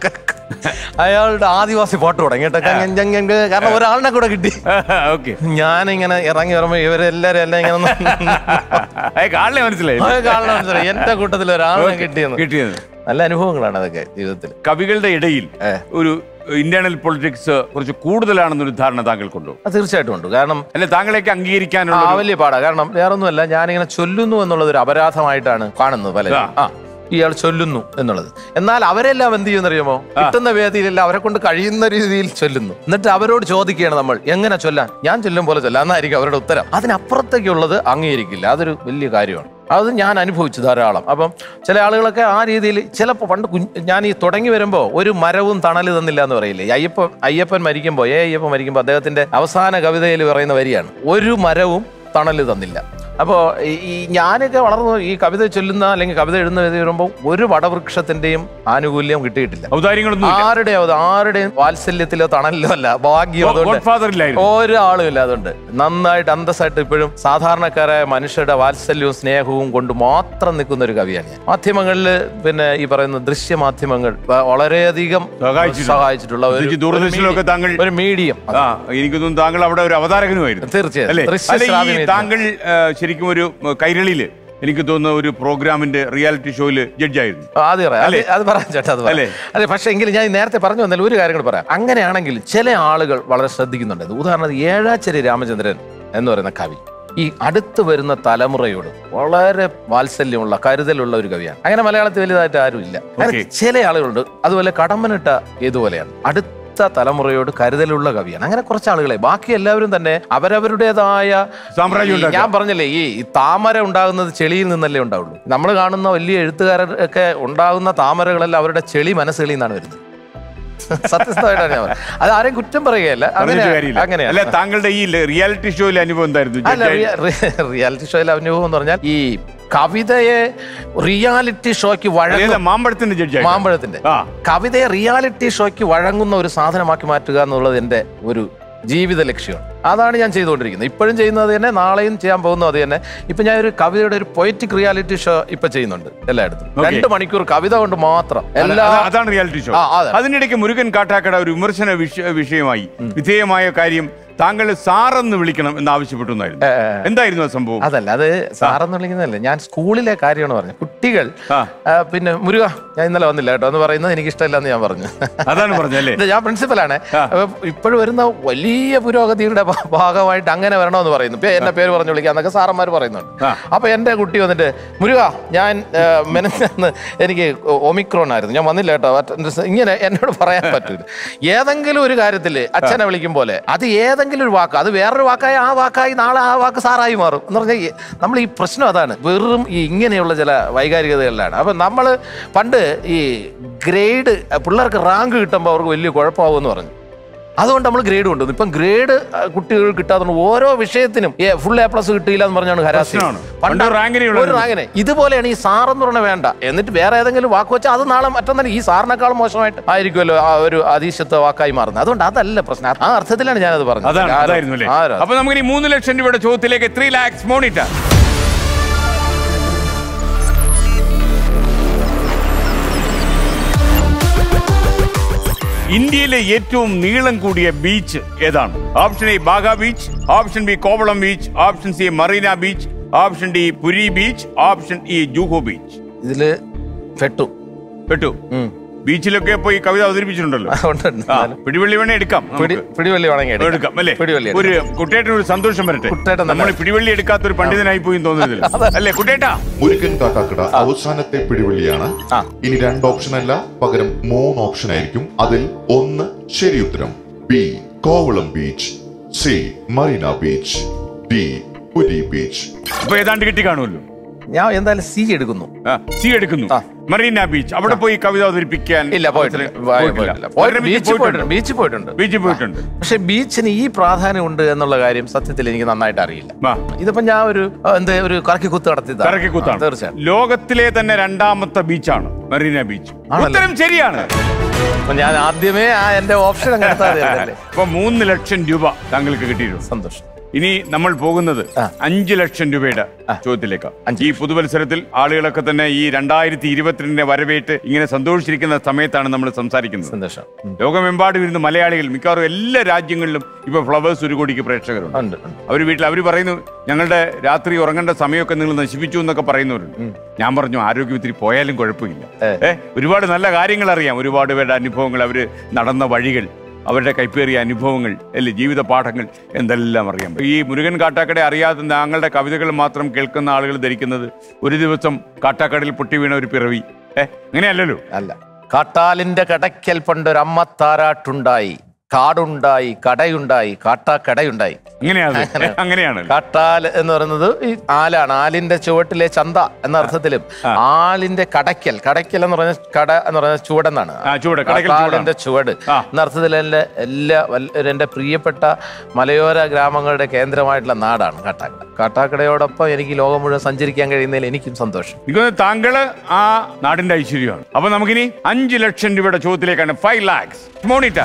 Speaker 2: അയാളുടെ ആദിവാസി പാട്ട് തുടങ്ങി കേട്ടോ കങ്ങൻ ജങ്ങൻ ക- കാരണം ഒരാളിനെ കൂടെ കിട്ടി
Speaker 4: ഓക്കെ
Speaker 2: ഞാനിങ്ങനെ ഇറങ്ങി വരുമ്പോ ഇവരെല്ലാരും എല്ലാം ഇങ്ങനെ
Speaker 4: ആളിനെ മനസ്സിലായി
Speaker 2: അതൊക്കെ ആളിനെ മനസ്സിലായി. എന്റെ കൂട്ടത്തിൽ ഒരാളിനെ കിട്ടിയെന്ന്
Speaker 4: കിട്ടിയത്
Speaker 2: നല്ല അനുഭവങ്ങളാണ് അതൊക്കെ ജീവിതത്തിൽ
Speaker 4: കവികളുടെ ഇടയിൽ ഒരു ഇന്റേണൽ പൊളിറ്റിക്സ് കുറച്ച് കൂടുതലാണെന്നൊരു ധാരണ താങ്കൾക്കുണ്ടോ
Speaker 2: അത് തീർച്ചയായിട്ടും ഉണ്ട് കാരണം
Speaker 4: അല്ലെ താങ്കളെയൊക്കെ അംഗീകരിക്കാനുള്ള
Speaker 2: ആ
Speaker 4: ഒരു-
Speaker 2: വലിയ പാടാ കാരണം വേറൊന്നുമല്ല ഞാനിങ്ങനെ ചൊല്ലുന്നു എന്നുള്ളത് ഒരു അപരാധമായിട്ടാണ് കാണുന്നത് പലരും ആ ഇയാൾ ചൊല്ലുന്നു എന്നുള്ളത് എന്നാൽ അവരെല്ലാം എന്ത് ചെയ്യുന്നറിയുമോ കിട്ടുന്ന വേദിയിലെല്ലാം അവരെ കൊണ്ട് കഴിയുന്ന രീതിയിൽ ചൊല്ലുന്നു എന്നിട്ട് അവരോട് ചോദിക്കുകയാണ് നമ്മൾ എങ്ങനെ ചൊല്ലാൻ ഞാൻ ചൊല്ലും പോലെ ചൊല്ലാം എന്നായിരിക്കും അവരുടെ ഉത്തരം അതിനപ്പുറത്തേക്കുള്ളത് അംഗീകരിക്കില്ല അതൊരു വലിയ കാര്യമാണ് അത് ഞാൻ അനുഭവിച്ചു ധാരാളം അപ്പം ചില ആളുകളൊക്കെ ആ രീതിയിൽ ചിലപ്പോൾ പണ്ട് കുഞ്ഞ് ഞാൻ ഈ തുടങ്ങി വരുമ്പോൾ ഒരു മരവും തണൽ തന്നില്ല എന്ന് പറയില്ലേ ഈ അയ്യപ്പൻ അയ്യപ്പൻ മരിക്കുമ്പോൾ ഏ അയ്യപ്പൻ മരിക്കുമ്പോൾ അദ്ദേഹത്തിന്റെ അവസാന കവിതയിൽ പറയുന്ന വരിയാണ് ഒരു മരവും തണൽ തന്നില്ല അപ്പോൾ ഈ ഞാനൊക്കെ വളർന്നു ഈ കവിത ചൊല്ലുന്ന അല്ലെങ്കിൽ കവിത എഴുതുന്ന വേദി വരുമ്പോൾ ഒരു വടവൃക്ഷത്തിന്റെയും ആനുകൂല്യം കിട്ടിയിട്ടില്ല
Speaker 4: ഔദാര്യങ്ങളൊന്നും
Speaker 2: ആരുടെയോ അത് ആരുടെയും വാത്സല്യത്തിലോ തണലിലോ അല്ല ഭാഗ്യം
Speaker 4: ഗോ-
Speaker 2: അതുകൊണ്ട്
Speaker 4: Godfather ഇല്ലായിരുന്നു.
Speaker 2: ഒരാളും ഇല്ല അതുകൊണ്ട് നന്നായിട്ട് അന്തസ്സായിട്ട് ഇപ്പോഴും സാധാരണക്കാരായ മനുഷ്യരുടെ വാത്സല്യവും സ്നേഹവും കൊണ്ട് മാത്രം നിൽക്കുന്ന ഒരു കവിയാണ് ഞാൻ മാധ്യമങ്ങളിൽ പിന്നെ ഈ പറയുന്ന ദൃശ്യമാധ്യമങ്ങൾ വ- വളരെയധികം
Speaker 4: സഹായിച്ചിട്ടുണ്ട്.
Speaker 2: സഹായിച്ചിട്ടുള്ള ഒരു-
Speaker 4: പ്രത്യേകിച്ച് ദൂരദർശനിലൊക്കെ താങ്കൾ
Speaker 2: ഒരു മീഡിയം
Speaker 4: ആ എനിക്ക് തോന്നുന്നു താങ്കൾ അവിടെ ഒരു അവതാരകനുമായിരുന്നു
Speaker 2: തീർച്ചയായും.
Speaker 4: അല്ലേ
Speaker 2: ദൃശ്യ
Speaker 4: അല്ല ഈ
Speaker 2: ശ്രാവ്യ
Speaker 4: താങ്കൾ ആ, ശരിക്കും ഒരു ഉം, കൈരളിയില് എനിക്ക് തോന്നുന്ന ഒരു പ്രോഗ്രാമിന്റെ റിയാലിറ്റി ഷോയില് ജഡ്ജായിരുന്നു
Speaker 2: ആദ്യം പറയാം. അത്
Speaker 4: അല്ലേ?
Speaker 2: അത് പറയാം ചേട്ടാ അത്
Speaker 4: അല്ലേ?
Speaker 2: പറയാം അതെ പക്ഷേ എങ്കിലും ഞാൻ നേരത്തെ പറഞ്ഞു വന്നാൽ ഒരു കാര്യം കൂടെ പറയാം അങ്ങനെയാണെങ്കിൽ ചില ആളുകൾ വളരെ ശ്രദ്ധിക്കുന്നുണ്ട് ഉദാഹരണത്തിന് ഏഴാച്ചേരി രാമചന്ദ്രൻ എന്ന് പറയുന്ന കവി ഈ അടുത്ത് വരുന്ന തലമുറയോട് വളരെ വാത്സല്യമുള്ള കരുതലുള്ള ഒരു കവിയാണ് അങ്ങനെ മലയാളത്തിൽ വലുതായിട്ട് ആരും ഇല്ല അങ്ങനെ
Speaker 4: Okay.
Speaker 2: ചില ആളുകളുണ്ട് അതുപോലെ കടമ്പനിട്ട ഇതുപോലെയാണ് അടുത്ത തലമുറയോട് കരുതലുള്ള കവിയാണ് അങ്ങനെ കുറച്ച് ആളുകളെ ബാക്കി എല്ലാവരും തന്നെ അവരവരുടേതായ
Speaker 4: സാമ്രാജ്യം
Speaker 2: ഈ
Speaker 4: ഉണ്ടാക്കുക.
Speaker 2: ഞാൻ പറഞ്ഞില്ലേ ഈ ഈ താമര ഉണ്ടാകുന്നത് ചെളിയിൽ നിന്നല്ലേ ഉണ്ടാവുള്ളൂ നമ്മൾ കാണുന്ന വലിയ എഴുത്തുകാരൊക്കെ ഉണ്ടാകുന്ന താമരകളെല്ലാം അവരുടെ ചെളി മനസ്സുകളിൽ നിന്നാണ് വരുന്നത് സത്യസന്ധമായിട്ടാണ് ഞാൻ പറയുന്നത്. അത് ആരെയും കുറ്റം പറയുകയല്ല അങ്ങനെ
Speaker 4: പറഞ്ഞിട്ട് കാര്യമില്ല. അല്ല
Speaker 2: അങ്ങനെയാണ്
Speaker 4: താങ്കളുടെ ഈ റിയാലിറ്റി ഷോയിലെ അനുഭവം എന്തായിരുന്നു
Speaker 2: അല്ല
Speaker 4: ജഡ്ജായി-
Speaker 2: റിയ- റിയ- റിയാലിറ്റി ഷോയിലെ അനുഭവം എന്ന് പറഞ്ഞാൽ ഈ കവിതയെ റിയാലിറ്റി ഷോയ്ക്ക്
Speaker 4: അല്ല,
Speaker 2: വഴങ്ങുന്ന
Speaker 4: മാമ്പഴത്തിന്റെ ജഡ്ജായി
Speaker 2: മാമ്പഴത്തിന്റെ
Speaker 4: ആ.
Speaker 2: കവിതയെ റിയാലിറ്റി ഷോയ്ക്ക് വഴങ്ങുന്ന ഒരു സാധനമാക്കി മാറ്റുക എന്നുള്ളത് എന്റെ ഒരു ജീവിത ലക്ഷ്യമാണ് അതാണ് ഞാൻ ചെയ്തുകൊണ്ടിരിക്കുന്നത് ഇപ്പോഴും ചെയ്യുന്നത് തന്നെ നാളെയും ചെയ്യാൻ പോകുന്നത് അത് തന്നെ ഇപ്പൊ ഞാൻ ഒരു കവിതയുടെ ഒരു പൊയറ്റിക് റിയാലിറ്റി ഷോ ഇപ്പൊ ചെയ്യുന്നുണ്ട് എല്ലായിടത്തും
Speaker 4: Okay.
Speaker 2: രണ്ട് മണിക്കൂർ കവിത കൊണ്ട് മാത്രം എല്ലാ
Speaker 4: അത- അതാണ് റിയാലിറ്റി ഷോ
Speaker 2: ആ, അതെ.
Speaker 4: അതിനിടയ്ക്ക് മുരുകൻ കാട്ടാക്കട ഒരു വിമർശന വിഷ- വിഷയമായി വിധേയമായ കാര്യം താങ്കൾ സാറെന്ന് വിളിക്കണം എന്ന് ആവശ്യപ്പെട്ടു എന്നായിരുന്നു എന്തായിരുന്നു ആ സംഭവം
Speaker 2: അതല്ല അത് സാറെന്ന് വിളിക്കുന്നതല്ല ഞാൻ സ്കൂളിലെ കാര്യമാണ് പറഞ്ഞത് കുട്ടികൾ
Speaker 4: ആ.
Speaker 2: ആ, പിന്നെ മുരുക ഞാൻ ഇന്നലെ വന്നില്ല കേട്ടോ എന്ന് പറയുന്നത് എനിക്ക് ഇഷ്ടമല്ല എന്ന് ഞാൻ പറഞ്ഞു
Speaker 4: അതാണ് പറഞ്ഞല്ലേ
Speaker 2: ഇത് ഞാൻ പ്രിൻസിപ്പലാണ് അപ്പൊ ഇപ്പോഴും വരുന്ന വലിയ പുരോഗതിയുടെ ഭാ- ഭാഗമായിട്ട് അങ്ങനെ വരണമെന്ന് പറയുന്നു ഇപ്പൊ എന്റെ പേര് പറഞ്ഞു വിളിക്കുക എന്നൊക്കെ സാറന്മാർ പറയുന്നുണ്ട് അപ്പൊ എന്റെ കുട്ടി വന്നിട്ട് മുരുക ഞാൻ ആ, മെനഞ്ഞാന്ന് എനിക്ക് ഒമിക്രോൺ ആയിരുന്നു ഞാൻ വന്നില്ല കേട്ടോ attendance ഇങ്ങനെ എന്നോട് പറയാൻ പറ്റില്ല ഏതെങ്കിലും ഒരു കാര്യത്തിൽ അച്ഛനെ വിളിക്കും പോലെ അത് ഏതെങ്കിലും ഒരു വാക്ക് അത് വേറൊരു വാക്കായി ആ വാക്കായി നാളെ ആ വാക്ക് സാറായി മാറും എന്ന് പറഞ്ഞാൽ ഈ- നമ്മൾ ഈ പ്രശ്നം അതാണ് വെറും ഈ ഇങ്ങനെയുള്ള ചില വൈകാരികതകളിലാണ് അപ്പൊ നമ്മൾ പണ്ട് ഈ ഗ്രേഡ് പിള്ളേർക്ക് റാങ്ക് കിട്ടുമ്പോൾ അവർക്ക് വലിയ കുഴപ്പമാവുമെന്ന് പറഞ്ഞു അതുകൊണ്ട് നമ്മൾ ഗ്രേഡ് കൊണ്ടുവന്നു ഇപ്പം ഗ്രേഡ് കുട്ടികൾ കിട്ടാത്തതുകൊണ്ട് ഓരോ വിഷയത്തിനും ഫുൾ എ പ്ലസ് കിട്ടിയില്ല എന്ന് പറഞ്ഞാണ് ഹരാസി
Speaker 4: പ്രശ്നമാണ്. പണ്ട് റാങ്കിനേ
Speaker 2: ഒരു
Speaker 4: ഉള്ളായിരുന്നു.
Speaker 2: റാങ്കിനെ ഇതുപോലെയാണ് ഈ സാറെന്ന് പറഞ്ഞ വേണ്ട എന്നിട്ട് വേറെ ഏതെങ്കിലും വാക്ക് വെച്ചാൽ അത് നാളെ മറ്റൊന്നും ഈ സാറിനേക്കാളും മോശമായിട്ട് ആയിരിക്കുമല്ലോ ആ ഒരു അതീശത്വ വാക്കായി മാറുന്നത് അതുകൊണ്ട് അതല്ല പ്രശ്നം ആ അർത്ഥത്തിലാണ് ഞാനത് പറഞ്ഞത്
Speaker 4: അതാണ്
Speaker 2: ആരോ-
Speaker 4: അതായിരുന്നു അല്ലേ
Speaker 2: ആരോ-
Speaker 4: അപ്പൊ നമുക്ക് ഈ മൂന്ന് ലക്ഷം രൂപയുടെ ചോദ്യത്തിലേക്ക് ത്രീ ലാക്സ് മോണിറ്റർ ഇന്ത്യയിലെ ഏറ്റവും നീളം കൂടിയ ബീച്ച് ഏതാണ് option A Baga beach option B Kovalam beach option C Marina beach option D Puri beach option E Juhu beach
Speaker 2: ഇതില് പെട്ടു
Speaker 4: പെട്ടു ബീച്ചിലൊക്കെ പോയി കവിത അവതരിപ്പിച്ചിട്ടുണ്ടല്ലോ
Speaker 2: ഉണ്ട്, ഉണ്ട്.
Speaker 4: ആ, പിടിവള്ളി വേണേ എടുക്കാം
Speaker 2: പിടി
Speaker 4: നമുക്ക്.
Speaker 2: പിടിവള്ളി വേണമെങ്കിൽ എടുക്കാം.
Speaker 4: എടുക്കാം അല്ലേ
Speaker 2: പിടിവള്ളി
Speaker 4: ഒരു
Speaker 2: എടുക്കാം.
Speaker 4: കുട്ടേട്ടന് ഒരു സന്തോഷം വരട്ടെ
Speaker 2: കുട്ടേട്ടൻ
Speaker 4: നമ്മൾ
Speaker 2: തന്നെ.
Speaker 4: പിടിവള്ളി എടുക്കാത്ത ഒരു പണ്ഡിതനായി പോയി തോന്നുന്നില്ല അല്ലേ കുട്ടേട്ടാ
Speaker 9: മുരുകൻ കാട്ടാക്കട അവസാനത്തെ പിടിവള്ളിയാണ് ഇനി രണ്ട് ഓപ്ഷൻ അല്ല പകരം മൂന്ന് ഓപ്ഷൻ ആയിരിക്കും അതിൽ ഒന്ന് ശരി ഉത്തരം B Kovalam beach C Marina beach D Puri beach
Speaker 4: ഇപ്പൊ ഏതാണ്ട് കിട്ടി കാണുമല്ലോ
Speaker 2: ഞാൻ എന്തായാലും സി എടുക്കുന്നു
Speaker 4: സി എടുക്കുന്നു മറീന ബീച്ച് അവിടെ പോയി കവിത അവതരിപ്പിക്കാൻ
Speaker 2: ഇല്ല പോയിട്ടില്ല പോയിട്ടില്ല പോയിട്ടില്ല ബീച്ചിൽ പോയിട്ടുണ്ട് ബീച്ചിൽ പോയിട്ടുണ്ട്
Speaker 4: ബീച്ചിൽ പോയിട്ടുണ്ട്
Speaker 2: പക്ഷെ ബീച്ചിന് ഈ പ്രാധാന്യം ഉണ്ട് എന്നുള്ള കാര്യം സത്യത്തിൽ എനിക്ക് നന്നായിട്ട് അറിയില്ല
Speaker 4: ആ.
Speaker 2: ഇതിപ്പോ ഞാൻ ഒരു ആ, എന്ത് ഒരു കറക്കി കുത്ത് നടത്തിയതാണ്.
Speaker 4: കറക്കി
Speaker 2: ആ,
Speaker 4: കുത്താണ്
Speaker 2: തീർച്ചയായും
Speaker 4: ലോകത്തിലെ തന്നെ രണ്ടാമത്തെ ബീച്ചാണ് മറീന ബീച്ച്
Speaker 2: ആണല്ലേ?
Speaker 4: ഉത്തരം ശരിയാണ്
Speaker 2: അപ്പൊ ഞാൻ ആദ്യമേ ആ എന്റെ ഓപ്ഷൻ അങ്ങ് എടുത്താൽ മതിയായിരുന്നല്ലേ?
Speaker 4: അപ്പൊ മൂന്ന് ലക്ഷം രൂപ താങ്കൾക്ക് കിട്ടിയിരുന്നു
Speaker 2: സന്തോഷം
Speaker 4: ഇനി നമ്മൾ പോകുന്നത് അഞ്ചു ലക്ഷം രൂപയുടെ ചോദ്യത്തിലേക്ക് ഈ പുതുവത്സരത്തിൽ ആളുകളൊക്കെ തന്നെ ഈ രണ്ടായിരത്തി ഇരുപത്തിരണ്ടിനെ വരവേറ്റ് ഇങ്ങനെ സന്തോഷിച്ചിരിക്കുന്ന സമയത്താണ് നമ്മൾ സംസാരിക്കുന്നത്
Speaker 2: സന്തോഷം
Speaker 4: ലോകമെമ്പാടും ഇരുന്ന് മലയാളികൾ മിക്കവാറും എല്ലാ രാജ്യങ്ങളിലും ഇപ്പൊ ഫ്ലവേഴ്സ് ഒരു കോടിക്ക് പ്രേക്ഷകരുണ്ട്
Speaker 2: ഉണ്ട് ഉണ്ട്.
Speaker 4: അവർ വീട്ടിൽ അവർ പറയുന്നു ഞങ്ങളുടെ രാത്രി ഉറങ്ങേണ്ട സമയമൊക്കെ നിങ്ങൾ നശിപ്പിച്ചു എന്നൊക്കെ പറയുന്നവരുണ്ട് ഞാൻ പറഞ്ഞു ആരോഗ്യം ഇത്തിരി പോയാലും കുഴപ്പമില്ല ഏ ഒരുപാട് നല്ല കാര്യങ്ങൾ അറിയാം ഒരുപാട് പേരുടെ അനുഭവങ്ങൾ അവര് നടന്ന വഴികൾ അവരുടെ കൈപ്പേറിയ അനുഭവങ്ങൾ അല്ലേ ജീവിത പാഠങ്ങൾ എന്തെല്ലാം അറിയാം ഈ മുരുകൻ കാട്ടാക്കട അറിയാതെ താങ്കളുടെ കവിതകൾ മാത്രം കേൾക്കുന്ന ആളുകൾ ധരിക്കുന്നത് ഒരു ദിവസം കാട്ടാക്കടയിൽ പൊട്ടി വീണ ഒരു പിറവി ഏ അങ്ങനെയല്ലല്ലോ
Speaker 2: അല്ല കാട്ടാലിന്റെ കടയ്ക്കൽ പണ്ടൊരമ്മ താരാട്ടുണ്ടായി കാടുണ്ടായി കടയുണ്ടായി കാട്ടാക്കടയുണ്ടായി
Speaker 4: അങ്ങനെയാണ് അങ്ങനെയാണ്
Speaker 2: കാട്ടാൽ എന്ന് പറയുന്നത് ഈ ആലാണ് ആലിന്റെ ചുവട്ടിലെ ചന്ത എന്ന അർത്ഥത്തിലും ആലിന്റെ കടയ്ക്കൽ കടയ്ക്കൽ എന്ന് പറഞ്ഞ കട എന്ന് പറഞ്ഞ ചുവടെന്നാണ്
Speaker 4: ആ, ചുവട്, കടയ്ക്കൽ
Speaker 2: കാട്ടാലിന്റെ ചുവട് എന്ന അർത്ഥത്തിൽ എന്റെ എല്ലാ വല്ല- എന്റെ പ്രിയപ്പെട്ട മലയോര ഗ്രാമങ്ങളുടെ കേന്ദ്രമായിട്ടുള്ള നാടാണ് കാട്ടാക്കട കാട്ടാക്കടയോടൊപ്പം എനിക്ക് ലോകം മുഴുവൻ സഞ്ചരിക്കാൻ കഴിയുന്നതിൽ എനിക്കും സന്തോഷം
Speaker 4: എനിക്ക് തോന്നുന്നു താങ്കള് ആ നാടിന്റെ ഐശ്വര്യമാണ് അപ്പൊ നമുക്കിനി അഞ്ചു ലക്ഷം രൂപയുടെ ചോദ്യത്തിലേക്കാണ് ഫൈവ് ലാക്സ് മോണിറ്റർ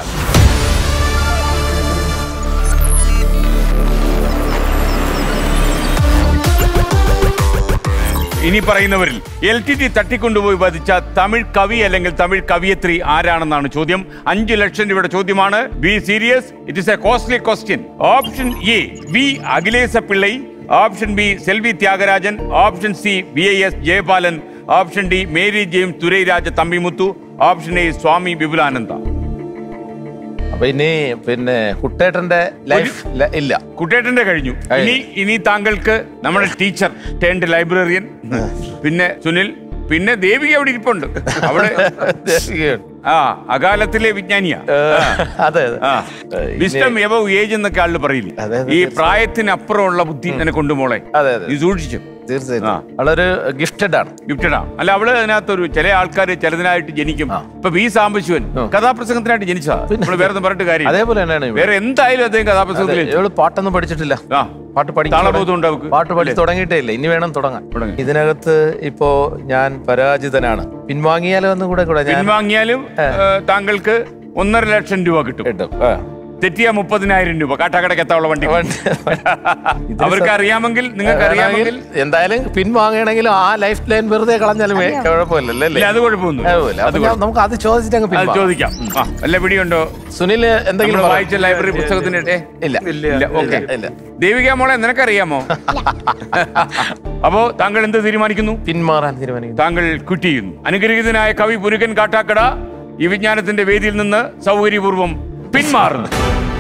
Speaker 4: ഇനി പറയുന്നവരിൽ എൽ ടി ടി തട്ടിക്കൊണ്ടുപോയി വധിച്ച തമിഴ് കവി അല്ലെങ്കിൽ തമിഴ് കവിയത്രി ആരാണെന്നാണ് ചോദ്യം അഞ്ചു ലക്ഷം രൂപയുടെ ചോദ്യമാണ് be serious it is a costly question option A V Akhilesa Pillai option B Selvi Thiagarajan option C B I S Jayapalan option D Mary James Thurairaja Thambimuthu option A Swami Vipulananda
Speaker 2: അപ്പൊ ഇനി പിന്നെ കുട്ടേട്ടന്റെ ലൈഫ് ല- ഇല്ല
Speaker 4: കുട്ടേട്ടന്റെ കഴിഞ്ഞു ഇനി ഇനി താങ്കൾക്ക് നമ്മുടെ ടീച്ചർ ടേൺഡ് ലൈബ്രറിയൻ പിന്നെ സുനിൽ പിന്നെ ദേവിക അവിടെ ഇരിപ്പുണ്ട് അവിടെ ആ അകാലത്തിലെ വിജ്ഞാനിയാ
Speaker 2: അതെ അതെ
Speaker 4: ആ വിസ്റ്റം എബവ് ഏജ് എന്നൊക്കെ ആള് പറയില്ലേ
Speaker 2: അതെ,
Speaker 4: ഈ പ്രായത്തിനപ്പുറമുള്ള ബുദ്ധി നിന്നെ കൊണ്ടുമോളെ
Speaker 2: അതെ അതെ
Speaker 4: നീ സൂക്ഷിച്ചു
Speaker 2: തീർച്ചയായിട്ടും വളൊരു ഗിഫ്റ്റഡ് ആണ്
Speaker 4: ഗിഫ്റ്റഡാ അല്ല അവള് അതിനകത്തൊരു ചില ആൾക്കാർ ചിലതിനായിട്ട് ജനിക്കും ഇപ്പൊ വി സാംബശിവൻ കഥാപ്രസംഗത്തിനായിട്ട് ജനിച്ചതാ നമ്മള് വേറെ ഒന്നും പറഞ്ഞിട്ട് കാര്യം
Speaker 2: അതേപോലെ തന്നെയാണ് ഇവൾ.
Speaker 4: വേറെ എന്തായാലും അദ്ദേഹം
Speaker 2: അതെ,
Speaker 4: കഥാപ്രസംഗത്തിൽ
Speaker 2: ഇവള് പാട്ടൊന്നും പഠിച്ചിട്ടില്ല
Speaker 4: ആ
Speaker 2: പാട്ട് പഠിക്കാൻ
Speaker 4: താളബോധം ഉണ്ട് അവൾക്ക്
Speaker 2: പാട്ട് പഠിച്ച് തുടങ്ങിയിട്ടേ ഇല്ല ഇനി വേണം തുടങ്ങാൻ ഇതിനകത്ത് ഇപ്പോ ഞാൻ പരാജിതനാണ് പിൻവാങ്ങിയാലോ എന്ന് കൂടെ കൂടെ ഞാൻ
Speaker 4: പിൻവാങ്ങിയാലും ഏഹ്, താങ്കൾക്ക് ഒന്നര ലക്ഷം രൂപ കിട്ടും
Speaker 2: കിട്ടും ആ.
Speaker 4: തെറ്റിയ മുപ്പതിനായിരം രൂപ കാട്ടാക്കടക്ക് എത്താനുള്ള വണ്ടി അവർക്ക് അറിയാമെങ്കിൽ നിങ്ങൾക്ക് അറിയാമെങ്കിൽ
Speaker 2: എന്തായാലും പിൻവാങ്ങണമെങ്കിലും ആ ലൈഫ് ലൈൻ വെറുതെ കളഞ്ഞാലും വേ- കുഴപ്പമില്ലല്ലോ അല്ലേ
Speaker 4: ഇല്ല, അത് കുഴപ്പമൊന്നുമില്ല.
Speaker 2: കുഴപ്പമില്ല. അപ്പൊ
Speaker 4: അത്
Speaker 2: ഞാൻ- നമുക്ക് അത് ചോദിച്ചിട്ട് അങ്ങ്
Speaker 4: അത്
Speaker 2: പിൻവാങ്ങാം.
Speaker 4: ചോദിക്കാം ആ വല്ല പിടിയുണ്ടോ
Speaker 2: സുനിൽ എന്തെങ്കിലും
Speaker 4: നമ്മള്
Speaker 2: പറ-
Speaker 4: വായിച്ച ലൈബ്രറി പുസ്തകത്തിന്റെ ഇട്ടേ?
Speaker 2: ഇല്ല
Speaker 4: ഇല്ല ഓക്കെ
Speaker 2: ഇല്ല.
Speaker 4: ദേവിക മോളെ നിനക്കറിയാമോ അപ്പോ താങ്കൾ എന്ത് തീരുമാനിക്കുന്നു
Speaker 2: പിന്മാറാൻ തീരുമാനിക്കുന്നു
Speaker 4: താങ്കൾ ക്വിറ്റ് ചെയ്യുന്നു അനുഗ്രഹീതനായ കവി പുരുകൻ കാട്ടാക്കട ഈ വിജ്ഞാനത്തിന്റെ വേദിയിൽ നിന്ന് സൗകര്യപൂർവ്വം പിന്മാറുന്നു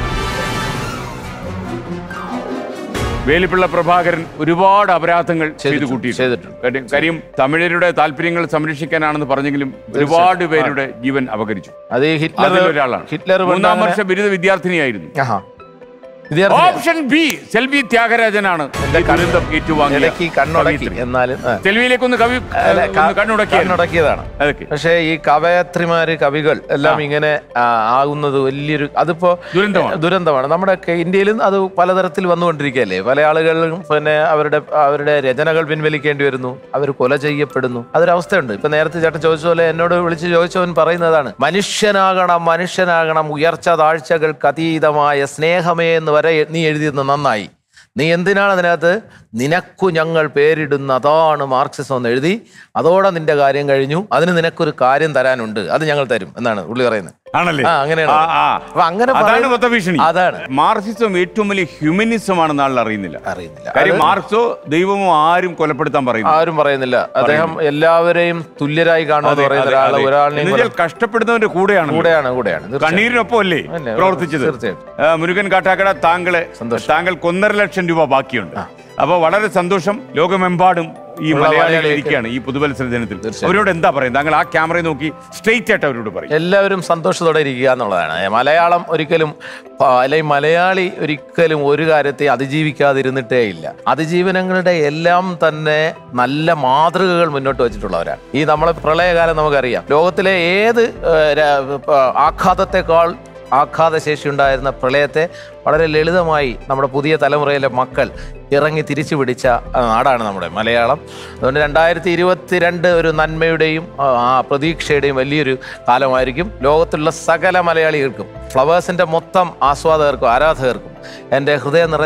Speaker 4: വേലിപ്പിള്ള പ്രഭാകരൻ ഒരുപാട് അപരാധങ്ങൾ ചെയ്തു കൂട്ടി കാര്യം- കാര്യം തമിഴരുടെ താല്പര്യങ്ങൾ സംരക്ഷിക്കാനാണെന്ന് പറഞ്ഞെങ്കിലും ഒരുപാട് പേരുടെ ജീവൻ അപകരിച്ചു
Speaker 2: അത് ഈ ഹിറ്റ്ലർ
Speaker 4: അതിലൊരാളാണ്
Speaker 2: ഹിറ്റ്ലർ
Speaker 4: മൂന്നാം വർഷ ബിരുദ വിദ്യാർത്ഥിനിയായിരുന്നു
Speaker 2: ആഹാ. വിദ്യാർത്ഥി
Speaker 4: ഓപ്ഷൻ ബി സെൽവി ത്യാഗരാജനാണ് ഈ ദുരന്തം ഏറ്റുവാങ്ങിയ
Speaker 2: ഇടയ്ക്ക് കണ്ണുടക്കി
Speaker 4: കവയിത്രി.
Speaker 2: എന്നാലും ആ.
Speaker 4: സെൽവിയിലേക്കൊന്ന് കവി
Speaker 2: അല്ല, ക-
Speaker 4: ഒന്ന് കണ്ണുടക്കിയായിരുന്നു.
Speaker 2: കണ്ണുടക്കിയതാണ്
Speaker 4: അതൊക്കെ
Speaker 2: പക്ഷേ ഈ കവയത്രിമാര് കവികൾ എല്ലാം ഇങ്ങനെ ആ, ആകുന്നത് വലിയൊരു അതിപ്പോ
Speaker 4: ദുരന്തമാണ്.
Speaker 2: ദുരന്തമാണ് നമ്മുടെ ഒക്കെ ഇന്ത്യയിലും അത് പലതരത്തിൽ വന്നുകൊണ്ടിരിക്കുകയല്ലേ പല ആളുകളും പിന്നെ അവരുടെ അവരുടെ രചനകൾ പിൻവലിക്കേണ്ടി വരുന്നു അവർ കൊല ചെയ്യപ്പെടുന്നു അതൊരവസ്ഥയുണ്ട് ഇപ്പൊ നേരത്തെ ചേട്ടൻ ചോദിച്ച പോലെ എന്നോട് വിളിച്ച് ചോദിച്ചവൻ പറയുന്നതാണ് മനുഷ്യനാകണം മനുഷ്യനാകണം ഉയർച്ച താഴ്ചകൾക്ക് അതീതമായ സ്നേഹമേ എന്ന് വരെ നീ എഴുതിയത് നന്നായി നീ എന്തിനാണ് അതിനകത്ത് നിനക്കു ഞങ്ങൾ പേരിടുന്ന അതാണ് മാർക്സിസം എന്ന് എഴുതി അതോടെ നിന്റെ കാര്യം കഴിഞ്ഞു അതിന് നിനക്കൊരു കാര്യം തരാനുണ്ട് അത് ഞങ്ങൾ തരും എന്നാണ് പുള്ളി പറയുന്നത്
Speaker 4: ആണല്ലേ
Speaker 2: ആ, അങ്ങനെയാണ്.
Speaker 4: ആ, ആ.
Speaker 2: അപ്പൊ അങ്ങനെ
Speaker 4: അതാണ്
Speaker 2: പറയുന്ന-
Speaker 4: വധഭീഷണി
Speaker 2: അതാണ്.
Speaker 4: മാർക്സിസം ഏറ്റവും വലിയ ഹ്യൂമനിസം ആണെന്ന് ആൾ അറിയുന്നില്ല
Speaker 2: അറിയുന്നില്ല
Speaker 4: കാര്യം
Speaker 2: അത്
Speaker 4: മാർക്സോ ദൈവമോ ആരും കൊലപ്പെടുത്താൻ പറയുന്നു
Speaker 2: ആരും പറയുന്നില്ല അദ്ദേഹം എല്ലാവരെയും തുല്യരായി കാണുമെന്ന്
Speaker 4: അതെ,
Speaker 2: പറയുന്ന
Speaker 4: അതെ,
Speaker 2: ഒരാള്
Speaker 4: അതെ.
Speaker 2: ഒരാളിനെയും
Speaker 4: എന്നുവെച്ചാൽ കഷ്ടപ്പെടുന്നവന്റെ കൂടെയാണ്
Speaker 2: കൂടെയാണ് കൂടെയാണ് തീർച്ചയായും.
Speaker 4: കണ്ണീരിനൊപ്പം അല്ലേ
Speaker 2: അല്ലേ,
Speaker 4: പ്രവർത്തിച്ചത്
Speaker 2: തീർച്ചയായും.
Speaker 4: ആ, മുരുകൻ കാട്ടാക്കട താങ്കളെ താങ്കൾക്ക് ഒന്നര ലക്ഷം രൂപ ബാക്കിയുണ്ട് അപ്പൊ വളരെ സന്തോഷം ലോകമെമ്പാടും ഈ
Speaker 2: ഉള്ള
Speaker 4: മലയാളികൾ
Speaker 2: മലയാളികൾക്ക്
Speaker 4: ഇരിക്കുകയാണ് ഈ പുതുവത്സര ദിനത്തിൽ അവരോട് എന്താ പറയുന്നത് താങ്കൾ ആ ക്യാമറയെ നോക്കി സ്ട്രെയിറ്റ് ആയിട്ട് അവരോട് പറയും
Speaker 2: എല്ലാവരും സന്തോഷത്തോടെ ഇരിക്കുക എന്നുള്ളതാണ് മലയാളം ഒരിക്കലും പ- അല്ലെങ്കിൽ മലയാളി ഒരിക്കലും ഒരു കാര്യത്തെ അതിജീവിക്കാതിരുന്നിട്ടേ ഇല്ല അതിജീവനങ്ങളുടെ എല്ലാം തന്നെ നല്ല മാതൃകകൾ മുന്നോട്ട് വെച്ചിട്ടുള്ളവരാണ് ഈ നമ്മളെ പ്രളയകാലം നമുക്കറിയാം ലോകത്തിലെ ഏത് ഏഹ്, രാ- പ- ആഘാതത്തെക്കാൾ ആഘാതശേഷി ഉണ്ടായിരുന്ന പ്രളയത്തെ വളരെ ലളിതമായി നമ്മുടെ പുതിയ തലമുറയിലെ മക്കൾ ഇറങ്ങി തിരിച്ചു പിടിച്ച ആ, നാടാണ് നമ്മുടെ മലയാളം അതുകൊണ്ട് രണ്ടായിരത്തി ഇരുപത്തിരണ്ട് ഒരു നന്മയുടെയും ആ, ആ പ്രതീക്ഷയുടെയും വലിയൊരു കാലമായിരിക്കും ലോകത്തുള്ള സകല മലയാളികൾക്കും ഫ്ലവേഴ്സിൻ്റെ മൊത്തം ആസ്വാദകർക്കും ആരാധകർക്കും എൻ്റെ ഹൃദയം നിറഞ്ഞ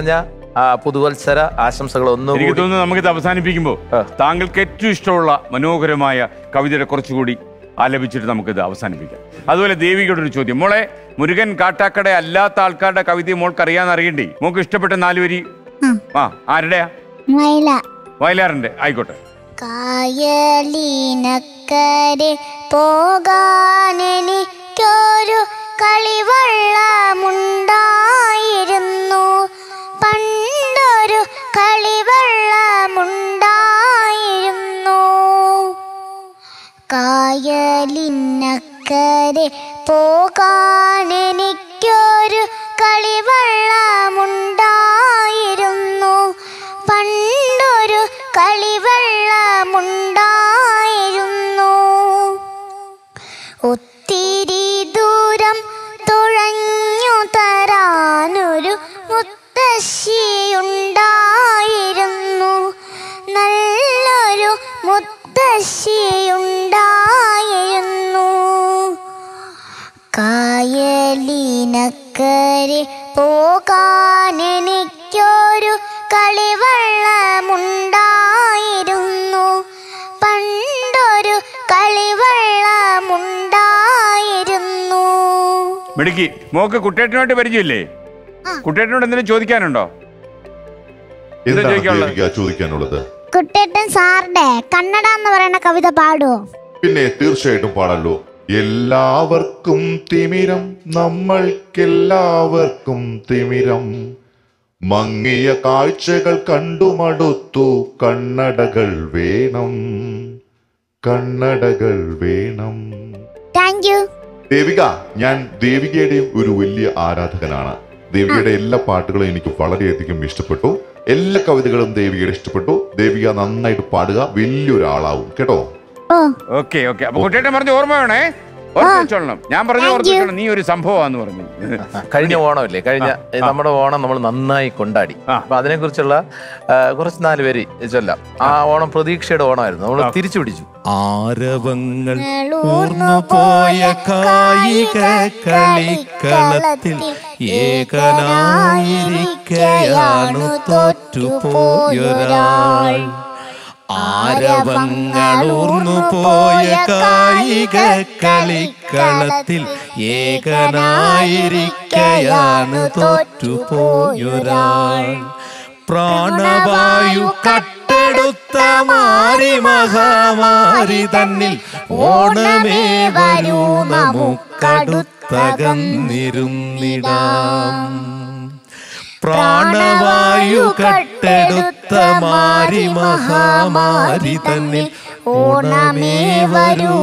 Speaker 2: ആ പുതുവത്സര ആശംസകൾ
Speaker 4: എനിക്ക്
Speaker 2: ഒന്നുകൂടി
Speaker 4: തോന്നുന്നു നമുക്കിത് അവസാനിപ്പിക്കുമ്പോൾ താങ്കൾക്ക് ഏറ്റവും ഇഷ്ടമുള്ള മനോഹരമായ കവിതയുടെ കുറച്ചുകൂടി ആലപിച്ചിട്ട് നമുക്കിത് അവസാനിപ്പിക്കാം അതുപോലെ ദേവികയുടെ ഒരു ചോദ്യം മോളെ മുരുകൻ കാട്ടാക്കട അല്ലാത്ത ആൾക്കാരുടെ കവിത മോൾക്ക് അറിയാന്ന് അറിയണ്ടേ മോൾക്ക് ഇഷ്ടപ്പെട്ട നാല് വരി ആ ആരുടെയാ
Speaker 5: മൈല
Speaker 4: വയലാറിന്റെ ആയിക്കോട്ടെ
Speaker 5: കായലിനക്കരെ പോകാനെനിക്കൊരു കളിവള്ളമുണ്ടായിരുന്നു പണ്ടൊരു കളിവള്ളമുണ്ടായിരുന്നു കായലിനക്കരെ പോകാനെനിക്കൊരു കളിവള്ളമുണ്ടായിരുന്നു പണ്ടൊരു കളിവള്ളമുണ്ടായിരുന്നു ഒത്തിരി ദൂരം തുഴഞ്ഞു തരാനൊരു മുത്തശ്ശിയുണ്ടായിരുന്നു നല്ലൊരു മുത്തശ്ശിയുണ്ടായിരുന്നു കായലിനക്കരെ പോകാനെനിക്കൊരു കളിവള്ളമുണ്ടായിരുന്നു പണ്ടൊരു കളിവള്ളമുണ്ടായിരുന്നു
Speaker 4: മിടുക്കി മോക്ക് കുട്ടേട്ടനുമായിട്ട് പരിചയമില്ലേ കുട്ടേട്ടനോട് എന്തെങ്കിലും ചോദിക്കാനുണ്ടോ എന്താ
Speaker 9: എന്താണ്
Speaker 4: ചോദിക്കാനുള്ളത്
Speaker 9: ദേവിക ചോദിക്കാനുള്ളത്
Speaker 5: കുട്ടേട്ടൻ സാറിന്റെ കന്നഡ എന്ന് പറയുന്ന കവിത പാടുവോ
Speaker 9: പിന്നെ തീർച്ചയായിട്ടും പാടല്ലോ എല്ലാവർക്കും തിമിരം നമ്മൾക്കെല്ലാവർക്കും തിമിരം മങ്ങിയ കാഴ്ചകൾ കണ്ടുമടുത്തു കണ്ണടകൾ വേണം കണ്ണടകൾ വേണം
Speaker 5: താങ്ക് യു
Speaker 9: ദേവിക ഞാൻ ദേവികയുടെയും ഒരു വലിയ ആരാധകനാണ് ദേവികയുടെ എല്ലാ പാട്ടുകളും എനിക്ക് വളരെയധികം ഇഷ്ടപ്പെട്ടു എല്ലാ കവിതകളും ദേവികയുടെ ഇഷ്ടപ്പെട്ടു ദേവിക നന്നായിട്ട് പാടുക വലിയൊരാളാവും കേട്ടോ
Speaker 4: ഓക്കെ ഓക്കെ അപ്പൊ കുട്ടേട്ടൻ പറഞ്ഞ ഓർമ്മ വേണേ ഓർത്ത് വെച്ചോളണം ഞാൻ പറഞ്ഞു
Speaker 5: Thank
Speaker 4: ഓർത്ത്
Speaker 5: you.
Speaker 4: വെച്ചോളണം നീ ഒരു സംഭവമാന്ന് പറഞ്ഞു
Speaker 2: കഴിഞ്ഞ ഓണമല്ലേ കഴിഞ്ഞ ഈ നമ്മുടെ ഓണം നമ്മൾ നന്നായി കൊണ്ടാടി അപ്പൊ അതിനെ കുറിച്ചുള്ള കുറച്ച് നാല് പേര് ചൊല്ലാം ആ ഓണം പ്രതീക്ഷയുടെ ഓണമായിരുന്നു നമ്മൾ തിരിച്ചു പിടിച്ചു
Speaker 11: ആരവങ്ങൾ ഊർന്നു പോയ കായിക കളിക്കളത്തിൽ ഏകനായിരിക്കയാണു തോറ്റുപോയൊരാൾ ആരവങ്ങൾ ഊർന്നു പോയ കായിക കളിക്കളത്തിൽ ഏകനായിരിക്കയാണു തോറ്റുപോയൊരാൾ പ്രാണവായു കട്ടെടുത്ത മാറി മഹാമാരി തന്നിൽ ഓണമേ വരൂ നമുക്കടുത്തകന്നിരുന്നിടാം പ്രാണവായു കട്ടെടുത്ത മാറി മഹാമാരി തന്നിൽ ഓണമേ വരൂ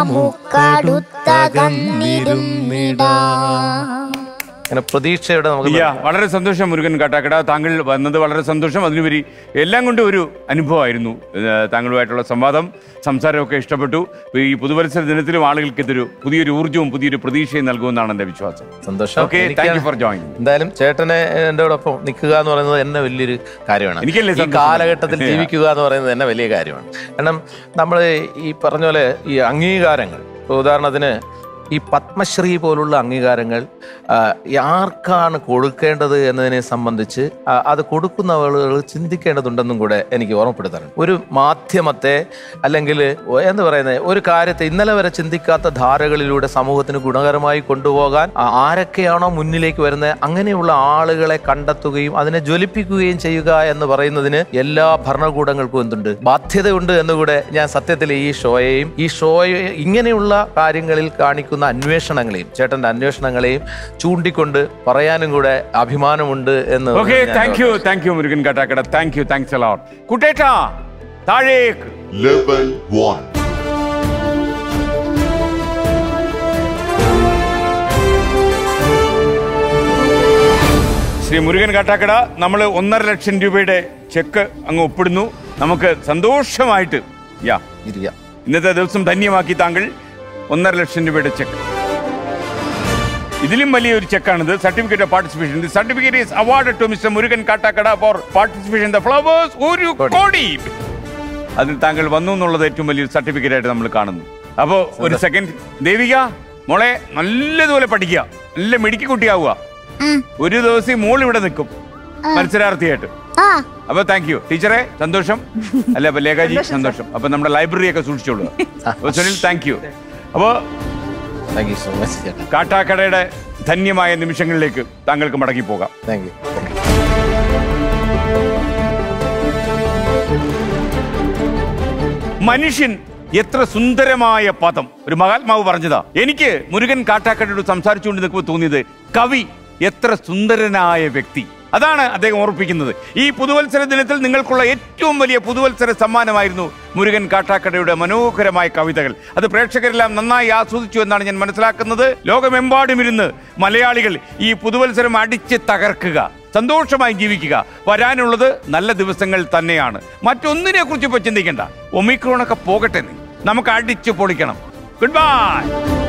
Speaker 11: നമുക്കടുത്തകന്നിരുന്നിടാം
Speaker 2: അങ്ങനെ പ്രതീക്ഷയുടെ നമുക്ക്
Speaker 4: യാ, വളരെ സന്തോഷം മുരുകൻ കാട്ടാക്കട താങ്കൾ വന്നത് വളരെ സന്തോഷം അതിനുപരി എല്ലാം കൊണ്ടും ഒരു അനുഭവമായിരുന്നു ഏഹ്, താങ്കളുമായിട്ടുള്ള സംവാദം സംസാരമൊക്കെ ഇഷ്ടപ്പെട്ടു ഈ പുതുവത്സര ദിനത്തിലും ആളുകൾക്ക് ഇതൊരു പുതിയൊരു ഊർജ്ജവും പുതിയൊരു പ്രതീക്ഷയും നൽകുമെന്നാണ് എന്റെ വിശ്വാസം
Speaker 2: സന്തോഷം
Speaker 4: ഓക്കെ
Speaker 2: എനിക്ക്
Speaker 4: താങ്ക് യു ഫോർ ജോയിൻ
Speaker 2: എന്തായാലും ചേട്ടനെ എൻ്റെ ഒപ്പം നിൽക്കുക എന്ന് പറയുന്നത് എന്നെ വലിയൊരു കാര്യമാണ്
Speaker 4: എനിക്കല്ലേ
Speaker 2: ഈ
Speaker 4: സന്തോഷം?
Speaker 2: കാലഘട്ടത്തിൽ ജീവിക്കുക എന്ന് പറയുന്നത് എന്നെ വലിയ കാര്യമാണ് കാരണം നമ്മൾ ഈ പറഞ്ഞ പോലെ ഈ അംഗീകാരങ്ങൾ ഇപ്പൊ ഉദാഹരണത്തിന് ഈ പത്മശ്രീ പോലുള്ള അംഗീകാരങ്ങൾ ആ, ആർക്കാണ് കൊടുക്കേണ്ടത് എന്നതിനെ സംബന്ധിച്ച് ആ, അത് കൊടുക്കുന്ന ആളുകൾ ചിന്തിക്കേണ്ടതുണ്ടെന്നും കൂടെ എനിക്ക് ഓർമ്മപ്പെടുത്താറുണ്ട് ഒരു മാധ്യമത്തെ അല്ലെങ്കിൽ എന്ന് പറയുന്നത് ഒരു കാര്യത്തെ ഇന്നലെ വരെ ചിന്തിക്കാത്ത ധാരകളിലൂടെ സമൂഹത്തിന് ഗുണകരമായി കൊണ്ടുപോകാൻ ആ, ആരൊക്കെയാണോ മുന്നിലേക്ക് വരുന്നത് അങ്ങനെയുള്ള ആളുകളെ കണ്ടെത്തുകയും അതിനെ ജ്വലിപ്പിക്കുകയും ചെയ്യുക എന്ന് പറയുന്നതിന് എല്ലാ ഭരണകൂടങ്ങൾക്കും എന്തുണ്ട് ബാധ്യതയുണ്ട് എന്നുകൂടെ ഞാൻ സത്യത്തിൽ ഈ ഷോയെയും ഈ ഷോയെ ഇങ്ങനെയുള്ള കാര്യങ്ങളിൽ കാണിക്കുന്ന അന്വേഷണങ്ങളെയും ചേട്ടന്റെ അന്വേഷണങ്ങളെയും ചൂണ്ടിക്കൊണ്ട് പറയാനും കൂടെ അഭിമാനമുണ്ട് എന്ന്
Speaker 4: ഓക്കെ
Speaker 2: ഞാൻ
Speaker 4: thank you thank you Murukan Kattakada thank you thanks a lot കുട്ടേട്ടാ താഴേക്ക്
Speaker 9: ലെവൽ വൺ
Speaker 4: ശ്രീ മുരുകൻ കാട്ടാക്കട നമ്മൾ ഒന്നര ലക്ഷം രൂപയുടെ ചെക്ക് അങ്ങ് ഒപ്പിടുന്നു നമുക്ക് സന്തോഷമായിട്ട് യാ
Speaker 2: ഇരിക്കാം
Speaker 4: ഇന്നത്തെ ദിവസം ധന്യമാക്കി താങ്കൾ ഒന്നര ലക്ഷം രൂപയുടെ ചെക്ക് ഇതിലും വലിയൊരു ചെക്കാണിത് certificate of participation certificate is award to mister Murukan Kattakada for participation the Flowers ഒരു കോടി അതിൽ താങ്കൾ വന്നു എന്നുള്ളത് ഏറ്റവും വലിയൊരു സർട്ടിഫിക്കറ്റ് ആയിട്ട് നമ്മൾ കാണുന്നു അപ്പോൾ ഒരു സെക്കൻഡ് ദേവിക മോളെ നല്ലതുപോലെ പഠിക്കുക നല്ല മിടുക്കി കുട്ടിയാവുക ഒരു ദിവസം മോൾ ഇവിടെ നിൽക്കും മത്സരാർത്ഥിയായിട്ട്
Speaker 5: ആ
Speaker 4: അപ്പൊ താങ്ക് യു ടീച്ചറെ സന്തോഷം അല്ല അപ്പൊ ലേഖാജി സന്തോഷം അപ്പൊ നമ്മുടെ ലൈബ്രറി ഒക്കെ സൂക്ഷിച്ചോളൂ അപ്പൊ സുനിൽ താങ്ക് യു അപ്പോ
Speaker 2: താങ്ക് യു സോ മച്ച് ചേട്ടാ
Speaker 4: കാട്ടാക്കടയുടെ ധന്യമായ നിമിഷങ്ങളിലേക്ക് താങ്കൾക്ക് മടങ്ങി പോകാം
Speaker 2: താങ്ക് യു
Speaker 4: മനുഷ്യൻ എത്ര സുന്ദരമായ പദം ഒരു മഹാത്മാവ് പറഞ്ഞതാ എനിക്ക് മുരുകൻ കാട്ടാക്കടയോട് സംസാരിച്ചുകൊണ്ട് നിൽക്കുമ്പോൾ തോന്നിയത് കവി എത്ര സുന്ദരനായ വ്യക്തി അതാണ് അദ്ദേഹം ഓർപ്പിക്കുന്നത് ഈ പുതുവത്സര ദിനത്തിൽ നിങ്ങൾക്കുള്ള ഏറ്റവും വലിയ പുതുവത്സര സമ്മാനമായിരുന്നു മുരുകൻ കാട്ടാക്കടയുടെ മനോഹരമായ കവിതകൾ അത് പ്രേക്ഷകരെല്ലാം നന്നായി ആസ്വദിച്ചു എന്നാണ് ഞാൻ മനസ്സിലാക്കുന്നത് ലോകമെമ്പാടും ഇരുന്ന് മലയാളികൾ ഈ പുതുവത്സരം അടിച്ച് തകർക്കുക സന്തോഷമായി ജീവിക്കുക വരാനുള്ളത് നല്ല ദിവസങ്ങൾ തന്നെയാണ് മറ്റൊന്നിനെ കുറിച്ച് ഇപ്പൊ ചിന്തിക്കണ്ട ഒമിക്രോണൊക്കെ പോകട്ടെ നീ. നമുക്ക് അടിച്ചു പൊളിക്കണം ഗുഡ് ബൈ